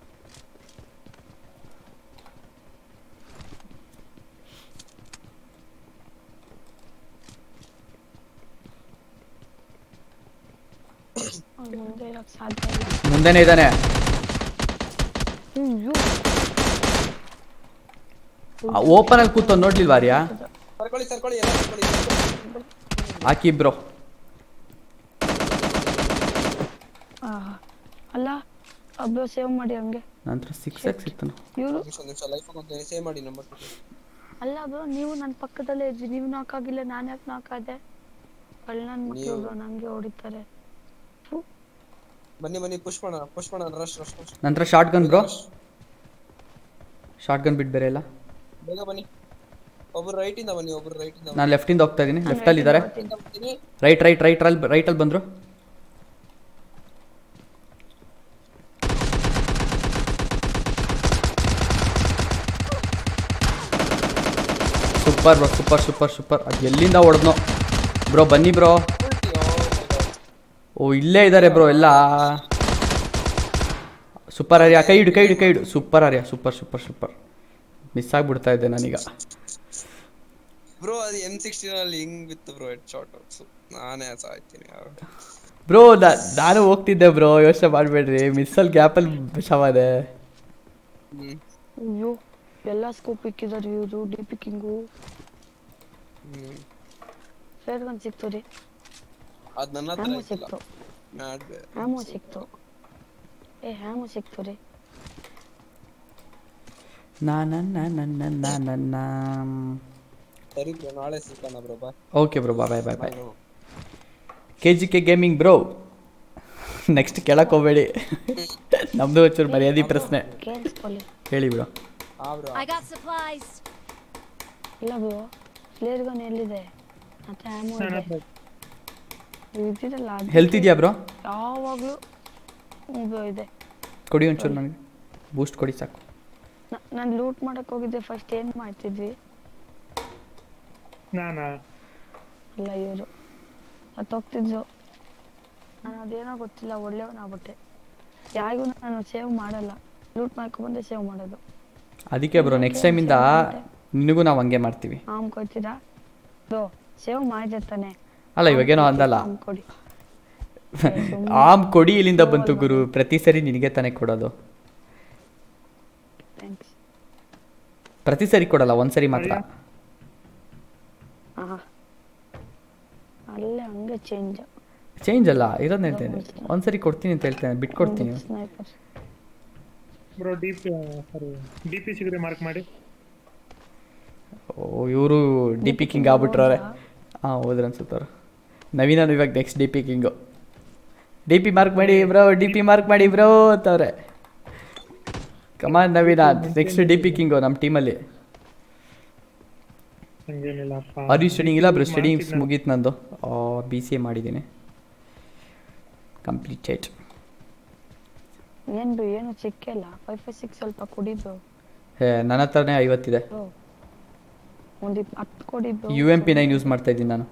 ಅವ್ನು ಮುಂದೆ ಇರಕ್ಕೆ ಸಾಧ್ಯ ಇಲ್ಲ ಮುಂದೆನೇ ಇದ್ದಾನೆ ಅಯ್ಯೋ ಓಪನ್ ಅಲ್ಲಿ ಕೂತ ನೋಡ್ಲಿಲ್ವಾ ಆರ್ಯ ಸರ್ಕೊಳ್ಳಿ ಸರ್ಕೊಳ್ಳಿ ಎಲ್ಲ ಸರ್ಕೊಳ್ಳಿ ಸರ್ಕೊಳ್ಳಿ. ಹಾಕಿ ಬ್ರೋ ಆ, ಅಲ್ಲ ಒಬ್ಬರು ಸೇವ್ ಮಾಡಿ ಹಂಗೆ ನಂತರ ಸಿಕ್ಸ್ ಎಕ್ಸ್ ಇತ್ತು ಇವರು ನಿಮಿಷ ನಿಮಿಷ ಲೈಫ್ ಅಂತ ಸೇವ್ ಮಾಡಿ ನಂಬರ್ ಅಲ್ಲ ಬ್ರೋ ನೀವು ನನ್ನ ಪಕ್ಕದಲ್ಲೇ ಇದ್ರಿ ನೀವು ನಾಕ್ ಆಗಿಲ್ಲ ನಾನು ಯಾಕೆ ನಾಕ್ ಆದೆ ಕಳ್ಳ ನನ್ನ ಮಕ್ಕಳು ನೀವು- ಬ್ರೋ ನಂಗೆ ಹೊಡಿತಾರೆ ಥು, ಬನ್ನಿ ಬನ್ನಿ ಪುಷ್ ಮಾಡೋಣ ಪುಷ್ ಮಾಡೋಣ ರಶ್ ರಶ್ ರಶ್ ನಂತರ shotgun bro short shotgun ಬಿಟ್ಟು ಬೇರೆ ಇಲ್ಲ ಬೇಗ ಬನ್ನಿ ಒಬ್ರು ರೈಟ್ ಇಂದ ಬನ್ನಿ ಒಬ್ರು ರೈಟ್ ಇಂದ ನಾನು ಲೆಫ್ಟಿಂದ ಹೋಗ್ತಾ ಇದ್ದೀನಿ ಲೆಫ್ಟಲ್ಲಿ ಇದ್ದಾರೆ ಬನ್ನಿ ರೈಟ್ ರೈಟ್ ರೈಟ್ ರೈಟ್ ರೈಟಲ್ಲಿ ಬಂದರು super bro super super super ಅದು ಎಲ್ಲಿಂದ ಹೊಡೆದ್ನೋ ಬ್ರೋ ಬನ್ನಿ ಬ್ರೋ ಓ ಇಲ್ಲೇ ಇದ್ದಾರೆ ಬ್ರೋ ಎಲ್ಲ ಸೂಪರ್ ಆರ್ಯ ಕೈ ಇಡು ಕೈ ಇಡು ಕೈ ಇಡು super Arya super super super miss ಆಗಿಬಿಡ್ತಾ ಇದ್ದೆ ನಾನೀಗ ಬ್ರೋ ಅದು ಎಂ ಸಿಕ್ಸ್ಟೀನ್ ಅಲ್ಲಿ ಹಿಂಗ್ ಬಿತ್ತು ಬ್ರೋ ಹೆಡ್ ಶಾಟ್ ನಾನೇ ಸಾಯ್ತೀನಿ ಬ್ರೋ ನಾನು ಹೋಗ್ತಿದ್ದೆ ಬ್ರೋ ಯೋಚನೆ ಮಾಡಬೇಡ್ರಿ ಮಿಸ್ಸಲ್ಲಿ ಗ್ಯಾಪಲ್ಲಿ ಶವಾದೆ ಹ್ಮ್ ಅಯ್ಯೋ ಎಲ್ಲ ಸ್ಕೋಪ್ ಇಕ್ಕಿದಾರೆ ಇವರು ಡಿ ಪಿಕ್ಕಿಂಗು ಹ್ಮ್ ಫೇರ್ ಗನ್ ಸಿಕ್ತು ರೀ ಅದ್ ನನ್ನ ಹತ್ರ ಹ್ಯಾಮೋ ಇತ್ತಿಲ್ಲ ಸಿಕ್ತು ಮ್ಯಾಡ್ ಹ್ಯಾಮೋ ಸಿಕ್ತು ಏ ಹ್ಯಾಮೋ ಸಿಕ್ತು ರೀ ನಾ ನನ್ನ ನನ್ನ ನಾ ನನ್ನ ಸರಿ ಬ್ರೋ ನಾಳೆ ಸಿಗೋಣ ಬ್ರೋ ಬಾ okay bro bye bye bye K G K gaming bro next ಕೇಳಕ್ಕೆ ಹೋಗಬೇಡಿ ನಮ್ಮದು ಒಂಚೂರು ಮರ್ಯಾದೆ ಪ್ರಶ್ನೆ ಕೇಳಿಸ್ಕೊಳ್ಳಿ ಹೇಳಿ ಬ್ರೋ ಹಾ ಬ್ರೋ I got supplies. ಇಲ್ಲ ಬ್ರೋ ಫ್ಲೇರ್ ಗನ್ ಎಲ್ಲಿದೆ ಮತ್ತೆ ಹ್ಯಾಮೋ ನನ್ನ ಇದೆ ಹತ್ರ ಇದ್ದಿರಲ್ಲ ಅದು ಹೆಲ್ತ್ ಇದೆಯಾ ಬ್ರೋ ಯಾವಾಗಲೂ ಇದು ಇದೆ ಕೊಡಿ ಒಂಚೂರು ನನಗೆ ಬೂಸ್ಟ್ ಕೊಡಿ ಸಾಕು ನಾನು ಲೂಟ್ ಮಾಡಕ್ ಹೋಗಿದ್ದೆ ಫಸ್ಟ್ ಏನ್ ಮಾಡ್ತಿದ್ವಿ ನಾನಾ ಇಲ್ಲ ಇವರು ಹೋಗ್ತಿದ್ರು ನಾನು ಅದೇನೋ ಗೊತ್ತಿಲ್ಲ ಒಳ್ಳೆಯವನಾಗ್ಬಿಟ್ಟೆ ಯಾರಿಗೂ ನಾನು ಸೇವ್ ಮಾಡಲ್ಲ ಲೂಟ್ ಮಾಡ್ಕೊಂಡ್ಬಂದೆ ಸೇವ್ ಮಾಡೋದು ಅದಕ್ಕೆ ಬ್ರೋ ನೆಕ್ಸ್ಟ್ ಟೈಮಿಂದ ನಿನಗೂ ನಾವು ಹಂಗೆ ಮಾಡ್ತೀವಿ ಆಮ್ ಕೊಡ್ತೀರಾ ಬ್ರೋ ಸೇವ್ ಮಾಡಿದೆ ತಾನೆ ಅಲ್ಲ ಇವಾಗೇನೋ ಅಂದಲ್ಲ ಆಮ್ ಕೊಡಿ ಆಮ್ ಕೊಡಿ ಇಲ್ಲಿಂದ ಬಂತು ಗುರು ಪ್ರತಿ ಸರಿ ನಿನಗೆ ತಾನೇ ಕೊಡೋದು ಥ್ಯಾಂಕ್ಸ್ ಪ್ರತಿ ಸರಿ ಕೊಡಲ್ಲ ಒಂದ್ಸರಿ ಮಾತ್ರ ಹಾ ಅಲ್ಲೇ ಹಂಗೆ ಚೇಂಜ್ ಚೇಂಜ್ ಅಲ್ಲ ಇರೋದು ಹೇಳ್ತೇನೆ ಒಂದ್ಸರಿ ಕೊಡ್ತೀನಿ ಅಂತ ಹೇಳ್ತೇನೆ ಬಿಟ್ಕೊಡ್ತೀನಿ sniper bro D P sorry D P ಸಿಗದೆ ಮಾರ್ಕ್ ಮಾಡಿ ಓ ಇವರು ಡಿ ಪಿ ಕಿಂಗ್ ಆಗ್ಬಿಟ್ರವ್ರೆ ಹಾಂ ಹೋದ್ರೆ ಅನ್ಸುತ್ತವ್ರು ನವೀನ ಇವಾಗ next D P king D P mark ಮಾಡಿ ಬ್ರೋ ಡಿ ಪಿ ಮಾರ್ಕ್ ಮಾಡಿ ಬ್ರೋ ಅಂತವ್ರೆ come on Naveen next D P king ನಮ್ಮ ಟೀಮಲ್ಲಿ ಹಂಗೇನಿಲ್ಲಪ್ಪ ಆರ್ ಯು ಸ್ಟಡಿಂಗ್ ಇಲ್ಲ ಬ್ರೋ ಸ್ಟಡಿಂಗ್ಸ್ ಮುಗೀತು ನಂದು ಬಿ ಸಿ ಎ ಮಾಡಿದ್ದೀನಿ ಕಂಪ್ಲೀಟೆಡ್ ಏನ್ ಬ್ರೋ ಏನು ಸಿಕ್ಕಿಲ್ಲ ಫೈವ್ ಫೈವ್ ಸಿಕ್ಸ್ ಸ್ವಲ್ಪ ಕೊಡಿ ಬ್ರೋ ಹೇ ನನ್ನ ಹತ್ರನೇ ಐವತ್ತಿದೆ ಬ್ರೋ ಒಂದು ಹತ್ತು ಕೊಡಿ bro U M P nine use ಮಾಡ್ತಾ ಇದ್ದೀನಿ ನಾನು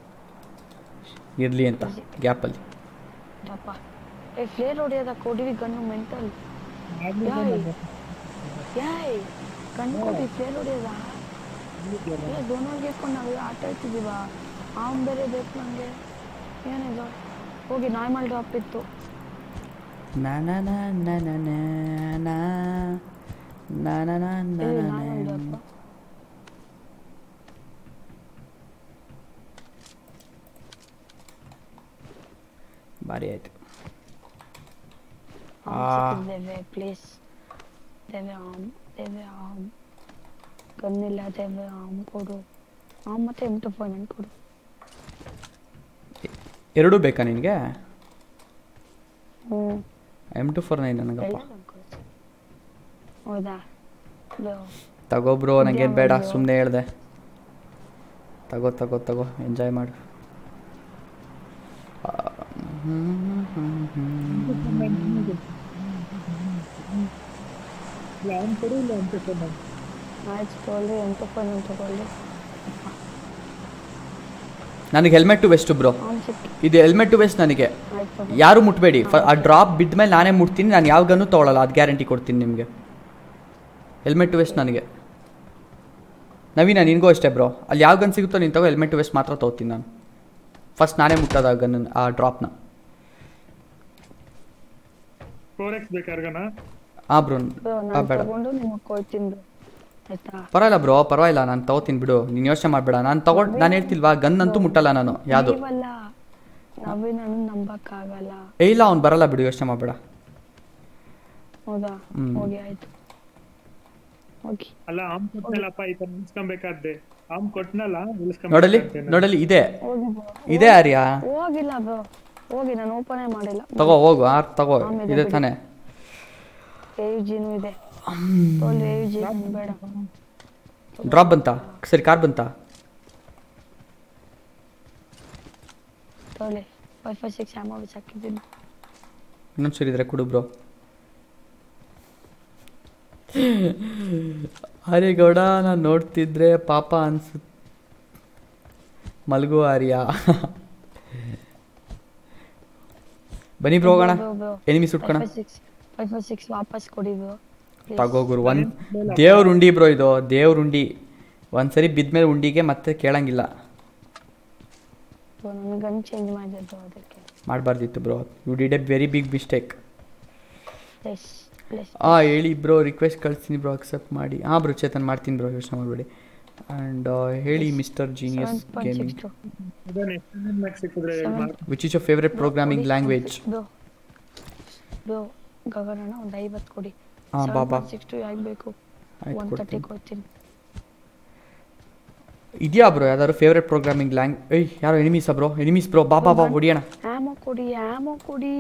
ಇರಲಿ ಅಂತ ಗ್ಯಾಪಲ್ಲಿ ದಪ್ಪ ಏ ಫ್ಲೇರ್ ಹೊಡೆಯೋದ ಕೊಡಿವಿ ಗನ್ನು ಮೆಂಟಲ್ ಯಾಯ್ ಯಾಯ್ ಗನ್ ಕೊಡಿ ಫ್ಲೇರ್ ಹೊಡೆಯೋದ ಇಲ್ಲ ದೋನೋರ್ಗೆ ಇಟ್ಕೊಂಡು ನಾವು ಆಟ ಆಡ್ತಿದ್ದೀವ ಅವ್ನು ಬೇರೆ ಬೇಕು ನನಗೆ ಏನಿದು ಹೋಗಿ ನಾರ್ಮಲ್ ಡ್ರಾಪ್ ಇತ್ತು ನಾ ನಾ ನಾ ನಾ ನಾ ನಾ ನಾ ನಾ ನಾ ನಾ ನಾ ಎಲ್ಲಿ ನಾ ನಾರ್ಮಲ್ ನಾ. ಡ್ರಾಪ್ ಭಾರಿ ಆಯಿತು ಆಮ್ ದೇವೆ ಪ್ಲೀಸ್ ದೇವೆ ಆಮ್ ದೇವೆ ಆಮ್ ಗನ್ನಿಲ್ಲ ದೇವೆ ಆಮ್ ಕೊಡು ಆಮ್ ಮತ್ತೆ ಎಮ್ ಟು ಫೋರ್ ನನ್ ಕೊಡು ಎರಡೂ ಬೇಕಾ ನಿನಗೆ ಹ್ಞೂ ಎಮ್ ಟು ಫೋರ್ ನೈನ್ ನನಗಪ್ಪ ಎಲ್ಲ ಕೊಡು ಹೌದಾ ಇದು ತಗೋ ಬ್ರೋ ನಂಗೇನು ಬೇಡ ಸುಮ್ಮನೆ ಹೇಳ್ದೆ ತಗೋ ತಗೋ ತಗೋ ಎಂಜಾಯ್ ಮಾಡು ಆ, ಹ್ಮ್, ಹ್ಮ್, ಹ್ಮ್. ಲ್ಯಾನ್ ಕೊಡು ಇಲ್ಲ ಅಂತ ನಾನು ಆಯ್ತು ತೊಗೊಳ್ರಿ ಎಮ್ ಟು ಫೋರ್ ನನ್ ತಗೊಳ್ರಿ ನನಗೆ ಹೆಲ್ಮೆಟ್ ವೆಸ್ಟು ಬ್ರೋ ಆಮ್ ಸಿಕ್ಕಿ ಇದು ಹೆಲ್ಮೆಟ್ ವೆಸ್ಟ್ ನನಗೆ ಆಯ್ತು ತಗೋ ಯಾರು ಮುಟ್ಬೇಡಿ ಫ- ಆ ಡ್ರಾಪ್ ಬಿದ್ದ ಮೇಲೆ ನಾನೇ ಮುಟ್ತೀನಿ ನಾನು ಯಾವ ಗನ್ನು ತೊಗೊಳಲ್ಲ ಅದು ಗ್ಯಾರಂಟಿ ಕೊಡ್ತೀನಿ ನಿಮಗೆ ಹೆಲ್ಮೆಟ್ ವೆಸ್ಟ್ ನನಗೆ ನವೀನ ನಿನಗೂ ಅಷ್ಟೇ ಬ್ರೋ ಅಲ್ಲಿ ಯಾವ ಗನ್ ಸಿಗುತ್ತೋ ನೀನು ತಗೋ ಹೆಲ್ಮೆಟ್ ವೆಸ್ಟ್ ಮಾತ್ರ ತೊಗೋತೀನಿ ನಾನು ಫಸ್ಟ್ ನಾನೇ ಮುಟ್ಟೋದು ಆ ಗನ್ ಆ ಡ್ರಾಪ್ನ ಫೋರ್ ಎಕ್ಸ್ ಬೇಕಾರ್ಗನ ಹಾಂ ಬ್ರೋ ಬ್ರೋ ಹಾಂ ನಾನು ಬೇಡ ತಗೊಂಡು ನಿಮಗೆ ಕೊಡ್ತೀನಿ ಬ್ರೋ ಆಯ್ತಾ ಪರವಾಗಿಲ್ಲ ಬ್ರೋ ಪರವಾಗಿಲ್ಲ ನಾನು ತಗೋತೀನಿ ಬಿಡು ನೀನು ಯೋಚನೆ ಮಾಡಬೇಡ ನಾನು ತಗೊಂಡು ನಾನು ಹೇಳ್ತಿಲ್ವಾ ಗನ್ ಅಂತೂ ಮುಟ್ಟಲ್ಲ ನಾನು ಯಾವುದು ನೀವಲ್ಲ ನವೀನನ್ನು ನಂಬಕ್ಕಾಗಲ್ಲ ಏ ಇಲ್ಲ ಅವ್ನು ಬರಲ್ಲ ಬಿಡು ಯೋಚನೆ ಮಾಡಬೇಡ ಹೌದಾ ಹ್ಮ್. ಹೋಗಿ ಆಯ್ತು ಹೋಗಿ ಅಲ್ಲ ಆಮ್ ಕೊಟ್ನಲ್ಲಪ್ಪ ಈ ತರ ನಿಲ್ಸ್ಕೊಬೇಕಾದ್ದೆ ಆಮ್ ಕೊಟ್ನಲ್ಲ ನೋಡಲಿ ನಿಲ್ಸ್ಕೊಬೇಕಾಗ್ತೇನೆ ನೋಡಲಿ ಇದೆ ಹೋಗಿ bro. ಇದೆ ಆರ್ಯ ಹೋಗಿಲ್ಲ ಬ್ರೋ ಹೋಗಿ ನಾನು ಓಪನೇ ಮಾಡಿಲ್ಲ ತಗೋ ಹೋಗು ಆರ್ ತಗೋ ಆಮೇಲೆ ಇದೆ ಬಿಡಿ. ತಾನೇ ಏಯು ಜಿನೂ ಇದೆ ತೋಲ್ ಏಯು ಜಿ ಬೇಡ ಡ್ರಾಪ್ ಬಂತಾ ಸರಿ ಕಾರ್ ಬಂತಾ ತೋಲೆ ಫೈವ್ ಫೈವ್ ಸಿಕ್ಸ್ ಆಮೋ ಹಾಕಿದ್ದೀನಿ ಇನ್ನೊಂದು ಸರಿ ಇದ್ರೆ ಕೊಡು ಬ್ರೋ ಅರೆ ಗೌಡ ನಾನು ನೋಡ್ತಿದ್ರೆ ಪಾಪ ಅನ್ಸು ಮಲ್ಗು ಆರ್ಯ ಬನ್ನಿ ಬ್ರೋ ಹೋಗೋಣ ಎನಿಮಿ ಸುಟ್ಕೋಣ five six five five six ವಾಪಸ್ ಕೊಡಿ ಬ್ರೋ ತಗೋ ಗುರು ಒಂದು ದೇವ್ರ ಉಂಡಿ ಬ್ರೋ ಇದು ದೇವ್ರ ಉಂಡಿ ಒಂದ್ಸರಿ ಬಿದ್ಮೇಲೆ ಉಂಡಿಗೆ ಮತ್ತೆ ಕೇಳಂಗಿಲ್ಲ ನನ್ನ ಗನ್ ಚೇಂಜ್ ಮಾಡಿದೆ ಬ್ರೋ ಅದಕ್ಕೆ ಮಾಡಬಾರ್ದಿತ್ತು bro you did a very big mistake plus plus ಹಾಂ ಹೇಳಿ ಬ್ರೋ ರಿಕ್ವೆಸ್ಟ್ ಕಳಿಸ್ತೀನಿ ಬ್ರೋ ಅಕ್ಸೆಪ್ಟ್ ಮಾಡಿ ಹಾಂ ಬ್ರೋ ಚೇತನ್ ಮಾಡ್ತೀನಿ ಬ್ರೋ ಯೋಚನೆ ಮಾಡಬೇಡಿ ಆ್ಯಂಡ್ ಹೇಳಿ mister genius seven point six gaming to ಅದನ್ನ ಮ್ಯಾಕ್ ಸಿಕ್ಕಿದ್ರೆ Seven. Which is your favourite programming language bro bro ಗಗನಣ್ಣ ಒಂದು ಐವತ್ತು ಕೊಡಿ ಹಾಂ ಬಾಬಾ ಸಿಕ್ಸ್ ಟು ಆಗಬೇಕು ಆಯ್ತು ಒನ್ ತರ್ಟಿ ಕೊಡ್ತೀನಿ ಕೊಡ್ತೀನಿ ಇದೆಯಾ ಬ್ರೋ ಯಾವ್ದಾದ್ರು ಫೇವ್ರೆಟ್ ಪ್ರೋಗ್ರಾಮಿಂಗ್ ಲ್ಯಾಂಗ್ ಏಯ್ ಯಾರೋ ಎನಿಮೀಸಾ ಬ್ರೋ ಎನಿಮೀಸ್ ಬ್ರೋ ಬಾ ಬಾ ಬಾ ಹೊಡಿಯೋಣ ಆಮೋ ಕೊಡಿ ಆಮೋ ಕೊಡಿ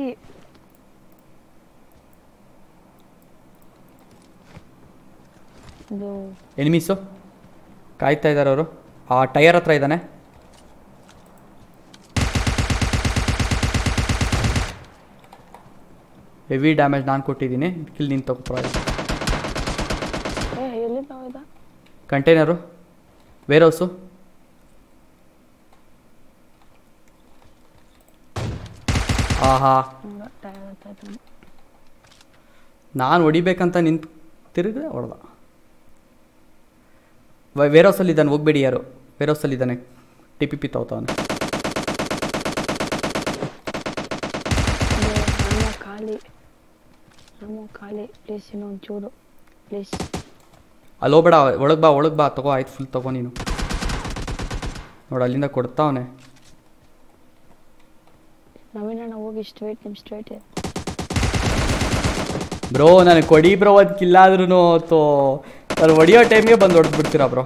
ಬ್ರೋ ಎನಿಮೀಸು ಕಾಯ್ತಾ ಇದ್ದಾರೆ ಅವರು ಆ ಟೈರ್ ಹತ್ರ ಇದ್ದಾನೆ ಹೆವಿ ಡ್ಯಾಮೇಜ್ ನಾನು ಕೊಟ್ಟಿದ್ದೀನಿ ಕಿಲ್ ನೀನು ತಗೋ ಪರವಾಗಿಲ್ಲ ಏ ಎಲ್ಲಿ ಹೋಯ್ದ ಕಂಟೈನರು ವೇರ್ ಹೌಸು ಆಹಾ ನೋಡ ಟೈರ್ ಹತ್ತಾಯ್ತಾನೆ ನಾನು ಹೊಡಿಬೇಕಂತ ನಿಂತು ತಿರುಗಿದೆ ಹೊಡೆದ ವೇರ್ ಹೌಸಲ್ಲಿ ಇದ್ದಾನೆ ಹೋಗ್ಬೇಡಿ ಯಾರು ವೇರ್ ಹೌಸಲ್ಲಿ ಇದ್ದಾನೆ ಟಿ ಪಿ ಪಿ ತಗೋತಾವನೆ ಆಮೋ ಖಾಲಿ ಆಮೋ ಖಾಲಿ ಪ್ಲೀಸ್ ಇನ್ನೊಂದು ಚೂರು ಪ್ಲೀಸ್ ಅಲ್ಲಿ ಹೋಗ್ಬೇಡ ಒಳಗೆ ಬಾ ಒಳಗೆ ಬಾ ತಗೋ ಆಯ್ತು ಫುಲ್ ತಗೋ ನೀನು ನೋಡು ಅಲ್ಲಿಂದ ಕೊಡ್ತಾವನೆ ನವೀನಣ್ಣ ಹೋಗಿ ಸ್ಟ್ರೈಟ್ ನಿಮ್ಮ ಸ್ಟ್ರೈಟ್ ಬ್ರೋ ನನಗೆ ಕೊಡಿ ಬ್ರೋ ಅದು ಕಿಲ್ಲಾದ್ರೂ ತೋ ನಾನು ಹೊಡಿಯೋ ಟೈಮ್ಗೆ ಬಂದು ಹೊಡೆದ್ಬಿಡ್ತೀರಾ ಬ್ರೋ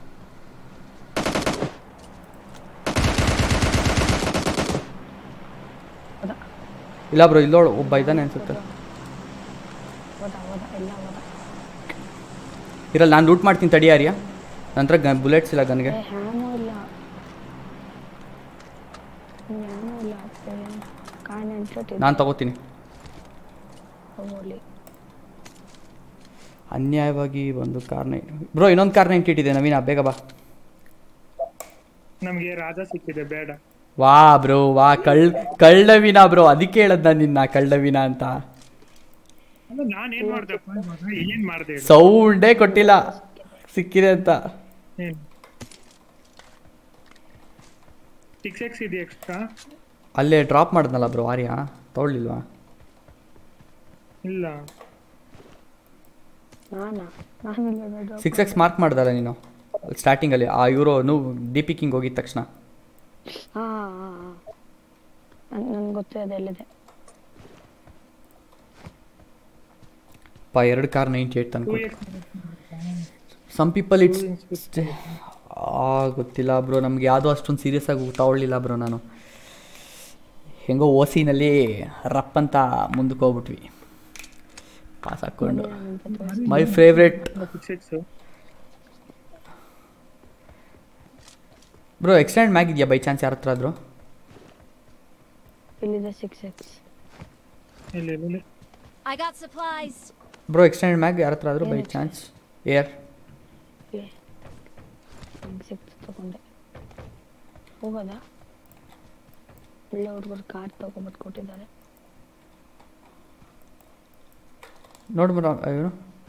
ಇಲ್ಲ ಬ್ರೋ ಇಲ್ಲೋಳು ಒಬ್ಬ ಇದ್ದಾನೆ ಅನ್ಸುತ್ತೆ ಹೋದ ಹೋದ ಎಲ್ಲ ಹೋದ ಇರಲ್ಲ ನಾನು ಲೂಟ್ ಮಾಡ್ತೀನಿ ತಡಿ ಆರ್ಯ ನಂತರ ಗನ್ ಬುಲೆಟ್ಸ್ ಇಲ್ಲ ಗನ್ಗೆ ಏ ಹ್ಯಾಮು ಇಲ್ಲ ಹ್ಯಾಮು ಇಲ್ಲ ಕಾನ್ ಎಂಟ್ರೆಟ್ ನಾನು ತಗೋತೀನಿ ತಗೊಳ್ಳಿ ಅನ್ಯಾಯವಾಗಿ ಒಂದು ಕಾರ್ನ ಬ್ರೋ ಇನ್ನೊಂದು ಕಾರ್ನ ಇಟ್ಟಿಟ್ಟಿದೆ ನವೀನ ಬೇಗ ಬಾ ನಮ್ಗೆ ರಾಜ ಸಿಕ್ಕಿದೆ ಬೇಡ ವಾ ಬ್ರೋ ವಾ ಕಳ್ ಕಳ್ಳವಿನ ಬ್ರೋ ಅದಕ್ಕೆ ಹೇಳದ್ ನಾನು ನಿನ್ನ ಕಳ್ಳವಿನ ಅಂತ ಅಲ್ಲ ನಾನ್ ಏನ್ ಮಾಡ್ದಪ್ಪ ಇವಾಗ ಏನ್ ಮಾಡ್ದೆ ಹೇಳು? ಸೌಂಡೇ ಕೊಟ್ಟಿಲ್ಲ ಸಿಕ್ಕಿದೆ ಅಂತ ಏನ್ ಸಿಕ್ಸ್ ಎಕ್ಸ್ ಇದೆ ಎಕ್ಸ್ಟ್ರಾ ಅಲ್ಲೇ ಡ್ರಾಪ್ ಮಾಡಿದ್ನಲ್ಲ ಬ್ರೋ ಆರ್ಯ ತಗೊಳ್ಳಿಲ್ವಾ ಇಲ್ಲ ನಾನಾ ನಾನು ಇಲ್ಲ ನೋಡು ಸಿಕ್ಸ್ ಎಕ್ಸ್ ಮಾರ್ಕ್ ಮಾಡ್ದಲ್ಲ ನೀನು ಸ್ಟಾರ್ಟಿಂಗಲ್ಲಿ ಆ ಇವರು ನೀವು ಡಿ ಪಿಕ್ಕಿಂಗ್ ಹೋಗಿದ ತಕ್ಷಣ ಹಾಂ ಹಾಂ ಹಾಂ ನನ್ಗೆ ಗೊತ್ತು ಅದೆಲ್ಲಿದೆ ಪಾ ಎರಡು ಕಾರ್ ನೈಂಟಿ ಏಟ್ ತನಕ two X some people it's ಆ ಗೊತ್ತಿಲ್ಲ ಬ್ರೋ ನಮ್ಗೆ ಯಾವುದೋ ಅಷ್ಟೊಂದು ಸೀರಿಯಸ್ ಆಗಿ ತಗೊಳ್ಳಿಲ್ಲ ಬ್ರೋ ನಾನು ಹೆಂಗೋ ಓಸಿನಲ್ಲಿ ರಪ್ ಅಂತ ಮುಂದಕ್ಕೆ ಹೋಗ್ಬಿಟ್ವಿ ಪಾಸ್ ಹಾಕ್ಕೊಂಡು my favourite six X bro extend mag ಇದೆಯಾ ಬೈ ಚಾನ್ಸ್ ಯಾರ ಹತ್ರ ಆದರೂ ಇಲ್ಲಿದೆ ಸಿಕ್ಸ್ ಎಕ್ಸ್ ಇಲ್ಲಿ ಇಲ್ಲಿ, ಇಲ್ಲಿ I got supplies. Bro extend mag ಯಾರ ಹತ್ರ ಆದರೂ ಬೈ ಚಾನ್ಸ್ ಏರ್ ನಂಗೆ ಸಿಕ್ತು ತಗೊಂಡೆ ಹೋಗೋದಾ ಒಳ್ಳೆ ಹುಡುಗರು ಕಾರ್ ತಗೊಂಬತ್ತು ಕೊಟ್ಟಿದ್ದಾರೆ ನೋಡು ಬ್ರೋ ಏನು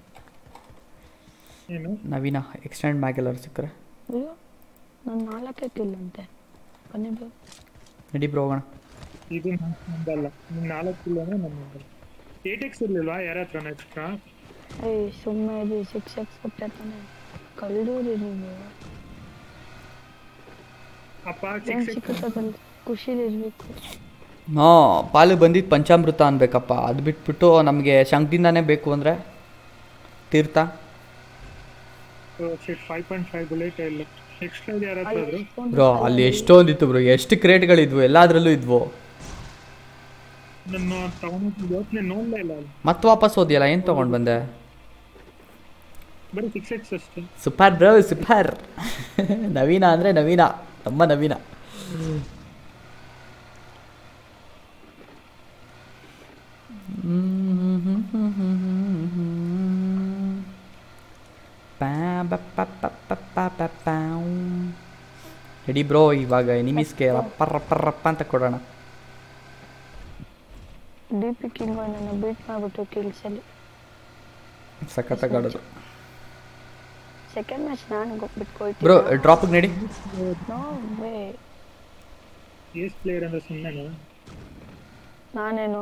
ಏನು ನವೀನ ಎಕ್ಸ್ಟೆಂಡ್ ಮ್ಯಾಗ್ ಎಲ್ಲರೂ ಸಿಕ್ಕರೆ ಅಯ್ಯೋ ನಾನು ನಾಲ್ಕೇ ಕಿಲ್ ಅಂತೆ ಬನ್ನಿ ಬ್ರೋ ನಡಿ ಬ್ರೋ ಹೋಗೋಣ ಇದು ನಂದಲ್ಲ ನಿಮ್ ನಾಲ್ಕು ಕಿಲೋ ಅಂದ್ರೆ ನಮ್ಮದು ಏಟ್ ಎಕ್ಸ್ ಇರ್ಲಿಲ್ವಾ ಯಾರ ಹತ್ರ ಎಕ್ಸ್ಟ್ರಾ ಏಯ್ ಸುಮ್ಮನೆ ಇದು ಸಿಕ್ಸ್ ಎಕ್ಸ್ ಕೊಟ್ಟೆ ತಾನೆ ಕಳ್ಳೂರಿ ನೀವು ಅಪ್ಪ ಏನು ಸಿಕ್ಸ್ ಎಕ್ಸ್ ಸಿಕ್ಕತ್ತದಲ್ಲಿ ಖುಷಿಲಿರ್ಬೇಕು ಹಾಂ ಪಾಲು ಬಂದಿದ್ದು ಪಂಚಾಮೃತ ಅನ್ಬೇಕಪ್ಪ ಅದು ಬಿಟ್ಬಿಟ್ಟು ನಮಗೆ ಶಂಕ್ದಿಂದಾನೇ ಬೇಕು ಅಂದರೆ ತೀರ್ಥ ಫೈವ್ ಪಾಯಿಂಟ್ ಫೈವ್ ಬುಲೆಟ್ ಇಲ್ಲ ಎಕ್ಸ್ಟ್ರಾ ಯಾರ ಹತ್ರ ಆದ್ರು ಬ್ರೋ ಅಲ್ಲಿ ಎಷ್ಟೊಂದಿತ್ತು ಬ್ರೋ ಎಷ್ಟು ಕ್ರೇಟ್ಗಳಿದ್ವು ಎಲ್ಲದರಲ್ಲೂ ಇದ್ವು ನನ್ನ ತಗೊಂಡು ಯೋಚನೆ ನೋಡ್ಲೇ ಇಲ್ಲ ಅಲ್ಲಿ ಮತ್ತೆ ವಾಪಸ್ ಹೋದ್ಯಲ್ಲ ಏನು ತೊಗೊಂಡು ಬಂದೆ ಬರೀ ಸಿಕ್ಸ್ ಎಕ್ಸ್ ಅಷ್ಟೇ ಸೂಪರ್ ಬ್ರೋ ಸೂಪರ್ ನವೀನ ಅಂದರೆ ನವೀನ ನಮ್ಮ ನವೀನ ರೆಡಿ ಬ್ರೋ ಇವಾಗ ಎನಿಮೀಸ್ಗೆ ರಪ್ಪ ರಪ್ಪ ರಪ್ಪ ಅಂತ ಕೊಡೋಣ ಡಿ ಪಿ ಕಿಂಗ್ ನನ್ನ ಬೀಟ್ ಮಾಡಿಬಿಟ್ಟು ಕಿಲ್ಸಲ್ಲಿ ಸಖತ್ತಾಗಿ ಆಡೋದು ಸೆಕೆಂಡ್ ಮ್ಯಾಚ್ ನಾನು ಬ್ರೋ ಬಿಟ್ಕೊಳ್ತೀನಿ ಡ್ರಾಪಿಗೆ ನಡಿ ನೋ ವೇ ಏಸ್ ಪ್ಲೇಯರ್ ಅಂದ್ರೆ ಸುಮ್ಮನೆ ನಾನೇನು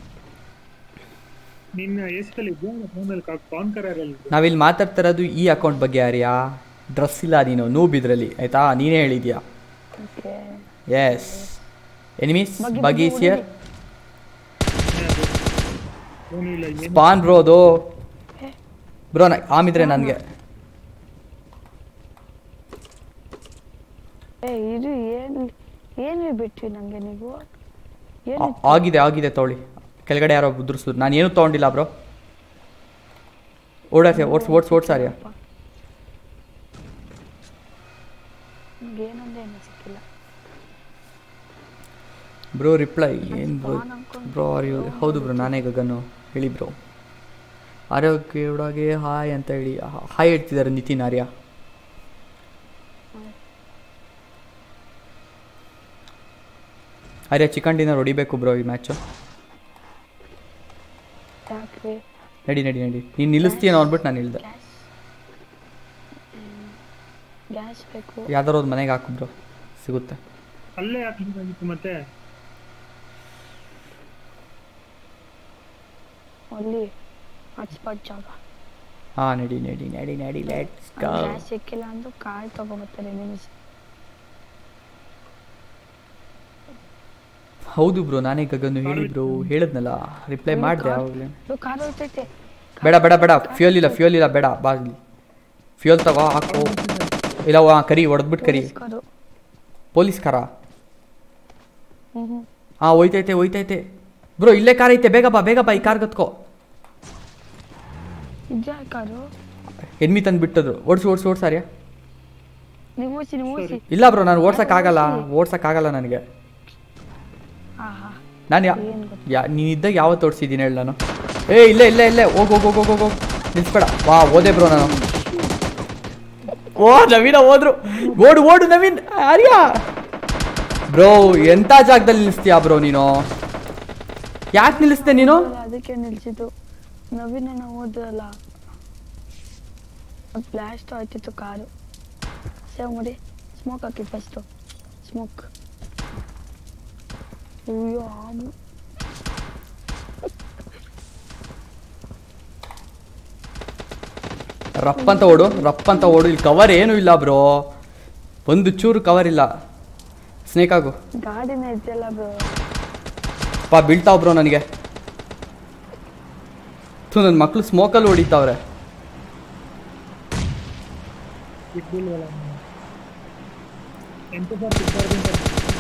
ನಿನ್ನ ಏಸ್ ಅಲ್ಲಿ ಇದ್ಯಾ ಫೋನಲ್ಲಿ ಕಾನ್ಕರರ್ ಅಲ್ಲಿ ನಾವಿಲ್ಲಿ ಮಾತಾಡ್ತಿರೋದು ಈ ಅಕೌಂಟ್ ಬಗ್ಗೆ ಯಾರ್ಯಾ ಡ್ರೆಸ್ ಇಲ್ಲ ನೀನು ನೂಬ್ ಇದ್ರಲ್ಲಿ ಆಯ್ತಾ ನೀನೇ ಹೇಳಿದ್ಯಾ ಓಕೆ ಎಸ್ ಎನಿಮೀಸ್ ಬಗ್ಗಿ ಬಗೀಸ್ ಬಗ್ಗಿ ಹಿಯರ್ ಏನೂ ಇಲ್ಲ ಏನು ಸ್ಪಾನ್ ಬ್ರೋ ಅದು ಬ್ರೋ ಆಮಿದ್ರೆ ನನಗೆ ಏ ಇದು ಏನು ಏನು ಬಿಟ್ವಿ ನನಗೆ ನೀವು ಏನು ಆಗಿದೆ ಆಗಿದೆ ತೊಗೊಳ್ಳಿ ಕೆಳಗಡೆ ಯಾರೋ ಉದುರಿಸಿದ್ರು ನಾನು ಏನೂ ತೊಗೊಂಡಿಲ್ಲ ಬ್ರೋ ಓಡಾಡ್ಸಿ ಓಡ್ಸ್ ಓಡ್ಸ್ ಓಡ್ಸಾರ್ಯ ಏನಂದ್ರೆ ಏನು ಸಿಕ್ಕಿಲ್ಲ ಬ್ರೋ ರಿಪ್ಲೈ ಏನು ಬ್ರೋ ಸ್ಪಾನ್ ಅನ್ಕೊಂಡು ಬ್ರೋ ಆರ್ ಯು ಹೌದು ಬ್ರೋ ನಾನೇ ಗಗನು ಹೇಳಿ ಬ್ರೋ ಆರೋಗ್ಯೊಳಗೆ ಹಾಯ್ ಅಂತ ಹೇಳಿ ಹಾಯ್ ಹೇಳ್ತಿದ್ದಾರೆ ನಿತಿನ್ ಆರ್ಯ ಆರ್ಯ ಚಿಕನ್ ಡಿನ್ನರ್ ಹೊಡಿಬೇಕು ಬ್ರೋ ಈ ಮ್ಯಾಚು ಯಾಕ್ರಿ ನಡಿ ನಡಿ ನಡಿ ನೀನು ನಿಲ್ಲಿಸ್ತೀನೋ ಅಂದ್ಬಿಟ್ಟು ನಾನು ಇಳ್ದೆ ಗ್ಯಾಸ್ ಗ್ಯಾಸ್ ಬೇಕು ಯಾವ್ದಾರು ಒಂದು ಮನೆಗೆ ಹಾಕು ಬ್ರೋ ಸಿಗುತ್ತೆ ಅಲ್ಲೇ ಹಾಕ್ಬೇಕಾಗಿತ್ತು ಮತ್ತೆ ಅಲ್ಲಿ ಹಾಟ್ಸ್ಪಾಟ್ ಜಾಗ ಹಾಂ ನಡಿ ನಡಿ ನಡಿ ನಡಿ ಲೆಟ್ಸ್ ಗೋ ಗ್ಯಾಸ್ ಸಿಕ್ಕಿಲ್ಲ ಅಂದ್ರೂ ಕಾರ್ ತಗೊಂಬರ್ತಾರೆ ನಿಮಿಷ ಹೌದು ಬ್ರೋ ನಾನೇ ಗಗನು ಹೇಳಿ ಬ್ರೋ ಹೇಳಿದ್ನಲ್ಲ ರಿಪ್ಲೈ ಮಾಡಿದೆ ಯಾವಾಗಲೇ ಕಾರ್ ಹೋಗ್ತೈತೆ ಬೇಡ ಬೇಡ ಬೇಡ ಫ್ಯೂಯಲ್ ಇಲ್ಲ ಫ್ಯೂಯಲ್ ಇಲ್ಲ ಬೇಡ ಬಾ ಇಲ್ಲಿ ಫ್ಯೂಯಲ್ ತಗೋ ಹಾಕು ಇಲ್ಲ ವಾ ಕರಿ ಹೊಡೆದ್ಬಿಟ್ಟು ಕರಿ ಪೊಲೀಸ್ ಕಾರು ಪೊಲೀಸ್ ಕಾರ ಹ್ಞೂ ಹ್ಞೂ ಹಾಂ ಹೋಯ್ತೈತೆ ಹೋಯ್ತೈತೆ ಬ್ರೋ ಇಲ್ಲೇ ಕಾರ್ ಐತೆ ಬೇಗ ಬಾ ಬೇಗ ಬಾ ಈ ಕಾರ್ ಗತ್ಕೋ ಇದ್ಯಾ ಕಾರು ಎನ್ಮಿ ತಂದು ಬಿಟ್ಟದ್ರು ಓಡಿಸಿ ಓಡಿಸಿ ಓಡ್ಸಾರ್ಯ ನೀವು ಓಡಿಸಿ ನೀವು ಓಡಿಸಿ ಇಲ್ಲ ಬ್ರೋ ನಾನು ಓಡ್ಸೋಕ್ಕಾಗಲ್ಲ ಓಡ್ಸೋಕ್ಕಾಗಲ್ಲ ನನಗೆ ಹಾಂ ಹಾಂ ನಾನು ಯಾ ಏನು ಗೊತ್ತು ಯಾ ನೀನಿದ್ದಾಗ ಯಾವತ್ತು ಓಡಿಸಿದ್ದೀನಿ ಹೇಳಿ ನಾನು ಏ ಇಲ್ಲೇ ಇಲ್ಲೇ ಇಲ್ಲೇ ಹೋಗ್ ಹೋಗ್ ಹೋಗ್ ಹೋಗ್ ಹೋಗ್ ನಿಲ್ಸ್ಬೇಡ ವಾ ಓದೆ ಬ್ರೋ ನಾನು ಓ ನವೀನ ಹೋದ್ರು ಓಡು ಓಡು ನವೀನ್ ಆರ್ಯ ಬ್ರೋ ಎಂಥ ಜಾಗದಲ್ಲಿ ನಿಲ್ಲಿಸ್ತೀಯಾ ಬ್ರೋ ನೀನು ಯಾಕೆ ನಿಲ್ಲಿಸ್ದೆ ನೀನು ಅದಕ್ಕೆ ನಿಲ್ಸಿದ್ದು ನವೀನ ಹೋದ್ರಲ್ಲ ಅದು ಬ್ಲಾಸ್ಟ್ ಆಯ್ತಿತ್ತು ಕಾರು ಸೇವ್ ಮಾಡಿ ಸ್ಮೋಕ್ ಹಾಕಿ ಫಸ್ಟು ಸ್ಮೋಕ್ ಅಯ್ಯೋ ಆಮು ರಪ್ ಅಂತ ಓಡು ರಪ್ ಅಂತ ಓಡು ಇಲ್ಲಿ ಕವರ್ ಏನೂ ಇಲ್ಲ ಬ್ರೋ ಒಂದು ಚೂರು ಕವರ್ ಇಲ್ಲ ಸ್ನೇಕ್ ಆಗು ಗಾಡಿನ ಇದೆಯಲ್ಲ ಬ್ರೋ ಪಾ ಬೀಳ್ತಾವ್ ಬ್ರೋ ನನಗೆ ಥೂ ನನ್ನ ಮಕ್ಳು ಸ್ಮೋಕಲ್ಲಿ ಹೊಡಿತಾವ್ರೆ ಇದ್ದಿಲ್ವಲ್ಲ ಎಂಟು ಬಾರ್ ಸಿಗ್ಬಾರ್ದು ಅಂತ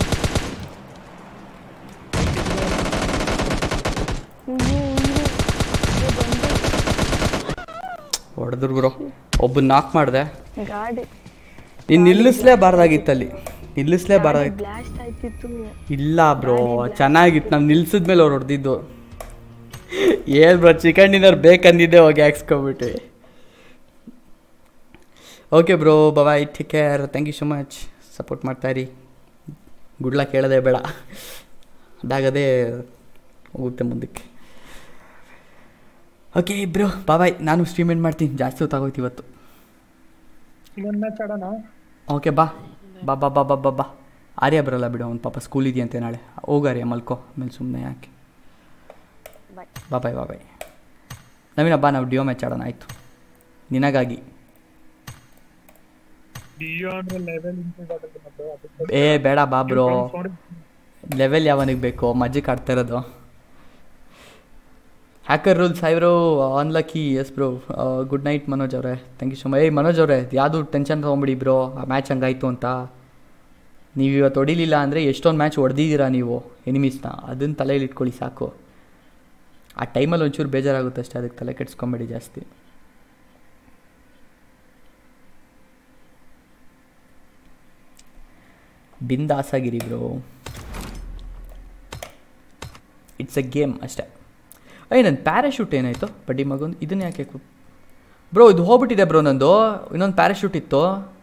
ಹೊಡೆದ್ರು ಬ್ರೋ ಒಬ್ಬ ನಾಕ್ ಮಾಡಿದೆ ಗಾಡಿ ನೀನು ನಿಲ್ಲಿಸ್ಲೇಬಾರ್ದಾಗಿತ್ತಲ್ಲಿ ನಿಲ್ಲಿಸ್ಲೇಬಾರ್ದಾಗಿತ್ತು ಬ್ಲಾಸ್ಟ್ ಆಯ್ತಿತ್ತು ಇಲ್ಲ ಬ್ರೋ ಚೆನ್ನಾಗಿತ್ತು ನಾವು ನಿಲ್ಸಿದ್ಮೇಲೆ ಅವ್ರು ಹೊಡೆದಿದ್ದು ಏನು ಬ್ರೋ ಚಿಕನ್ ಡಿನ್ನರ್ ಬೇಕಂದಿದ್ದೆ ಹೋಗಿ ಹಾಕ್ಸ್ಕೊಬಿಟ್ಟು okay bro bye take care thank you so much support ಮಾಡ್ತಾಯಿರಿ ಗುಡ್ಲ ಕೇಳೋದೇ ಬೇಡ ಅದಾಗದೇ ಹೋಗುತ್ತೆ ಮುಂದಕ್ಕೆ ಓಕೆ ಬ್ರೋ ಬಾಯ್ ನಾನು ಸ್ಟ್ರೀಮ್ ಎಂಡ್ ಮಾಡ್ತೀನಿ ಜಾಸ್ತಿ ಹೊತ್ತಾಗೋಯ್ತು ಇವತ್ತು ಇನ್ನೊಂದ್ ಮ್ಯಾಚ್ ಆಡೋಣ ಓಕೆ ಬಾ ಬಾ ಬಾ ಬಾ ಬಾ ಬಾ ಬಾ ಆರ್ಯ ಬರಲ್ಲ ಬಿಡು ಅವ್ನು ಪಾಪ ಸ್ಕೂಲ್ ಇದೆಯಂತೆ ನಾಳೆ ಹೋಗಾರ್ಯ ಮಲ್ಕೋ ಆಮೇಲೆ ಸುಮ್ಮನೆ ಯಾಕೆ ಬಾ ಬಾಯ್ ಬಾ ಬಾಯ್ ನವೀನ ಬಾ ನಾವು ಡಿಯೋ ಮ್ಯಾಚ್ ಆಡೋಣ ಆಯಿತು ನಿನಗಾಗಿ ಡಿಯೋ ಅಂದ್ರೆ ಲೆವೆಲ್ ಇಂಪ್ರೂವ್ ಆಗುತ್ತೆ ಮತ್ತೆ ಅದಕ್ಕೆ ಏ ಬೇಡ ಬಾ ಬ್ರೋ ನೋಡಿ ಲೆವೆಲ್ ಯಾವನಿಗೆ ಬೇಕು ಮಜ್ಜಿಗೆ ಆಡ್ತಾ ಇರೋದು ಹ್ಯಾಕರ್ ರೂಲ್ ಸಾಯಿಬ್ರು unlucky yes bro good night Manoj ಅವರೇ ಥ್ಯಾಂಕ್ ಯು ಸೊ ಮಚ್ ಏಯ್ ಮನೋಜ್ ಅವರೇ ಯಾವುದು ಟೆನ್ಷನ್ ತೊಗೊಂಬಿಡಿ ಬ್ರೋ ಆ ಮ್ಯಾಚ್ ಹಂಗಾಯ್ತು ಅಂತ ನೀವು ಇವತ್ತು ಹೊಡಿಲಿಲ್ಲ ಅಂದರೆ ಎಷ್ಟೊಂದು ಮ್ಯಾಚ್ ಹೊಡೆದಿದ್ದೀರಾ ನೀವು ಎನಿಮೀಸ್ನ ಅದನ್ನು ತಲೆಯಲ್ಲಿ ಇಟ್ಕೊಳ್ಳಿ ಸಾಕು ಆ ಟೈಮಲ್ಲಿ ಒಂಚೂರು ಬೇಜಾರಾಗುತ್ತೆ ಅಷ್ಟೇ ಅದಕ್ಕೆ ತಲೆ ಕೆಡ್ಸ್ಕೊಂಬೇಡಿ ಜಾಸ್ತಿ ಬಿಂದಾಸ್ ಆಗಿರಿ ಬ್ರೋ ಇಟ್ಸ್ ಎ ಗೇಮ್ ಅಷ್ಟೇ ಅಯ್ಯ ನನ್ನ ಪ್ಯಾರಾಶೂಟ್ ಏನಾಯಿತು ಬಡ್ಡಿ ಮಗನ್ ಇದನ್ನ ಯಾಕೆ ಬ್ರೋ ಇದು ಹೋಗ್ಬಿಟ್ಟಿದೆ ಬ್ರೋ ನಂದು ಇನ್ನೊಂದು ಪ್ಯಾರಾಶೂಟ್ ಇತ್ತು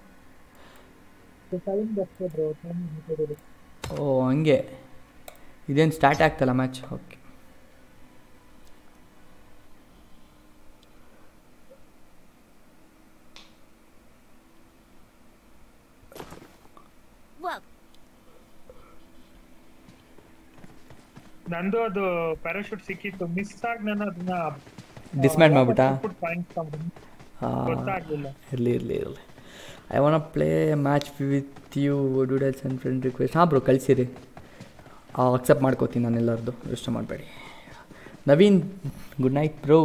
ಟೈಮ್ ಬರ್ತದೆ ಬ್ರೋ ಟೈಮ್ ಹಿಡಿದು ಓ ಹಂಗೆ ಇದೇನು ಸ್ಟಾರ್ಟ್ ಆಗ್ತಲ್ಲ ಮ್ಯಾಚ್ ಓಕೆ Well, ನಂದು ಅದು ಪ್ಯಾರಾಶೂಟ್ ಸಿಕ್ಕಿತ್ತು ಮಿಸ್ ಆಗಿ ನಾನು ಅದನ್ನ ಡಿಸ್ಮ್ಯಾಂಡ್ ಮಾಡ್ಬಿಟ್ಟಾ ಪಾಯಿಂಟ್ಸ್ ಗೊತ್ತಾಗ್ಲಿಲ್ಲ ಇರಲಿ ಇರಲಿ ಇರಲಿ I want play match with you doodles and friend request ಹಾಂ ಬ್ರೋ ಕಳಿಸಿರಿ ಅಕ್ಸೆಪ್ಟ್ ಮಾಡ್ಕೋತೀನಿ ನಾನು ಎಲ್ಲರದು ಯೋಚನೆ ಮಾಡಬೇಡಿ ನವೀನ್ ಗುಡ್ ನೈಟ್ ಬ್ರೋ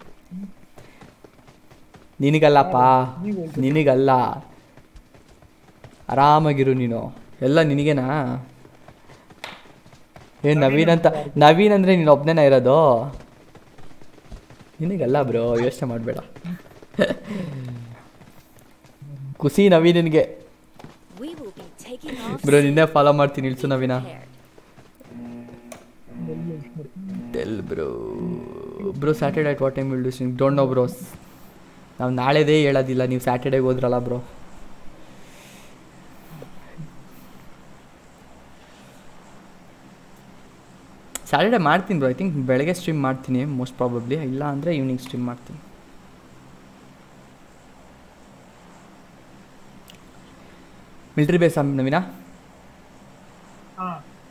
ನಿನಗಲ್ಲಪ್ಪ ನಿನಗಲ್ಲ ಆರಾಮಾಗಿರು ನೀನು ಎಲ್ಲ ನಿನಗೇನಾ ಏ ನವೀನ್ ಅಂತ ನವೀನ್ ಅಂದರೆ ನೀನು ಒಬ್ಬನೇನ ಇರೋದು ನಿನಗಲ್ಲ ಬ್ರೋ ಯೋಚನೆ ಮಾಡಬೇಡ ಖುಷಿ ನವೀನನ್ಗೆ we will be taking off. Bro ನಿನ್ನೆ ಫಾಲೋ ಮಾಡ್ತೀನಿ ಇಳ್ಸು ನವೀನ prepared. Tell bro bro Saturday at what time will do don't know bros ನಾವು ನಾಳೆದೇ ಹೇಳೋದಿಲ್ಲ ನೀವು ಸ್ಯಾಟರ್ಡೇಗೆ ಹೋದ್ರಲ್ಲ ಬ್ರೋ ಸ್ಯಾಟರ್ಡೆ ಮಾಡ್ತೀನಿ ಬ್ರೋ ಐ ಥಿಂಕ್ ಬೆಳಗ್ಗೆ ಸ್ಟ್ರೀಮ್ ಮಾಡ್ತೀನಿ ಮೋಸ್ಟ್ ಪ್ರಾಬಬ್ಲಿ ಇಲ್ಲ ಅಂದರೆ ಈವ್ನಿಂಗ್ ಸ್ಟ್ರೀಮ್ ಮಾಡ್ತೀನಿ ಮಿಲ್ಟ್ರಿ ಬೇಸ್ ನವೀನಾ ಹಾ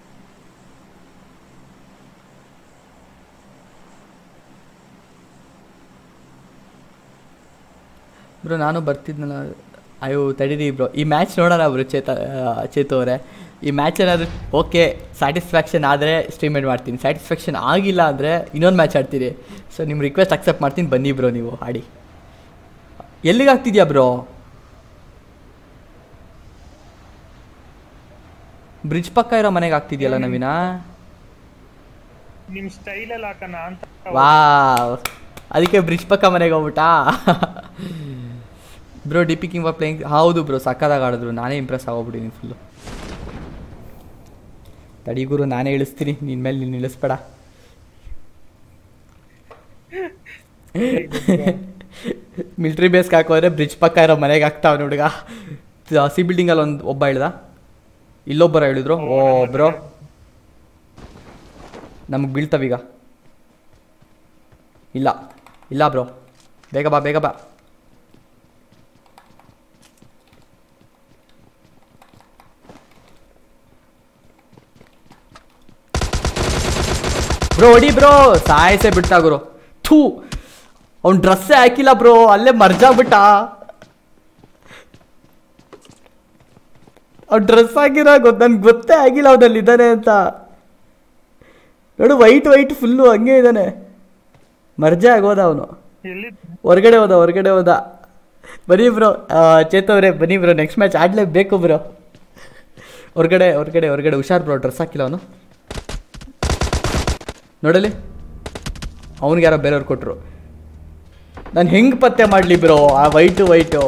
ಬ್ರೋ ನಾನು ಬರ್ತಿದ್ನಲ್ಲ ಅಯ್ಯೋ ತಡೀರಿ ಬ್ರೋ ಈ ಮ್ಯಾಚ್ ನೋಡೋಣ ಬ್ರೋ ಚೇತ ಆ, ಚೇತು ಅವರೇ ಈ ಮ್ಯಾಚ್ ಏನಾದರೂ ಓಕೆ ಸ್ಯಾಟಿಸ್ಫ್ಯಾಕ್ಷನ್ ಆದರೆ ಸ್ಟ್ರೀಮೆಂಟ್ ಮಾಡ್ತೀನಿ ಸ್ಯಾಟಿಸ್ಫ್ಯಾಕ್ಷನ್ ಆಗಿಲ್ಲ ಅಂದರೆ ಇನ್ನೊಂದು ಮ್ಯಾಚ್ ಆಡ್ತೀನಿ ಸೊ ನಿಮ್ಮ ರಿಕ್ವೆಸ್ಟ್ ಅಕ್ಸೆಪ್ಟ್ ಮಾಡ್ತೀನಿ ಬನ್ನಿ ಬ್ರೋ ನೀವು ಆಡಿ ಎಲ್ಲಿಗೆ ಆಗ್ತಿದ್ಯಾ ಬ್ರೋ ಬ್ರಿಡ್ಜ್ ಪಕ್ಕ ಇರೋ ಮನೆಗೆ ಆಗ್ತಿದ್ಯಲ್ಲ ನವೀನ ನಿಮ್ ಸ್ಟೈಲ್ ಅಲ್ಲಿ ಹಾಕೋಣ ಅಂತ ವಾ ಅದಕ್ಕೆ ಬ್ರಿಡ್ಜ್ ಪಕ್ಕ ಮನೆಗೆ ಹೋಗ್ಬಿಟ್ಟಾ bro D P king playing ಹೌದು ಬ್ರೋ ಸಕ್ಕದಾಗ ಆಡಿದ್ರು ನಾನೇ ಇಂಪ್ರೆಸ್ ಆಗೋಗ್ಬಿಟ್ಟಿನಿ ಫುಲ್ಲು ತಡಿ ಗುರು ನಾನೇ ಇಳಿಸ್ತೀನಿ ನಿನ್ನ ಮೇಲೆ ನೀನು ಇಳಿಸ್ಬೇಡ ಮಿಲ್ಟ್ರಿ ಬೇಸ್ಗೆ ಹಾಕೋದ್ರೆ ಬ್ರಿಡ್ಜ್ ಪಕ್ಕ ಇರೋ ಮನೆಗೆ ಹಾಕ್ತಾವ ಹುಡುಗ ಸಿ ಬಿಲ್ಡಿಂಗಲ್ಲಿ ಒಂದು ಒಬ್ಬ ಇಳ್ದ ಇಲ್ಲೊಬ್ಬರ ಹೇಳಿದ್ರು ಓ ಬ್ರೋ ನಮಗೆ ಬೀಳ್ತವೀಗ ಇಲ್ಲ ಇಲ್ಲ ಬ್ರೋ ಬೇಗ ಬಾ ಬೇಗ ಬಾ ಬ್ರೋ ಹೊಡಿ ಬ್ರೋ ಸಾಯಸೆ ಬಿಡ್ತಾ ಗುರು ಥೂ ಅವ್ನು ಡ್ರೆಸ್ಸೇ ಹಾಕಿಲ್ಲ ಬ್ರೋ ಅಲ್ಲೇ ಮರ್ಜಾಗ್ಬಿಟ್ಟ ಅವ್ನು ಡ್ರೆಸ್ ಹಾಕಿರೋ ಗೊತ್ತ ನನ್ಗೆ ಗೊತ್ತೇ ಆಗಿಲ್ಲ ಅವನಲ್ಲಿ ಇದ್ದಾನೆ ಅಂತ ನೋಡು ವೈಟ್ ವೈಟ್ ಫುಲ್ಲು ಹಂಗೆ ಇದ್ದಾನೆ ಮರ್ಜೆ ಆಗೋದ ಅವನು ಎಲ್ಲಿ ಹೊರಗಡೆ ಹೋದ ಹೊರಗಡೆ ಹೋದ ಬನ್ನಿ ಬ್ರೋ ಚೇತವ್ರೆ ಬನ್ನಿ ಬ್ರೋ ನೆಕ್ಸ್ಟ್ ಮ್ಯಾಚ್ ಆಡಲೇಬೇಕು ಬ್ರೋ ಹೊರಗಡೆ ಹೊರಗಡೆ ಹೊರಗಡೆ ಹುಷಾರ್ ಬ್ರೋ ಡ್ರೆಸ್ ಹಾಕಿಲ್ಲ ಅವನು ನೋಡಲಿ ಅವ್ನಿಗೆ ಯಾರೋ ಬೇರೆಯವ್ರು ಕೊಟ್ಟರು ನಾನು ಹೆಂಗೆ ಪತ್ತೆ ಮಾಡಲಿ ಬ್ರೋ ಆ ವೈಟು ವೈಟು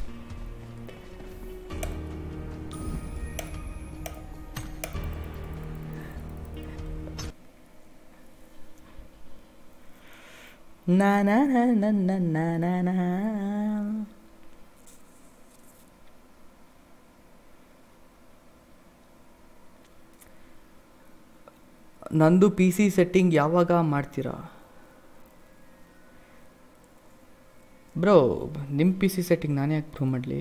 ನಾ ನಾ ನಾ ನಾ ನಾ ನಾ ನಾ ನಾ. ನಂದು ಪಿ ಸಿ ಸೆಟ್ಟಿಂಗ್ ಯಾವಾಗ ಮಾಡ್ತೀರಾ ಬ್ರೋ ನಿಮ್ಮ ಪಿ ಸಿ ಸೆಟ್ಟಿಂಗ್ ನಾನೇ ಯಾಕೆ ಪ್ರೂವ್ ಮಾಡಲಿ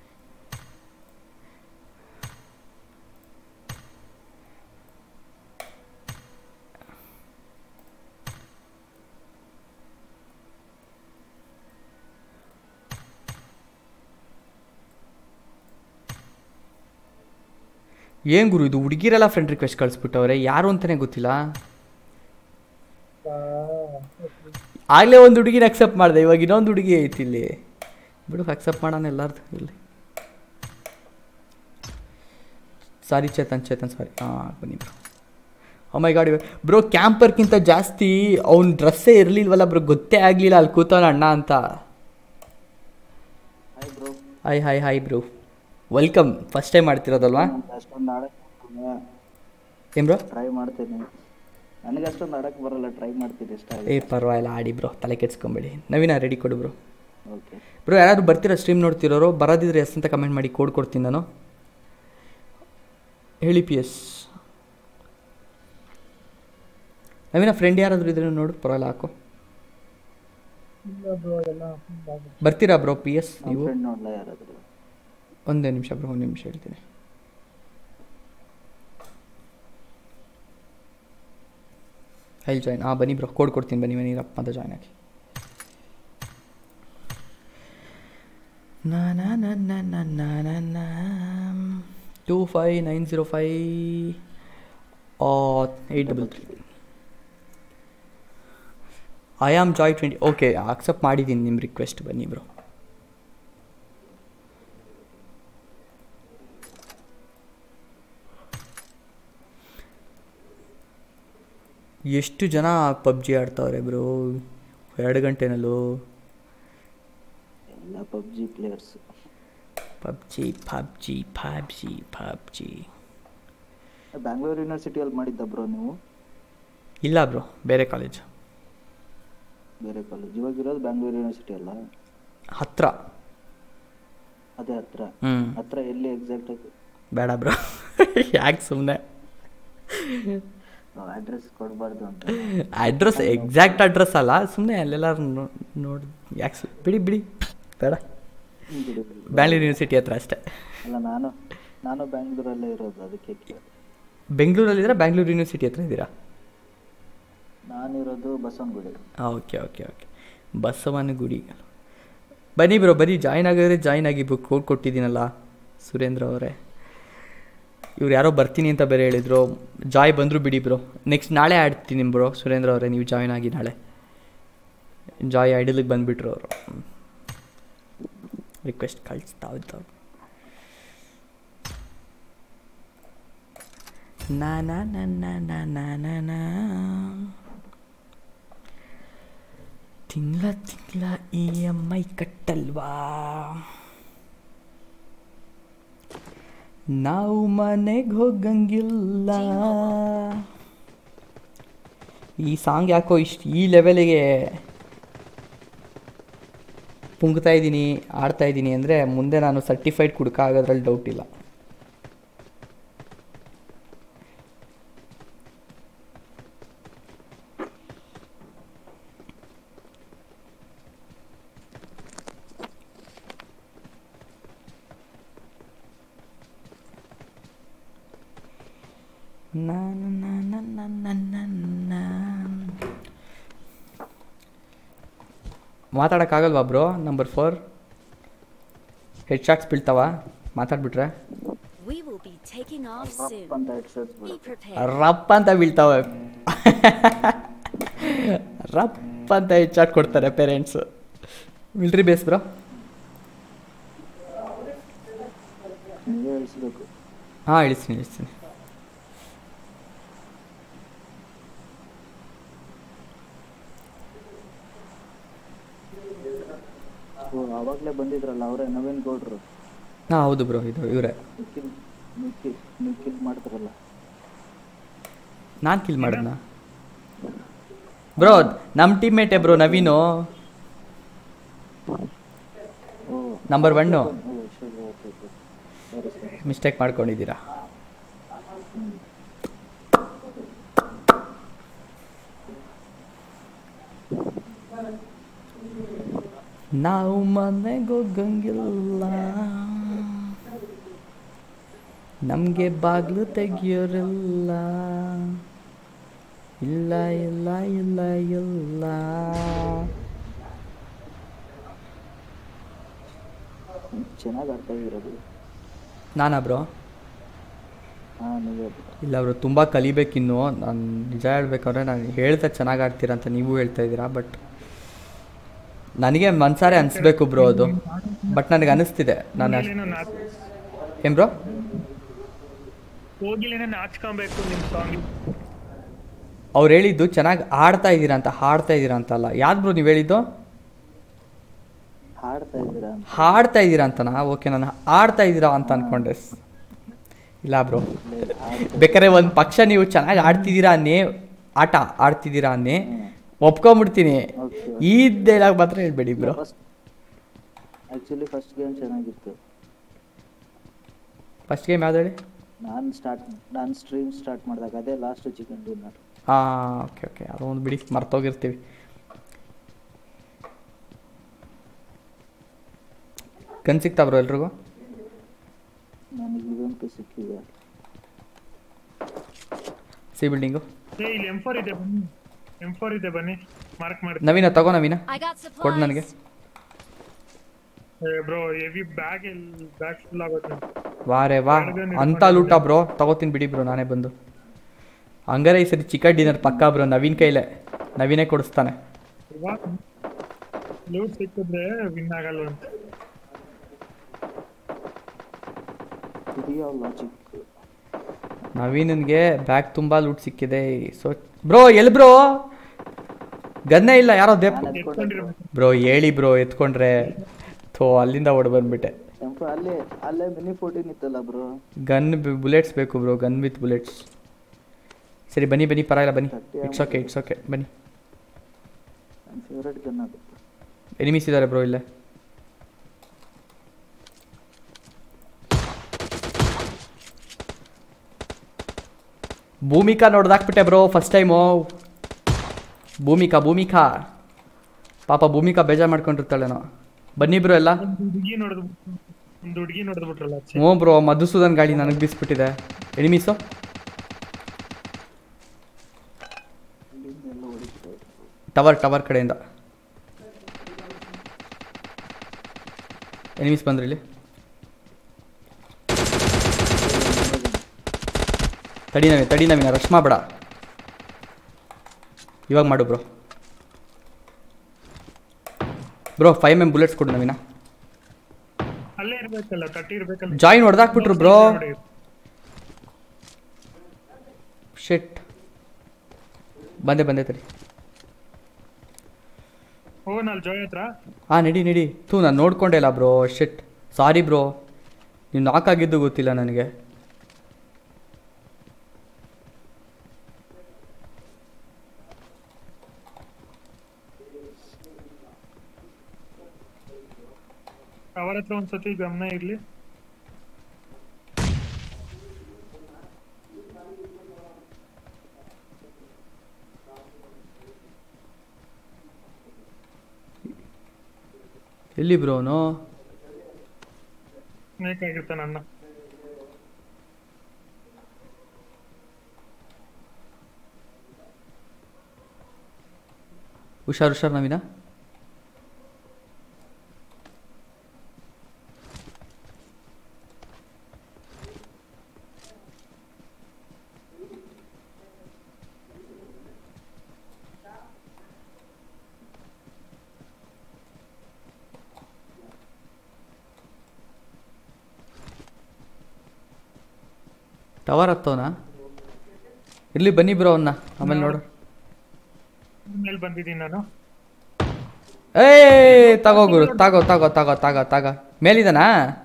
ಏನು ಗುರು ಇದು ಹುಡುಗಿರೆಲ್ಲ ಫ್ರೆಂಡ್ ರಿಕ್ವೆಸ್ಟ್ ಕಳಿಸ್ಬಿಟ್ಟವ್ರೆ ಯಾರು ಅಂತಲೇ ಗೊತ್ತಿಲ್ಲ ಆಗಲೇ ಒಂದು ಹುಡುಗಿನ ಅಕ್ಸೆಪ್ಟ್ ಮಾಡಿದೆ ಇವಾಗ ಇನ್ನೊಂದು ಹುಡುಗಿ ಐತಿ ಇಲ್ಲಿ ಬಿಡು ಅಕ್ಸೆಪ್ಟ್ ಮಾಡೋಣ ಎಲ್ಲಾರ್ದು ಇಲ್ಲಿ ಸಾರಿ ಚೇತನ್ ಚೇತನ್ ಸಾರಿ ಹಾಂ ಬನ್ನಿ ಬ್ರೋ ಮೈ ಗಾಡಿ ಬ್ರೋ ಕ್ಯಾಂಪರ್ಗಿಂತ ಜಾಸ್ತಿ ಅವ್ನ ಡ್ರೆಸ್ಸೇ ಇರಲಿಲ್ವಲ್ಲ ಬ್ರೋ ಗೊತ್ತೇ ಆಗಲಿಲ್ಲ ಅಲ್ಲಿ ಕೂತವನ ಅಣ್ಣ ಅಂತ hi bro hi hi hi bro welcome first time ಮಾಡ್ತಿರೋದಲ್ವಾ ಅಷ್ಟೊಂದು ಆಡಕ್ ಏನು ಬ್ರೋ ಟ್ರೈ ಮಾಡ್ತೀನಿ ನನಗೆ ಅಷ್ಟೊಂದು ಆಡಕ್ ಬರಲ್ಲ ಟ್ರೈ ಮಾಡ್ತೀನಿ ಇಷ್ಟ ಏ ಪರವಾಗಿಲ್ಲ ಆಡಿ ಬ್ರೋ ತಲೆ ಕೆಡ್ಸ್ಕೊಂಬೇಡಿ ನವೀನ ರೆಡಿ ಕೊಡು ಬ್ರೋ ಓಕೆ ಬ್ರೋ ಯಾರಾದ್ರು ಬರ್ತೀರಾ ಸ್ಟ್ರೀಮ್ ನೋಡ್ತಿರೋರು ಬರೋದಿದ್ರೆ ಎಸ್ ಅಂತ ಕಮೆಂಟ್ ಮಾಡಿ ಕೋಡ್ ಕೊಡ್ತೀನಿ ನಾನು ಹೇಳಿ ಪಿ ಎಸ್ ನವೀನ ಫ್ರೆಂಡ್ ಯಾರಾದರೂ ಇದ್ರೆ ನೋಡು ಪರವಾಗಿಲ್ಲ ಹಾಕು ಬರ್ತೀರಾ ಬ್ರೋ ಪಿ ಎಸ್ ನಮ್ಮ ನೀವು ಫ್ರೆಂಡ್ ನೋಡ್ಲಾ ಯಾರಾದ್ರು ಒಂದೇ ನಿಮಿಷ ಬ್ರೋ ಒಂದು ನಿಮಿಷ ಹೇಳ್ತೀನಿ ಐಲ್ ಜಾಯ್ನ್ ಹಾಂ ಬನ್ನಿ ಬ್ರೋ ಕೋಡ್ ಕೊಡ್ತೀನಿ ಬನ್ನಿ ಬನ್ನಿ ರಪ್ಪ ಅಂತ ಜಾಯ್ನ್ ಆಗಿ ನಾ ನಾ ನಾ ನಾ ನಾ ನಾ ನಾ ನಾ two five nine zero five eight double three I am Joy twenty okay accept ಮಾಡಿದ್ದೀನಿ ನಿಮ್ಮ ರಿಕ್ವೆಸ್ಟ್ ಬನ್ನಿ ಬ್ರೋ ಎಷ್ಟು ಜನ ಪಬ್ಜಿ ಆಡ್ತಾವ್ರೆ ಬ್ರೋ ಎರಡು ಗಂಟೆನಲ್ಲೂ ಎಲ್ಲ PUBG players PUBG PUBG PUBG PUBG Bangalore ಯೂನಿವರ್ಸಿಟಿಯಲ್ಲಿ ಮಾಡಿದ್ದ ಬ್ರೋ ನೀವು ಇಲ್ಲ ಬ್ರೋ ಬೇರೆ ಕಾಲೇಜ್ ಬೇರೆ ಕಾಲೇಜ್ ಇವಾಗ ಇರೋದು ಬ್ಯಾಂಗ್ಳೂರ್ ಯೂನಿವರ್ಸಿಟಿ ಅಲ್ಲ ಹತ್ರ ಅದೇ ಹತ್ರ ಹ್ಞೂ ಹತ್ರ ಎಲ್ಲಿ ಎಕ್ಸಾಕ್ಟ್ ಆಗಿ ಬೇಡ ಬ್ರೋ ಯಾಕೆ ಸುಮ್ಮನೆ ಅಡ್ರೆಸ್ ಕೊಡಬಾರ್ದು ಅಂತ ಅಡ್ರೆಸ್ ಎಕ್ಸಾಕ್ಟ್ ಅಡ್ರೆಸ್ ಅಲ್ಲ ಸುಮ್ಮನೆ ಅಲ್ಲೆಲ್ಲ ನೋಡಿ ಯಾಕೆ ಸು ಬಿಡಿ ಬಿಡಿ ಬೇಡ ಹ್ಮ್, ಬಿಡಿ ಬಿಡಿ. ಬ್ಯಾಂಗ್ಳೂರ್ ಯೂನಿವರ್ಸಿಟಿ ಹತ್ರ ಅಷ್ಟೇ ಅಲ್ಲ ನಾನು ನಾನು ಬ್ಯಾಂಗ್ಳೂರಲ್ಲೇ ಇರೋದು ಅದಕ್ಕೆ ಕೇಳಿದೆ. ಬೆಂಗಳೂರಲ್ಲಿದ್ದೀರಾ ಬ್ಯಾಂಗ್ಳೂರ್ ಯೂನಿವರ್ಸಿಟಿ ಹತ್ರ ಇದ್ದೀರಾ ನಾನಿರೋದು Basavanagudi okay okay okay Basavanagudi ಬನ್ನಿ ಬ್ರೋ ಬನ್ನಿ ಜಾಯ್ನ್ ಆಗಿದ್ರೆ ಜಾಯ್ನ್ ಆಗಿ ಬುಕ್ ಕೋಡ್ ಕೊಟ್ಟಿದ್ದೀನಲ್ಲ ಸುರೇಂದ್ರ ಅವರೇ ಇವ್ರು ಯಾರೋ ಬರ್ತೀನಿ ಅಂತ ಬೇರೆ ಹೇಳಿದ್ರು ಜಾಯ್ ಬಂದರು ಬಿಡಿ ಬ್ರೋ ನೆಕ್ಸ್ಟ್ ನಾಳೆ ಆಡ್ತೀನಿ ಬ್ರೋ ಸುರೇಂದ್ರ ಅವರೇ ನೀವು ಜಾಯ್ನ್ ಆಗಿ ನಾಳೆ ಜಾಯ್ ಐಡಲಿಗೆ ಬಂದುಬಿಟ್ರು ಅವರು ರಿಕ್ವೆಸ್ಟ್ ಕಳಿಸ್ತಾ ಇದ್ದವ್ರು ನಾ ನಾ ನಾ ನಾ ನಾ ನಾ ನಾ ನಾ ತಿಂಗಳ ತಿಂಗಳ ಇ ಎಮ್ ಐ ಕಟ್ಟಲ್ವಾ ನಾವು ಮನೆಗೆ ಹೋಗಂಗಿಲ್ಲ ಈ ಸಾಂಗ್ ಯಾಕೋ ಇಷ್ಟು ಈ ಲೆವೆಲಿಗೆ ಪುಂಗ್ತಾ ಇದ್ದೀನಿ ಆಡ್ತಾ ಇದ್ದೀನಿ ಅಂದರೆ ಮುಂದೆ ನಾನು ಸರ್ಟಿಫೈಡ್ ಕುಡ್ಕ ಆಗೋದ್ರಲ್ಲಿ ಡೌಟ್ ಇಲ್ಲ ನಾ ನಾ ನಾ ನಾ ನಾ ನಾ ನಾ. ಮಾತಾಡೋಕ್ಕಾಗಲ್ವಾ bro number four head shots ಬೀಳ್ತಾವ ಮಾತಾಡ್ಬಿಟ್ರೆ We will be taking off soon. ಅಂತ ಹೆಡ್ಸೆಟ್ಸ್ Be prepared. ರಪ್ ಅಂತ ಬೀಳ್ತಾವೆ ರಪ್ ಚಿಪ್ ಅಂತ ಹೆಚ್ಚಾಟ್ ಕೊಡ್ತಾರೆ ಪೇರೆಂಟ್ಸು ಮಿಲ್ಟ್ರಿ ಬೇಸ್ ಬ್ರೋ ನೀವೇ ಇಳಿಸ್ಬೇಕು ಹಾಂ ಇಳಿಸ್ತೀನಿ ಇಳಿಸ್ತೀನಿ ಓ ಆವಾಗಲೇ ಬಂದಿದ್ರಲ್ಲ ಅವರೇ ನವೀನ್ ಗೌಡ್ರು ಹಾಂ ಹೌದು ಬ್ರೋ ಇದು ಇವರೇ ನಿಖಿಲ್ ನಿಖಿಲ್ ನಿಖಿಲ್ ಮಾಡ್ತಾರಲ್ಲ ನಾನು ಕಿಲ್ ಮಾಡಿದ್ನ ಬ್ರೋ ನಮ್ಮ ಟೀಮ್ಮೇಟೇ ಬ್ರೋ ನವೀನು ಓ ನಂಬರ್ ಒನ್ನು ಓ ಸರಿ ಓಕೆ ಓಕೆ ಸರಿ ಸರಿ ಮಿಸ್ಟೇಕ್ ಮಾಡ್ಕೊಂಡಿದ್ದೀರಾ ನಾವು ಮನೆಗೋಗಂಗಿಲ್ಲ ನಮಗೆ ಬಾಗ್ಲು ತೆಗಿಯೋರಿಲ್ಲ ಇಲ್ಲ ಇಲ್ಲ ಇಲ್ಲ ಇಲ್ಲ ಚೆನ್ನಾಗಿ ಆಡ್ತಾ ಇರೋದು ನಾನಾ ಬ್ರೋ ಹಾಂ ನೀವೇ ಇಲ್ಲ ಅವರು ತುಂಬ ಕಲಿಬೇಕಿನ್ನು ನಾನು ನಿಜ ಹೇಳ್ಬೇಕಂದ್ರೆ ನಾನು ಹೇಳ್ತಾ ಚೆನ್ನಾಗಿ ಆಡ್ತೀರಾ ಅಂತ ನೀವು ಹೇಳ್ತಾ ಇದ್ದೀರಾ ಬಟ್ ನನಗೆ ಮನ್ಸಾರೆ ಅನಿಸ್ಬೇಕು ಬ್ರೋ ಅದು ಬಟ್ ನನಗೆ ಅನಿಸ್ತಿದೆ ನಾನು ಅಷ್ಟ್- ಹೋಗಿಲೇನೋ ನಾಚ್ ಏನ್ ಬ್ರೋ ಹೋಗಿಲೇನೋ ನಾಚ್ಕೊಬೇಕು ನಿಮ್ ಸಾಂಗ್ ಅವ್ರು ಹೇಳಿದ್ದು ಚೆನ್ನಾಗಿ ಆಡ್ತಾ ಇದ್ದೀರಾ ಅಂತ ಹಾಡ್ತಾ ಇದ್ದೀರಾ ಅಂತ ಅಲ್ಲ ಯಾವ್ದು ಬ್ರೋ ನೀವು ಹೇಳಿದ್ದು ಹಾಡ್ತಾ ಇದ್ದೀರಾ ಅಂತ ಹಾಡ್ತಾ ಇದ್ದೀರಾ ಅಂತನಾ ಓಕೆ ನಾನು ಆಡ್ತಾ ಇದ್ದೀರಾ ಅಂತ ಅನ್ಕೊಂಡೆ ಇಲ್ಲ ಬ್ರೋ ಬೇಕಾದ್ರೆ ಒಂದು ಪಕ್ಷ ನೀವು ಚೆನ್ನಾಗಿ ಆಡ್ತಿದ್ದೀರಾ ಅನ್ನೇ ಆಟ ಆಡ್ತಿದ್ದೀರಾ ಅನ್ನೇ ಒಪ್ಕೊಂಬಿಡ್ತೀನಿ ಓಕೆ ಈ ಡೈಲಾಗ್ ಮಾತ್ರ ಹೇಳ್ಬೇಡಿ bro first actually first game ಚೆನ್ನಾಗಿತ್ತು ಫಸ್ಟ್ ಗೇಮ್ ಯಾವ್ದು ಹೇಳಿ ನಾನು ಸ್ಟಾರ್ಟ್ ನಾನು ಸ್ಟ್ರೀಮ್ ಸ್ಟಾರ್ಟ್ ಮಾಡಿದಾಗ ಅದೇ ಲಾಸ್ಟ್ ಚಿಕನ್ ಡಿನ್ನರ್ ಹಾಂ ಓಕೆ ಓಕೆ ಅದೊಂದು ಬಿಡಿ ಮರ್ತೋಗಿರ್ತೀವಿ ಗನ್ ಸಿಗ್ತಾ ಬ್ರೋ ಎಲ್ರಿಗೂ ನನಗೆ ಇದಂತೂ ಸಿಕ್ಕಿದೆ ಸಿ ಬಿಲ್ಡಿಂಗು ಏ ಇಲ್ಲಿ ಎಂ ಫೋರ್ ಇದೆ ಬನ್ನಿ ಎಂ ಫೋರ್ ಇದೆ ಬನ್ನಿ ಮಾರ್ಕ್ ಮಾಡಿ ನವೀನ ತಗೋ ನವೀನ I got ಕೊಡು ನನಗೆ supplies. Bro heavy bag bag full ಆಗುತ್ತೆ ವಾರೇ ವಾ ಅಂತ ಲೂಟ ಬ್ರೋ ತಗೋತೀನಿ ಬಿಡಿ ಬ್ರೋ ನಾನೇ ಬಂದು ಹಂಗಾರೆ ಈ ಸರಿ ಚಿಕನ್ ಡಿನ್ನರ್ ಪಕ್ಕಾ ಬ್ರೋ ನವೀನ್ ಕೈಲೇ ನವೀನೇ ಕೊಡಿಸ್ತಾನೆ ಇವಾಗ ಲೂಟ್ ಸಿಕ್ಕಿದ್ರೆ ವಿನ್ ಆಗಲ್ಲ ಅಂತ ಇದಿಯೋ ಲಾಜಿಕ್ ನವೀನನ್ಗೆ ಬ್ಯಾಗ್ ತುಂಬ ಲೂಟ್ ಸಿಕ್ಕಿದೆ ಸೊ ಬ್ರೋ ಎಲ್ಲಿ ಬ್ರೋ ಗನ್ನೇ ಇಲ್ಲ ಯಾರೋ ದೇಪ್ ಎತ್ಕೊಂಡಿರ್ಬೇಕು ಬ್ರೋ ಹೇಳಿ ಬ್ರೋ ಎತ್ಕೊಂಡ್ರೆ ಥೋ ಅಲ್ಲಿಂದ ಓಡ್ ಬಂದ್ಬಿಟ್ಟೆ ಟೆಂಪೋ ಅಲ್ಲೇ ಅಲ್ಲೇ ಮಿನಿ ಫೋರ್ಟೀನ್ ಇತ್ತಲ್ಲ ಬ್ರೋ ಗನ್ ಬುಲೆಟ್ಸ್ ಬೇಕು ಬ್ರೋ ಗನ್ ವಿತ್ ಬುಲೆಟ್ಸ್ ಸರಿ ಬನ್ನಿ ಬನ್ನಿ ಪರವಾಗಿಲ್ಲ ಬನ್ನಿ ಇಟ್ಸ್ ಓಕೆ ಇಟ್ಸ್ ಓಕೆ ಬನ್ನಿ ನನ್ನ ಫೇವ್ರೆಟ್ ಗನ್ ಅದು ಎನಿಮೀಸ್ ಇದ್ದಾರೆ ಬ್ರೋ ಇಲ್ಲೇ ಭೂಮಿಕಾ ನೋಡ್ದಾಕ್ಬಿಟ್ಟೆ bro first time Bhoomika Bhoomika ಪಾಪ ಭೂಮಿಕಾ ಬೇಜಾರು ಮಾಡ್ಕೊಂಡಿರ್ತಾಳೇನೋ ಬನ್ನಿ ಬ್ರೋ ಎಲ್ಲ ಒಂದು ಹುಡುಗಿ ನೋಡಿದ್ ಒಂದು ಹುಡುಗಿ ನೋಡಿದ್ ಬಿಟ್ರಲ್ಲ ಆಚೆ. ಹ್ಞೂ ಬ್ರೋ ಮಧುಸೂದನ್ ಗಾಡಿ ನನಗೆ ಬೀಸ್ಬಿಟ್ಟಿದೆ ಎನಿಮೀಸು ಇಲ್ಲಿಂದ ಎಲ್ಲ ಹೊಡಿತಾ ಇದ್ರು. ಟವರ್ ಟವರ್ ಕಡೆಯಿಂದ ಎನಿಮೀಸ್ ಬಂದ್ರಿ ಇಲ್ಲಿ ತಡಿ ನವೀನ್ ತಡಿ ನವೀನ ರಶ್ ಮಾಡಬೇಡ ಇವಾಗ ಮಾಡು bro bro five M bullets ಕೊಡು ನವೀನ ಅಲ್ಲೇ ಇರ್ಬೇಕಲ್ಲ ಕಟ್ಟಿ ಇರ್ಬೇಕಲ್ಲ ಜಾಯಿನ್ ಹೊಡೆದಾಕ್ಬಿಟ್ರು ಬ್ರೋ ನೋಡಿ. ಶೆಟ್ ಬಂದೆ ಬಂದೆ ತಡಿ ಹೋಗೋಣ ಅಲ್ಲಿ ಜೋಯ್ ಹತ್ರ ಹಾಂ ನಡಿ ನಡಿ ಥೂ ನಾನು ನೋಡ್ಕೊಂಡೆ ಇಲ್ಲ ಬ್ರೋ ಶೆಟ್ ಸಾರಿ ಬ್ರೋ ನೀವು ನಾಕ್ ಆಗಿದ್ದು ಗೊತ್ತಿಲ್ಲ ನನಗೆ ಅವರ ಹತ್ರ ಒಂದ್ಸತಿ ಗಮನ ಇರ್ಲಿ ಎಲ್ಲಿ ಬ್ರೋನು ಸ್ನೇಕ್ ಆಗಿರ್ತಾನ ಅಣ್ಣ ಹುಷಾರ್ ಹುಷಾರ್ ನವೀನ ಟವರ್ ಹತ್ತವನ ಇರ್ಲಿ ಬನ್ನಿ ಬ್ರೋ ಅವನ್ನ ಆಮೇಲೆ ನೋಡು ಮೇಲೆ ಬಂದಿದ್ದೀನಿ ನಾನು ಏ ತಗೋ ಗುರು ತಗೋ ತಗೋ ತಗೋ ತಗೋ ತಗೋ ಮೇಲಿದಾನಾ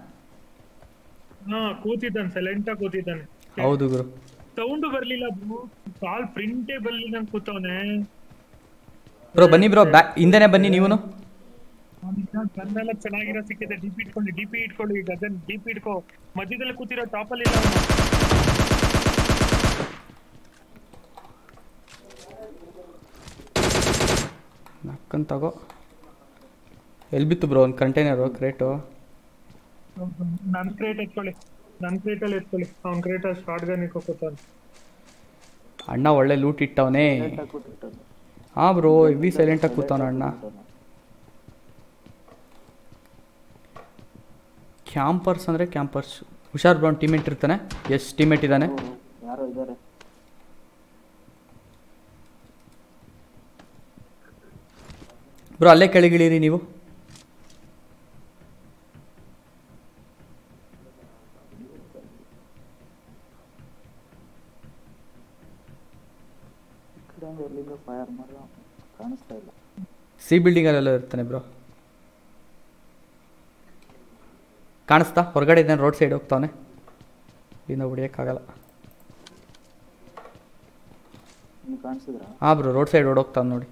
ಹಾ ಕೂತಿದ್ದಾನೆ ಸೈಲೆಂಟ್ ಆಗಿ ಕೂತಿದ್ದಾನೆ ಹೌದು ಗುರು ಸೌಂಡ್ ಬರ್ಲಿಲ್ಲ ಕಾಲ್ ಪ್ರಿಂಟೇ ಬರ್ಲಿ ನಂಗೆ ಕೂತವನೆ ಬ್ರೋ ಬನ್ನಿ ಬ್ರೋ ಬ್ಯಾ ಹಿಂದೆನೆ ಬನ್ನಿ ನೀವು ಕಣ್ಣೆಲ್ಲ ಚೆನ್ನಾಗಿರೋ ಸಿಕ್ಕಿದೆ ಡಿಪಿ ಇಟ್ಕೊಂಡು ಡಿಪಿ ಇಟ್ಕೊಳ್ಳಿ ಗಗನ್ ಡಿಪಿ ಇಟ್ಕೋ ಮಧ್ಯದಲ್ಲಿ ಕೂತಿರೋ ಟಾಪಲ್ಲಿ ಇಲ್ಲ ಅವ್ನು. ನಕ್ಕನ್ ತಗೋ ಎಲ್ಲಿ ಬಿತ್ತು ಬ್ರೋ ಒಂದು ಕಂಟೈನರು ಕ್ರೇಟು ನನ್ ಕ್ರೇಟ್ ಎತ್ಕೊಳ್ಳಿ ನನ್ ಕ್ರೇಟ್ ಅಲ್ಲಿ ಎತ್ಕೊಳ್ಳಿ ಅವ್ನ ಕ್ರೇಟ್ ಅಲ್ಲಿ ಶಾರ್ಟ್ ಗನ್ ಇಟ್ಕೊತಾನೆ ಅಣ್ಣ ಒಳ್ಳೆ ಲೂಟ್ ಇಟ್ಟವನೇ ಹಾಂ ಬ್ರೋ ಇವಿ ಸೈಲೆಂಟಾಗಿ ಕೂತವನ ಅಣ್ಣ ಕ್ಯಾಂಪರ್ಸ್ ಅಂದರೆ ಕ್ಯಾಂಪರ್ಸ್ ಹುಷಾರ್ ಬ್ರೋ ಟೀಮೇಟ್ ಇರ್ತಾನೆ ಎಷ್ಟು ಟೀಮೇಟ್ ಇದ್ದಾನೆ ಯಾರೋ ಇದ್ದಾರೆ ಬ್ರೋ ಅಲ್ಲೇ ಕೆಳಗಿಳಿರಿ ನೀವು ಈ ಕಡೆಯಿಂದ ಎಲ್ಲಿಂದ ಫೈರ್ ಮಾಡೋ ಕಾಣಿಸ್ತಾ ಇಲ್ಲ ಸಿ ಬಿಲ್ಡಿಂಗಲ್ಲೆಲ್ಲ ಇರ್ತಾನೆ ಬ್ರೋ ಕಾಣಿಸ್ತಾ ಹೊರಗಡೆ ಇದ್ದಾನೆ ರೋಡ್ ಸೈಡ್ ಹೋಗ್ತಾವನೆ ಇಲ್ಲಿಂದ ಹೊಡಿಯೋಕ್ಕಾಗಲ್ಲ ನಿಮ್ಗೆ ಕಾಣಿಸಿದ್ರಾ ಹಾಂ ಬ್ರೋ ರೋಡ್ ಸೈಡ್ ಓಡೋಗ್ತಾನೆ ನೋಡಿ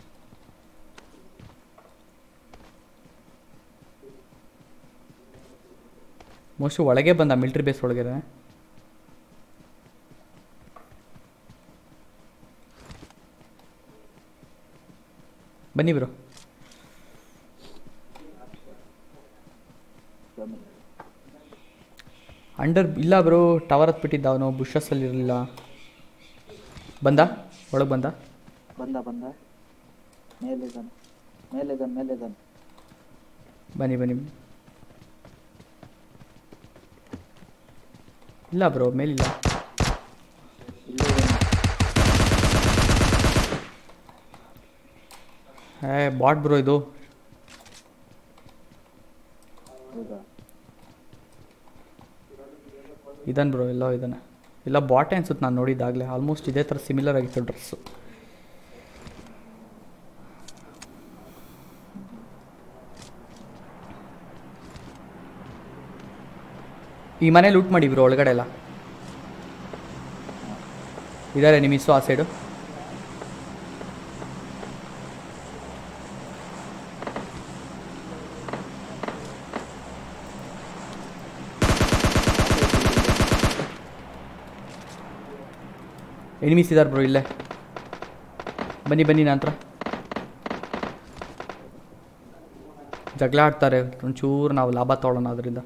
ಮೋಸ್ಟ್ಲಿ ಒಳಗೆ ಬಂದ ಮಿಲ್ಟ್ರಿ ಬೇಸ್ ಒಳಗೆ ಬನ್ನಿ ಬ್ರೋ ಅಂಡರ್ ಇಲ್ಲ ಬ್ರೋ ಟವರ್ ಹತ್ಬಿಟ್ಟಿದ್ದ ಅವನು ಬುಷಸ್ಸಲ್ಲಿ ಇರಲಿಲ್ಲ ಬಂದ ಒಳಗೆ ಬಂದ ಬಂದ ಬಂದ ಮೇಲಿದ್ದಾನೆ ಮೇಲಿದ್ದಾನೆ ಮೇಲಿದ್ದಾನೆ ಬನ್ನಿ ಬನ್ನಿ ಇಲ್ಲ ಬ್ರೋ ಮೇಲಿಲ್ಲ ಇಲ್ಲೇ ಇದ್ದಾನೆ ಏ ಬಾಟ್ ಬ್ರೋ ಇದು ಹೌದಾ ಇದನ್ ಬ್ರೋ ಎಲ್ಲೋ ಇದ್ದಾನೆ ಇಲ್ಲ ಬಾಟೆ ಅನ್ಸುತ್ತೆ ನಾನು ನೋಡಿದ್ದಾಗಲೇ ಆಲ್ಮೋಸ್ಟ್ ಇದೇ ಥರ ಸಿಮಿಲರ್ ಆಗಿತ್ತು ಡ್ರೆಸ್ಸು ಈ ಮನೆ ಲೂಟ್ ಮಾಡಿ ಬ್ರೋ ಒಳಗಡೆ ಎಲ್ಲ ಇದ್ದಾರೆ ನಿಮ್ಮ ಇಸ್ಸು ಆ ಸೈಡು ಎನಿಮೀಸ್ ಇದ್ದಾರೆ ಬ್ರೋ ಇಲ್ಲೇ ಬನ್ನಿ ಬನ್ನಿ ನಂತರ ಜಗಳ ಆಡ್ತಾರೆ ಒಂಚೂರು ನಾವು ಲಾಭ ತೊಗೊಳ್ಳೋಣ ಅದರಿಂದ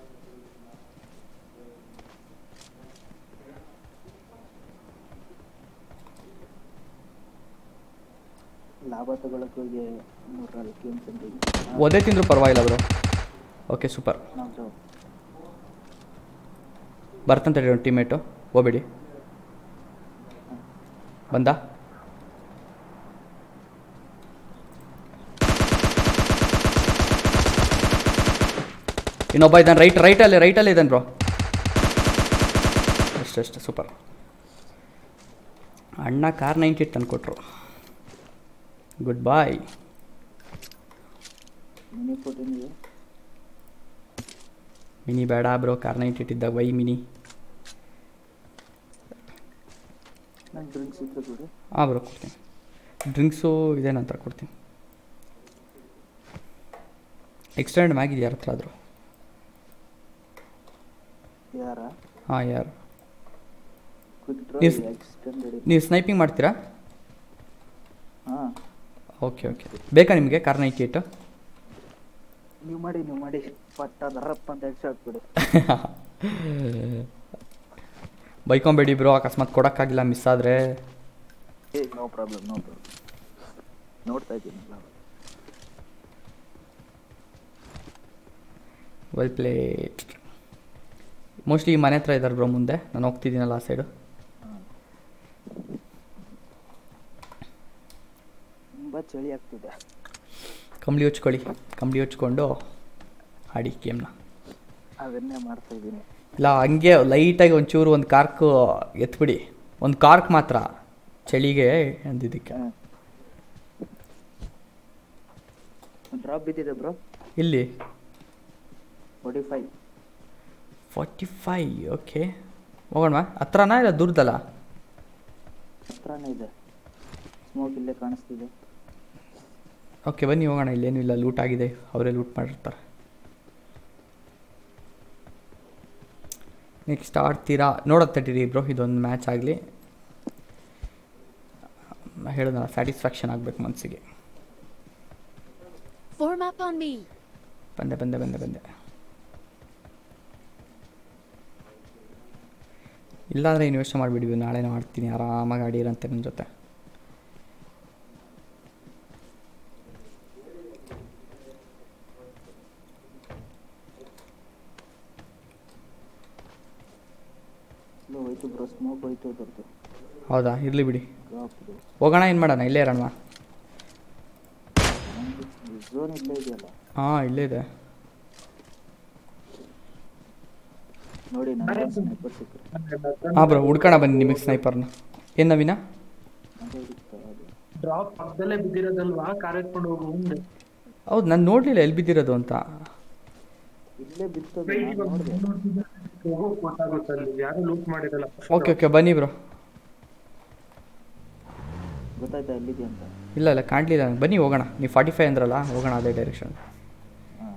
ಲಾಭ ತಗೊಳಕ್ ಹೋಗಿ ಮೂರಲ್ಲಿ ಗೇಮ್ಸ್ ಅಂತ ಒದೇ ತಿಂದರೂ ಪರವಾಗಿಲ್ಲ ಬ್ರೋ ಓಕೆ ಸೂಪರ್ ನಾವು ಜಾಬ್ ಬರ್ತಂತ ಹೇಳಿ ಒಂದು ಟೀಮೇಟು ಹೋಗ್ಬೇಡಿ ಬಂದ ಇನ್ನೊಬ್ಬ ಇದ್ದಾನೆ ರೈಟ್ ರೈಟಲ್ಲಿ ರೈಟಲ್ಲಿ ಇದ್ದಾನೆ ಬ್ರೋ ಅಷ್ಟೇ ಅಷ್ಟೇ ಸೂಪರ್ ಅಣ್ಣ ಕಾರ್ ನೈಂಟಿ ಏಟ್ ತಂದುಕೊಟ್ರು ಗುಡ್ ಬಾಯ್ ಮಿನಿ ಫೋರ್ಟೀನ್ಗೆ ಮಿನಿ ಬೇಡ ಬ್ರೋ ಕಾರ್ ನೈಂಟಿ ಏಟ್ ಇದ್ದಾಗ ವೈ ಮಿನಿ ನಂಗೆ ಡ್ರಿಂಕ್ಸ್ ಇದ್ರೆ ಬಿಡು ಹಾಂ ಬ್ರೋ ಕೊಡ್ತೀನಿ ಡ್ರಿಂಕ್ಸು ಇದೆ ನಂತರ ಕೊಡ್ತೀನಿ ಎಕ್ಸ್ಟೆಂಡ್ ಮ್ಯಾಗಿದೆ ಯಾರ ಹತ್ರ ಆದರೂ ಯಾರ ಹಾಂ ಯಾರು ಕ್ವಿಕ್ ನೀವು ಡ್ರೈವ್ ಎಕ್ಸ್ಟೆಂಡೆಡ್ ನೀವು ಸ್ನೈಪಿಂಗ್ ಮಾಡ್ತೀರಾ ಹಾಂ ಓಕೆ ಓಕೆ ಬೇಕಾ ನಿಮಗೆ ಕಾರ್ ನೈಂಟಿ ಏಟು ನೀವು ಮಾಡಿ ನೀವು ಮಾಡಿ ಪಟ್ಟ ದರಪ್ಪ ಅಂತ ಹೆಡ್ ಶಾಟ್ ಬಿಡು ಬೈಕೊಂಬೇಡಿ ಬ್ರೋ ಅಕಸ್ಮಾತ್ ಕೊಡೋಕ್ಕಾಗಿಲ್ಲ ಮಿಸ್ ಆದರೆ ಏ ನೋ ಪ್ರಾಬ್ಲಮ್ ನೋ ಪ್ರಾಬ್ಲಮ್ ನೋಡ್ತಾ ಇದ್ದೀನಿ ವೆಲ್ ಪ್ಲೇಟ್ ಮೋಸ್ಟ್ಲಿ ಈ ಮನೆ ಹತ್ರ ಇದ್ದಾರೆ ಬ್ರೋ ಮುಂದೆ ನಾನು ಹೋಗ್ತಿದ್ದೀನಲ್ಲ ಆ ಸೈಡು ತುಂಬ ಚಳಿ ಆಗ್ತಿದೆ ಕಂಬಳಿ ಹೊಚ್ಕೊಳ್ಳಿ ಕಂಬಳಿ ಹೊಚ್ಕೊಂಡು ಆಡಿ ಗೇಮ್ನ ಅದನ್ನೇ ಮಾಡ್ತಾ ಇದ್ದೀನಿ ಇಲ್ಲ ಹಂಗೆ ಲೈಟಾಗಿ ಒಂಚೂರು ಒಂದು ಕಾರ್ಕು ಎತ್ಬಿಡಿ ಒಂದು ಕಾರ್ಕ್ ಮಾತ್ರ ಚಳಿಗೆ ಅಂದಿದ್ದಕ್ಕೆ ಡ್ರಾಪ್ ಬಿದ್ದಿದೆ ಬ್ರೋ ಇಲ್ಲಿ forty five forty five okay ಹೋಗೋಣ ಹತ್ರನಾ ಇಲ್ಲ ದೂರದಲ್ಲ ಹತ್ರನೇ ಇದೆ ಸ್ಮೋಕ್ ಇಲ್ಲೇ ಕಾಣಿಸ್ತಿದೆ ಓಕೆ ಬನ್ನಿ ಹೋಗೋಣ ಇಲ್ಲೇನು ಇಲ್ಲ ಲೂಟ್ ಆಗಿದೆ ಅವರೇ ಲೂಟ್ ಮಾಡಿರ್ತಾರೆ ನೆಕ್ಸ್ಟ್ ಆಡ್ತೀರಾ ನೋಡೋದು ತಡೀರಿ ಬ್ರೋ ಇದೊಂದು ಮ್ಯಾಚ್ ಆಗಲಿ ಹೇಳಿದ ಸ್ಯಾಟಿಸ್ಫ್ಯಾಕ್ಷನ್ ಆಗಬೇಕು ಮನಸ್ಸಿಗೆ Form up on me. ಬಂದೆ ಬಂದೆ ಬಂದೆ ಬಂದೆ ಇಲ್ಲಾಂದರೆ ಇನ್ನು ಯೋಚನೆ ಮಾಡಿಬಿಡ್ವಿ ನಾಳೆನೇ ಮಾಡ್ತೀನಿ ಆರಾಮಾಗಿ ಆಡಿರಂತೆ ನನ್ನ ಜೊತೆ ಸ್ಲೋ ಹೋಯ್ತು ಬ್ರೋ ಸ್ಮೋಕ್ ಹೋಯ್ತು ಅದ್ರದ್ದು ಹೌದಾ ಇರಲಿ ಬಿಡಿ ಡ್ರಾಪ್ದು ಹೋಗೋಣ ಏನು ಮಾಡೋಣ ಇಲ್ಲೇ ಇರೋಣ ಝೋನ್ ಇಲ್ಲೇ ಇದೆಯಲ್ಲ ಹಾಂ ಇಲ್ಲೇ ಇದೆ ನೋಡಿ ನನಗೆ ಸ್ನೈಪರ್ ಸಿಕ್ಕರೆ ಹಾಂ ಬ್ರೋ ಹುಡ್ಕೋಣ ಬನ್ನಿ ನಿಮಗೆ ಸ್ನೈಪರ್ನ ಏನು ನವೀನ ಅದೇ ಇತ್ತು ಅದು ಡ್ರಾಪ್ ಪಕ್ಕದಲ್ಲೇ ಬಿದ್ದಿರೋದಲ್ವಾ ಕಾರ್ ಎತ್ಕೊಂಡು ಹೋಗು ಮುಂದೆ ಹೌದು ನಾನು ನೋಡಲಿಲ್ಲ ಎಲ್ಲಿ ಬಿದ್ದಿರೋದು ಅಂತ ಇಲ್ಲೇ ಬಿತ್ತದು Wait, ನಾನು ಇವಾಗ ನೋಡಿದೆ ನೋಡ್ತಿದ್ರೆ ಹೋಗೋಕ್ ಗೊತ್ತಾಗುತ್ತೆ ಅಲ್ಲಿ ಯಾರು ಲೂಟ್ ಮಾಡಿರಲ್ಲ ಓಕೆ ಓಕೆ ಬನ್ನಿ ಬ್ರೋ ಗೊತ್ತಾಯ್ತಾ ಎಲ್ಲಿದೆ ಅಂತ ಇಲ್ಲ ಇಲ್ಲ ಕಾಣಲಿಲ್ಲ ನಂಗೆ ಬನ್ನಿ ಹೋಗೋಣ ನೀವು ಫಾರ್ಟಿ ಫೈವ್ ಅಂದ್ರಲ್ಲ ಹೋಗೋಣ ಅದೇ ಡೈರೆಕ್ಷನ್ ಹಾಂ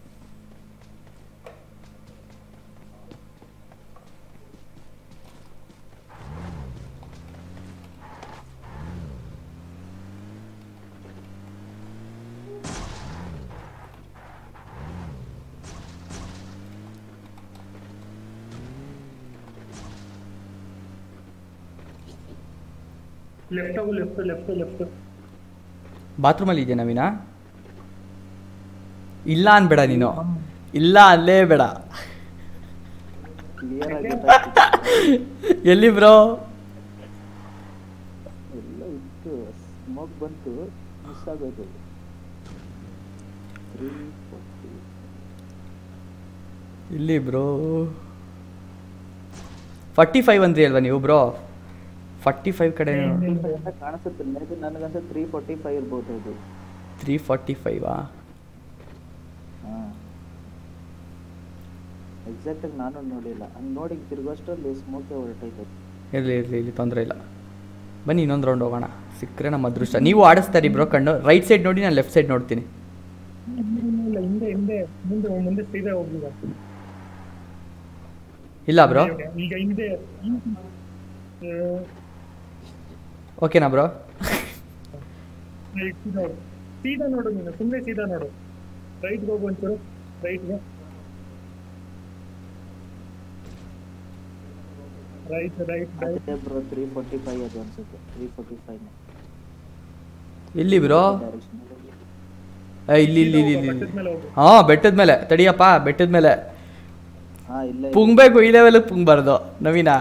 ಲೆಫ್ಟ್ ಹೋಗು ಲೆಫ್ಟ್ ಲೆಫ್ಟ್ ಲೆಫ್ಟ್ ಬಾತ್ರೂಮಲ್ಲಿ ಇದೆಯಾ ನವೀನ ಇಲ್ಲ ಅನ್ಬೇಡ ನೀನು ಇಲ್ಲ ಅಲ್ಲೇ ಬೇಡ ಕ್ಲಿಯರ್ ಆಗಿ ಗೊತ್ತಾಯ್ತು ಎಲ್ಲಿ ಬ್ರೋ ಎಲ್ಲ ಇತ್ತು ಸ್ಮೋಕ್ ಬಂತು ಮಿಸ್ ಆಗೋದು ತ್ರೀ ಫೋರ್ಟಿ ಇಲ್ಲಿ ಬ್ರೋ ಫಾರ್ಟಿ ಫೈವ್ ಅಂದ್ರಿ ಅಲ್ವಾ ನೀವು ಬ್ರೋ ಫಾರ್ಟಿ ಫೈವ್ ಕಡೆ ಅಂತ ಕಾಣಿಸುತ್ತೆ ಮೇಬಿ ನನಗಂತ ತ್ರೀ ಫೋರ್ಟಿ ಫೈವ್ ಇರ್ಬೋದು ಇದು ತ್ರೀ ಫಾರ್ಟಿ ಫೈವಾ ಹಾಂ ಎಕ್ಸಾಕ್ಟಾಗಿ ನಾನು ನೋಡಿಲ್ಲ ಹಂಗೆ ನೋಡಿ ತಿರುಗೋಷ್ಟರಲ್ಲಿ ಸ್ಮೋಕೆ ಹೊರಟೈತೆ ಇರಲಿ ಇರಲಿ ಇಲ್ಲಿ ತೊಂದರೆ ಇಲ್ಲ ಬನ್ನಿ ಇನ್ನೊಂದು ರೌಂಡ್ ಹೋಗೋಣ ಸಿಕ್ಕರೆ ನಮ್ಮ ಅದೃಷ್ಟ ನೀವು ಆಡಿಸ್ತಾರಿ ಬ್ರೋ ಕಣ್ಣು ರೈಟ್ ಸೈಡ್ ನೋಡಿ ನಾನು ಲೆಫ್ಟ್ ಸೈಡ್ ನೋಡ್ತೀನಿ ಇಲ್ಲ ಹಿಂದೆ ಹಿಂದೆ ಮುಂದೆ ಮುಂದೆ ಸೀದಾ ಹೋಗ್ಲಿಲ್ಲ ಇಲ್ಲ ಬ್ರೋ ಈಗ ಹಿಂದೆ ಆ, ಓಕೆನಾ ಬ್ರೋ right ಸೀದಾ ಹೋಗು. ಸೀದಾ ನೋಡು ನೀನು ಸುಮ್ಮನೆ ಸೀದಾ ನೋಡು ರೈಟ್ ಹೋಗು ಒಂಚೂರು ರೈಟ್ಗೆ ರೈಟ್ ರೈಟ್ ರೈಟ್ ಅದೇ ಬ್ರೋ ತ್ರೀ ಫೋರ್ಟಿ ಫೈವ್ ಅದು ಅನ್ಸುತ್ತೆ ತ್ರೀ ಫೋರ್ಟಿ ಫೈವ್ ಎಲ್ಲಿ ಬ್ರೋ ಡೈರೆಕ್ಷನ್ ಇಲ್ಲಿ ಇಲ್ಲಿ ಇಲ್ಲಿ ಇಲ್ಲಿ ಬೆಟ್ಟದ ಮೇಲೆ ಹೋಗು ಹಾಂ ಬೆಟ್ಟದ ಮೇಲೆ ತಡಿಯಪ್ಪ ಬೆಟ್ಟದ ಮೇಲೆ ಹಾಂ ಇಲ್ಲೇ ಪುಂಗ್ಬೇಕು ಈ ಲೆವೆಲ್ ಪುಂಗ್ಬಾರ್ದು ನವೀನ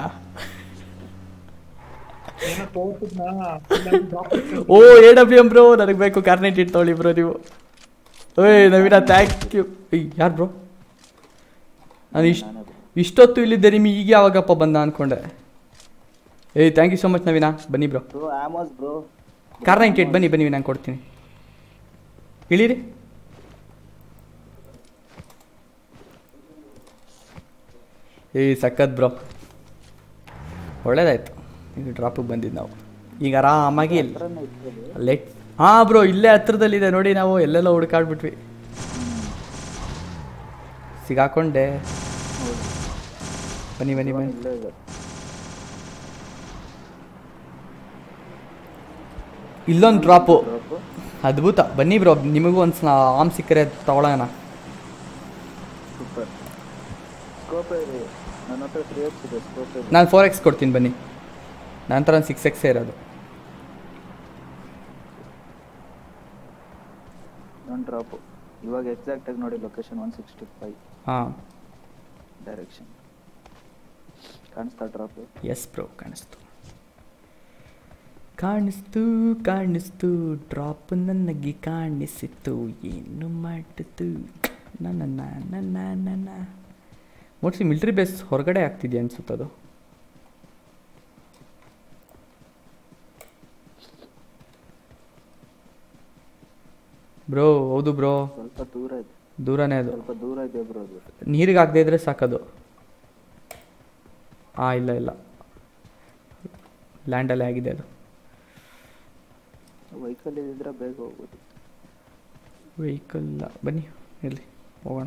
ಏನೋ ತೋರ್ಸಿದ್ನಾ ಓ ಎ ಡಬ್ಲ್ಯೂ ಎಂ ಬ್ರೋ ನನಗೆ ಬೇಕು ಕಾರ್ನೆಟ್ ಇಟ್ಟು ತೊಗೊಳ್ಳಿ ಬ್ರೋ ನೀವು ಓಯ್ ನವೀನ ಥ್ಯಾಂಕ್ ಯು ಯಾರು ಬ್ರೋ ನಾನು ಇಷ್ಟು ನಾನೇ ಬ್ರೋ ಇಷ್ಟೊತ್ತು ಇಲ್ಲಿದ್ದೆ ನಿಮಗೆ ಈಗ ಯಾವಾಗಪ್ಪ ಬಂದ ಅನ್ಕೊಂಡೆ ಏಯ್ ಥ್ಯಾಂಕ್ ಯು ಸೊ ಮಚ್ ನವೀನ ಬನ್ನಿ bro bro ammos bro car ninety eight ಬನ್ನಿ ಬನ್ನಿ ನಾನು ಕೊಡ್ತೀನಿ ಇಳೀರಿ ಏಯ್ ಸಖತ್ ಬ್ರೋ ಒಳ್ಳೇದಾಯ್ತು ಈಗ ಡ್ರಾಪಿಗೆ ಬಂದಿದ್ದು ನಾವು ಈಗ ಆರಾಮಾಗಿ ಹತ್ರನೇ ಇತ್ತು ಅದು. ಲೆಟ್ ಹಾಂ ಬ್ರೋ ಇಲ್ಲೇ ಹತ್ರದಲ್ಲಿದೆ ನೋಡಿ ನಾವು ಎಲ್ಲೆಲ್ಲ ಹುಡುಕಾಡ್ಬಿಟ್ವಿ ಸಿಗಾಕೊಂಡೆ ಬನ್ನಿ ಬನ್ನಿ ಬನ್ನಿ ಇಲ್ಲೇ ಇದೆ ಇಲ್ಲೊಂದು ಡ್ರಾಪು ಡ್ರಾಪು ಅದ್ಭುತ ಬನ್ನಿ ಬ್ರೋ ನಿಮಗೂ ಒಂದು ಸಲ ಆಮ್ ಸಿಕ್ಕರೆ ತಗೊಳ್ಳೋಣ ಸೂಪರ್ ಸ್ಕೋಪ್ ಇದೆ ನನ್ನ ಹತ್ರ ತ್ರೀ ಎಕ್ಸ್ ಇದೆ ಸ್ಕೋಪ್ ಇದೆ ನಾನು ಫೋರ್ ಎಕ್ಸ್ ಕೊಡ್ತೀನಿ ಬನ್ನಿ ನಂತರ ಒಂದು ಸಿಕ್ಸ್ ಎಕ್ಸೇ ಇರೋದು ನನ್ನ ಡ್ರಾಪು ಇವಾಗ ಎಕ್ಸಾಕ್ಟಾಗಿ ನೋಡಿ ಲೊಕೇಶನ್ ಒನ್ ಸಿಕ್ಸ್ಟಿ ಫೈವ್ ಹಾಂ ಡೈರೆಕ್ಷನ್ ಕಾಣಿಸ್ತಾ ಡ್ರಾಪು ಎಸ್ ಬ್ರೋ ಕಾಣಿಸ್ತು ಕಾಣಿಸ್ತು ಕಾಣಿಸ್ತು ಡ್ರಾಪ್ ನನಗೆ ಕಾಣಿಸಿತು ಏನು ಮಾಡಿತು ನನ್ನ ನನ್ನ ನನ್ನ ಮೋಸ್ಟ್ಲಿ ಮಿಲ್ಟ್ರಿ ಬೇಸ್ ಹೊರಗಡೆ ಆಗ್ತಿದೆಯಾ ಅನ್ಸುತ್ತದು ಬ್ರೋ ಹೌದು ಬ್ರೋ ಸ್ವಲ್ಪ ದೂರ ಇದೆ ದೂರನೇ ಅದು ಸ್ವಲ್ಪ ದೂರ ಇದೆ ಬ್ರೋ ಅದು ನೀರಿಗೆ ಆಗದೆ ಇದ್ರೆ ಸಾಕದು ಹಾಂ ಇಲ್ಲ ಇಲ್ಲ ಲ್ಯಾಂಡಲ್ಲೇ ಆಗಿದೆ ಅದು ವೆಹಿಕಲ್ ಇದ್ರೆ ಬೇಗ ಹೋಗ್ಬೋದು ವೆಹಿಕಲ್ ಬನ್ನಿ ಇಲ್ಲಿ ಹೋಗೋಣ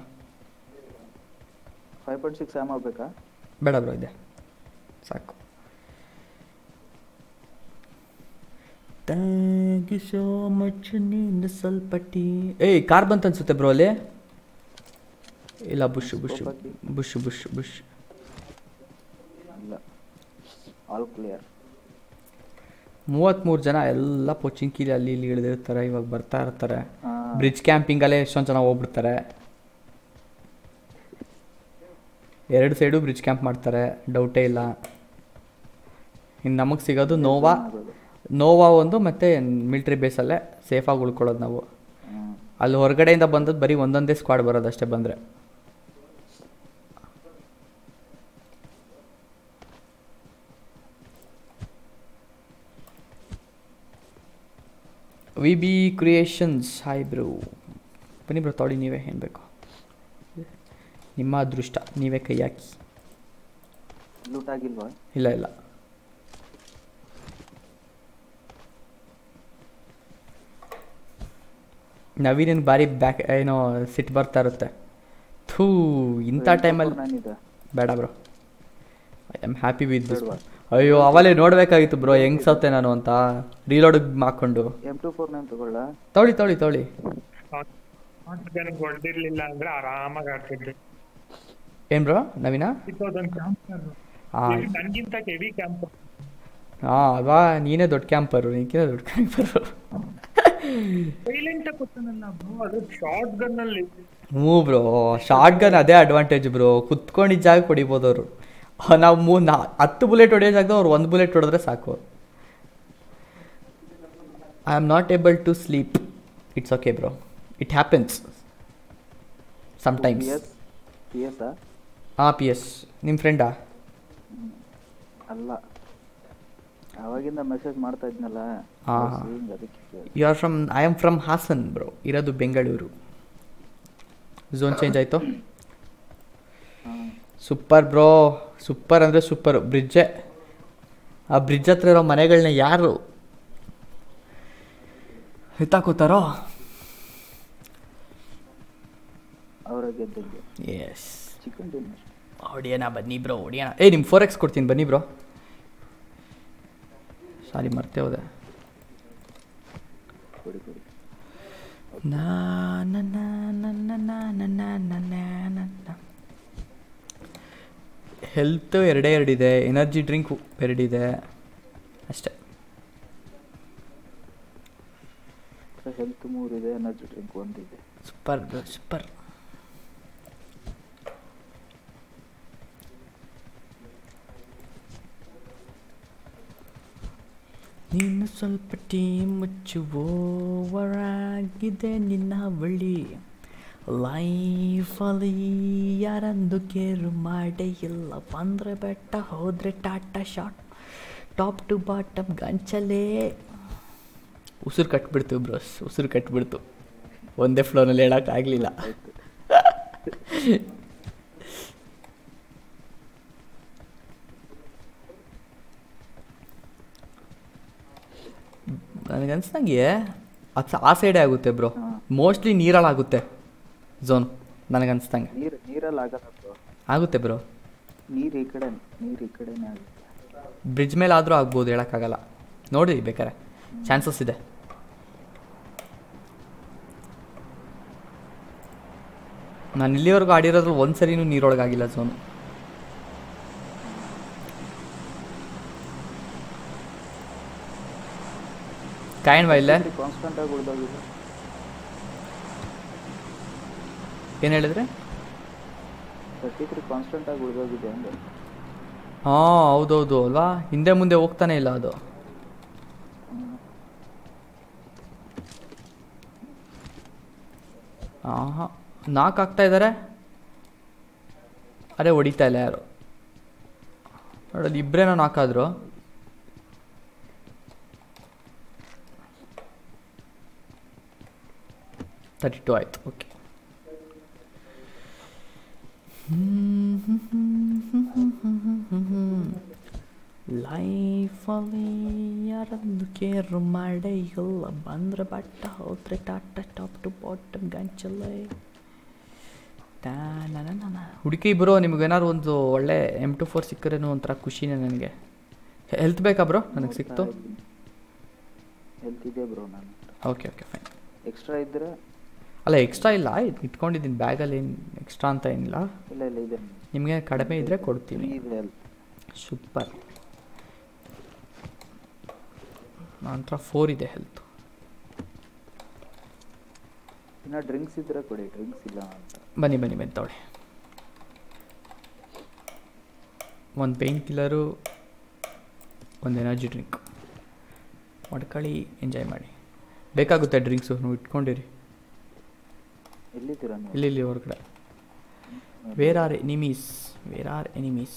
ಫೈವ್ ಪಾಯಿಂಟ್ ಸಿಕ್ಸ್ ಆಮ್ ಆಗಬೇಕಾ ಬೇಡ ಬ್ರೋ ಇದೆ ಸಾಕು ಥ್ಯಾಂಕ್ ಯು ಸೋ ಮಚ್ ನೀನು ಸ್ವಲ್ಪ ಟೀ ಏಯ್ ಕಾರ್ ಬಂತ ಅನ್ಸುತ್ತೆ ಬ್ರೋ ಅಲ್ಲಿ ಇಲ್ಲ bush bush bush bush bush ಇಲ್ಲ ಆಲ್ ಕ್ಲಿಯರ್ ಮೂವತ್ತ್ಮೂರು ಜನ ಎಲ್ಲ ಪೊಚಿಂಕಿಲಿ ಅಲ್ಲಿ ಇಲ್ಲಿ ಇಳಿದಿರ್ತಾರೆ ಇವಾಗ ಬರ್ತಾ ಇರ್ತಾರೆ ಹಾ. ಬ್ರಿಡ್ಜ್ ಕ್ಯಾಂಪಿಂಗಲ್ಲೇ ಎಷ್ಟೊಂದು ಜನ ಹೋಗ್ಬಿಡ್ತಾರೆ ಎರಡು ಸೈಡು ಬ್ರಿಡ್ಜ್ ಕ್ಯಾಂಪ್ ಮಾಡ್ತಾರೆ ಡೌಟೇ ಇಲ್ಲ ಇನ್ನು ನಮಗೆ ಸಿಗೋದು ನೋವಾ ನೋವಾ ಒಂದು ಮತ್ತು ಮಿಲ್ಟ್ರಿ ಬೇಸಲ್ಲೇ ಸೇಫಾಗಿ ಉಳ್ಕೊಳ್ಳೋದು ನಾವು ಅಲ್ಲಿ ಹೊರಗಡೆಯಿಂದ ಬಂದದ್ದು ಬರೀ ಒಂದೊಂದೇ ಸ್ಕ್ವಾಡ್ ಬರೋದು ಅಷ್ಟೇ ಬಂದರೆ V B creations hi bro ಬನ್ನಿ ಬ್ರೋ ತೊಳಿ ನೀವೇ ಏನು ಬೇಕು ನಿಮ್ಮ ಅದೃಷ್ಟ ನೀವೇ ಕೈ ಹಾಕಿ ಲೂಟ್ ಆಗಿಲ್ವಾ ಇಲ್ಲ ಇಲ್ಲ ನವೀನಿಗೆ ಭಾರಿ ಬ್ಯಾಕ್ ಏನೋ ಸಿಟ್ಟು ಬರ್ತಾ ಇರುತ್ತೆ ಥೂ ಇಂಥ ಟೈಮಲ್ಲಿ ನಾನಿದೆ ಬೇಡ bro I am happy with this ಅಯ್ಯೋ ಅವಲೇ ನೋಡಬೇಕಾಗಿತ್ತು ಬ್ರೋ ಹೆಂಗ್ ಸತ್ತೆ ನಾನು ಅಂತ ರೀಲೋಡಿಗೆ ಹಾಕೊಂಡು ಎಮ್ ಟು ಫೋರ್ ನೈನ್ ತಗೊಳ್ಳ ತೊಳಿ ತೊಳಿ ತೊಳಿ ನನಗೆ ಹೊಡೆದಿರ್ಲಿಲ್ಲ ಅಂದ್ರೆ ಆರಾಮಾಗಿ ಆಡ್ತಿದ್ದೆ ಏನು ಬ್ರೋ ನವೀನ ಇದೊಂದು ಕ್ಯಾಂಪ್ ಹಾಂ ನನ್ಗಿಂತ ಹೆವಿ ಕ್ಯಾಂಪ್ ಹಾಂ ಅಲ್ವಾ ನೀನೇ ದೊಡ್ಡ ಕ್ಯಾಂಪರು ನೀಕಿನ ದೊಡ್ಡ ಕ್ಯಾಂಪರು ಸೈಲೆಂಟ್ ಕೂತಾನಲ್ಲ ಬ್ರೋ ಅದು ಶಾರ್ಟ್ ಗನ್ ಅಲ್ಲಿ ಹ್ಞೂ ಬ್ರೋ ಶಾರ್ಟ್ ಗನ್ ಅದೇ ಅಡ್ವಾಂಟೇಜ್ ಬ್ರೋ ಕುತ್ಕೊಂಡಿದ್ದ ಜಾಗ ಹೊಡಿಬೋದು ಅವರು ನಾವು ಮೂ ನಾ ಹತ್ತು ಬುಲೆಟ್ ಹೊಡೆಯೋ ಜಾಗದ ಅವ್ರು ಒಂದು ಬುಲೆಟ್ ಹೊಡೆದ್ರೆ ಸಾಕು I am not able to sleep it's okay bro it happens sometimes S P S ಹಾಂ ಪಿ ಎಸ್ ನಿಮ್ಮ ಫ್ರೆಂಡಾ ಅಲ್ಲ ಅವಾಗಿಂದ ಮೆಸೇಜ್ ಮಾಡ್ತಾ ಇದ್ನಲ್ಲ ಹಾ. seeing ಅದಕ್ಕೆ ಕೇಳ್ದೆ. You are from I am from Hassan bro ಇರೋದು ಬೆಂಗಳೂರು ಝೋನ್ ಚೇಂಜ್ ಆಯಿತು ಸೂಪರ್ ಬ್ರೋ ಸೂಪರ್ ಅಂದರೆ ಸೂಪರ್ ಬ್ರಿಡ್ಜೇ ಆ ಬ್ರಿಡ್ಜ್ ಹತ್ರ ಇರೋ ಮನೆಗಳನ್ನ ಯಾರು ಎತ್ತಾಕೋತಾರೋ ಅವರ ಗೆದ್ದದ್ದು ಎಸ್ ಚಿಕನ್ ಡಿನ್ನರ್ ಹೊಡಿಯೋಣ ಬನ್ನಿ ಬ್ರೋ ಹೊಡಿಯೋಣ ಏ ನಿಮ್ಮ ಫೋರ್ ಎಕ್ಸ್ ಕೊಡ್ತೀನಿ ಬನ್ನಿ ಬ್ರೋ ಸಾರಿ ಮರ್ತೇ ಹೋದೆ ಕೊಡಿ ಕೊಡಿ ನಾ ನನ್ನ ನನ್ನ ನನ್ನ ನನ್ನ ನನ್ನ ಹೆಲ್ತ್ ಎರಡೇ ಎರಡಿದೆ ಎನರ್ಜಿ ಡ್ರಿಂಕ್ ಎರಡಿದೆ ಅಷ್ಟೇ ಹೆಲ್ತ್ ಮೂರಿದೆ ಎನರ್ಜಿ ಡ್ರಿಂಕ್ ಒಂದಿದೆ ಸೂಪರ್ ಸೂಪರ್ ನೀನು ಸ್ವಲ್ಪ ಟೀ ಮುಚ್ಚುವವರಾಗಿದೆ ನಿನ್ನ ಬಳಿ ಲೈಫಲ್ಲಿ ಯಾರಂದು ಕೇರು ಮಾಡೇ ಇಲ್ಲ ಬಂದರೆ ಬೆಟ್ಟ ಹೋದರೆ ಟಾಟಾ ಶಾಟ್ ಟಾಪ್ ಟು ಬಾಟಮ್ ಗಂಚಲೇ ಉಸಿರು ಕಟ್ಬಿಡ್ತು ಬ್ರೋಸ್ ಉಸಿರು ಕಟ್ಬಿಡ್ತು ಒಂದೇ ಫ್ಲೋನಲ್ಲಿ ಹೇಳೋಕ್ಕಾಗಲಿಲ್ಲ ನನಗನ್ಸ್ದಂಗೆ ಅದು ಆ ಸೈಡೇ ಆಗುತ್ತೆ ಬ್ರೋ ಮೋಸ್ಟ್ಲಿ ನೀರಲ್ಲಾಗುತ್ತೆ ಝೋನ್ ನನಗನ್ಸ್ದಂಗೆ ನೀರು ನೀರಲ್ಲಿ ಆಗಲ್ಲ ಬ್ರೋ ಆಗುತ್ತೆ ಬ್ರೋ ನೀರು ಈ ಕಡೆ ನೀರು ಈ ಕಡೆನೇ ಆಗುತ್ತೆ ಬ್ರಿಡ್ಜ್ ಮೇಲೆ ಆದರೂ ಆಗ್ಬೋದು ಹೇಳೋಕ್ಕಾಗಲ್ಲ ನೋಡಿ ಬೇಕಾರೆ ಚಾನ್ಸಸ್ ಇದೆ ನಾನು ಇಲ್ಲಿವರೆಗೂ ಆಡಿರೋದ್ರಲ್ಲಿ ಒಂದು ಸರಿನೂ ನೀರೊಳಗಾಗಿಲ್ಲ ಝೋನು ಕಾಯಣ್ವಾ ಇಲ್ಲೇ ಕಾನ್ಸ್ಟೆಂಟ್ ಆಗಿ ಉಳ್ದೋಗಿದೆ ಏನು ಹೇಳಿದ್ರೆ ತರ್ಟಿ ತ್ರೀ ಕಾನ್ಸ್ಟೆಂಟ್ ಆಗಿ ಉಳ್ದೋಗಿದೆ ಅಂದ್ರೆ ಹಾಂ ಹೌದೌದು ಅಲ್ವಾ ಹಿಂದೆ ಮುಂದೆ ಹೋಗ್ತಾನೆ ಇಲ್ಲ ಅದು ಹಾಂ ಹಾಂ ನಾಲ್ಕು ಆಗ್ತಾ ಇದ್ದಾರೆ ಅರೆ ಹೊಡಿತಾ ಇಲ್ಲ ಯಾರು ನೋಡೋದು ಇಬ್ಬರೇನೋ ನಾಕಾದ್ರು ತರ್ಟಿ ಟು ಆಯ್ತು ಓಕೆ ಲೈಫಲ್ಲಿ ಯಾರನ್ನು ಕೇರ್ ಮಾಡೇ ಇಲ್ಲ ಬಂದ್ರೆ ಬಟ್ಟ ಹೋದ್ರೆ ಟಾಟ ಟಾಪ್ ಟು ಬಾಟಮ್ ಗಂಚಲ್ಲೇ ಹುಡುಕಿ ಬ್ರೋ ನಿಮ್ಗೇನಾದ್ರು ಒಂದು ಒಳ್ಳೆ ಎಮ್ ಟು ಫೋರ್ ಸಿಕ್ಕರೇನು ಒಂಥರ ಖುಷಿನೇ ನನಗೆ ಹೆಲ್ತ್ ಬೇಕಾ ಬ್ರೋ ನನಗೆ ಸಿಕ್ತು ಹೆಲ್ತ್ ಇದೆ ಬ್ರೋ ನಾನು ಓಕೆ ಓಕೆ ಫೈನ್ ಎಕ್ಸ್ಟ್ರಾ ಇದ್ರೆ ಅಲ್ಲ ಎಕ್ಸ್ಟ್ರಾ ಇಲ್ಲ ಇದ್- ಇಟ್ಕೊಂಡಿದ್ದೀನಿ ಬ್ಯಾಗಲ್ಲಿ ಏನು ಎಕ್ಸ್ಟ್ರಾ ಅಂತ ಏನಿಲ್ಲ ಇಲ್ಲ ಇಲ್ಲ ಇದೆ ನಿಮಗೆ ಕಡಿಮೆ ಇದ್ದರೆ ಕೊಡ್ತೀನಿ Free ಇದೆ ಹೆಲ್ತ್ ಸೂಪರ್ ನನ್ನ ಹತ್ರ ಫೋರ್ ಇದೆ ಹೆಲ್ತ್ ಇನ್ನು ಡ್ರಿಂಕ್ಸ್ ಇದ್ರೆ ಕೊಡಿ ಡ್ರಿಂಕ್ಸ್ ಇಲ್ಲ ಅಂತ ಬನ್ನಿ ಬನ್ನಿ ಬನ್ನಿ ತಗೊಳ್ಳಿ ಒಂದು ಪೇಯ್ನ್ ಕಿಲ್ಲರು ಒಂದು ಎನರ್ಜಿ ಡ್ರಿಂಕ್ ಮಾಡ್ಕೊಳ್ಳಿ ಎಂಜಾಯ್ ಮಾಡಿ ಬೇಕಾಗುತ್ತೆ ಡ್ರಿಂಕ್ಸು ನೀವು ಇಟ್ಕೊಂಡಿರಿ ಎಲ್ಲಿದ್ದೀರಾ ನೀವು ಇಲ್ಲಿ ಇಲ್ಲಿ ಹೊರಗಡೆ where are enemies where are enemies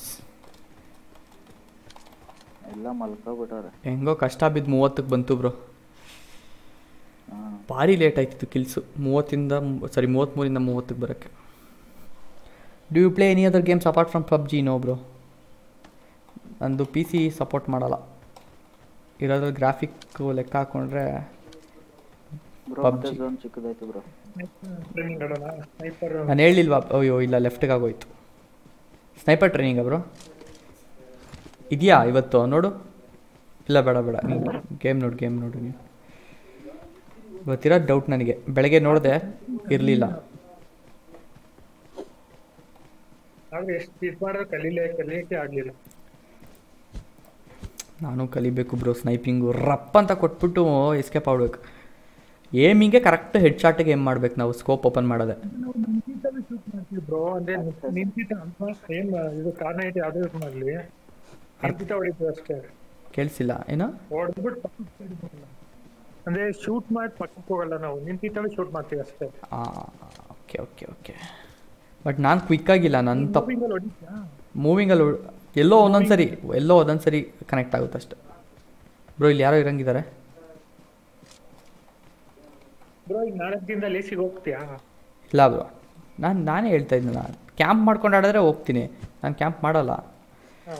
ಎಲ್ಲ ಮಲ್ಕೊಬಿಟ್ಟವ್ರೆ ಹೆಂಗೋ ಕಷ್ಟ ಬಿದ್ದು ಮೂವತ್ತಕ್ಕೆ ಬಂತು ಬ್ರೋ ಹಾಂ ಭಾರಿ ಲೇಟ್ ಆಯ್ತಿತ್ತು ಕಿಲ್ಸು ಮೂವತ್ತಿಂದ ಸಾರಿ ಮೂವತ್ತ್ಮೂರಿಂದ ಮೂವತ್ತಕ್ಕೆ ಬರೋಕ್ಕೆ do you play any other games apart from PUBG no bro ನಂದು ಪಿ ಸಿ ಸಪೋರ್ಟ್ ಮಾಡಲ್ಲ ಇರೋದ್ರಲ್ಲಿ ಗ್ರಾಫಿಕ್ ಲೆಕ್ಕ ಹಾಕೊಂಡ್ರೆ ಬ್ರೋ PUBG. ಮತ್ತೆ ಝೋನ್ ಚಿಕ್ಕದಾಯ್ತು ಬ್ರೋ ಟ್ರೈನಿಂಗ್ ಆಡೋಣ ಸ್ನೈಪರ್ ನಾನು ಹೇಳಿಲ್ವಾ ಅಯ್ಯೋ ಇಲ್ಲ ಲೆಫ್ಟಿಗೆ ಆಗೋಯ್ತು ಸ್ನೈಪರ್ ಟ್ರೈನಿಂಗ ಬ್ರೋ ಇದೆಯಾ ಇವತ್ತು ನೋಡು ಇಲ್ಲ ಬೇಡ ಬೇಡ ನೀನು ಗೇಮ್ ನೋಡು ಗೇಮ್ ನೋಡು ನೀವು ಇವತ್ತಿರೋದು ಡೌಟ್ ನನಗೆ ಬೆಳಗ್ಗೆ ನೋಡಿದೆ ಇರಲಿಲ್ಲ ಆದ್ರೆ ಎಷ್ಟು ಇದು ಮಾಡಿದ್ರೆ ಕಲೀಲೇ ಕಲಿಯಕ್ಕೆ ಆಗ್ಲಿಲ್ಲ ನಾನು ಕಲಿಬೇಕು ಬ್ರೋ ಸ್ನೈಪಿಂಗು ರಪ್ ಅಂತ ಕೊಟ್ಬಿಟ್ಟು ಎಸ್ಕೇಪ್ ಆಗ್ಬೇಕು ಏಮಿಂಗೆ ಕರೆಕ್ಟ್ ಹೆಡ್ ಶಾಟಿಗೆ ಏಮ್ ಮಾಡ್ಬೇಕು ನಾವು ಸ್ಕೋಪ್ ಓಪನ್ ಮಾಡೋದೆ ನಿಂತಿದ್ದಾವೆ ಶೂಟ್ ಮಾಡ್ತೀವಿ ಬ್ರೋ ಅಂದ್ರೆ ನಿಂತಿದ್ದ ಅಂತ ಸೇಮ್ ಇದು ಕಾರ್ ನೈಟ್ ಯಾವ್ದೇ ಯೂಸ್ ಮಾಡ್ಲಿ ನಿಂತಿದ್ದ ಹೊಡಿತೀವಿ ಅಷ್ಟೇ ಕೇಳಿಸಿಲ್ಲ ಏನೋ ಹೊಡೆದ್ಬಿಟ್ಟು ಪಕ್ಕಕ್ಕೆ side ಹೋಗಲ್ಲ. ಅಂದ್ರೆ ಶೂಟ್ ಮಾಡಿ ಪಕ್ಕಕ್ಕೆ ಹೋಗಲ್ಲ ನಾವು ನಿಂತಿದ್ದಾವೆ ಶೂಟ್ ಮಾಡ್ತೀವಿ ಅಷ್ಟೇ ಓಕೆ ಓಕೆ ಓಕೆ ಬಟ್ ನಾನು ಕ್ವಿಕ್ಕಾಗಿಲ್ಲ ನನ್ನ ತಪ್ಪು Moving ಅಲ್ಲಿ ಹೊಡಿತ್ಯಾ ಮೂವಿಂಗಲ್ಲಿ ಎಲ್ಲೋ ಒಂದೊಂದು ಸರಿ ಎಲ್ಲೋ ಒಂದೊಂದು ಸರಿ ಕನೆಕ್ಟ್ ಆಗುತ್ತೆ ಅಷ್ಟೆ ಬ್ರೋ ಇಲ್ಲಿ ಯಾರೋ ಇರಂಗಿದ್ದಾರೆ ಬ್ರೋ ಈಗ ನಾಲ್ಕು ದಿನದ ಲೇಸಿಗೆ ಹೋಗ್ತೀಯಾ ಇಲ್ಲ ಬ್ರೋ ನಾನು ನಾನೇ ಹೇಳ್ತಾ ಇದ್ದೀನಿ ನಾನು ಕ್ಯಾಂಪ್ ಮಾಡ್ಕೊಂಡು ಆಡಿದ್ರೆ ಹೋಗ್ತೀನಿ ನಾನು ಕ್ಯಾಂಪ್ ಮಾಡಲ್ಲ ಹಾ.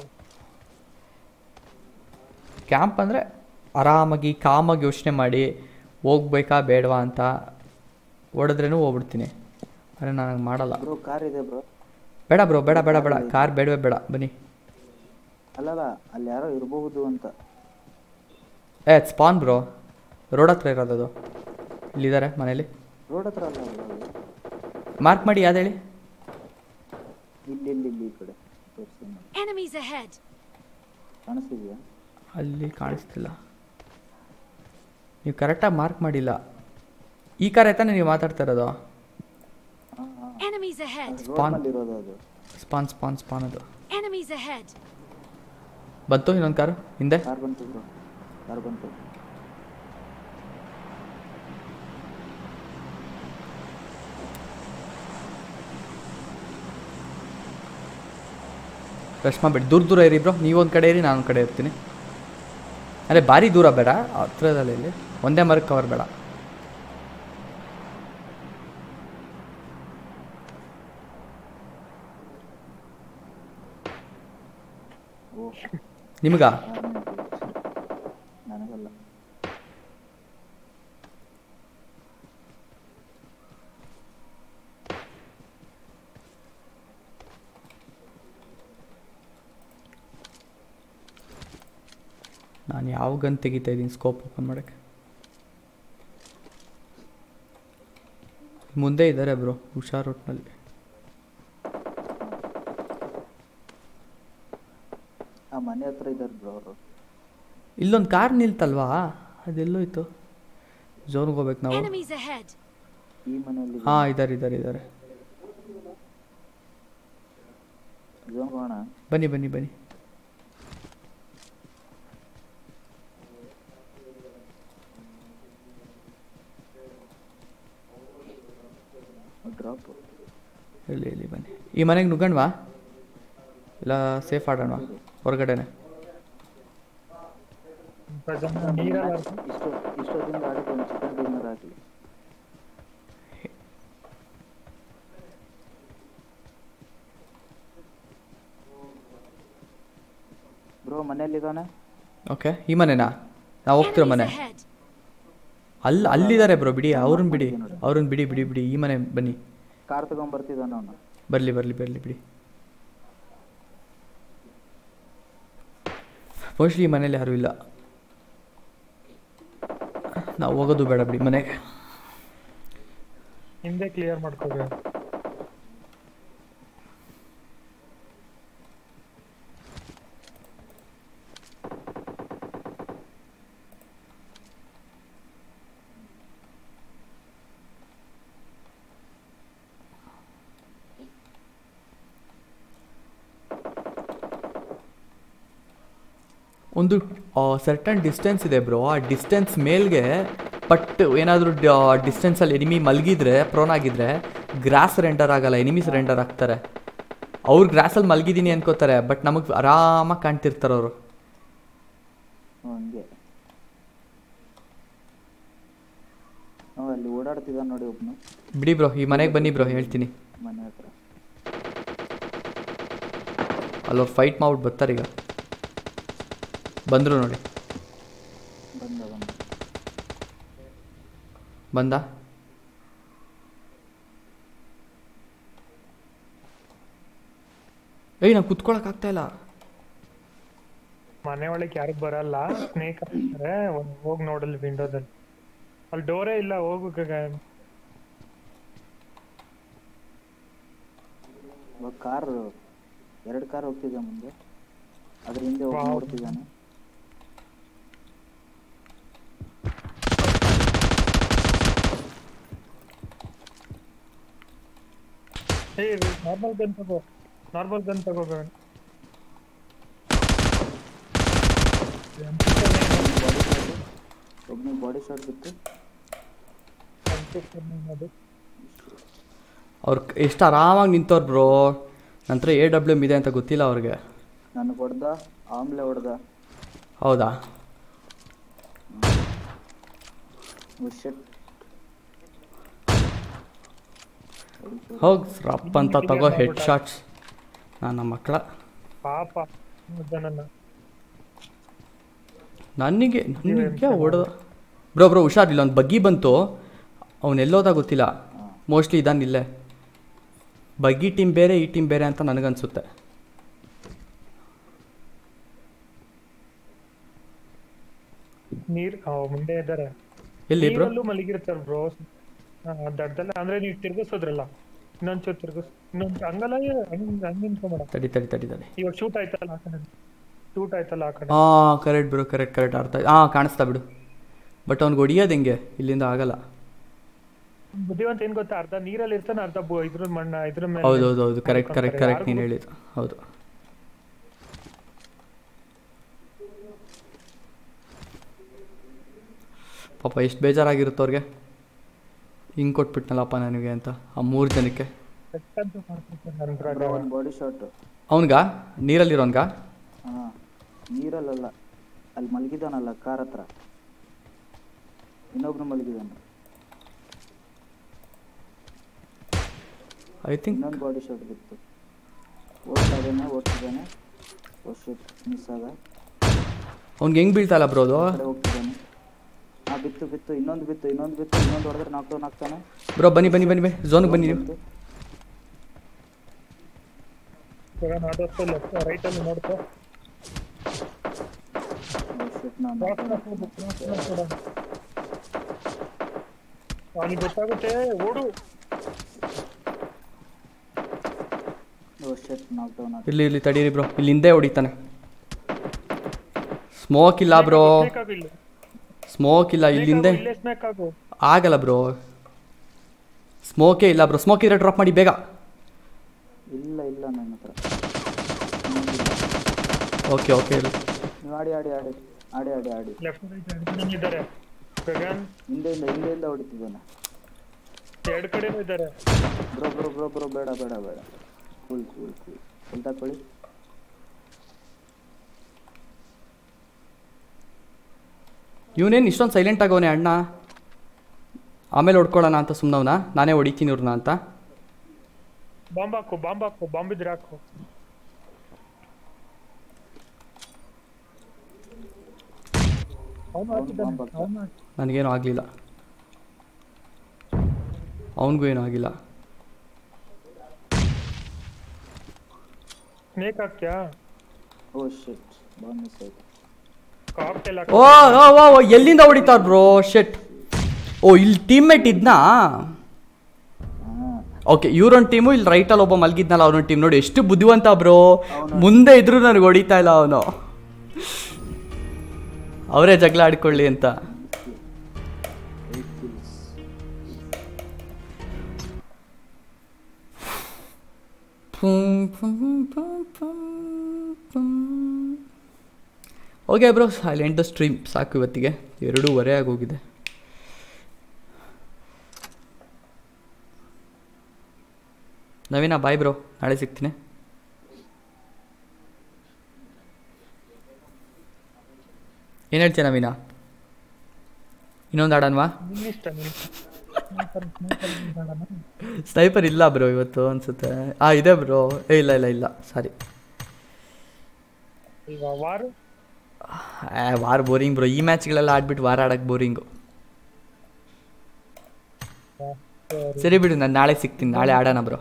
ಕ್ಯಾಂಪ್ ಅಂದರೆ ಆರಾಮಾಗಿ ಕಾಮಾಗಿ ಯೋಚನೆ ಮಾಡಿ ಹೋಗ್ಬೇಕಾ ಬೇಡವಾ ಅಂತ ಹೊಡೆದ್ರೇನು ಹೋಗ್ಬಿಡ್ತೀನಿ ಆದರೆ ನಾನು ಹಂಗೆ ಮಾಡಲ್ಲ ಬ್ರೋ ಕಾರ್ ಇದೆ ಬ್ರೋ ಬೇಡ ಬ್ರೋ ಬೇಡ ಬೇಡ ಬೇಡ ಕಾರ್ ಬೇಡವೇ ಬೇಡ ಬನ್ನಿ ಅಲ್ಲಲ್ಲ ಅಲ್ಲಿ ಯಾರೋ ಇರಬಹುದು ಅಂತ ಏ ಸ್ಪಾನ್ ಬ್ರೋ ರೋಡ್ ಹತ್ರ ಇರೋದದು ಇಲ್ಲಿದ್ದಾರೆ ಮನೇಲಿ ರೋಡ್ ಹತ್ರ ಅಲ್ಲ bro ಅದು. ಮಾರ್ಕ್ ಮಾಡಿ ಯಾವ್ದು ಹೇಳಿ ಇಲ್ಲಿ ಇಲ್ಲಿ ಇಲ್ಲಿ ಈ ಕಡೆ ತೋರಿಸಿ ನೋಡಿ. Enemies ahead! ಕಾಣಿಸ್ತಿದ್ಯಾ ಅಲ್ಲಿ ಕಾಣಿಸ್ತಿಲ್ಲ ನೀವು ಕರೆಕ್ಟಾಗಿ ಮಾರ್ಕ್ ಮಾಡಿಲ್ಲ ಈ ಕಾರ್ ಆಯ್ತಾನೆ ನೀವು ಮಾತಾಡ್ತಾ ಇರೋದು Enemies ahead! Spawn. ರೋಡ್ ಇರೋದು ಅದು ಸ್ಪಾನ್ ಸ್ಪಾನ್ ಸ್ಪಾನ್ ಅದು Enemies ahead! ಬಂತು ಇನ್ನೊಂದು ಕಾರು ಹಿಂದೆ ಕಾರ್ ಬಂತು ಬ್ರೋ ಕಾರ್ ಬಂತು ರಶ್ ಮಾಡಬೇಡಿ ದೂರ ದೂರ ಇರಿ ಬ್ರೋ ನೀವು ಒಂದು ಕಡೆ ಇರಿ ನಾನು ಒಂದು ಕಡೆ ಇರ್ತೀನಿ ಅದೇ ಭಾರಿ ದೂರ ಬೇಡ ಹತ್ರದಲ್ಲಿ ಇಲ್ಲಿ ಒಂದೇ ಮರಕ್ಕೆ ಕವರ್ ಬೇಡ ಓ ನಿಮ್ಗಾ ಕಾರ್ ನನಗಲ್ಲ ನಾನು ಯಾವ ಗನ್ ತೆಗಿತಾ ಇದ್ದೀನಿ ಸ್ಕೋಪ್ ಓಪನ್ ಮಾಡೋಕ್ಕೆ ಮುಂದೆ ಇದ್ದಾರೆ ಬ್ರೋ ಹುಷಾರ್ ಒಟ್ಟಿನಲ್ಲಿ ಆ ಮನೆ ಹತ್ರ ಇದ್ದಾರೆ ಬ್ರೋ ಅವರು ಇಲ್ಲೊಂದು ಕಾರ್ ನಿಲ್ತಲ್ವಾ ಅದೆಲ್ಲೋಯ್ತು ಝೋನ್ಗೆ ಹೋಗ್ಬೇಕು ನಾವು Enemies ahead! ಈ ಮನೆಯಲ್ಲಿ ಹಾಂ ಇದ್ದಾರೆ ಇದ್ದಾರೆ ಇದ್ದಾರೆ ಝೋನ್ ಹೋಗೋಣ ಬನ್ನಿ ಬನ್ನಿ ಬನ್ನಿ ಡ್ರಾಪ್ ಇಲ್ಲಿ ಇಲ್ಲಿ ಬನ್ನಿ ಈ ಮನೆಗೆ ನುಗ್ಗಣ್ವಾ ಇಲ್ಲ ಸೇಫ್ ಆಡೋಣ ಹೊರಗಡೆನೆ ನೀರಲ್ಲಿ ಇಷ್ಟು ಇಷ್ಟೊತ್ತಿಂದ ಆಡಿದ್ದು ಒಂದು ಚಿಕನ್ ಡಿನ್ನರ್ ಆಗಲಿ ಬ್ರೋ ಮನೇಲಿದ್ದಾನೆ ಓಕೆ ಈ ಮನೆನಾ ನಾವು ಹೋಗ್ತಿರೋ ಮನೆ Enemies ahead. ಅಲ್ಲಿ ಅಲ್ಲಿದ್ದಾರೆ ಬ್ರೋ ಬಿಡಿ ಅವ್ರನ್ನ ಬಿಡಿ ಅವ್ರನ್ನ ಬಿಡಿ ಬಿಡಿ ಬಿಡಿ ಈ ಮನೆ ಬನ್ನಿ ಕಾರ್ ತಗೊಂಡ್ಬರ್ತಿದ್ದಾನೆ ಅವನು ಬರಲಿ ಬರಲಿ ಬರಲಿ ಬಿಡಿ ಮೋಸ್ಟ್ಲಿ ಈ ಮನೇಲಿ ಯಾರೂ ಇಲ್ಲ ನಾವು ಹೋಗೋದು ಬೇಡ ಬಿಡಿ ಮನೆಗೆ ಹಿಂದೆ ಕ್ಲಿಯರ್ ಮಾಡ್ಕೋಬೇಕು ಒಂದು ಸರ್ಟನ್ ಡಿಸ್ಟೆನ್ಸ್ ಇದೆ ಬ್ರೋ ಆ ಡಿಸ್ಟೆನ್ಸ್ ಮೇಲ್ಗೆ ಬಟ್ ಏನಾದರೂ ಡಿಸ್ಟೆನ್ಸಲ್ಲಿ ಎನಿಮಿ ಮಲಗಿದ್ರೆ ಪ್ರೋನ್ ಆಗಿದ್ರೆ ಗ್ರಾಸ್ ರೆಂಡರ್ ಆಗಲ್ಲ ಎನಿಮೀಸ್ ರೆಂಡರ್ ಆಗ್ತಾರೆ ಅವ್ರು ಗ್ರಾಸಲ್ಲಿ ಮಲಗಿದ್ದೀನಿ ಅನ್ಕೋತಾರೆ ಬಟ್ ನಮಗೆ ಆರಾಮಾಗಿ ಕಾಣ್ತಿರ್ತಾರೆ ಅವರು ಹಂಗೆ ಅವ ಅಲ್ಲಿ ಓಡಾಡ್ತಿದ್ದಾನೆ ನೋಡಿ ಒಬ್ನು ಬಿಡಿ ಬ್ರೋ ಈ ಮನೆಗೆ ಬನ್ನಿ ಬ್ರೋ ಹೇಳ್ತೀನಿ ಮನೆ ಹತ್ರ ಅಲ್ಲವ್ರು ಫೈಟ್ ಮಾಡ್ಬಿಟ್ಟು ಬರ್ತಾರೆ ಈಗ ಬಂದರು ನೋಡಿ ಬಂದ ಬಂದ ಬಂದ ಏಯ್ ನಾವು ಕುತ್ಕೊಳಕ್ ಆಗ್ತಾ ಇಲ್ಲ ಮನೆ ಒಳಗೆ ಯಾರು ಬರಲ್ಲ ಸ್ನೇಕ್ ಹಾಕ್ತಾರೆ ಹೋಗಿ ನೋಡಲ್ಲಿ ವಿಂಡೋದಲ್ಲಿ ಅಲ್ಲಿ ಡೋರೇ ಇಲ್ಲ ಹೋಗು ಇವಾಗ ಕಾರ್ ಎರಡು ಕಾರ್ ಹೋಗ್ತಿದೆ ಮುಂದೆ ಅದ್ರ ಹಿಂದೆ ಹೋಗಿ Wow. ನೋಡ್ತಿದ್ದಾನೆ ಏ ನಾರ್ಮಲ್ ಗನ್ ತಗೋ ನಾರ್ಮಲ್ ಗನ್ ತಗೋ ಗನ್ ಒಬ್ನಿಗೆ ಬಾಡಿ ಶಾಟ್ ಬಿತ್ತು ಅವ್ರು ಎಷ್ಟು ಆರಾಮಾಗಿ ನಿಂತವ್ರು ಬ್ರೋ ನಂತರ ಎ ಡಬ್ಲ್ಯೂ ಎಮ್ ಇದೆ ಅಂತ ಗೊತ್ತಿಲ್ಲ ಅವ್ರಿಗೆ ನನಗೆ ಹೊಡೆದ ಆಮ್ಲೆ ಹೊಡೆದ ಹೌದಾ ಶೆಟ್ ಹೋಗ್ ರಪ್ ಅಂತ ತಗೋ ಹೆಡ್ ಶಾಟ್ಸ್ ನನ್ನ ಮಕ್ಕಳ ಪಾಪ ನನ್ನ ನನಗೆ ನನಗೆ ಹೊಡೆದ ಬ್ರೋ ಬ್ರೋ ಹುಷಾರಿಲ್ಲ ಒಂದು ಬಗ್ಗಿ ಬಂತು ಅವನೆಲ್ಲೋದ ಗೊತ್ತಿಲ್ಲ ಮೋಸ್ಟ್ಲಿ ಇದಾನಿಲ್ಲೇ ಬಗ್ಗಿ ಟೀಮ್ ಬೇರೆ ಈ ಟೀಮ್ ಬೇರೆ ಅಂತ ನನಗನ್ಸುತ್ತೆ ನೀರ್ ಆ, ಮುಂದೆ ಇದ್ದಾರೆ ಎಲ್ಲಿ ಬ್ರೋ ನೀರಲ್ಲೂ ಮಲಗಿರ್ತಾರ ಬ್ರೋ ದಡ್ಡಲ್ಲ ಅಂದ್ರೆ ನೀವು ತಿರ್ಗಿಸೋದ್ರಲ್ಲ ಇನ್ನೊಂಚೂರು ತಿರ್ಗಿಸ್ ಇನ್ನೊಂದ್ ಹಂಗಲ್ಲ ಹಂಗ್ ಹಂಗ್ ನಿಂತ್ಕೊಂಬೇಡ ತಡಿ ತಡಿ ತಡಿ ತಡಿ ಇವಾಗ ಶೂಟ್ ಆಯ್ತಲ್ಲ ಆ ಕಡೆ ಶೂಟ್ ಆಯ್ತಲ್ಲ ಆ ಕಡೆ ಹಾಂ ಕರೆಕ್ಟ್ ಬ್ರೋ ಕರೆಕ್ಟ್ ಕರೆಕ್ಟ್ ಅರ್ಥ ಹಾಂ ಕಾಣಿಸ್ತಾ ಬಿಡು ಬಟ್ ಅವ್ನಿಗೆ ಹೊಡಿಯೋದು ಹೆಂಗೆ ಇಲ್ಲಿಂದ ಆಗಲ್ಲ ಬುದ್ಧಿವಂತ ಏನ್ ಗೊತ್ತಾ ಅರ್ಧ ನೀರಲ್ಲಿ ಇರ್ತಾನೆ ಅರ್ಧ ಬು- ಇದ್ರ ಮಣ್ಣ ಇದ್ರ ಮೇಲೆ ಹೌದು ಹೌದು ಹೌದು ಕರೆಕ್ಟ್ ಕರೆಕ್ಟ್ ಮಾಡ್ಕೊಂತಾರೆ. ಕರೆಕ್ಟ್ ನೀನು ಯಾರ್ಗೂ- ಹೇಳಿದ್ದು ಹೌದು ಪಾಪ ಎಷ್ಟು ಬೇಜಾರಾಗಿರುತ್ತೆ ಅವ್ರಿಗೆ ಹಿಂಗೆ ಕೊಟ್ಬಿಟ್ನಲ್ಲಪ್ಪ ನನಗೆ ಅಂತ ಆ ಮೂರು ಜನಕ್ಕೆ ಪೆಟ್ಟಂತ ಮಾಡ್ತಿರ್ತಾರೆ ನನ್ ಪ್ರಕಾರ. ಒಂದು ಬಾಡಿ ಶಾಟ್ ಅವನ್ಗ ನೀರಲ್ಲಿರೋನ್ಗ ಹಾಂ ನೀರಲ್ಲಲ್ಲ ಅಲ್ಲಿ ಮಲಗಿದಾನಲ್ಲ ಕಾರ್ ಹತ್ರ ಇನ್ನೊಬ್ನು ಮಲಗಿದಾನೆ ಐ ಥಿಂಕ್ ಇನ್ನೊಂದು ಬಾಡಿ ಶಾಟ್ ಬಿತ್ತು ಓಡ್ತಾ ಇದ್ದಾನೆ ಓಡ್ತಿದ್ದಾನೆ ಓ ಮಿಸ್ ಆದ ಅವ್ನಿಗೆ ಹೆಂಗೆ ಬೀಳ್ತಲ್ಲ ಬ್ರೋ ಅದು ಆ ಕಡೆ ಹೋಗ್ತಿದ್ದಾನೆ ಹಾಂ ಬಿತ್ತು ಬಿತ್ತು ಇನ್ನೊಂದು ಬಿತ್ತು ಇನ್ನೊಂದು ಬಿತ್ತು ಇನ್ನೊಂದು ಹೊಡೆದ್ರೆ ನಾಕ್ ಡೌನ್ ಆಗ್ತಾನೆ ಬ್ರೋ ಬನ್ನಿ ಬನ್ನಿ ಬನ್ನಿ ಬನ್ನಿ ಝೋನ್ಗೆ ಬನ್ನಿ ನೀವು ಬಿತ್ತು. ಇವಾಗ ಆದಷ್ಟು ಲೆಫ್ಟ್ ರೈಟ್ ಅಲ್ಲಿ ನೋಡ್ಕೋ ಓ ಶಿಟ್ ನಾನು ಅವ್ನಿಗೆ ಗೊತ್ತಾಗುತ್ತೆ ಓಡು ಓ ಶಿಟ್ ನಾಕ್ ಡೌನ್ ಆದ ಇಲ್ಲಿ ಇಲ್ಲಿ ತಡೀರಿ ಬ್ರೋ ಇಲ್ಲಿ ಹಿಂದೆ ಹೊಡಿತಾನೆ ಸ್ಮೋಕ್ ಇಲ್ಲ ಬ್ರೋ Snake ಆಗು ಇಲ್ಲಿ. ಸ್ಮೋಕ್ ಇಲ್ಲ Snake ಇಲ್ಲಿ ಹಿಂದೆ ಆಗು, ಇಲ್ಲೇ ಸ್ನಾಕ್ ಆಗು ಆಗಲ್ಲ ಬ್ರೋ ಸ್ಮೋಕೇ ಇಲ್ಲ ಬ್ರೋ ಸ್ಮೋಕ್ ಇದ್ರೆ ಡ್ರಾಪ್ ಮಾಡಿ ಬೇಗ ಇಲ್ಲ ಇಲ್ಲ ನನ್ನ ಹತ್ರ ಓಕೆ ಓಕೆ ನೀವು ಆಡಿ ಆಡಿ ಆಡಿ ಆಡಿ ಆಡಿ ಆಡಿ ಲೆಫ್ಟ್ ರೈಟ್ ಇದ್ದಾರೆ ಗಗನ್ ಹಿಂದೆಯಿಂದ ಹಿಂದೆಯಿಂದ ಹೊಡಿತಿದ್ದಾನೆ ಎರಡು ಕಡೆನೂ ಇದ್ದಾರೆ ಬ್ರೋ ಬ್ರೋ ಬ್ರೋ ಬ್ರೋ ಬೇಡ ಬೇಡ ಬೇಡ ಕೂಲ್ ಕೂಲ್ ಕೂಲ್ ಫುಲ್ ತಕೊಳ್ಳಿ ಇವನೇನು ಇಷ್ಟೊಂದು ಸೈಲೆಂಟ್ ಆಗೋನೆ ಅಣ್ಣ ಆಮೇಲೆ ಹೊಡ್ಕೊಳ್ಳೋಣ ಅಂತ ಸುಮ್ಮನವನ ನಾನೇ ಹೊಡಿತೀನಿ ಇವ್ರನ್ನ ಅಂತ ಬಾಂಬ್ ಹಾಕು ಬಾಂಬ್ ಹಾಕು ಬಾಂಬ್ ಇದ್ರೆ ಹಾಕು ಅವ್ನು ಹಾಕಿದ್ದಾನೆ ಅವ್ನು ಹಾಕಿ ನನಗೇನು ಆಗಲಿಲ್ಲ ಅವನಿಗೂ ಏನೂ ಆಗಿಲ್ಲ ಸ್ನೇಕ್ ಹಾಕ್ಯಾ ಓ ಶಿಟ್ ಬಾಂಬ್ ಮಿಸ್ ಆಯ್ತು ಕಾಕ್ಟೇಲ್ ಓ ಓ ಓ ಓ, ಎಲ್ಲಿಂದ ಹೊಡಿತಾರ ಬ್ರೋ ಶೆಟ್ ಓ ಇಲ್ಲಿ ಟೀಮ್ಮೇಟ್ ಇದ್ನಾ ಓಕೆ ಇವ್ರೊಂದು ಟೀಮು ಇಲ್ಲಿ ರೈಟಲ್ಲಿ ಒಬ್ಬ ಮಲಗಿದ್ನಲ್ಲ ಅವನೊಂದು ಟೀಮ್ ನೋಡಿ ಎಷ್ಟು ಬುದ್ಧಿವಂತ ಬ್ರೋ ಮುಂದೆ ಇದ್ರೂ ನನಗೆ ಹೊಡಿತಾ ಇಲ್ಲ ಅವನು ಅವರೇ ಜಗಳ ಆಡ್ಕೊಳ್ಳಿ ಅಂತ eight kills okay bro silent stream ಸಾಕು ಇವತ್ತಿಗೆ ಎರಡೂವರೆ ಆಗೋಗಿದೆ ನವೀನ ಬಾಯ್ ಬ್ರೋ ನಾಳೆ ಸಿಗ್ತೀನಿ ಏನು ಹೇಳ್ತೀಯ ನವೀನ ಇನ್ನೊಂದು ಆಡನ್ವಾ ನಿನ್ನಿಷ್ಟ ನೀನು ಸ್ನೈಪರ್ ಇಲ್ಲ ಬ್ರೋ ಇವತ್ತು ಅನ್ಸುತ್ತೆ ಆ ಇದೆ ಬ್ರೋ ಏ ಇಲ್ಲ ಇಲ್ಲ ಇಲ್ಲ ಸಾರಿ ಈಗ ವಾರು ವಾರ ಬೋರಿಂಗ್ ಬ್ರೋ ಈ ಮ್ಯಾಚ್ಗಳೆಲ್ಲ ಆಡ್ಬಿಟ್ಟು ವಾರ ಆಡಕ್ಕೆ ಬೋರಿಂಗು ಸರಿ ಬಿಡು ನಾನು ನಾಳೆ ಸಿಗ್ತೀನಿ ನಾಳೆ ಆಡೋಣ bro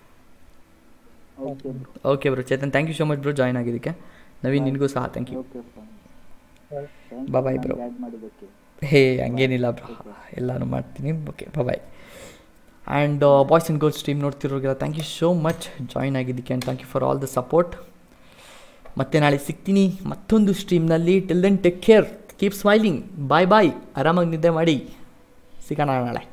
okay okay bro Chetan thank you so much bro join ಆಗಿದ್ದಕ್ಕೆ ನವೀನ್ ನಿನಗೂ ಸಹ thank you okay Bye bye, bro. Add ಮಾಡಿದ್ದಕ್ಕೆ ಹೇ ಹಂಗೇನಿಲ್ಲ ಬ್ರೋ ಎಲ್ಲನೂ ಮಾಡ್ತೀನಿ okay bye and boys and girls team ನೋಡ್ತಿರೋರಿಗೆಲ್ಲ thank you so much join ಆಗಿದ್ದಕ್ಕೆ and thank you for all the support ಮತ್ತೆ ನಾಳೆ ಸಿಗ್ತೀನಿ ಮತ್ತೊಂದು ಸ್ಟ್ರೀಮ್ನಲ್ಲಿ till then take care keep smiling bye bye ಆರಾಮಾಗಿ ನಿದ್ದೆ ಮಾಡಿ ಸಿಗೋಣ ನಾಳೆ